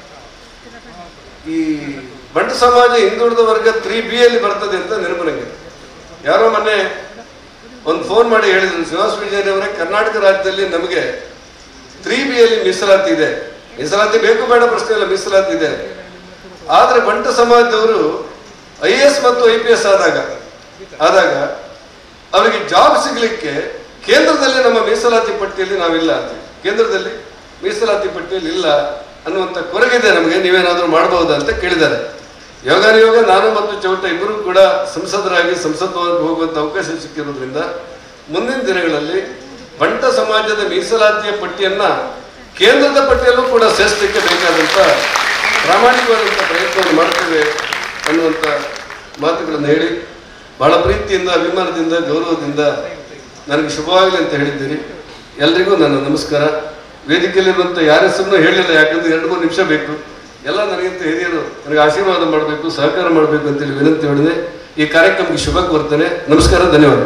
ಈ ಬಂಟ ಸಮಾಜ ಹಿಂದುಳಿದ ವರ್ಗ ತ್ರೀ ಬಿ ಅಲ್ಲಿ ಬರ್ತದೆ ಅಂತ ನೆನಪು ನನಗೆ ಯಾರೋ ಮೊನ್ನೆ ಒಂದು ಫೋನ್ ಮಾಡಿ ಹೇಳಿದ್ರು ಶ್ರೀನಿವಾಸ ವಿಜಯನವರೇ ಕರ್ನಾಟಕ ರಾಜ್ಯದಲ್ಲಿ ನಮಗೆ ತ್ರೀ ಬಿ ಅಲ್ಲಿ ಮೀಸಲಾತಿ ಇದೆ ಮೀಸಲಾತಿ ಬೇಕು ಬೇಡ ಪ್ರಶ್ನೆ ಇಲ್ಲ ಮೀಸಲಾತಿ ಇದೆ ಆದ್ರೆ ಬಂಟ ಸಮಾಜದವರು ಐ ಎಸ್ ಮತ್ತು ಐ ಪಿ ಎಸ್ ಆದಾಗ ಆದಾಗ ಅವರಿಗೆ ಜಾಬ್ ಸಿಗ್ಲಿಕ್ಕೆ ಕೇಂದ್ರದಲ್ಲಿ ನಮ್ಮ ಮೀಸಲಾತಿ ಪಟ್ಟಿಯಲ್ಲಿ ನಾವಿಲ್ಲ ಅಂತ ಕೇಂದ್ರದಲ್ಲಿ ಮೀಸಲಾತಿ ಪಟ್ಟಿಯಲ್ಲಿ ಇಲ್ಲ ಅನ್ನುವಂಥ ಕೊರಗಿದೆ ನಮಗೆ ನೀವೇನಾದ್ರೂ ಮಾಡಬಹುದಾ ಅಂತ ಕೇಳಿದ್ದಾರೆ ಯೋಗಾನುಯೋಗ ನಾನು ಮತ್ತು ಚೌಟ ಇಬ್ಬರು ಕೂಡ ಸಂಸದರಾಗಿ ಸಂಸತ್ ಭವನಕ್ಕೆ ಹೋಗುವಂತ ಅವಕಾಶ ಸಿಕ್ಕಿರೋದ್ರಿಂದ ಮುಂದಿನ ದಿನಗಳಲ್ಲಿ ಬಂಟ ಸಮಾಜದ ಮೀಸಲಾತಿಯ ಪಟ್ಟಿಯನ್ನ ಕೇಂದ್ರದ ಪಟ್ಟಿಯಲ್ಲೂ ಕೂಡ ಸೇರಿಸಲಿಕ್ಕೆ ಬೇಕಾದಂತ ಪ್ರಾಮಾಣಿಕವಾದಂಥ ಪ್ರಯತ್ನವನ್ನು ಮಾಡ್ತೇವೆ ಅನ್ನುವಂಥ ಮಾತುಗಳನ್ನು ಹೇಳಿ ಬಹಳ ಪ್ರೀತಿಯಿಂದ ಅಭಿಮಾನದಿಂದ ಗೌರವದಿಂದ ನನಗೆ ಶುಭವಾಗಲಿ ಅಂತ ಹೇಳಿದ್ದೀರಿ ಎಲ್ರಿಗೂ ನನ್ನ ನಮಸ್ಕಾರ ವೇದಿಕೆಯಲ್ಲಿರುವಂಥ ಯಾರ ಹೆಸರನ್ನು ಹೇಳಿಲ್ಲ ಯಾಕಂದ್ರೆ ಎರಡು ಮೂರು ನಿಮಿಷ ಬೇಕು ಎಲ್ಲ ನನಗಿಂತ ಹಿರಿಯರು ನನಗೆ ಆಶೀರ್ವಾದ ಮಾಡಬೇಕು ಸಹಕಾರ ಮಾಡಬೇಕು ಅಂತೇಳಿ ವಿನಂತಿ ಮಾಡಿದೆ ಈ ಕಾರ್ಯಕ್ರಮಕ್ಕೆ ಶುಭ ಕೋರ್ತೇನೆ ನಮಸ್ಕಾರ ಧನ್ಯವಾದ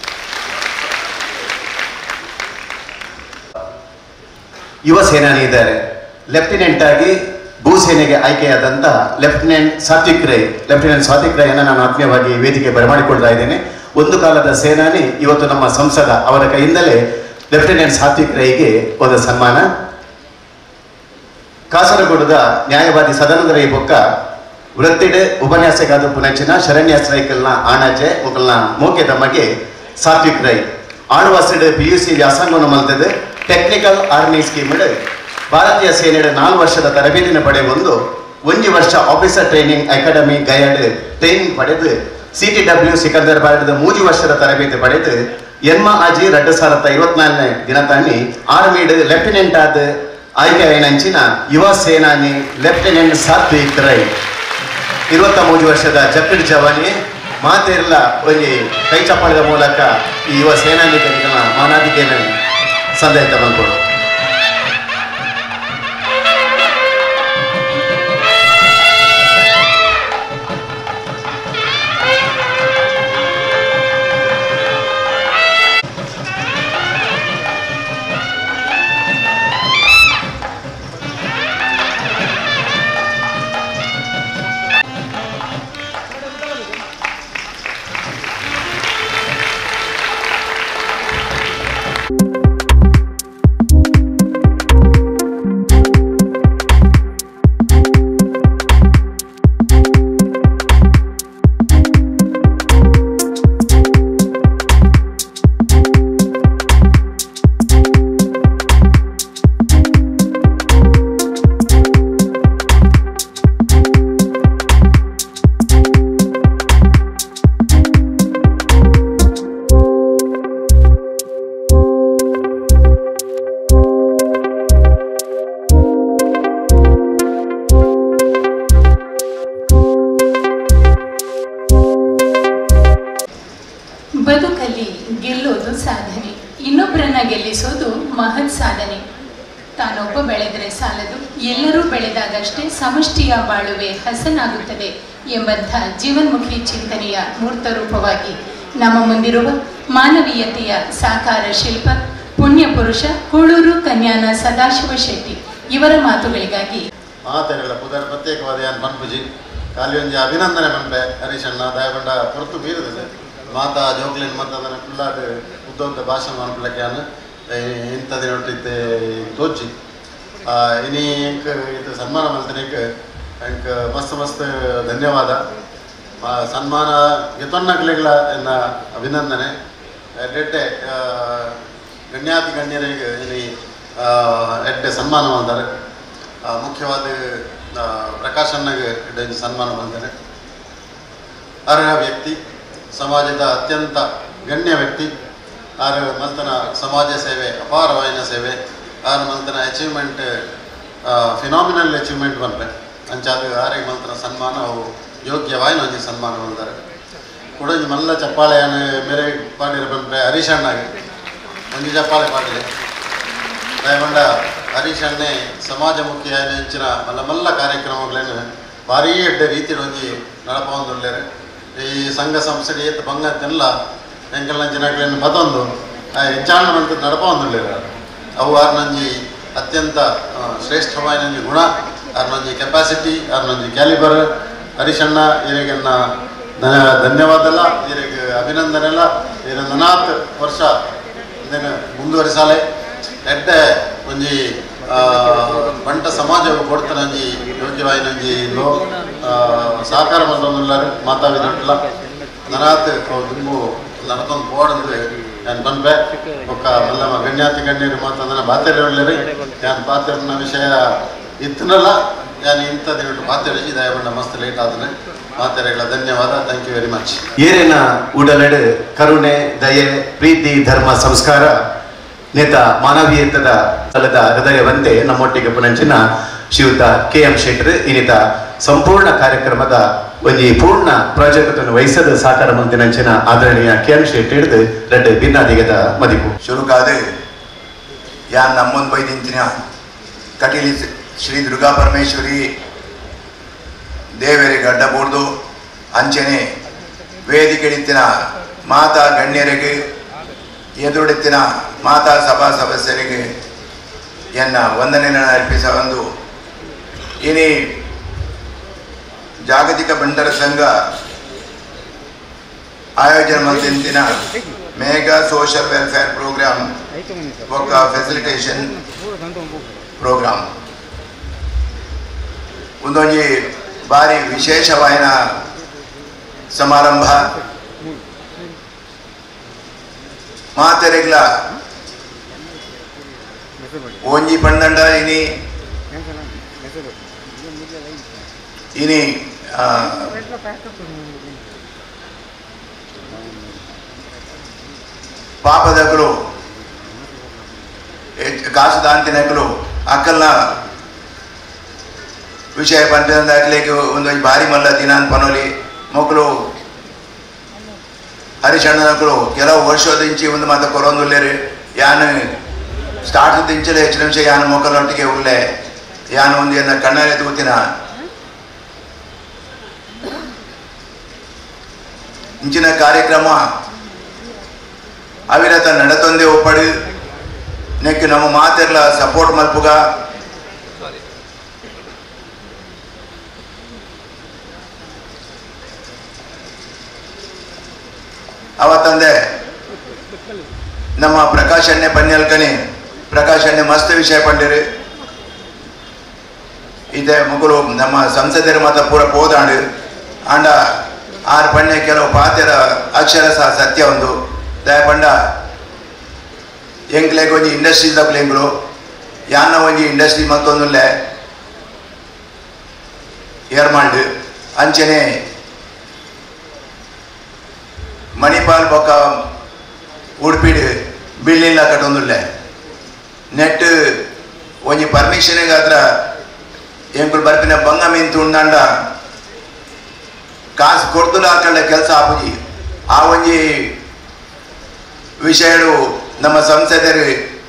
ಯುವ ಸೇನಾನಿ ಇದ್ದಾರೆ ಲೆಫ್ಟಿನೆಂಟ್ ಆಗಿ ಭೂಸೇನೆಗೆ ಆಯ್ಕೆಯಾದಂತಹ ಲೆಫ್ಟಿನೆಂಟ್ ಸಾತ್ವಿಕ್ ರೈ ಲೆಫ್ಟಿನೆಂಟ್ ಸಾತ್ವಿಕ್ ರೈ ಅನ್ನ ನಾನು ಆತ್ಮೀಯವಾಗಿ ವೇದಿಕೆ ಬರಮಾಡಿಕೊಳ್ತಾ ಇದ್ದೇನೆ ಒಂದು ಕಾಲದ ಸೇನಾನಿ ಇವತ್ತು ನಮ್ಮ ಸಂಸದ ಅವರ ಕೈಯಿಂದಲೇ ಲೆಫ್ಟಿನೆಂಟ್ ಸಾತ್ವಿಕ್ ರೈಗೆ ಒಂದು ಸನ್ಮಾನ ಕಾಸರಗೋಡದ ನ್ಯಾಯವಾದಿ ಸದಾನಂದ ರೈ ಬೊಕ್ಕ ವೃತ್ತಿಡೆ ಉಪನ್ಯಾಸಗಾದ ಪುನಚಿನ ಶರಣ್ಯ ಸೈಕಲ್ನ ಆಣಾಜೆ ಮುಕಲ್ನ ಮೋಕೆ ತಮಗೆ ಸಾತ್ವಿಕ್ ರೈ ಆಳುವಾಸಿಡ್ ಪಿ ಯು ಸಿ ವ್ಯಾಸಂಗವನ್ನು ಮಲ್ತದೆ ಟೆಕ್ನಿಕಲ್ ಆರ್ಮಿ ಸ್ಕೀಮ್ ಭಾರತೀಯ ಸೇನೆಯ ನಾಲ್ಕು ವರ್ಷದ ತರಬೇತಿನ ಪಡೆಯೊಂದು ಒಂದು ವರ್ಷ ಆಫೀಸರ್ ಟ್ರೈನಿಂಗ್ ಅಕಾಡೆಮಿ ಗೈಡ್ ಟ್ರೈನಿಂಗ್ ಪಡೆದು ಸಿ ಟಿ ಡಬ್ಲ್ಯೂ ಸಿಕಂದರ್ಬಾರ್ಡ್ ಮೂಜಿ ವರ್ಷದ ತರಬೇತಿ ಪಡೆದು ಎನ್ಮ ಆಜಿ ಎರಡು ಸಾವಿರದ ಐವತ್ನಾಲ್ಕನೇ ದಿನ ತಾನಿ ಆರ್ಮಿಡ್ ಲೆಫ್ಟಿನೆಂಟ್ ಆದ ಆಯ್ಕೆ ಆಯ್ನಂಚಿನ ಯುವ ಸೇನಾನಿ ಲೆಫ್ಟಿನೆಂಟ್ ಸಾತ್ವಿಕ್ ರೈ ಇರುವತ್ತ ಮೂರು ವರ್ಷದ ಜಕ್ಕಡ್ ಜವಾನಿ ಮಾತೆಲ್ಲ ಒಂದು ಕೈ ಚಪ್ಪಾಳದ ಮೂಲಕ ಈ ಯುವ ಸೇನಾನಿಗಳಿಗೆ ಮಾನಾದಿಕೆಯನ್ನು ಸಂದೇಹ ಬಂದ್ಕೊಡು ಬದುಕಲ್ಲಿ ಗೆಲ್ಲೋದು ಸಾಧನೆ ಇನ್ನೊಬ್ಬರನ್ನ ಗೆಲ್ಲಿಸೋದು ಮಹತ್ ಸಾಧನೆ ತಾನೊಬ್ಬ ಬೆಳೆದರೆ ಸಾಲದು ಎಲ್ಲರೂ ಬೆಳೆದಾಗಷ್ಟೇ ಸಮಷ್ಟಿಯ ಬಾಳುವೆ ಹಸನಾಗುತ್ತದೆ ಎಂಬಂಥ ಜೀವನ್ಮುಖಿ ಚಿಂತನೆಯ ಮೂರ್ತ ರೂಪವಾಗಿ ನಮ್ಮ ಮುಂದಿರುವ ಮಾನವೀಯತೆಯ ಸಾಕಾರ ಶಿಲ್ಪ ಪುಣ್ಯ ಪುರುಷ ಕೂಳೂರು ಕನ್ಯಾನ ಸದಾಶಿವ ಶೆಟ್ಟಿ ಇವರ ಮಾತುಗಳಿಗಾಗಿ ಮಾತೆಗಳ ಪುದರ್ ಪ್ರತ್ಯೇಕವಾದ ಯಾನ್ ಪನ್ಪುಜಿ ಖಾಲಿ ಒಂಜಿ ಅಭಿನಂದನೆ ಪನ್ಪೆ ಹರೀಶ್ ಅಣ್ಣ ದಯಪಂಡ ಹೊರತು ಮೀರುದಿಲ್ಲ ಮಾತಾ ಜೋಕ್ಲಿನ್ ಮತ್ತು ಅದನ್ನು ಫುಲ್ಲಾಡ್ ಉದ್ದೋಗ್ದ ಭಾಷಣ ಮನ್ಪಲಕ್ಕೆ ಯಾನು ಇಂಥದ್ದು ನೋಟಿದ್ದೆ ತೋಚಿ ಇನಿ ಇಂಕ್ ಇದು ಸನ್ಮಾನ ಮಲ್ತನಿಕ್ ಇಂಕ್ ಮಸ್ತ್ ಮಸ್ತ್ ಧನ್ಯವಾದ ಆ, ಸನ್ಮಾನ ಗೆತೊನ್ನಕ್ಲೆಗಳ ಎನ್ನ ಅಭಿನಂದನೆ ಎಡ್ಡೆ ಗಣ್ಯಾತಿ ಗಣ್ಯರಿಗೆ ಇನಿ ಎಡ್ಡೆ ಸನ್ಮಾನ ಮಾಡ್ತಾರೆ ಆ, ಮುಖ್ಯವಾದ ಆ, ಪ್ರಕಾಶ್ ಅಣ್ಣಗೆ ಇಡೊಂದು ಸನ್ಮಾನ ಮಾಡ್ತಾರೆ ಅರ್ಹ ವ್ಯಕ್ತಿ ಸಮಾಜದ ಅತ್ಯಂತ ಗಣ್ಯ ವ್ಯಕ್ತಿ ಆರು ಮಲ್ತನ ಸಮಾಜ ಸೇವೆ ಅಪಾರವಾಯಿನ ಸೇವೆ ಆರು ಮಲ್ತನ ಅಚೀವ್ಮೆಂಟ್ ಫಿನಾಮಿನಲ್ ಅಚೀವ್ಮೆಂಟ್ ಬಂದ್ರೆ ಅಂಚಾದ ಆರಿಗೆ ಮಲ್ತನ ಸನ್ಮಾನ ಅವು ಯೋಗ್ಯವಾಯಿನ ಒಂಜಿ ಸನ್ಮಾನ ಬಂದಾರೆ ಕುಡಂಜಿ ಮಲ್ಲ ಚಪ್ಪಾಳೆಯನ್ನು ಮೇರೆ ಪಾಡಿರ ಬಂದ್ರೆ ಹರೀಶ್ ಅಣ್ಣಗೆ ಒಂಜಿ ಚಪ್ಪಾಳೆ ಪಾಡಿದೆ ದಯಗೊಂಡ ಹರೀಶ್ ಅಣ್ಣೆ ಸಮಾಜಮುಖಿ ಆಯ್ನ ಹೆಚ್ಚಿನ ಮಲ್ಲ ಮಲ್ಲ ಕಾರ್ಯಕ್ರಮಗಳನ್ನು ಭಾರೀ ಎಡ್ಡೆ ರೀತಿಯಲ್ಲಿ ಒಂಜಿ ನಡಪೊಂದುಳ್ಳೇರು ಈ ಸಂಘ ಸಂಸ್ಥೆ ಏತ್ ಬಂಗತ್ತೆಲ್ಲ ಎಂಕಲ್ನ ಜನಗಳನ್ನು ಬದೊಂದು ಹೆಚ್ಚಾಣ ಮಂತ್ ನಡಪೊಂದುಳ್ಳೇರು ಅವು ಆರ್ನಂಜಿ ಅತ್ಯಂತ ಆ, ಶ್ರೇಷ್ಠವಾಯಿನಂಜಿ ಗುಣ ಆರ್ನಂಜಿ ಕೆಪಾಸಿಟಿ ಆರ್ನಂಜಿ ಕ್ಯಾಲಿಬರ್ ಹರೀಶಣ್ಣ ಇವರಿಗನ್ನ ಧನ್ಯವಾದಲ್ಲ ಇವರಿಗೆ ಅಭಿನಂದನೆಲ್ಲ ಇರ ನನಾತ್ ವರ್ಷ ಇದನ್ನು ಮುಂದುವರಿಸಾಲೆ ಎಡ್ಡೆ ಒಂಜಿ ಆ, ಬಂಟ ಸಮಾಜವು ಕೊಡ್ತಾನಂಜಿ ಯೋಗ್ಯವಾಯಿನಂಜಿ ಲೋ ಆ, ಸಹಕಾರ ಮಂದೊಂದುಲ್ಲಾರು ಮಾತಾಡಿದೊಟ್ಟಲ್ಲ ನನಾತ್ ದುಂಬು ನಡತೊಂದು ಪೋಡಂದು ನಾನು ಬಂದ್ಬೆ ಒಕ್ಕ ಮಲ್ಲಮ್ಮ ಗಣ್ಯಾತಿ ಗಣ್ಯರು ಮಾತಾದನ ಬಾತೇರಿ ಒಳ್ಳೆರಿ ನಾನು ಪಾತ್ರನ ವಿಷಯ ಇತ್ತನಲ್ಲ ನಾನು ಇಂಥದ್ದು ಮಾತಾಡಿಸಿ ದಯವಿಟ್ಟು ಮಸ್ತ್ ಲೇಟ್ ಆದರೆ ಮಾತಾಡಿಗಳ ಧನ್ಯವಾದ ಥ್ಯಾಂಕ್ ಯು ವೆರಿ ಮಚ್ ಏರಿನ ಉಡಲಡ್ ಕರುಣೆ ದಯೆ ಪ್ರೀತಿ ಧರ್ಮ ಸಂಸ್ಕಾರ ನೇತ ಮಾನವೀಯತದ ಫಲದ ಹೃದಯವಂತೆ ನಮ್ಮೊಟ್ಟಿಗೆ ಪುನಂಚಿನ ಶ್ರೀಯುತ ಕೆ ಎಂ ಶೆಟ್ರ್ ಇನ್ನಿತ ಸಂಪೂರ್ಣ ಕಾರ್ಯಕ್ರಮದ ಒಂದು ಪೂರ್ಣ ಪ್ರಾಜೆಕ್ಟ್ ವಹಿಸದ ಸಾಕಾರ ಮಂತಿನಂಚಿನ ಆದರಣೀಯ ಕೆ ಎಂ ಶೆಟ್ಟಿ ಹಿಡಿದು ರೆಡ್ ಭಿನ್ನಾದಿಗದ ಮದಿಪು ಶುರುಕಾದ ಯಾನ್ ನಮ್ಮೊಂದು ಬೈದಿಂತಿನ ಕಟೀಲಿ ಶ್ರೀ ದುರ್ಗಾ ಪರಮೇಶ್ವರಿ ದೇವರಿಗೆ ಅಡ್ಡಬೂಡ್ದು ಅಂಚನೆ ವೇದಿಕೆಡಿತ್ತಿನ ಮಾತಾ ಗಣ್ಯರಿಗೆ ಎದುರುಡಿತ್ತಿನ ಮಾತಾ ಸಭಾ ಸದಸ್ಯರಿಗೆ ಎನ್ನ ವಂದನೆಯನ್ನು ಅರ್ಪಿಸ ಒಂದು ಇನಿ ಜಾಗತಿಕ ಬಂಡರ ಸಂಘ ಆಯೋಜನೆ ಮಾಡ್ತಿಂತಿನ ಮೇಗಾ ಸೋಷಲ್ ವೆಲ್ಫೇರ್ ಪ್ರೋಗ್ರಾಮ್ ఒక ಫೆಸಿಲಿಟೇಷನ್ ಪ್ರೋಗ್ರಾಮ್ ಒಂದೊಂದು ಭಾರಿ ವಿಶೇಷವಾಯಿನ ಸಮಾರಂಭ ಮಾತೆರೆಗ್ಲ ಒಂಜಿ ಪಂಡಂಡ ಇನಿ ಇನಿ ಆ, ಪಾಪದಗಳು ಕಾಸು ದಾಂತಿನಕಲು ಅಕ್ಕಲ್ನ ವಿಷಯ ಪಂಚದ ಅಕ್ಲೇಗೆ ಒಂದು ಭಾರಿ ಮಲ್ಲ ದಿನ ಅಂತ ಪನೋಲಿ ಮಕ್ಕಳು ಹರಿಶಣ್ಣನಕಲು ಕೆಲವು ವರ್ಷದಿಂಚಿ ಒಂದು ಮಾತ ಕೊರೊಂದುಲ್ಲೇರಿ ಯಾನು ಸ್ಟಾರ್ಟ್ ದಿಂಚಲೆ ಹೆಚ್ಚಿನ ನಿಮಿಷ ಯಾನು ಮೊಕ್ಕಲೊಟ್ಟಿಗೆ ಉಳ್ಳೆ ಯಾನು ಒಂದು ಏನ ಕಣ್ಣಲ್ಲಿ ತೂತಿನ ಇಂಚಿನ ಕಾರ್ಯಕ್ರಮ ಅವಿರತ ನಡತೊಂದೆ ಒಪ್ಪಡು ನೆಕ್ ನಮ್ಮ ಮಾತೆರ್ಲ ಸಪೋರ್ಟ್ ಮಲ್ಪುಗ ಅವತ್ತಂದೆ ನಮ್ಮ ಪ್ರಕಾಶನ್ನೇ ಪನ್ಯಲ್ಕನಿ ಪ್ರಕಾಶನ್ನೇ ಮಸ್ತ್ ವಿಷಯ ಪಂಡಿರು ಇದೆ ಮುಗುಲು ನಮ್ಮ ಸಂಸದರ ಮತ ಪೂರ ಪೋದಾಂಡು ಆಂಡ ಆರು ಪಣ್ಣೆ ಕೆಲವು ಪಾತೆರ ಅಕ್ಷರ ಸಹ ಸತ್ಯ ಒಂದು ದಯ ಪಂಡ ಎಂಕ್ಲೆಗ್ ಒಂಜಿ ಇಂಡಸ್ಟ್ರೀಸ್ ದಕ್ಲೆಂಗ್ಲು ಯಾನ ಒಂಜಿ ಇಂಡಸ್ಟ್ರಿ ಮತ್ತೊಂದುಲ್ಲೆ ಏರ್ಮಾಂಡ್ ಅಂಚನೆ ಮಣಿಪಾಲ್ ಬೊಕ್ಕ ಉಡುಪಿಡ್ ಬಿಲ್ಡಿಂಗ್ ಕಟ್ಟೊಂದುಲ್ಲೆ ನೆಟ್ ಒಂಜಿ ಪರ್ಮಿಷನ್ಗೆ ಹತ್ರ ಎಂಕುಲು ಬರ್ಪಿನ ಬಂಗ ಮಿಂತು ಉಂಡಾಂಡ ಕಾಸು ಕೊಡ್ತು ಹಾಕಳ್ಳ ಕೆಲಸ ಆಪುಜಿ ಆ ಒಂಜಿ ವಿಷಯಗಳು ನಮ್ಮ ಸಂಸದರು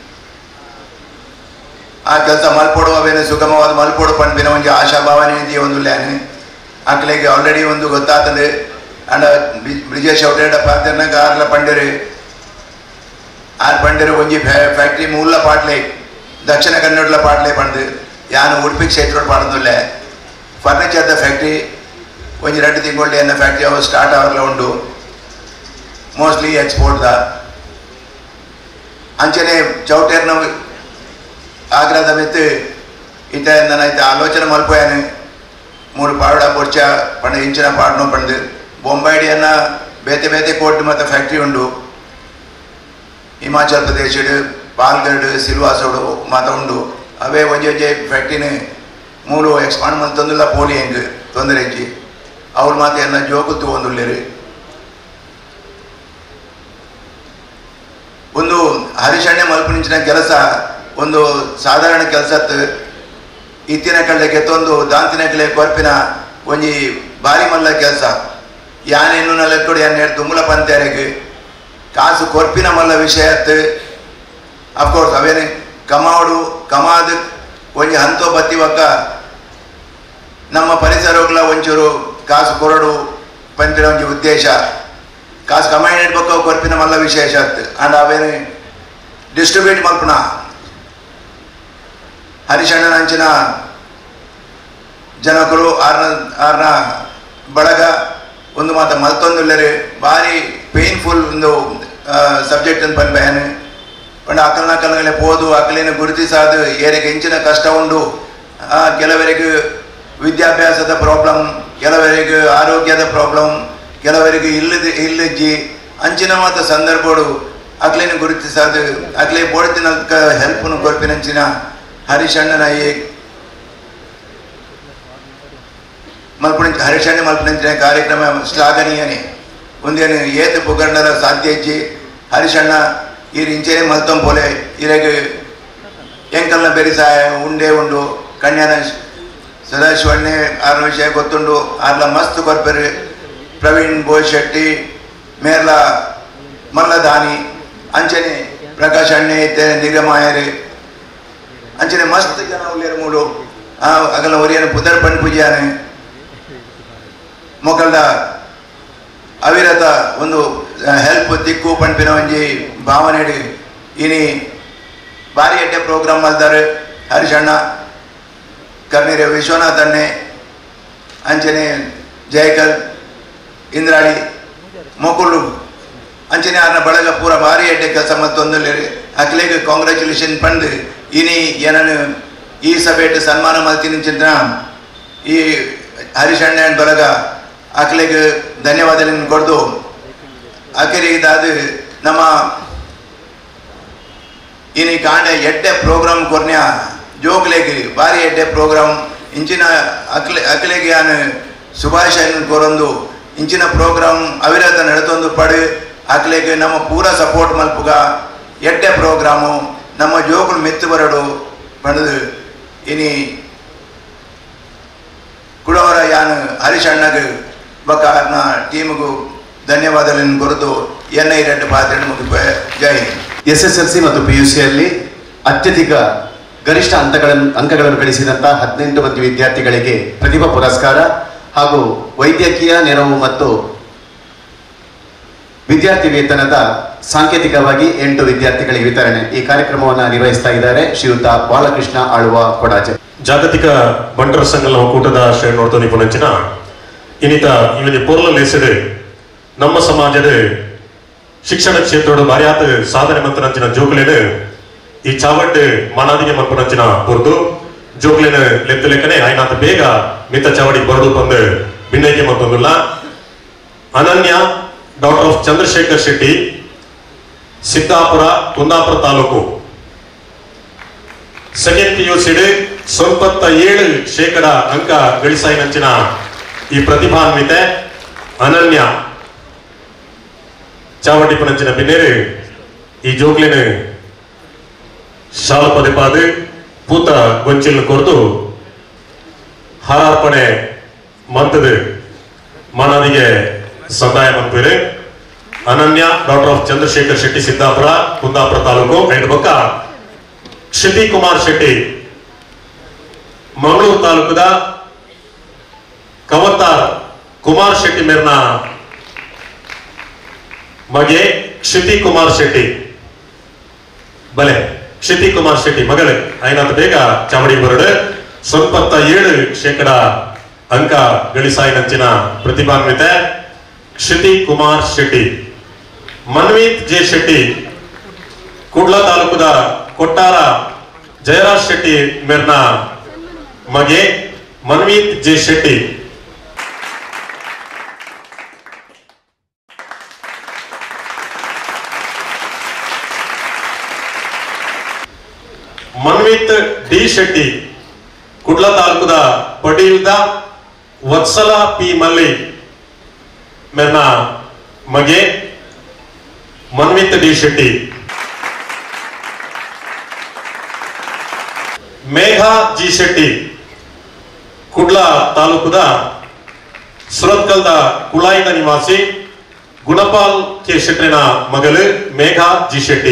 ಆ ಕೆಲಸ ಮಲ್ಪೊಡುವವೇನು ಸುಗಮವಾದ ಮಲ್ಪೊಡು ಪಂಪಿನ ಒಂದು ಆಶಾಭಾವನೆ ಇದೆಯಾ ಒಂದು ಲ್ಯಾನ್ ಅಕ್ಲೆಗೆ ಆಲ್ರೆಡಿ ಒಂದು ಗೊತ್ತಾತಂದು ಅಂಡ ಬ್ರಿಜೇಶ್ ಔಟೇಡ ಪಾತ್ರನಾಗ ಆರ್ಲ ಪಂಡರು ಆರ್ ಪಂಡರು ಒಂಜಿ ಫ್ಯಾಕ್ಟ್ರಿ ಮೂಲ ಪಾಟ್ಲೆ ದಕ್ಷಿಣ ಕನ್ನಡಲ ಪಾಟ್ಲೆ ಪಂಡು ಯಾನು ಉಡುಪಿ ಕ್ಷೇತ್ರ ಪಾಡ್ದುಲ್ಲೆ ಫರ್ನಿಚರ್ದ ಫ್ಯಾಕ್ಟ್ರಿ ಒಂಜಿ ಎರಡು ತಿಂಗಳು ಎನ್ನ ಫ್ಯಾಕ್ಟ್ರಿ ಅವು ಸ್ಟಾರ್ಟ್ ಆವರ್ಲ ಉಂಡು ಮೋಸ್ಟ್ಲಿ ಎಕ್ಸ್ಪೋರ್ಟ್ದ ಅಂಚನೆ ಚೌಟೇರ್ನ ಆಗ್ರಾದ ಮೆತ್ತು ಇತ ನನೈತೆ ಆಲೋಚನೆ ಮಲ್ಪೋಯಾನು ಮೂರು ಪಾವಡ ಬೊರ್ಚ ಪಂಡ ಇಂಚಿನ ಪಾಡ್ನೋ ಪಂಡು ಬೊಂಬೈಡಿ ಅನ್ನ ಬೇತೆ ಬೇತೆ ಕೋಟ್ ಮತ್ತು ಫ್ಯಾಕ್ಟ್ರಿ ಉಂಡು ಹಿಮಾಚಲ್ ಪ್ರದೇಶಡ್ ಪಾಲ್ಗಡ್ ಸಿಲ್ವಾಸೋಡು ಮಾತ ಉಂಡು ಅವೇ ಒಂಜಿ ಒಂಜಿ ಫ್ಯಾಕ್ಟ್ರಿನ ಮೂಲು ಎಕ್ಸ್ಪಾಂಡ್ ಮಂತೊಂದುಲ್ಲ ಪೋಲಿ ಹೆಂಗ್ ತೊಂದರೆ ಇಜ್ಜಿ ಅವ್ರು ಮಾತ ಎನ್ನ ಜೋಗುತ್ತು ಒಂದುಲ್ಲೇರು ಒಂದು ಹರಿಶಣ್ಯ ಮಲ್ಪನಿಂಚಿನ ಕೆಲಸ ಒಂದು ಸಾಧಾರಣ ಕೆಲಸತ್ ಇತ್ತಿನ ಕಳ್ಳೆ ಕೆತ್ತೊಂದು ದಾಂತಿನ ಕಳೆ ಕೊರ್ಪಿನ ಒಂಜಿ ಬಾರಿ ಮಲ್ಲ ಕೆಲಸ ಯಾನೇನು ನಲಕ್ಕಡು ಯಾನ್ ಹೇಳಿ ದುಮ್ಮಲ ಪಂತ್ಯಾರೆಗ್ ಕಾಸು ಕೊರ್ಪಿನ ಮಲ್ಲ ವಿಷಯತ್ ಅಫ್ಕೋರ್ಸ್ ಅವೇನೆ ಕಮಾಡು ಕಮಾದ್ ಒಂಜಿ ಹಂತೋ ಬತ್ತಿವಕ್ಕ ನಮ್ಮ ಪರಿಸರಗಳ ಒಂಚೂರು ಕಾಸು ಕೊರಡು ಪಂಪಿನ ಒಂಜಿ ಉದ್ದೇಶ ಕಾಸು ಕಮಾಂಡ್ ಇಡ್ಬೇಕು ಕೊರ್ಪಿನ ಮಲ್ಲ ವಿಶೇಷ ಅತ್ ಅಂಡ್ ಅವೇನು ಡಿಸ್ಟ್ರಿಬ್ಯೂಟ್ ಮಲ್ಪನ ಹರಿಶಣ್ಣನ ಅಂಚಿನ ಜನಕರು ಆರ್ನ ಆರ್ನ ಬಳಗ ಒಂದು ಮಾತ ಮಲ್ತೊಂದುಲ್ಲರು ಭಾರಿ ಪೇನ್ಫುಲ್ ಒಂದು ಸಬ್ಜೆಕ್ಟ್ ಅಂತ ಪನ್ಪಯನು ಪಂಡ ಅಕಲ್ನ ಕಲ್ಗಳೇ ಪೋದು ಅಕಲಿನ ಗುರುತಿಸಾದು ಏರಿಗೆ ಹೆಂಚಿನ ಕಷ್ಟ ಉಂಡು ಆ, ಕೆಲವರಿಗೆ ವಿದ್ಯಾಭ್ಯಾಸದ ಪ್ರಾಬ್ಲಮ್ ಕೆಲವರಿಗೆ ಆರೋಗ್ಯದ ಪ್ರಾಬ್ಲಮ್ ಕೆಲವರಿಗೆ ಇಲ್ಲದ ಇಲ್ಲಜ್ಜಿ ಅಂಚಿನ ಮಾತ ಸಂದರ್ಭಗಳು ಅಕ್ಲೇನ ಗುರುತಿಸಾದು ಅಕ್ಲೆ ಬೋಡ್ತಿನ ಹೆಲ್ಪ್ನು ಕೊರ್ಪಿನಂಚಿನ ಹರಿಶಣ್ಣನ ಈ ಹರಿಶಣ್ಣ ಮಲ್ಪನಂಚಿನ ಕಾರ್ಯಕ್ರಮ ಶ್ಲಾಘನೀಯನೇ ಒಂದೇನು ಏತು ಪುಗಂಡರ ಸಾಧ್ಯ ಇಜ್ಜಿ ಹರಿಶಣ್ಣ ಈ ರಿಂಚೇನೆ ಮಲ್ತಂ ಪೋಲೆ ಇರಗೆ ಎಂಕಲ್ನ ಬೆರಿಸಾಯ ಉಂಡೆ ಉಂಡು ಕನ್ಯಾನ ಸದಾಶಿವಣ್ಣೆ ಆರ್ನ ವಿಷಯ ಗೊತ್ತುಂಡು ಆರ್ಲ ಮಸ್ತ್ ಕೊರ್ಪೆರು ಪ್ರವೀಣ್ ಬೋಯ್ ಶೆಟ್ಟಿ ಮೇರ್ಲ ಮಲ್ಲದಾನಿ ಅಂಚನೆ ಪ್ರಕಾಶ್ ಅಣ್ಣೆ ಇತ್ತೆ ನಿಗಮಾಯರು ಅಂಚನೆ ಮಸ್ತ್ ಜನ ಉಲ್ಲೇರು ಮೂಡು ಆ ಅಗಲ ಒರಿಯನ ಪುದರ್ ಪಣ್ ಪೂಜೆಯಾನೆ ಮೊಕಲ್ದ ಅವಿರತ ಒಂದು ಹೆಲ್ಪ್ ದಿಕ್ಕು ಪಂಪಿನ ಒಂಜಿ ಭಾವನೆ ಇನಿ ಬಾರಿ ಎಡ್ಡೆ ಪ್ರೋಗ್ರಾಮ್ ಮಲ್ದಾರೆ ಹರಿಶಣ್ಣ ಕರ್ನೀರ ವಿಶ್ವನಾಥ್ ಅಣ್ಣೆ ಅಂಚನೆ ಜಯಕರ್ ಇಂದ್ರಾಳಿ ಮೊಕುಲು ಅಂಚನೆ ಆರ್ನ ಬಳಗ ಪೂರ ಭಾರಿ ಎಡ್ಡೆ ಕೆಲಸ ಮತ್ತೊಂದಲ್ಲಿ ಅಕ್ಲೆಗ್ ಕಾಂಗ್ರ್ಯಾಚುಲೇಷನ್ ಪಂದ್ ಇನಿ ಏನನು ಈ ಸಭೆಟ್ ಸನ್ಮಾನ ಮಲ್ತಿನ ಚಿಂತನ ಈ ಹರಿಶಣ್ಣ ಬಳಗ ಅಕ್ಲೆಗ್ ಧನ್ಯವಾದಗಳನ್ನು ಕೊಡ್ದು ಆಖರಿ ಇದಾದ ನಮ್ಮ ಇನಿ ಕಾಂಡ ಎಡ್ಡೆ ಪ್ರೋಗ್ರಾಮ್ ಕೊರ್ನ್ಯ ಜೋಕ್ಲೆಗ್ ಬಾರಿ ಎಡ್ಡೆ ಪ್ರೋಗ್ರಾಮ್ ಇಂಚಿನ ಅಕ್ಲೆ ಅಕ್ಲೆಗೆ ಯಾನ್ ಶುಭಾಶಯ ಕೊರೊಂದು ಇಂಚಿನ ಪ್ರೋಗ್ರಾಮ್ ಅವಿರತ ನಡೆತೊಂದು ಪಡು ಅಕ್ಲೆಗೆ ನಮ್ಮ ಪೂರ ಸಪೋರ್ಟ್ ಮಲ್ಪುಗ ಎಡ್ಡೆ ಪ್ರೋಗ್ರಾಮು ನಮ್ಮ ಜೋಗುಳು ಮೆತ್ತು ಬರಡು ಪಣದು ಇನಿ ಕುಡವರ ಯಾನ್ ಹರಿಶಣ್ಣಗ್ ಬಕಾರ್ನ ಟೀಮ್ಗೂ ಧನ್ಯವಾದಗಳನ್ನು ಕೊರತು ಎನ್ ಐ ರೆಡ್ ಪಾತ್ರ ಮುಗಿಪ Jai Hind S S L C ಮತ್ತು ಪಿ ಯು ಸಿಯಲ್ಲಿ ಅತ್ಯಧಿಕ ಗರಿಷ್ಠ ಅಂಕಗಳನ್ನು ಅಂಕಗಳನ್ನು ಗಳಿಸಿದಂತಹ ಹದಿನೆಂಟು ಮಂದಿ ವಿದ್ಯಾರ್ಥಿಗಳಿಗೆ ಪ್ರತಿಭಾ ಪುರಸ್ಕಾರ ಹಾಗೂ ವೈದ್ಯಕೀಯ ನೆರವು ಮತ್ತು ವಿದ್ಯಾರ್ಥಿ ವೇತನದ ಸಾಂಕೇತಿಕವಾಗಿ ಎಂಟು ವಿದ್ಯಾರ್ಥಿಗಳಿಗೆ ವಿತರಣೆ ಈ ಕಾರ್ಯಕ್ರಮವನ್ನು ನಿರ್ವಹಿಸ್ತಾ ಇದ್ದಾರೆ ಶ್ರೀಯುತ ಬಾಲಕೃಷ್ಣ ಆಳ್ವ ಕೊಡಾಜೆ ಜಾಗತಿಕ ಬಂಟರ ಸಂಘಲ ಒಕ್ಕೂಟದ ಶ್ರೇಣಿ ನೋಡ್ತಾ ನಿಪುಣಂಚಿನ ಇನ್ನಿತ ಇವನಿಗೆ ಪೂರ್ಲ ಲೇಸದೆ ನಮ್ಮ ಸಮಾಜದ ಶಿಕ್ಷಣ ಕ್ಷೇತ್ರದ ಬಾರ್ಯಾತ ಸಾಧನೆ ಮಂತನಂಚಿನ ಜೋಕುಲೇನು ಈ ಚಾವಡ್ ಮಾನಾದಿಗೆ ಮಲ್ಪನಂಚಿನ ಹೊರತು ಜೋಕ್ಲೇನ ಲೆತ್ತ ಲೆಕ್ಕನೆ ಆಯ್ನಾತ ಬೇಗ ಮಿತ ಚಾವಡಿಗೆ ಬರಡು ಬಂದು ಭಿನ್ನೈಕೆ ಮತ್ತೊಂದಿಲ್ಲ ಅನನ್ಯ ಡಾಕ್ಟರ್ ಆಫ್ ಚಂದ್ರಶೇಖರ್ ಶೆಟ್ಟಿ ಸಿದ್ದಾಪುರ ಕುಂದಾಪುರ ತಾಲೂಕು ಸೆಕೆಂಡ್ ಪಿ ಯು ಸಿಡಿ ಸೊಂಪತ್ತ ಏಳು ಶೇಕಡ ಅಂಕ ಗಳಿಸಾಯಿನಂಚಿನ ಈ ಪ್ರತಿಭಾನ್ವಿತೆ ಅನನ್ಯ ಚಾವಟಿಪನಂಚಿನ ಬಿನ್ನೇರು ಈ ಜೋಕ್ಲಿನ ಶಾಲ ಪದಿಪಾದು ಪೂತ ಗೊಂಚಿಲ್ ಕೊರ್ದು ಹಾರಾರ್ಪಣೆ ಮಂತದು ಮನದಿಗೆ ಸಂದಾಯ ಮಂತ್ರಿ ಅನನ್ಯ ಡಾಕ್ಟರ್ ಆಫ್ ಚಂದ್ರಶೇಖರ್ ಶೆಟ್ಟಿ ಸಿದ್ದಾಪುರ ಕುಂದಾಪುರ ತಾಲೂಕು ಐದು ಬೊಕ್ಕ ಕ್ಷಿತಿ ಕುಮಾರ್ ಶೆಟ್ಟಿ ಮಂಗಳೂರು ತಾಲೂಕದ ಕವತಾರ್ ಕುಮಾರ್ ಶೆಟ್ಟಿ ಮೇರ್ನ ಮಗೆ ಕ್ಷಿತಿ ಕುಮಾರ್ ಶೆಟ್ಟಿ ಬಲೆ ಕ್ಷಿತಿ ಕುಮಾರ್ ಶೆಟ್ಟಿ ಮಗಳು ಐನಾತ್ ಬೇಗ ಚಾಮಡಿ ಬರಡು ಸ್ವಲ್ಪತ್ತ ಏಳು ಶೇಕಡ ಅಂಕ ಗಳಿಸಾಯಿನಂಚಿನ ಪ್ರತಿಭಾನ್ವಿತೆ ಕ್ಷಿತಿ ಕುಮಾರ್ ಶೆಟ್ಟಿ ಮನ್ವೀತ್ ಜೆ ಶೆಟ್ಟಿ ಕುಡ್ಲ ತಾಲೂಕದ ಕೊಟ್ಟಾರ ಜಯರಾಜ್ ಶೆಟ್ಟಿ ಮೇರ್ನ ಮಗೆ ಮನ್ವೀತ್ ಜೆ ಶೆಟ್ಟಿ ಮನ್ವಿತ್ ಡಿ ಶೆಟ್ಟಿ ಕುಡ್ಲ ತಾಲೂಕದ ಪಡೀಲ್ದ ವತ್ಸಲ ಪಿ ಮಲ್ಲಿ ಮೇರ್ನ ಮಗೆ ಮನ್ವಿತ್ ಡಿ ಶೆಟ್ಟಿ ಮೇಘಾ ಜಿ ಶೆಟ್ಟಿ ಕುಡ್ಲ ತಾಲೂಕದ ಸುರತ್ಕಲ್ದ ಕುಳಾಯಿನ ನಿವಾಸಿ ಗುಣಪಾಲ್ ಕೆ ಶೆಟ್ಟಿನ ಮಗಳು ಮೇಘಾ ಜಿ ಶೆಟ್ಟಿ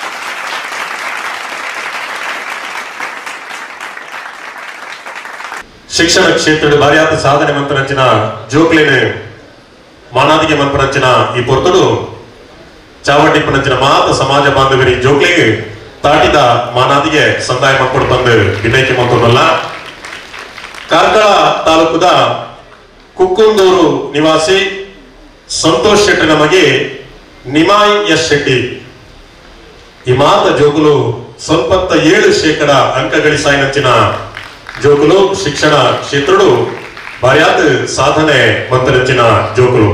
ಶಿಕ್ಷಣ ಕ್ಷೇತ್ರದ ಬಾರಿಯಾದ ಸಾಧನೆ ಮಂತ್ರಂಚಿನ ಜೋಕ್ಲೇನೆ ಮಾನಾದಿಗೆ ಮಂತ್ರಂಚಿನ ಈ ಪೊರ್ತಡು ಚಾವಟಿ ಪನಂಚಿನ ಮಾತ ಸಮಾಜ ಬಾಂಧವರಿ ಜೋಕ್ಲೆಗೆ ತಾಟಿದ ಮಾನಾದಿಗೆ ಸಂದಾಯ ಮಾಡ್ಕೊಂಡು ಬಂದು ವಿನಯಕ್ಕೆ ಮಂತ್ರದಲ್ಲ ಕಾರ್ಕಳ ತಾಲೂಕದ ಕುಕ್ಕುಂದೂರು ನಿವಾಸಿ ಸಂತೋಷ್ ಶೆಟ್ಟಿ ನಮಗೆ ನಿಮಾಯ್ ಎಸ್ ಶೆಟ್ಟಿ ಈ ಮಾತ ಜೋಗುಲು ಸ್ವಲ್ಪತ್ತ ಏಳು ಶೇಕಡ ಅಂಕ ಗಳಿಸಾಯಿನಂಚಿನ ಜೋಗುಲು ಶಿಕ್ಷಣ ಕ್ಷೇತ್ರಡು ಬಾರ್ಯಾದ ಸಾಧನೆ ಮಂತನಂಚಿನ ಜೋಗುಲು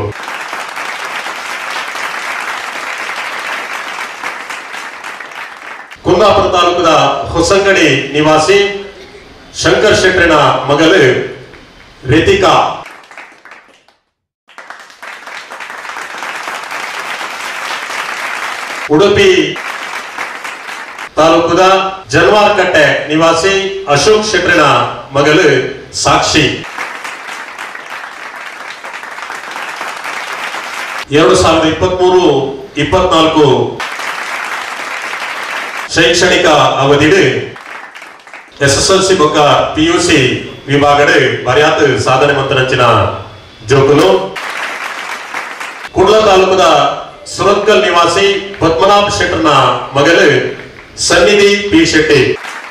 ಕುಂದಾಪುರ ತಾಲೂಕದ ಹೊಸಂಗಡಿ ನಿವಾಸಿ ಶಂಕರ್ ಶೆಟ್ಟರಿನ ಮಗಳು ರಿತಿಕಾ ಉಡುಪಿ ತಾಲೂಕುದ ಜನ್ವಾರ್ಕಟ್ಟೆ ನಿವಾಸಿ ಅಶೋಕ್ ಶೆಟ್ರಿನ ಮಗಳು ಸಾಕ್ಷಿ ಎರಡು ಸಾವಿರದ ಇಪ್ಪತ್ಮೂರು ಇಪ್ಪತ್ನಾಲ್ಕು ಶೈಕ್ಷಣಿಕ ಅವಧಿಡು ಎಸ್ ಎಸ್ ಎಲ್ ಸಿ ಬೊಕ್ಕ ಪಿ ಯು ಸಿ ವಿಭಾಗಡ್ ಬರ್ಯಾತ್ ಸಾಧನೆ ಮಂತನಂಚಿನ ಜೋಕುಲು ಕುಡ್ಲ ತಾಲೂಕದ ಸುರತ್ಕಲ್ ನಿವಾಸಿ ಪದ್ಮನಾಭ್ ಶೆಟ್ಟರ್ನ ಮಗಳು ಸನ್ನಿಧಿ ಪಿ ಶೆಟ್ಟಿ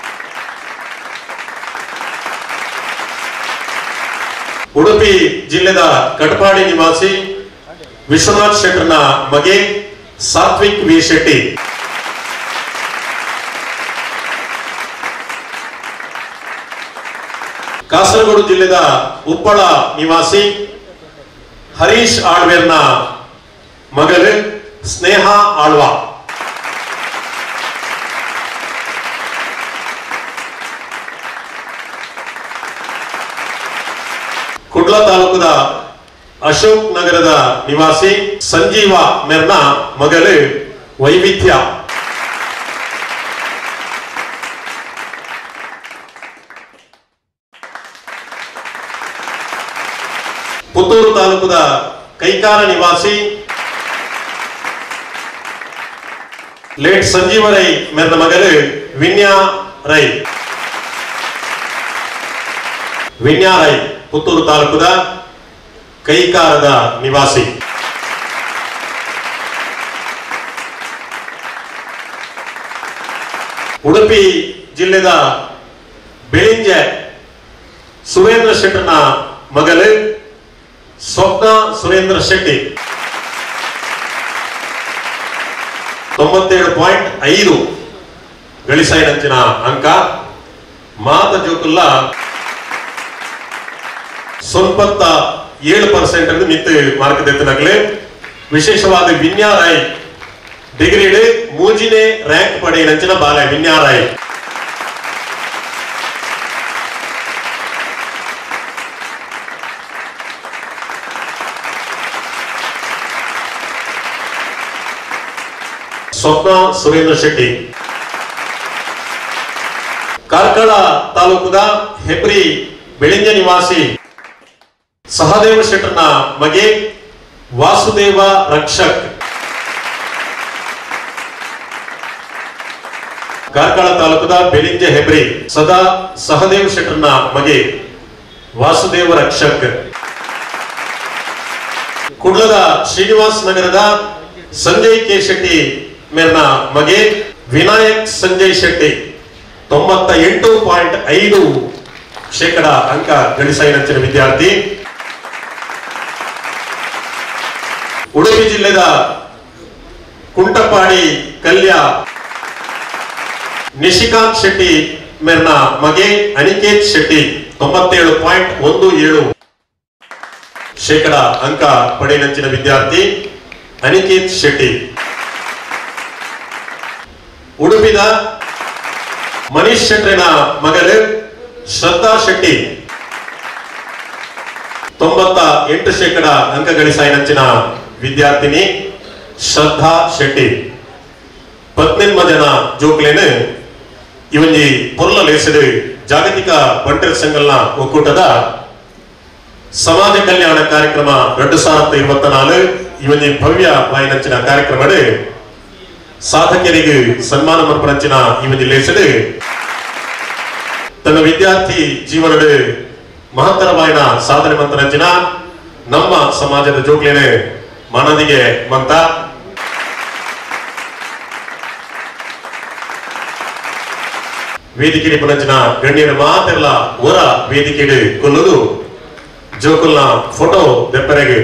ಉಡುಪಿ ಜಿಲ್ಲೆದ ಕಟಪಾಡಿ ನಿವಾಸಿ ವಿಶ್ವನಾಥ್ ಶೆಟ್ಟರ್ನ ಮಗೆ ಸಾತ್ವಿಕ್ ವಿ ಶೆಟ್ಟಿ ಕಾಸರಗೋಡು ಜಿಲ್ಲೆದ ಉಪ್ಪಳ ನಿವಾಸಿ ಹರೀಶ್ ಆಳ್ವೇರ್ನ ಮಗಳು ಸ್ನೇಹ ಆಳ್ವಾ ಕುಡ್ಲ ತಾಲೂಕದ ಅಶೋಕ್ ನಗರದ ನಿವಾಸಿ ಸಂಜೀವ ಮೆರ್ನ ಮಗಳು ವೈವಿಧ್ಯ ಪುತ್ತೂರು ತಾಲೂಕದ ಕೈಕಾರ ನಿವಾಸಿ ಲೇಟ್ ಸಂಜೀವ ರೈ ಮೆರ್ನ ಮಗಳು ವಿನ್ಯಾ ರೈ ವಿನ್ಯಾ ರೈ ಪುತ್ತೂರು ತಾಲೂಕದ ಕೈಕಾರದ ನಿವಾಸಿ ಉಡುಪಿ ಜಿಲ್ಲೆದ ಬೆಳಿಂಜೆ ಸುರೇಂದ್ರ ಶೆಟ್ಟರ್ನ ಮಗಳು ಸ್ವಪ್ನ ಸುರೇಂದ್ರ ಶೆಟ್ಟಿ ತೊಂಬತ್ತೇಳು ಪಾಯಿಂಟ್ ಐದು ಗಳಿಸಾಯಿನಂಚಿನ ಅಂಕ ಮಾತ ಜೋಕುಲ್ಲ ಸೊನ್ಪತ್ತ ಏಳು ಪರ್ಸೆಂಟ್ ಅನ್ನು ಮಿತ್ತು ಮಾರ್ಕ್ ದೆತ್ತನಾಗಲೇ ವಿಶೇಷವಾದ ವಿನ್ಯಾರಾಯ್ ಡಿಗ್ರಿಡ್ ಮೂಜಿನೇ ರ್ಯಾಂಕ್ ಪಡೆಯಿನಂಚಿನ ಬಾಲ ವಿನ್ಯಾರಾಯ್ ಸ್ವಪ್ನ ಸುರೇಂದ್ರ ಶೆಟ್ಟಿ ಕಾರ್ಕಳ ತಾಲೂಕುದ ಹೆಬ್ರಿ ಬೆಳಿಂಜ ನಿವಾಸಿ ಸಹದೇವ ಶೆಟ್ಟರ್ನ ಮಗೆ ವಾಸುದೇವ ರಕ್ಷಕ್ ಕಾರ್ಕಳ ತಾಲೂಕದ ಬೆಳಿಂಜ ಹೆಬ್ರಿ ಸದಾ ಸಹದೇವ್ ಶೆಟ್ಟರ್ನ ಮಗೆ ವಾಸುದೇವ ರಕ್ಷಕ್ ಕುಡ್ಲದ ಶ್ರೀನಿವಾಸ್ ನಗರದ ಸಂಜಯ್ ಕೆ ಶೆಟ್ಟಿ ಮೇರ್ನ ಮಗೆ ವಿನಾಯಕ್ ಸಂಜಯ್ ಶೆಟ್ಟಿ ತೊಂಬತ್ತ ಎಂಟು ಪಾಯಿಂಟ್ ಐದು ಶೇಕಡ ಅಂಕ ಗಳಿಸಾಯಿನಂಚಿನ ವಿದ್ಯಾರ್ಥಿ ಉಡುಪಿ ಜಿಲ್ಲೆದ ಕುಂಟಪಾಡಿ ಕಲ್ಯ ನಿಶಿಕಾಂತ್ ಶೆಟ್ಟಿ ಮೇರ್ನ ಮಗೆ ಅನಿಕೇತ್ ಶೆಟ್ಟಿ ತೊಂಬತ್ತೇಳು ಪಾಯಿಂಟ್ ಒಂದು ಏಳು ಶೇಕಡ ಅಂಕ ಪಡೆಯನಂಚಿನ ವಿದ್ಯಾರ್ಥಿ ಅನಿಕೇತ್ ಶೆಟ್ಟಿ ಉಡುಪಿದ ಮನೀಶ್ ಶೆಟ್ರಿನ ಮಗಳು ಶ್ರದ್ಧಾ ಶೆಟ್ಟಿ ತೊಂಬತ್ತ ಎಂಟು ಶೇಕಡ ಅಂಕ ಗಳಿಸಾಯಿನಂಚಿನ ವಿದ್ಯಾರ್ಥಿನಿ ಶ್ರದ್ಧಾ ಶೆಟ್ಟಿ ಪತ್ನಿನ್ಮ ಜನ ಜೋಕ್ಲೇನು ಇವನ್ಜಿ ಪೊರ್ಲ ಲೇಸಡು ಜಾಗತಿಕ ಬಂಟರ್ ಸಂಘಲ್ನ ಒಕ್ಕೂಟದ ಸಮಾಜ ಕಲ್ಯಾಣ ಕಾರ್ಯಕ್ರಮ ಎರಡು ಸಾವಿರದ ಇರುವತ್ತ ನಾಲು ಇವನ್ಜಿ ಭವ್ಯ ವಾಯಿನಂಚಿನ ಕಾರ್ಯಕ್ರಮಡು ಸಾಧಕರಿಗೆ ಸನ್ಮಾನ ಮರ್ಪಣಂಚಿನ ಇವನ್ಜಿ ಲೇಸಡು ತನ್ನ ವಿದ್ಯಾರ್ಥಿ ಜೀವನಡು ಮಹತ್ತರವಾಯಿನ ಸಾಧನೆ ಮಂತನಂಚಿನ ನಮ್ಮ ಸಮಾಜದ ಜೋಕ್ಲೇನೆ ಮನದಿಗೆ ಮಂತ ವೇದಿಕೆಗೆ ಪುನಂಚಿನ ಗಣ್ಯರ ಮಾತೆಲ್ಲ ಹೊರ ವೇದಿಕೆಗೆ ಕೊಲ್ಲುದು ಜೋಕುಲ್ನ ಫೋಟೋ ದೆಪ್ಪರೆಗೆ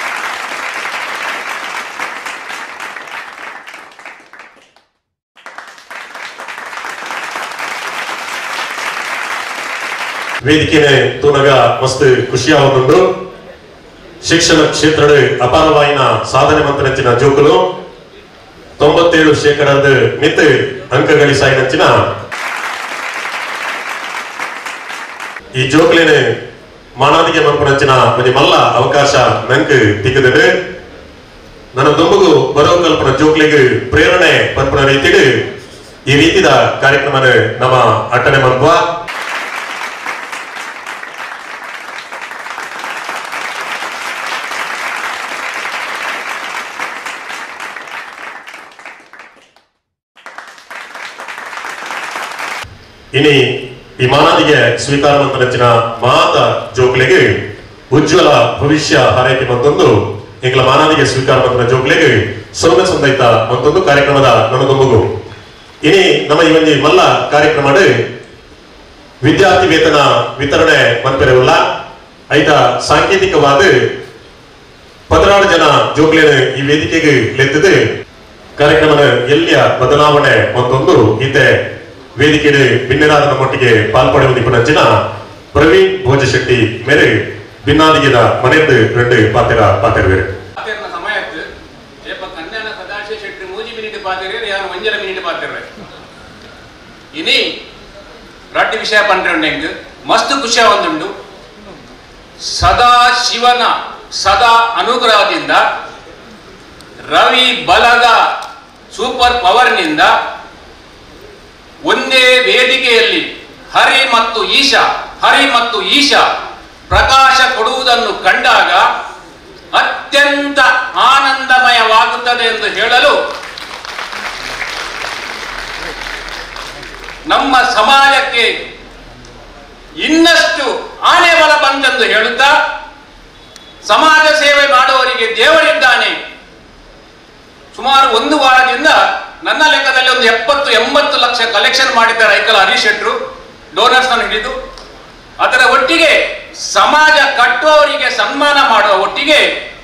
ವೇದಿಕೆನೆ ತೂನಗ ಮಸ್ತ್ ಖುಷಿಯಾಗುಂಡು ಶಿಕ್ಷಣ ಕ್ಷೇತ್ರದ ಅಪಾರವಾಯಿನ ಸಾಧನೆ ಮಂತನಂಚಿನ ಜೋಕುಲು ತೊಂಬತ್ತೇಳು ಶೇಕಡದ ಮಿತ್ ಅಂಕ ಗಳಿಸಾಯಿನಂಚಿನ ಈ ಜೋಕ್ಲೇನೆ ಮಾನಾದಿಗೆ ಮನ್ಪುನಂಚಿನ ಒಂಜಿ ಮಲ್ಲ ಅವಕಾಶ ನಂಕ್ ತಿಕ್ಕದಡು ನನ್ನ ದೊಂಬಗು ಬರೋ ಕಲ್ಪನ ಜೋಕ್ಲಿಗೆ ಪ್ರೇರಣೆ ಪನ್ಪನ ರೀತಿಡ್ ಈ ರೀತಿದ ಕಾರ್ಯಕ್ರಮನ ನಮ್ಮ ಅಟ್ಟನೆ ಮನ್ಪ ಇನಿ ಈ ಮಾನದಿಗೆ ಸ್ವೀಕಾರ ಮಂತ್ರಂಚಿನ ಮಾತ ಜೋಕ್ಲೆಗೆ ಉಜ್ವಲ ಭವಿಷ್ಯ ಹಾರೈಕೆ ಮತ್ತೊಂದು ಎಂಗ್ಲ ಮಾನದಿಗೆ ಸ್ವೀಕಾರ ಮಂತ್ರ ಜೋಕ್ಲೆಗೆ ಸೌಮ್ಯ ಸಂದೈತ ಮತ್ತೊಂದು ಕಾರ್ಯಕ್ರಮದ ನನ್ನದೊಂಬಗು ಇನಿ ನಮ್ಮ ಈ ಒಂದು ಮಲ್ಲ ಕಾರ್ಯಕ್ರಮ ವಿದ್ಯಾರ್ಥಿ ವೇತನ ವಿತರಣೆ ಮಂತ್ರಿರಲ್ಲ ಐತ ಸಾಂಕೇತಿಕವಾದ ಪದಿನಾರು ಜನ ಜೋಕ್ಲೇನ ಈ ವೇದಿಕೆಗೆ ಲೆತ್ತದೆ ಕಾರ್ಯಕ್ರಮದ ಎಲ್ಲಿಯ ಬದಲಾವಣೆ ಮತ್ತೊಂದು ಇತ್ತೆ ವೇದಿಕೆಗೆ ಭಿನ್ನರಾದ ಮಟ್ಟಿಗೆ ಪಾಲ್ಪಡುವುದಿಪ್ಪನಂಚಿನ ಪ್ರವೀಣ್ ಭೋಜಶೆಟ್ಟಿ ಮೇರೆ ಭಿನ್ನಾದಿಗೆದ ಮನೆಯದ್ದು ரெண்டு ಪಾತ್ರ ಪಾತ್ರವೇರು ಪಾತಿರ್ನ ಸಮಯತ್ತು ಏಪ ಕನ್ಯಾನ ಸದಾಶಿವ ಶೆಟ್ಟಿ ಮೂಜಿ ಮಿನಿಟ್ ಪಾತಿರ ಯಾರು ಒಂಜರ ಮಿನಿಟ್ ಪಾತಿರ ಇನಿ ರಡ್ಡಿ ವಿಷಯ ಪಂಡ್ರೆಂಡು ಮಸ್ತ್ ಖುಷಿಯ ಒಂದುಂಡು ಸದಾ ಶಿವನ ಸದಾ ಅನುಗ್ರಹದಿಂದ ರವಿ ಬಲದ ಸೂಪರ್ ಪವರ್ನಿಂದ ಒಂದೇ ವೇದಿಕೆಯಲ್ಲಿ ಹರಿ ಮತ್ತು ಈಶ ಹರಿ ಮತ್ತು ಈಶ ಪ್ರಕಾಶ ಕೊಡುವುದನ್ನು ಕಂಡಾಗ ಅತ್ಯಂತ ಆನಂದಮಯವಾಗುತ್ತದೆ ಎಂದು ಹೇಳಲು ನಮ್ಮ ಸಮಾಜಕ್ಕೆ ಇನ್ನಷ್ಟು ಆನೆ ಬಲ ಬಂತೆಂದು ಹೇಳುತ್ತಾ ಸಮಾಜ ಸೇವೆ ಮಾಡುವವರಿಗೆ ದೇವರಿದ್ದಾನೆ ಸುಮಾರು ಒಂದು ವಾರದಿಂದ ನನ್ನ ಲೆಕ್ಕದಲ್ಲಿ ಒಂದು ಎಪ್ಪತ್ತು ಎಂಬತ್ತು ಲಕ್ಷ ಕಲೆಕ್ಷನ್ ಮಾಡಿದ್ದಾರೆ ಐಕಲ್ ಹರೀಶ್ ಶೆಟ್ರು ಡೋನರ್ಸ್ ಅನ್ನು ಹಿಡಿದು ಅದರ ಒಟ್ಟಿಗೆ ಸಮಾಜ ಕಟ್ಟುವವರಿಗೆ ಸನ್ಮಾನ ಮಾಡುವ ಒಟ್ಟಿಗೆ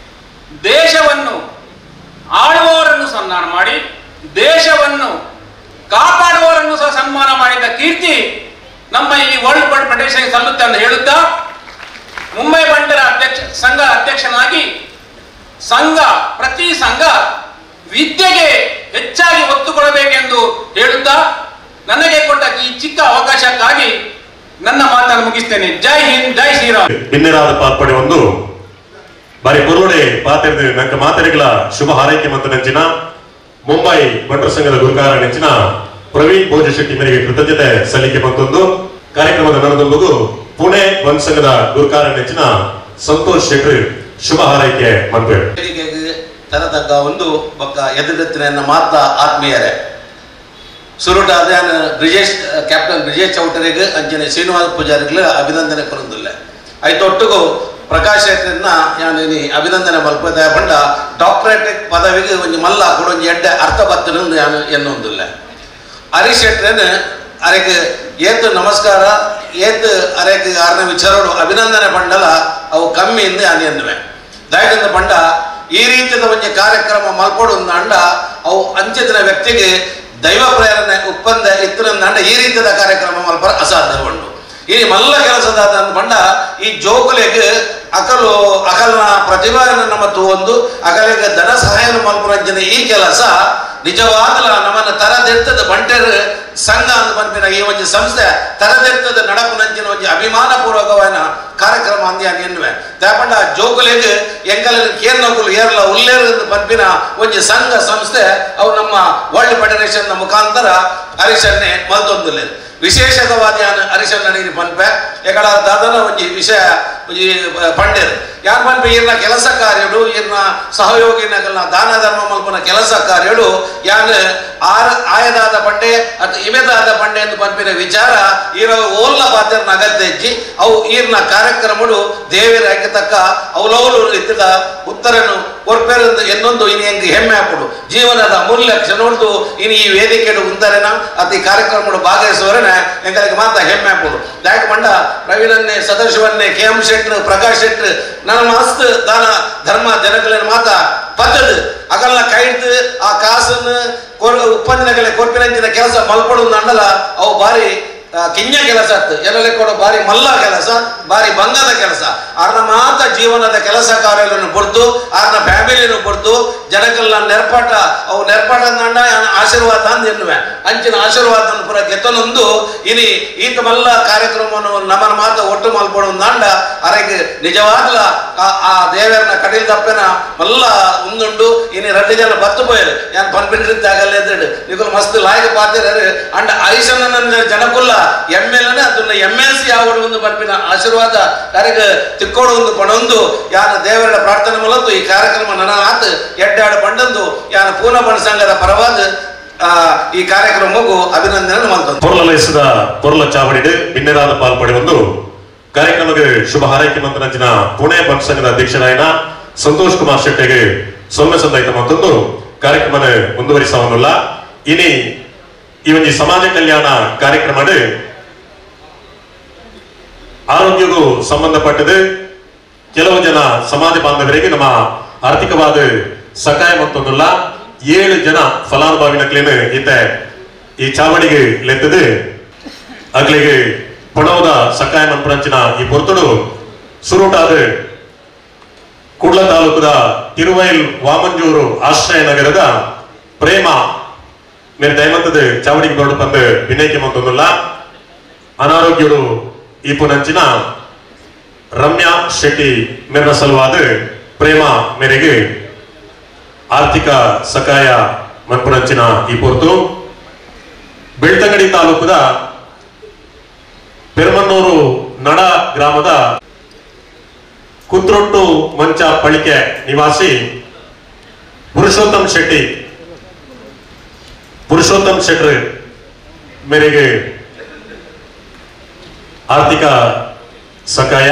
ದೇಶವನ್ನು ಆಳುವವರನ್ನು ಸನ್ಮಾನ ಮಾಡಿ ದೇಶವನ್ನು ಕಾಪಾಡುವವರನ್ನು ಸಹ ಸನ್ಮಾನ ಮಾಡಿದ ಕೀರ್ತಿ ನಮ್ಮ ಈ ವರ್ಲ್ಡ್ ಬರ್ಡ್ ಫೆಡರೇಷನ್ ಸಲ್ಲುತ್ತೆ ಅಂತ ಹೇಳುತ್ತಾ ಮುಂಬೈ ಬಂಡರ ಅಧ್ಯಕ್ಷ ಸಂಘ ಅಧ್ಯಕ್ಷನಾಗಿ ಸಂಘ ಪ್ರತಿ ಸಂಘ ವಿದ್ಯೆಗೆ ಹೆಚ್ಚಾಗಿ ಒತ್ತು ಕೊಡಬೇಕೆಂದು ಹೇಳುತ್ತಾ ನನಗೆ ಕೊಟ್ಟ ಈ ಚಿಕ್ಕ ಅವಕಾಶಕ್ಕಾಗಿ ನನ್ನ ಮಾತನ್ನು ಮುಗಿಸ್ತೇನೆ ಜೈ ಹಿಂದ್ ಜೈ ಶ್ರೀರಾಮ್ ಭಿನ್ನರಾದ ಪಾಲ್ಪಡೆ ಒಂದು ಬಾರಿ ಪುರೋಡೆ ಪಾತ್ರದ ನಂಕ ಮಾತರಿಗಳ ಶುಭ ಹಾರೈಕೆ ಮತ್ತು ನೆಂಚಿನ ಮುಂಬೈ ಬಂಟರ ಸಂಘದ ಗುರುಕಾರ ನೆಂಚಿನ ಪ್ರವೀಣ್ ಭೋಜಶೆಟ್ಟಿ ಮೇರೆಗೆ ಕೃತಜ್ಞತೆ ಸಲ್ಲಿಕೆ ಮತ್ತೊಂದು ಕಾರ್ಯಕ್ರಮದ ನನ್ನದೊಂದಿಗೂ ಪುಣೆ ಬಂದ್ ಸಂಘದ ಗುರುಕಾರ ನೆಂಚಿನ ಸಂತೋಷ್ ಶೆಟ್ಟಿ ಶುಭ ಹಾರೈಕೆ ಮಂತ್ರಿ ವೇದಿಕೆಗೆ ತರತಕ್ಕ ಒಂದು ಬೊಕ್ಕ ಎದುರೆತ್ತಿನ ಮಾತ ಆತ್ಮೀಯರೇ ಸುರುಟ ಅದೇನು ಬ್ರಿಜೇಶ್ ಕ್ಯಾಪ್ಟನ್ ಬ್ರಿಜೇಶ್ ಚೌಟರಿಗೆ ಅಂಚನೆ ಶ್ರೀನಿವಾಸ ಪೂಜಾರಿಗಳು ಅಭಿನಂದನೆ ಕೊರೊಂದಿಲ್ಲ ಐತೊಟ್ಟಿಗೂ ಪ್ರಕಾಶ್ ಶೆಟ್ಟರನ್ನ ಯಾನು ಇನಿ ಅಭಿನಂದನೆ ಮಲ್ಪದ ಬಂಡ ಡಾಕ್ಟರೇಟ್ ಪದವಿಗೆ ಒಂದು ಮಲ್ಲ ಕೊಡೊಂದು ಎಡ್ಡೆ ಅರ್ಥ ಬತ್ತನು ಯಾನು ಎನ್ನೊಂದಿಲ್ಲ ಹರೀಶ್ ಶೆಟ್ಟರನ್ನ ಅರೆಗೆ ಏತು ನಮಸ್ಕಾರ ಏತು ಅರೆಗೆ ಆರನೇ ವಿಚಾರೋಡು ಅಭಿನಂದನೆ ಪಂಡಲ ಅವು ಕಮ್ಮಿ ಎಂದು ಯಾನು ಎನ್ನುವೆ ದಯದಿಂದ ಪಂಡ ಈ ರೀತಿಯ ಒಂದು ಕಾರ್ಯಕ್ರಮ ಮಲ್ಪಡು ಅಂಡ ಅವು ಅಂಚಿನ ವ್ಯಕ್ತಿಗೆ ದೈವ ಪ್ರೇರಣೆ ಒಪ್ಪಂದ ಇತ್ತಿರಂದ ಈ ರೀತಿಯ ಕಾರ್ಯಕ್ರಮ ಮಲ್ಪರ ಅಸಾಧ್ಯ ಉಂಟು ಈ ಮಲ್ಲ ಕೆಲಸದ ಪಂಡ ಈ ಜೋಕುಲೆಗೆ ಅಕಲು ಅಕಲ್ನ ಪ್ರತಿಭೆಯನ್ನು ಮತ್ತು ಒಂದು ಅಕಲಿಗೆ ಧನ ಸಹಾಯ ಮಲ್ಪರಂಜನೆ ಈ ಕೆಲಸ ನಿಜವಾಗಲ ನಮ್ಮನ್ನ ತರದೆತ್ತದ ಬಂಟೆರ್ ಸಂಘ ಅಂತ ಪಂಪಿನ ಈ ಒಂದು ಸಂಸ್ಥೆ ತರದೆತ್ತದ ನಡಪು ನಂಚಿನ ಒಂದು ಅಭಿಮಾನ ಪೂರ್ವಕವಾದ ಕಾರ್ಯಕ್ರಮ ಅಂದ್ಯ ಎನ್ನುವೆ ದಾಪಂಡ ಜೋಕುಲೆಗೆ ಎಂಕಲಲ್ಲಿ ಕೇರ್ನಕುಲು ಏರ್ಲ ಉಲ್ಲೇರ ಪಂಪಿನ ಒಂದು ಸಂಘ ಸಂಸ್ಥೆ ಅವು ನಮ್ಮ ವರ್ಲ್ಡ್ ಫೆಡರೇಷನ್ ಮುಖಾಂತರ ಹರಿಶನ್ನೆ ಮಲ್ತೊಂದಿಲ್ಲ ವಿಶೇಷವಾದ ಹರಿಶನ್ ನೀರು ಪನ್ಪೆ ಎಗಳ ದಾದನ ಒಂಜಿ ವಿಷಯ ಒಂಜಿ ಪಂಡೇರು ಯಾನ್ ಪನ್ಪೆ ಇರ್ನ ಕೆಲಸ ಕಾರ್ಯಡು ಇರ್ನ ಸಹಯೋಗಿನಗಲ್ನ ದಾನ ಧರ್ಮ ಮಲ್ಪನ ಕೆಲಸ ಕಾರ್ಯಡು ಯಾನ್ ಆರ ಆಯದಾದ ಪಂಡೆ ಅಥವಾ ಇಮೆದಾದ ಪಂಡೆ ಎಂದು ಪನ್ಪಿನ ವಿಚಾರ ಇರೋ ಓಲ್ನ ಬಾಧ್ಯರ್ನ ಅಗತ್ಯ ಇಜ್ಜಿ ಅವು ಈರ್ನ ಕಾರ್ಯಕ್ರಮಡು ದೇವರ ತಕ್ಕ ಅವಲೋಲು ಇತ್ತಿದ ಉತ್ತರನು ಕೊರ್ಪೆರಂದು ಎನ್ನೊಂದು ಇನಿ ಹೆಂಗೆ ಹೆಮ್ಮೆ ಹಾಕೊಡು ಜೀವನದ ಅಮೂಲ್ಯ ಕ್ಷಣೋಡ್ದು ಇನಿ ಈ ವೇದಿಕೆಡು ಉಂತರೆನ ಅತಿ ಕಾರ್ಯಕ್ರಮಡು ಭಾಗವಹಿಸುವರೆನ ಎಂಗಳಿಗೆ ಮಾತ್ರ ಹೆಮ್ಮೆ ಹಾಕೊಡು ದಾಯಕ ಮಂಡ ಪ್ರವೀಣನ್ನೇ ಸದಾಶಿವನ್ನೇ ಕೆ ಎಂ ಶೆಟ್ರು ಪ್ರಕಾಶ್ ಶೆಟ್ರು ನನ್ನ ಮಸ್ತ್ ದಾನ ಧರ್ಮ ಜನಗಳನ್ನ ಮಾತ ಪದ್ದದು ಅಗಲ್ನ ಕೈಡ್ದು ಆ ಕಾಸನ್ನು ಕೊರ್ ಉಪ್ಪಂದಿನಗಳ ಕೊರ್ಪಿನಂಚಿನ ಕೆಲಸ ಮಲ್ಪಡು ಅಂಡಲ ಅವು ಬಾರಿ ಆ, ಕಿಂಜ ಕೆಲಸ ಆಯ್ತು ಎಲ್ಲರಲ್ಲಿ ಕೂಡ ಬಾರಿ ಮಲ್ಲ ಕೆಲಸ ಬಾರಿ ಬಂಗದ ಕೆಲಸ ಅವ್ರನ್ನ ಮಾತ್ರ ಜೀವನದ ಕೆಲಸ ಕಾರ್ಯಗಳನ್ನು ಕೊಡ್ತು ಅವ್ರನ್ನ ಫ್ಯಾಮಿಲಿಯನ್ನು ಕೊಡ್ತು ಜನಕ್ಕೆಲ್ಲ ನೆರ್ಪಾಟ ಅವು ನೆರ್ಪಾಟ ಅಂದಂಡ ಆಶೀರ್ವಾದ ಅಂದ್ ಎನ್ನುವೆ ಅಂಚಿನ ಆಶೀರ್ವಾದ ಪುರ ಗೆತ್ತನೊಂದು ಇನಿ ಈತ ಮಲ್ಲ ಕಾರ್ಯಕ್ರಮವನ್ನು ನಮ್ಮನ್ನ ಮಾತ್ರ ಒಟ್ಟು ಮಲ್ಪಡು ದಾಂಡ ಅರೆಗೆ ನಿಜವಾಗ್ಲ ಆ- ಆ ದೇವರನ್ನ ಕಡಿಲ್ ತಪ್ಪೆನ ಮಲ್ಲ ಉಂದುಂಡು ಇನಿ ரெண்டு ಜನ ಬತ್ತು போயிரு ഞാൻ പൻപിണ്ടിരുത്താകല്ല എതിട് നിങ്ങൾ മസ്ത് ലായക പാത്തിരര് ಅಂಡ ಐಶನ ಜನಕುಲ್ಲ ಎಮ್ ಎಲ್ ಅದನ್ನ ಎಮ್ ಎಲ್ ಸಿ ಆವಡು ಒಂದು ಪನ್ಪಿನ ಆಶೀರ್ವಾದ ಕರೆಗೆ ತಿಕ್ಕೋಡು ಒಂದು ಪಣೊಂದು ಯಾನ ದೇವರ ಪ್ರಾರ್ಥನೆ ಮೂಲದ್ದು ಈ ಕಾರ್ಯಕ್ರಮ ನನ್ನ ಆತು ಎಡ್ಡಾಡು ಪಂಡಂದು ಯಾನ ಪೂರ್ಣ ಬಣ ಸಂಘದ ಪರವಾದ ಆ, ಈ ಕಾರ್ಯಕ್ರಮಕ್ಕೂ ಅಭಿನಂದನೆ ಮಂತಂದು ಪೊರ್ಲಲೇಸದ ಪೊರ್ಲ ಚಾವಡಿಡು ಬಿನ್ನೆರಾದ ಪಾಲ್ಪಡಿ ಒಂದು ಕಾರ್ಯಕ್ರಮಕ್ಕೆ ಶುಭ ಹಾರೈಕೆ ಮಂತ್ರಂಚಿನ ಪುಣೆ ಬಂಟ್ ಸಂಘದ ಅಧ್ಯಕ್ಷರಾಯನ ಸಂತೋಷ್ ಕುಮಾರ್ ಶೆಟ್ಟಿಗೆ ಸೊಮ್ಮೆ ಸಂದಾಯಿತ ಮತ್ತೊಂದು ಕಾರ್ಯಕ್ರಮ ಮುಂದುವರಿಸವನ್ನುಲ್ಲ ಇನಿ ಈ ಒಂದು ಸಮಾಜ ಕಲ್ಯಾಣ ಕಾರ್ಯಕ್ರಮ ಆರೋಗ್ಯಗೂ ಸಂಬಂಧಪಟ್ಟದು ಕೆಲವು ಜನ ಸಮಾಜ ಬಾಂಧವರಿಗೆ ನಮ್ಮ ಆರ್ಥಿಕವಾದ ಸಹಾಯ ಮತ್ತೊಂದುಲ್ಲ ಏಳು ಜನ ಫಲಾನುಭವಿನಕ್ಲೇನು ಇತ್ತೆ ಈ ಚಾವಡಿಗೆ ಲೆತ್ತದು ಅಗ್ಲಿಗೆ ಪಣವದ ಸಕಾಯ ಮಂತ್ರಂಚಿನ ಈ ಪೊರ್ತುಡು ಸುರುಟಾದ ಕುಡ್ಲ ತಾಲೂಕದ ತಿರುವೈಲ್ ವಾಮಂಜೂರು ಆಶ್ರಯ ನಗರದ ಪ್ರೇಮ ಮೇರೆ ದಯಮಂತದ ಚಾವಡಿಗೆ ದೊಡ್ಡ ಬಂದು ವಿನಯಕ್ಕೆ ಮಂತೊಂದುಲ್ಲ ಅನಾರೋಗ್ಯರು ಈ ಪುನಂಚಿನ ರಮ್ಯಾ ಶೆಟ್ಟಿ ಮೇರ ಸಲುವಾದ ಪ್ರೇಮ ಮೇರೆಗೆ ಆರ್ಥಿಕ ಸಹಾಯ ಮನ್ಪುನಂಚಿನ ಈ ಪೊರ್ತು ಬೆಳ್ತಂಗಡಿ ತಾಲೂಕದ ಪೆರ್ಮನ್ನೂರು ನಡ ಗ್ರಾಮದ ಕುತ್ರೊಟ್ಟು ಮಂಚ ಪಳಿಕೆ ನಿವಾಸಿ ಪುರುಷೋತ್ತಮ್ ಶೆಟ್ಟಿ ಪುರುಷೋತ್ತಮ್ ಶೆಟ್ಟಿ ಮೇರೆಗೆ ಆರ್ಥಿಕ ಸಹಾಯ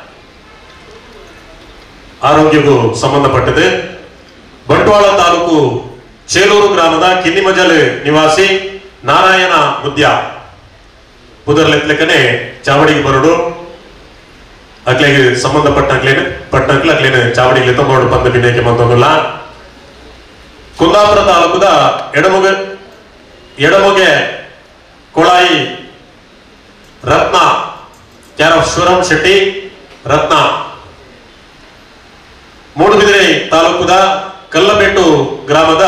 ಆರೋಗ್ಯಕ್ಕೂ ಸಂಬಂಧಪಟ್ಟದೆ ಬಂಟ್ವಾಳ ತಾಲೂಕು ಚೇಲೂರು ಗ್ರಾಮದ ಕಿನ್ನಿಮಜಲ್ ನಿವಾಸಿ ನಾರಾಯಣ ಮುದ್ಯ ಪುದರ್ಲೆತ್ಲೆಕ್ಕನೆ ಚಾವಡಿಗೆ ಬರೋಡು ಅಕ್ಲೆಗೆ ಸಂಬಂಧಪಟ್ಟ ಅಕ್ಲೇನು ಪಟ್ಟಕ್ಲ ಅಕ್ಲೇನು ಚಾವಡಿಗೆ ತಗೊಂಡು ಬಂದ ಬಿನ್ನಕ್ಕೆ ಬಂದೊಂದಿಲ್ಲ ಕುಂದಾಪುರ ತಾಲೂಕದ ಎಡಮುಗ ಎಡಮುಗೆ ಕೊಳಾಯಿ ರತ್ನ ಕ್ಯಾರ ಶಿವರಾಮ್ ಶೆಟ್ಟಿ ರತ್ನ ಮೂಡುಬಿದಿರೆ ತಾಲೂಕದ ಕಲ್ಲಬೆಟ್ಟು ಗ್ರಾಮದ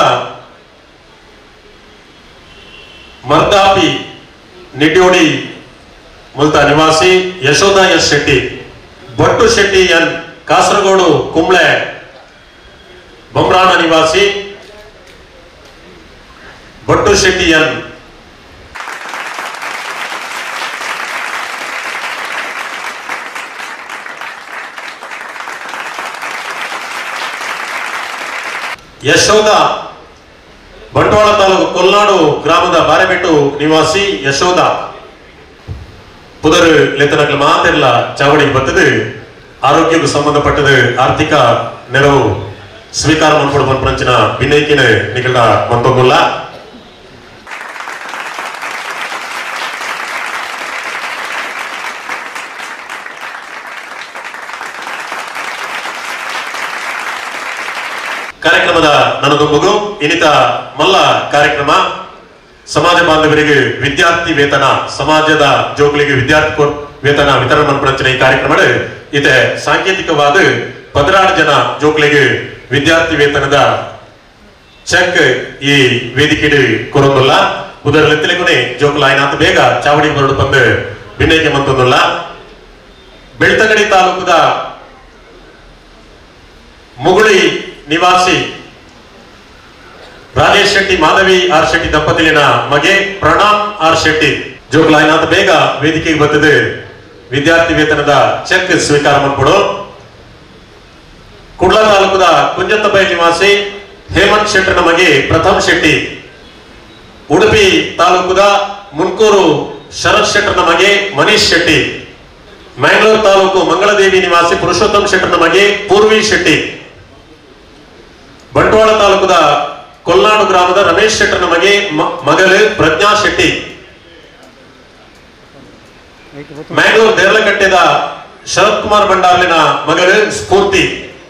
ಮರ್ದಾಪಿ ನಿಡ್ಯೋಡಿ ಮುಲ್ತ ನಿವಾಸಿ ಯಶೋಧ ಎಸ್ ಶೆಟ್ಟಿ ಭಟ್ಟು ಶೆಟ್ಟಿ ಎನ್ ಕಾಸರಗೋಡು ಕುಂಬ್ಳೆ ಬೊಮ್ರಾಣ ನಿವಾಸಿ ಭಟ್ಟು ಶೆಟ್ಟಿ ಎನ್ ಯಶೋಧ ಬಂಟ್ವಾಳ ತಾಲೂಕು ಕೊಲ್ನಾಡು ಗ್ರಾಮದ ಬಾರೆಬೆಟ್ಟು ನಿವಾಸಿ ಯಶೋಧ ಪುದರ್ ಲೆತನಗಳು ಮಾತೆಲ್ಲ ಚಾವಡಿಗೆ ಬರ್ತದೆ ಆರೋಗ್ಯಕ್ಕೂ ಸಂಬಂಧಪಟ್ಟದ ಆರ್ಥಿಕ ನೆರವು ಸ್ವೀಕಾರ ಮಾಡ್ಕೊಡು ಮನ್ಪಂಚಿನ ಭಿನ್ನೈಕಿನ ನಿಕಲ ಮಂತೊಂದುಲ್ಲ ಕಾರ್ಯಕ್ರಮದ ನನ್ನದೊಂಬುಗು ಇನಿತ ಮಲ್ಲ ಕಾರ್ಯಕ್ರಮ ಸಮಾಜ ಬಾಂಧವರಿಗೆ ವಿದ್ಯಾರ್ಥಿ ವೇತನ ಸಮಾಜದ ಜೋಗುಲಿಗೆ ವಿದ್ಯಾರ್ಥಿ ಕೋ- ವೇತನ ವಿತರಣೆ ಮನ್ಪಂಚಿನ ಈ ಕಾರ್ಯಕ್ರಮ ಇದೆ ಸಾಂಕೇತಿಕವಾದ ಪದರಾರು ಜನ ಜೋಗುಲಿಗೆ ವಿದ್ಯಾರ್ಥಿ ವೇತನದ ಚೆಕ್ ಈ ವೇದಿಕೆ ಕೊರೊಂದಿಲ್ಲ ಉದರಲೆತ್ತಲೆಗುನೆ ಜೋಕುಲ ಆಯ್ನಾತ ಬೇಗ ಚಾವಡಿ ಹೊರಡು ಬಂದು ಭಿನ್ನೈಕೆ ಮಂತೊಂದಿಲ್ಲ ಬೆಳ್ತಂಗಡಿ ತಾಲೂಕದ ಮುಗುಳಿ ನಿವಾಸಿ ರಾಜೇಶ್ ಶೆಟ್ಟಿ ಮಾಧವಿ ಆರ್ ಶೆಟ್ಟಿ ದಂಪತಿಲಿನ ಮಗೆ ಪ್ರಣಾಮ್ ಆರ್ ಶೆಟ್ಟಿ ಜೋಗುಲಾಯ್ನಾಥ ಬೇಗ ವೇದಿಕೆಗೆ ಬರ್ತದೆ ವಿದ್ಯಾರ್ಥಿ ವೇತನದ ಚೆಕ್ ಸ್ವೀಕಾರ ಮಾಡ್ಕೊಡು ಕುಡ್ಲ ತಾಲೂಕದ ಕುಂಜತ್ತಬೈ ನಿವಾಸಿ ಹೇಮಂತ್ ಶೆಟ್ಟರ್ನ ಮಗೆ ಪ್ರಥಮ್ ಶೆಟ್ಟಿ ಉಡುಪಿ ತಾಲೂಕದ ಮುನ್ಕೂರು ಶರತ್ ಶೆಟ್ಟರ್ನ ಮಗೆ ಮನೀಶ್ ಶೆಟ್ಟಿ ಮ್ಯಾಂಗ್ಳೂರು ತಾಲೂಕು ಮಂಗಳದೇವಿ ನಿವಾಸಿ ಪುರುಷೋತ್ತಮ್ ಶೆಟ್ಟರ್ನ ಮಗೆ ಪೂರ್ವಿ ಶೆಟ್ಟಿ ಬಂಟ್ವಾಳ ತಾಲೂಕದ ಕೊಲ್ನಾಡು ಗ್ರಾಮದ ರಮೇಶ್ ಶೆಟ್ಟರ್ನ ಮಗೆ ಮ- ಮಗಳು ಪ್ರಜ್ಞಾ ಶೆಟ್ಟಿ ಮ್ಯಾಂಗ್ಳೂರು ದೇರ್ಲಕಟ್ಟೆದ ಶರತ್ ಕುಮಾರ್ ಭಂಡಾರ್ಲಿನ ಮಗಳು ಸ್ಫೂರ್ತಿ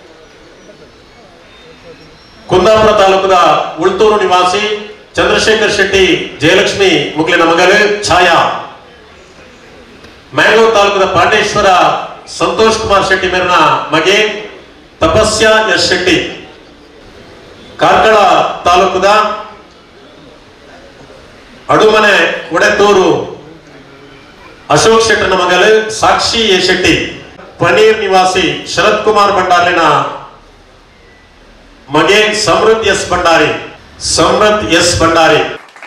ಕುಂದಾಪುರ ತಾಲೂಕದ ಉಳ್ತೂರು ನಿವಾಸಿ ಚಂದ್ರಶೇಖರ್ ಶೆಟ್ಟಿ ಜಯಲಕ್ಷ್ಮಿ ಮುಗ್ಲಿನ ಮಗಳು ಛಾಯಾ ಮ್ಯಾಂಗ್ಳೂರ್ ತಾಲೂಕದ ಪಾಂಡೇಶ್ವರ ಸಂತೋಷ್ ಕುಮಾರ್ ಶೆಟ್ಟಿ ಮೇರಿನ ಮಗೆ ತಪಸ್ಯ ಎಸ್ ಶೆಟ್ಟಿ ಕಾರ್ಕಳ ತಾಲೂಕದ ಅಡುಮನೆ ಒಡೆತೂರು ಅಶೋಕ್ ಶೆಟ್ಟನ ಮಗಳು ಸಾಕ್ಷಿ ಎ ಶೆಟ್ಟಿ ಪನೀರ್ ನಿವಾಸಿ ಶರತ್ ಕುಮಾರ್ ಭಂಡಾರಿನ ಮಗೆ ಸಮೃದ್ಧ್ ಎಸ್ ಭಂಡಾರಿ ಸಮೃದ್ಧ್ ಎಸ್ ಭಂಡಾರಿ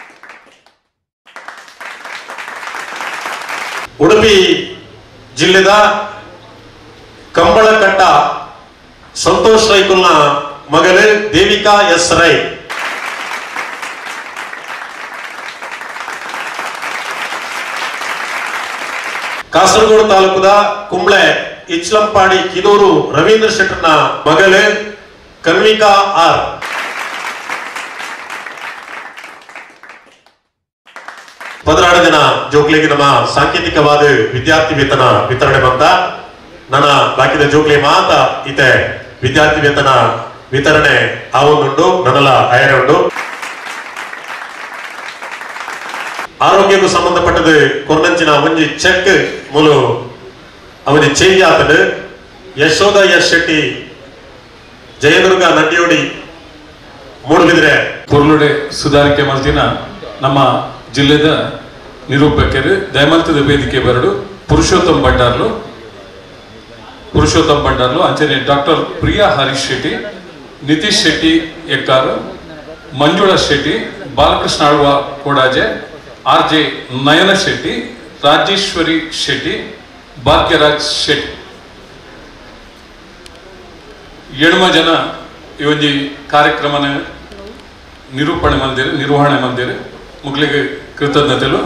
ಉಡುಪಿ ಜಿಲ್ಲೆದ ಕಂಬಳಕಟ್ಟ ಸಂತೋಷ್ ರೈಕುಲ್ನ ಮಗಳು ದೇವಿಕಾ ಎಸ್ ರೈ ಕಾಸರಗೋಡು ತಾಲೂಕದ ಕುಂಬ್ಳೆ ಇಚ್ಲಂಪಾಡಿ ಕಿದೂರು ರವೀಂದ್ರ ಶೆಟ್ಟರ್ನ ಮಗಳು ಕನ್ವಿಕಾ ಆರ್ ಪದರಾಡ ದಿನ ಜೋಕ್ಲಿಗೆ ನಮ್ಮ ಸಾಂಕೇತಿಕವಾದ ವಿದ್ಯಾರ್ಥಿ ವೇತನ ವಿತರಣೆ ಬಂತ ನನ್ನ ಬಾಕಿದ ಜೋಕ್ಲಿ ಮಾತ ಇತೆ ವಿದ್ಯಾರ್ಥಿ ವೇತನ ವಿತರಣೆ ಆವೊಂದುಂಡು ನನ್ನಲ್ಲ ಅಯರೆ ಉಂಡು ಆರೋಗ್ಯಕ್ಕೂ ಸಂಬಂಧಪಟ್ಟದು ಕೊರ್ನಂಚಿನ ಒಂಜಿ ಚೆಕ್ ಮೂಲು ಅವನಿ ಚೇಂಜ್ ಆತದು ಯಶೋಧ ಎಸ್ ಶೆಟ್ಟಿ ಜಯದುರ್ಗ ನಂದಿಯೋಡಿ ಮೂಡುಬಿದ್ರೆ ಪೊರ್ಲುಡೆ ಸುಧಾರಿಕೆ ಮಲ್ತಿನ ನಮ್ಮ ಜಿಲ್ಲೆದ ನಿರೂಪಕರು ದಯಮಂತದ ವೇದಿಕೆ ಬರಡು ಪುರುಷೋತ್ತಮ್ ಭಂಡಾರ್ಲು ಪುರುಷೋತ್ತಮ್ ಭಂಡಾರ್ಲು ಅಂಚನೆ doctor Priya Harish Shetty Nitish Shetty Ekkaru Manjula Shetty Balakrishna Alva Kodaje R J Nayana Shetty Rajeshwari Shetty Bhagyaraj Shetty ಎಣ್ಮ ಜನ ಈ ಒಂದು ಕಾರ್ಯಕ್ರಮನ ನಿರೂಪಣೆ ಮಂದಿರ ನಿರ್ವಹಣೆ ಮಂದಿರ ಮುಗ್ಲಿಗೆ ಕೃತಜ್ಞತೆಗಳು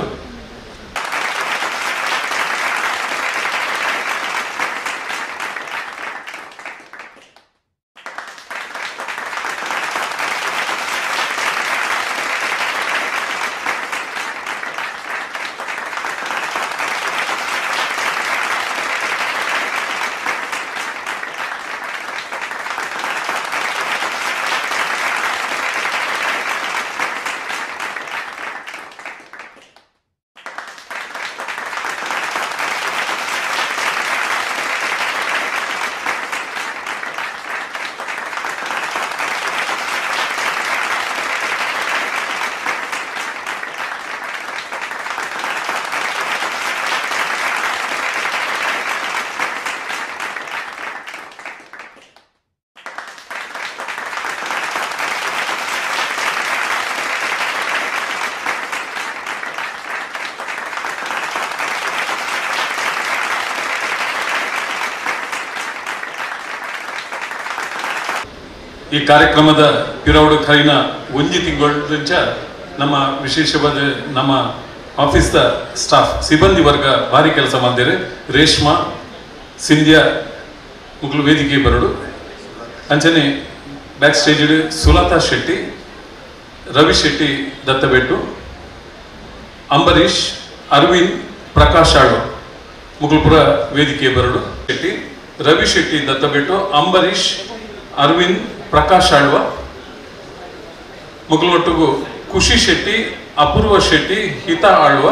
ಈ ಕಾರ್ಯಕ್ರಮದ ಪಿರವಡು ಕರಿನ ಒಂಜಿ ತಿಂಗಳಿಂಚ ನಮ್ಮ ವಿಶೇಷವಾದ ನಮ್ಮ ಆಫೀಸ್ದ ಸ್ಟಾಫ್ ಸಿಬ್ಬಂದಿ ವರ್ಗ ಭಾರಿ ಕೆಲಸ ಮಾಡಿದ್ದಾರೆ ರೇಷ್ಮಾ ಸಿಂಧ್ಯಾ ಮುಗ್ಲು ವೇದಿಕೆ ಬರಡು ಅಂಚನೆ ಬ್ಯಾಕ್ ಸ್ಟೇಜ್ ಸುಲತಾ ಶೆಟ್ಟಿ ರವಿ ಶೆಟ್ಟಿ ದತ್ತಬೆಟ್ಟು ಅಂಬರೀಶ್ ಅರವಿಂದ್ ಪ್ರಕಾಶ್ ಆಳು ಮುಗುಲ್ಪುರ ವೇದಿಕೆ ಬರಡು ಶೆಟ್ಟಿ ರವಿ ಶೆಟ್ಟಿ ದತ್ತಬೆಟ್ಟು ಅಂಬರೀಶ್ ಅರವಿಂದ್ ಪ್ರಕಾಶ್ ಆಳ್ವ ಮುಗುಲೊಟ್ಟಿಗೂ ಖುಷಿ ಶೆಟ್ಟಿ ಅಪೂರ್ವ ಶೆಟ್ಟಿ ಹಿತ ಆಳ್ವ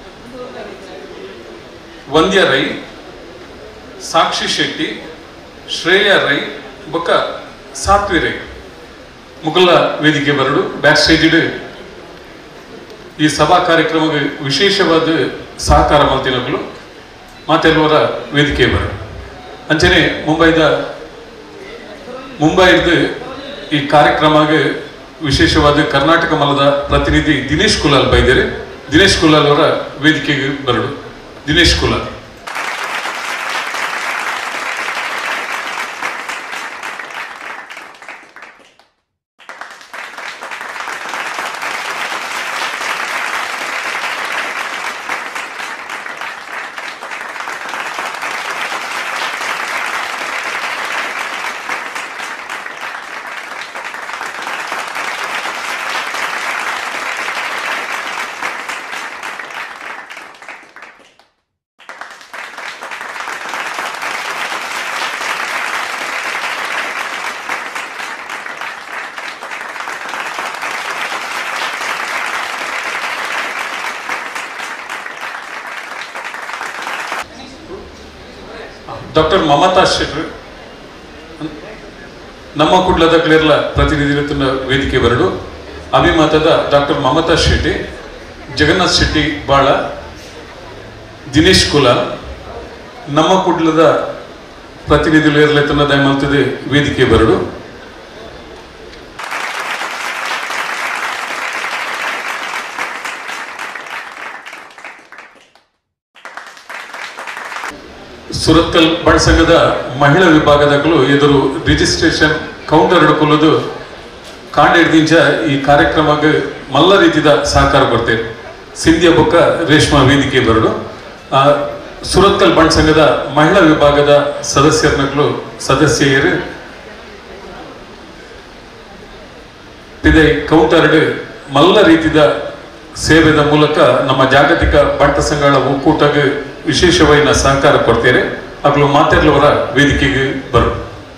ವಂದ್ಯ ರೈ ಸಾಕ್ಷಿ ಶೆಟ್ಟಿ ಶ್ರೇಯ ರೈ ಬೊಕ್ಕ ಸಾತ್ವಿ ರೈ ಮುಗುಲ ವೇದಿಕೆ ಬರಡು ಬ್ಯಾಕ್ ಸ್ಟೇಜ್ ಈ ಸಭಾ ಕಾರ್ಯಕ್ರಮಕ್ಕೆ ವಿಶೇಷವಾದ ಸಹಕಾರ ಮಲ್ತಿನಗಳು ಮಾತೆಲ್ಲವರ ವೇದಿಕೆ ಬರಡು ಅಂಚನೆ ಮುಂಬೈದ ಮುಂಬೈದು ಈ ಕಾರ್ಯಕ್ರಮಕ್ಕೆ ವಿಶೇಷವಾದ ಕರ್ನಾಟಕ ಮಲದ ಪ್ರತಿನಿಧಿ ದಿನೇಶ್ ಕುಲಾಲ್ ಬೈದರೆ ದಿನೇಶ್ ಕುಲಾಲ್ ಅವರ ವೇದಿಕೆಗೆ ಬರಡು ದಿನೇಶ್ ಕುಲಾಲ್ ಡಾಕ್ಟರ್ ಮಮತಾ ಶೆಟ್ರು ನಮ್ಮ ಕುಡ್ಲದ ಕ್ಲೇರ್ಲ ಪ್ರತಿನಿಧಿತ್ವ ವೇದಿಕೆ ಬರಡು ಅಭಿಮತದ ಡಾಕ್ಟರ್ ಮಮತಾ ಶೆಟ್ಟಿ ಜಗನ್ನಾಥ್ ಶೆಟ್ಟಿ ಬಾಳ ದಿನೇಶ್ ಕುಲಾಲ್ ನಮ್ಮ ಕುಡ್ಲದ ಪ್ರತಿನಿಧಿಗಳು ಇರಲೆತ್ತನ ದಯಮಲ್ತದೆ ವೇದಿಕೆ ಬರಡು ಸುರತ್ಕಲ್ ಬಣ ಸಂಘದ ಮಹಿಳಾ ವಿಭಾಗದಾಗಲು ಎದುರು ರಿಜಿಸ್ಟ್ರೇಷನ್ ಕೌಂಟರ್ ಹಿಡ್ಕೊಳ್ಳೋದು ಕಾಂಡ ಹಿಡ್ದಿಂಚ ಈ ಕಾರ್ಯಕ್ರಮಕ್ಕೆ ಮಲ್ಲ ರೀತಿಯ ಸಹಕಾರ ಕೊಡ್ತೇವೆ ಸಿಂಧಿಯ ಬೊಕ್ಕ ರೇಷ್ಮಾ ವೇದಿಕೆ ಬರಡು ಆ, ಸುರತ್ಕಲ್ ಬಣ ಸಂಘದ ಮಹಿಳಾ ವಿಭಾಗದ ಸದಸ್ಯರನ್ನಗಳು ಸದಸ್ಯರು ಇದೇ ಕೌಂಟರ್ ಮಲ್ಲ ರೀತಿಯ ಸೇವೆದ ಮೂಲಕ ನಮ್ಮ ಜಾಗತಿಕ ಬಂಟ ಸಂಘಗಳ ಒಕ್ಕೂಟಕ್ಕೆ ವಿಶೇಷವಾದ ಸಹಕಾರ ಕೊಡ್ತೇನೆ ಅಗ್ಲು ಮಾತೆರ್ಲವರ ವೇದಿಕೆಗೆ ಬರು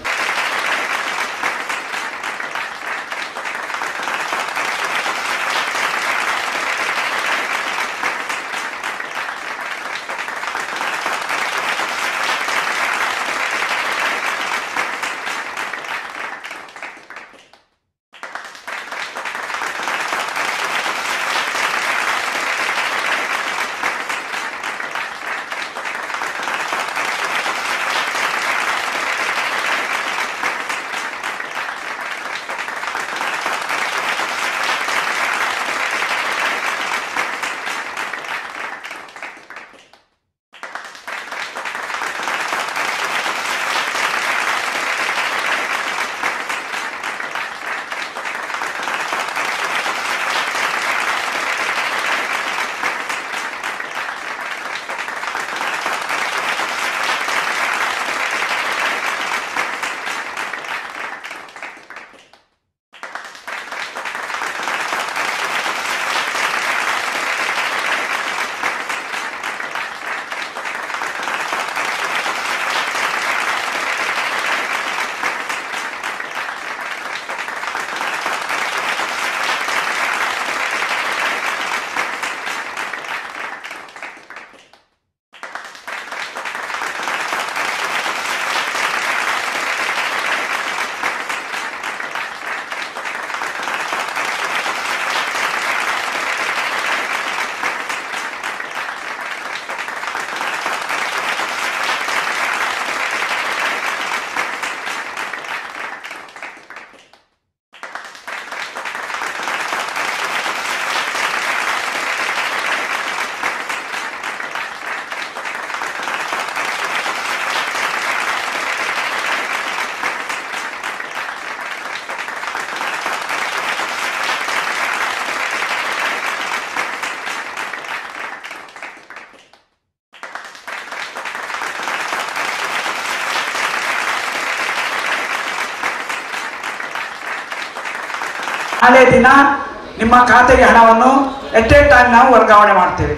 ನಾಳೆ ದಿನ ನಿಮ್ಮ ಖಾತೆಗೆ ಹಣವನ್ನು ಎಟ್ ಎ ಟೈಮ್ ನಾವು ವರ್ಗಾವಣೆ ಮಾಡ್ತೇವೆ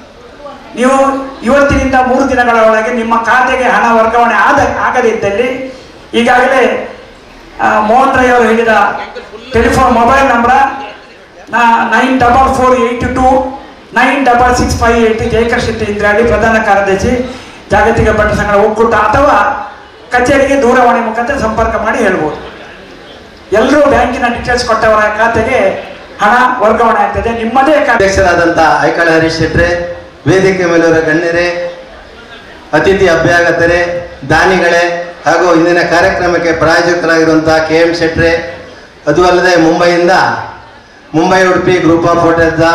ನೀವು ಇವತ್ತಿನಿಂದ ಮೂರು ದಿನಗಳ ಒಳಗೆ ನಿಮ್ಮ ಖಾತೆಗೆ ಹಣ ವರ್ಗಾವಣೆ ಆದ ಆಗದಿದ್ದಲ್ಲಿ ಈಗಾಗಲೇ ಆ, ಮೋಹನ್ ರೈ ಅವರು ಹೇಳಿದ telephone mobile number nine double four eight two nine double six five eight Jayakar Shetty Indradi ಪ್ರಧಾನ ಕಾರ್ಯದರ್ಶಿ ಜಾಗತಿಕ ಭಟ್ಟ ಸಂಘದ ಒಕ್ಕೂಟ ಅಥವಾ ಕಚೇರಿಗೆ ದೂರವಾಣಿ ಮುಖಾಂತರ ಸಂಪರ್ಕ ಮಾಡಿ ಹೇಳ್ಬೋದು ಎಲ್ಲರೂ ಬ್ಯಾಂಕಿನ ಡೀಟೇಲ್ಸ್ ಕೊಟ್ಟವರ ಖಾತೆಗೆ ಹಣ ವರ್ಗಾವಣೆ ಆಗ್ತದೆ ನಿಮ್ಮದೇ ಖಾತೆ ಅಧ್ಯಕ್ಷರಾದಂಥ ಐಕಳ ಹರೀಶ್ ಶೆಟ್ರೆ ವೇದಿಕೆ ಮೇಲಿರುವ ಗಣ್ಯರೇ ಅತಿಥಿ ಅಭ್ಯಾಗತರೇ ದಾನಿಗಳೇ ಹಾಗೂ ಇಂದಿನ ಕಾರ್ಯಕ್ರಮಕ್ಕೆ ಪ್ರಾಯೋಜಕರಾಗಿರುವಂತಹ ಕೆ ಎಂ ಶೆಟ್ರೆ ಅದು ಅಲ್ಲದೆ ಮುಂಬೈಯಿಂದ ಮುಂಬೈ ಉಡುಪಿ ಗ್ರೂಪ್ ಆಫ್ ಹೋಟೆಲ್ದ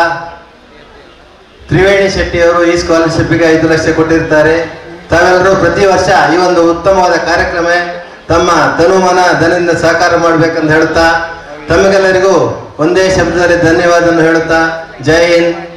ತ್ರಿವೇಣಿ ಶೆಟ್ಟಿ ಅವರು ಈ ಸ್ಕಾಲರ್ಶಿಪ್ಗೆ ಐದು ಲಕ್ಷ ಕೊಟ್ಟಿರ್ತಾರೆ ತಾವೆಲ್ಲರೂ ಪ್ರತಿ ವರ್ಷ ಈ ಒಂದು ಉತ್ತಮವಾದ ಕಾರ್ಯಕ್ರಮ ತಮ್ಮ ತನುಮನ ಧನದಿಂದ ಸಹಕಾರ ಮಾಡ್ಬೇಕಂತ ಹೇಳುತ್ತಾ ತಮಗೆಲ್ಲರಿಗೂ ಒಂದೇ ಶಬ್ದದಲ್ಲಿ ಧನ್ಯವಾದವನ್ನು ಹೇಳುತ್ತಾ ಜೈ ಹಿಂದ್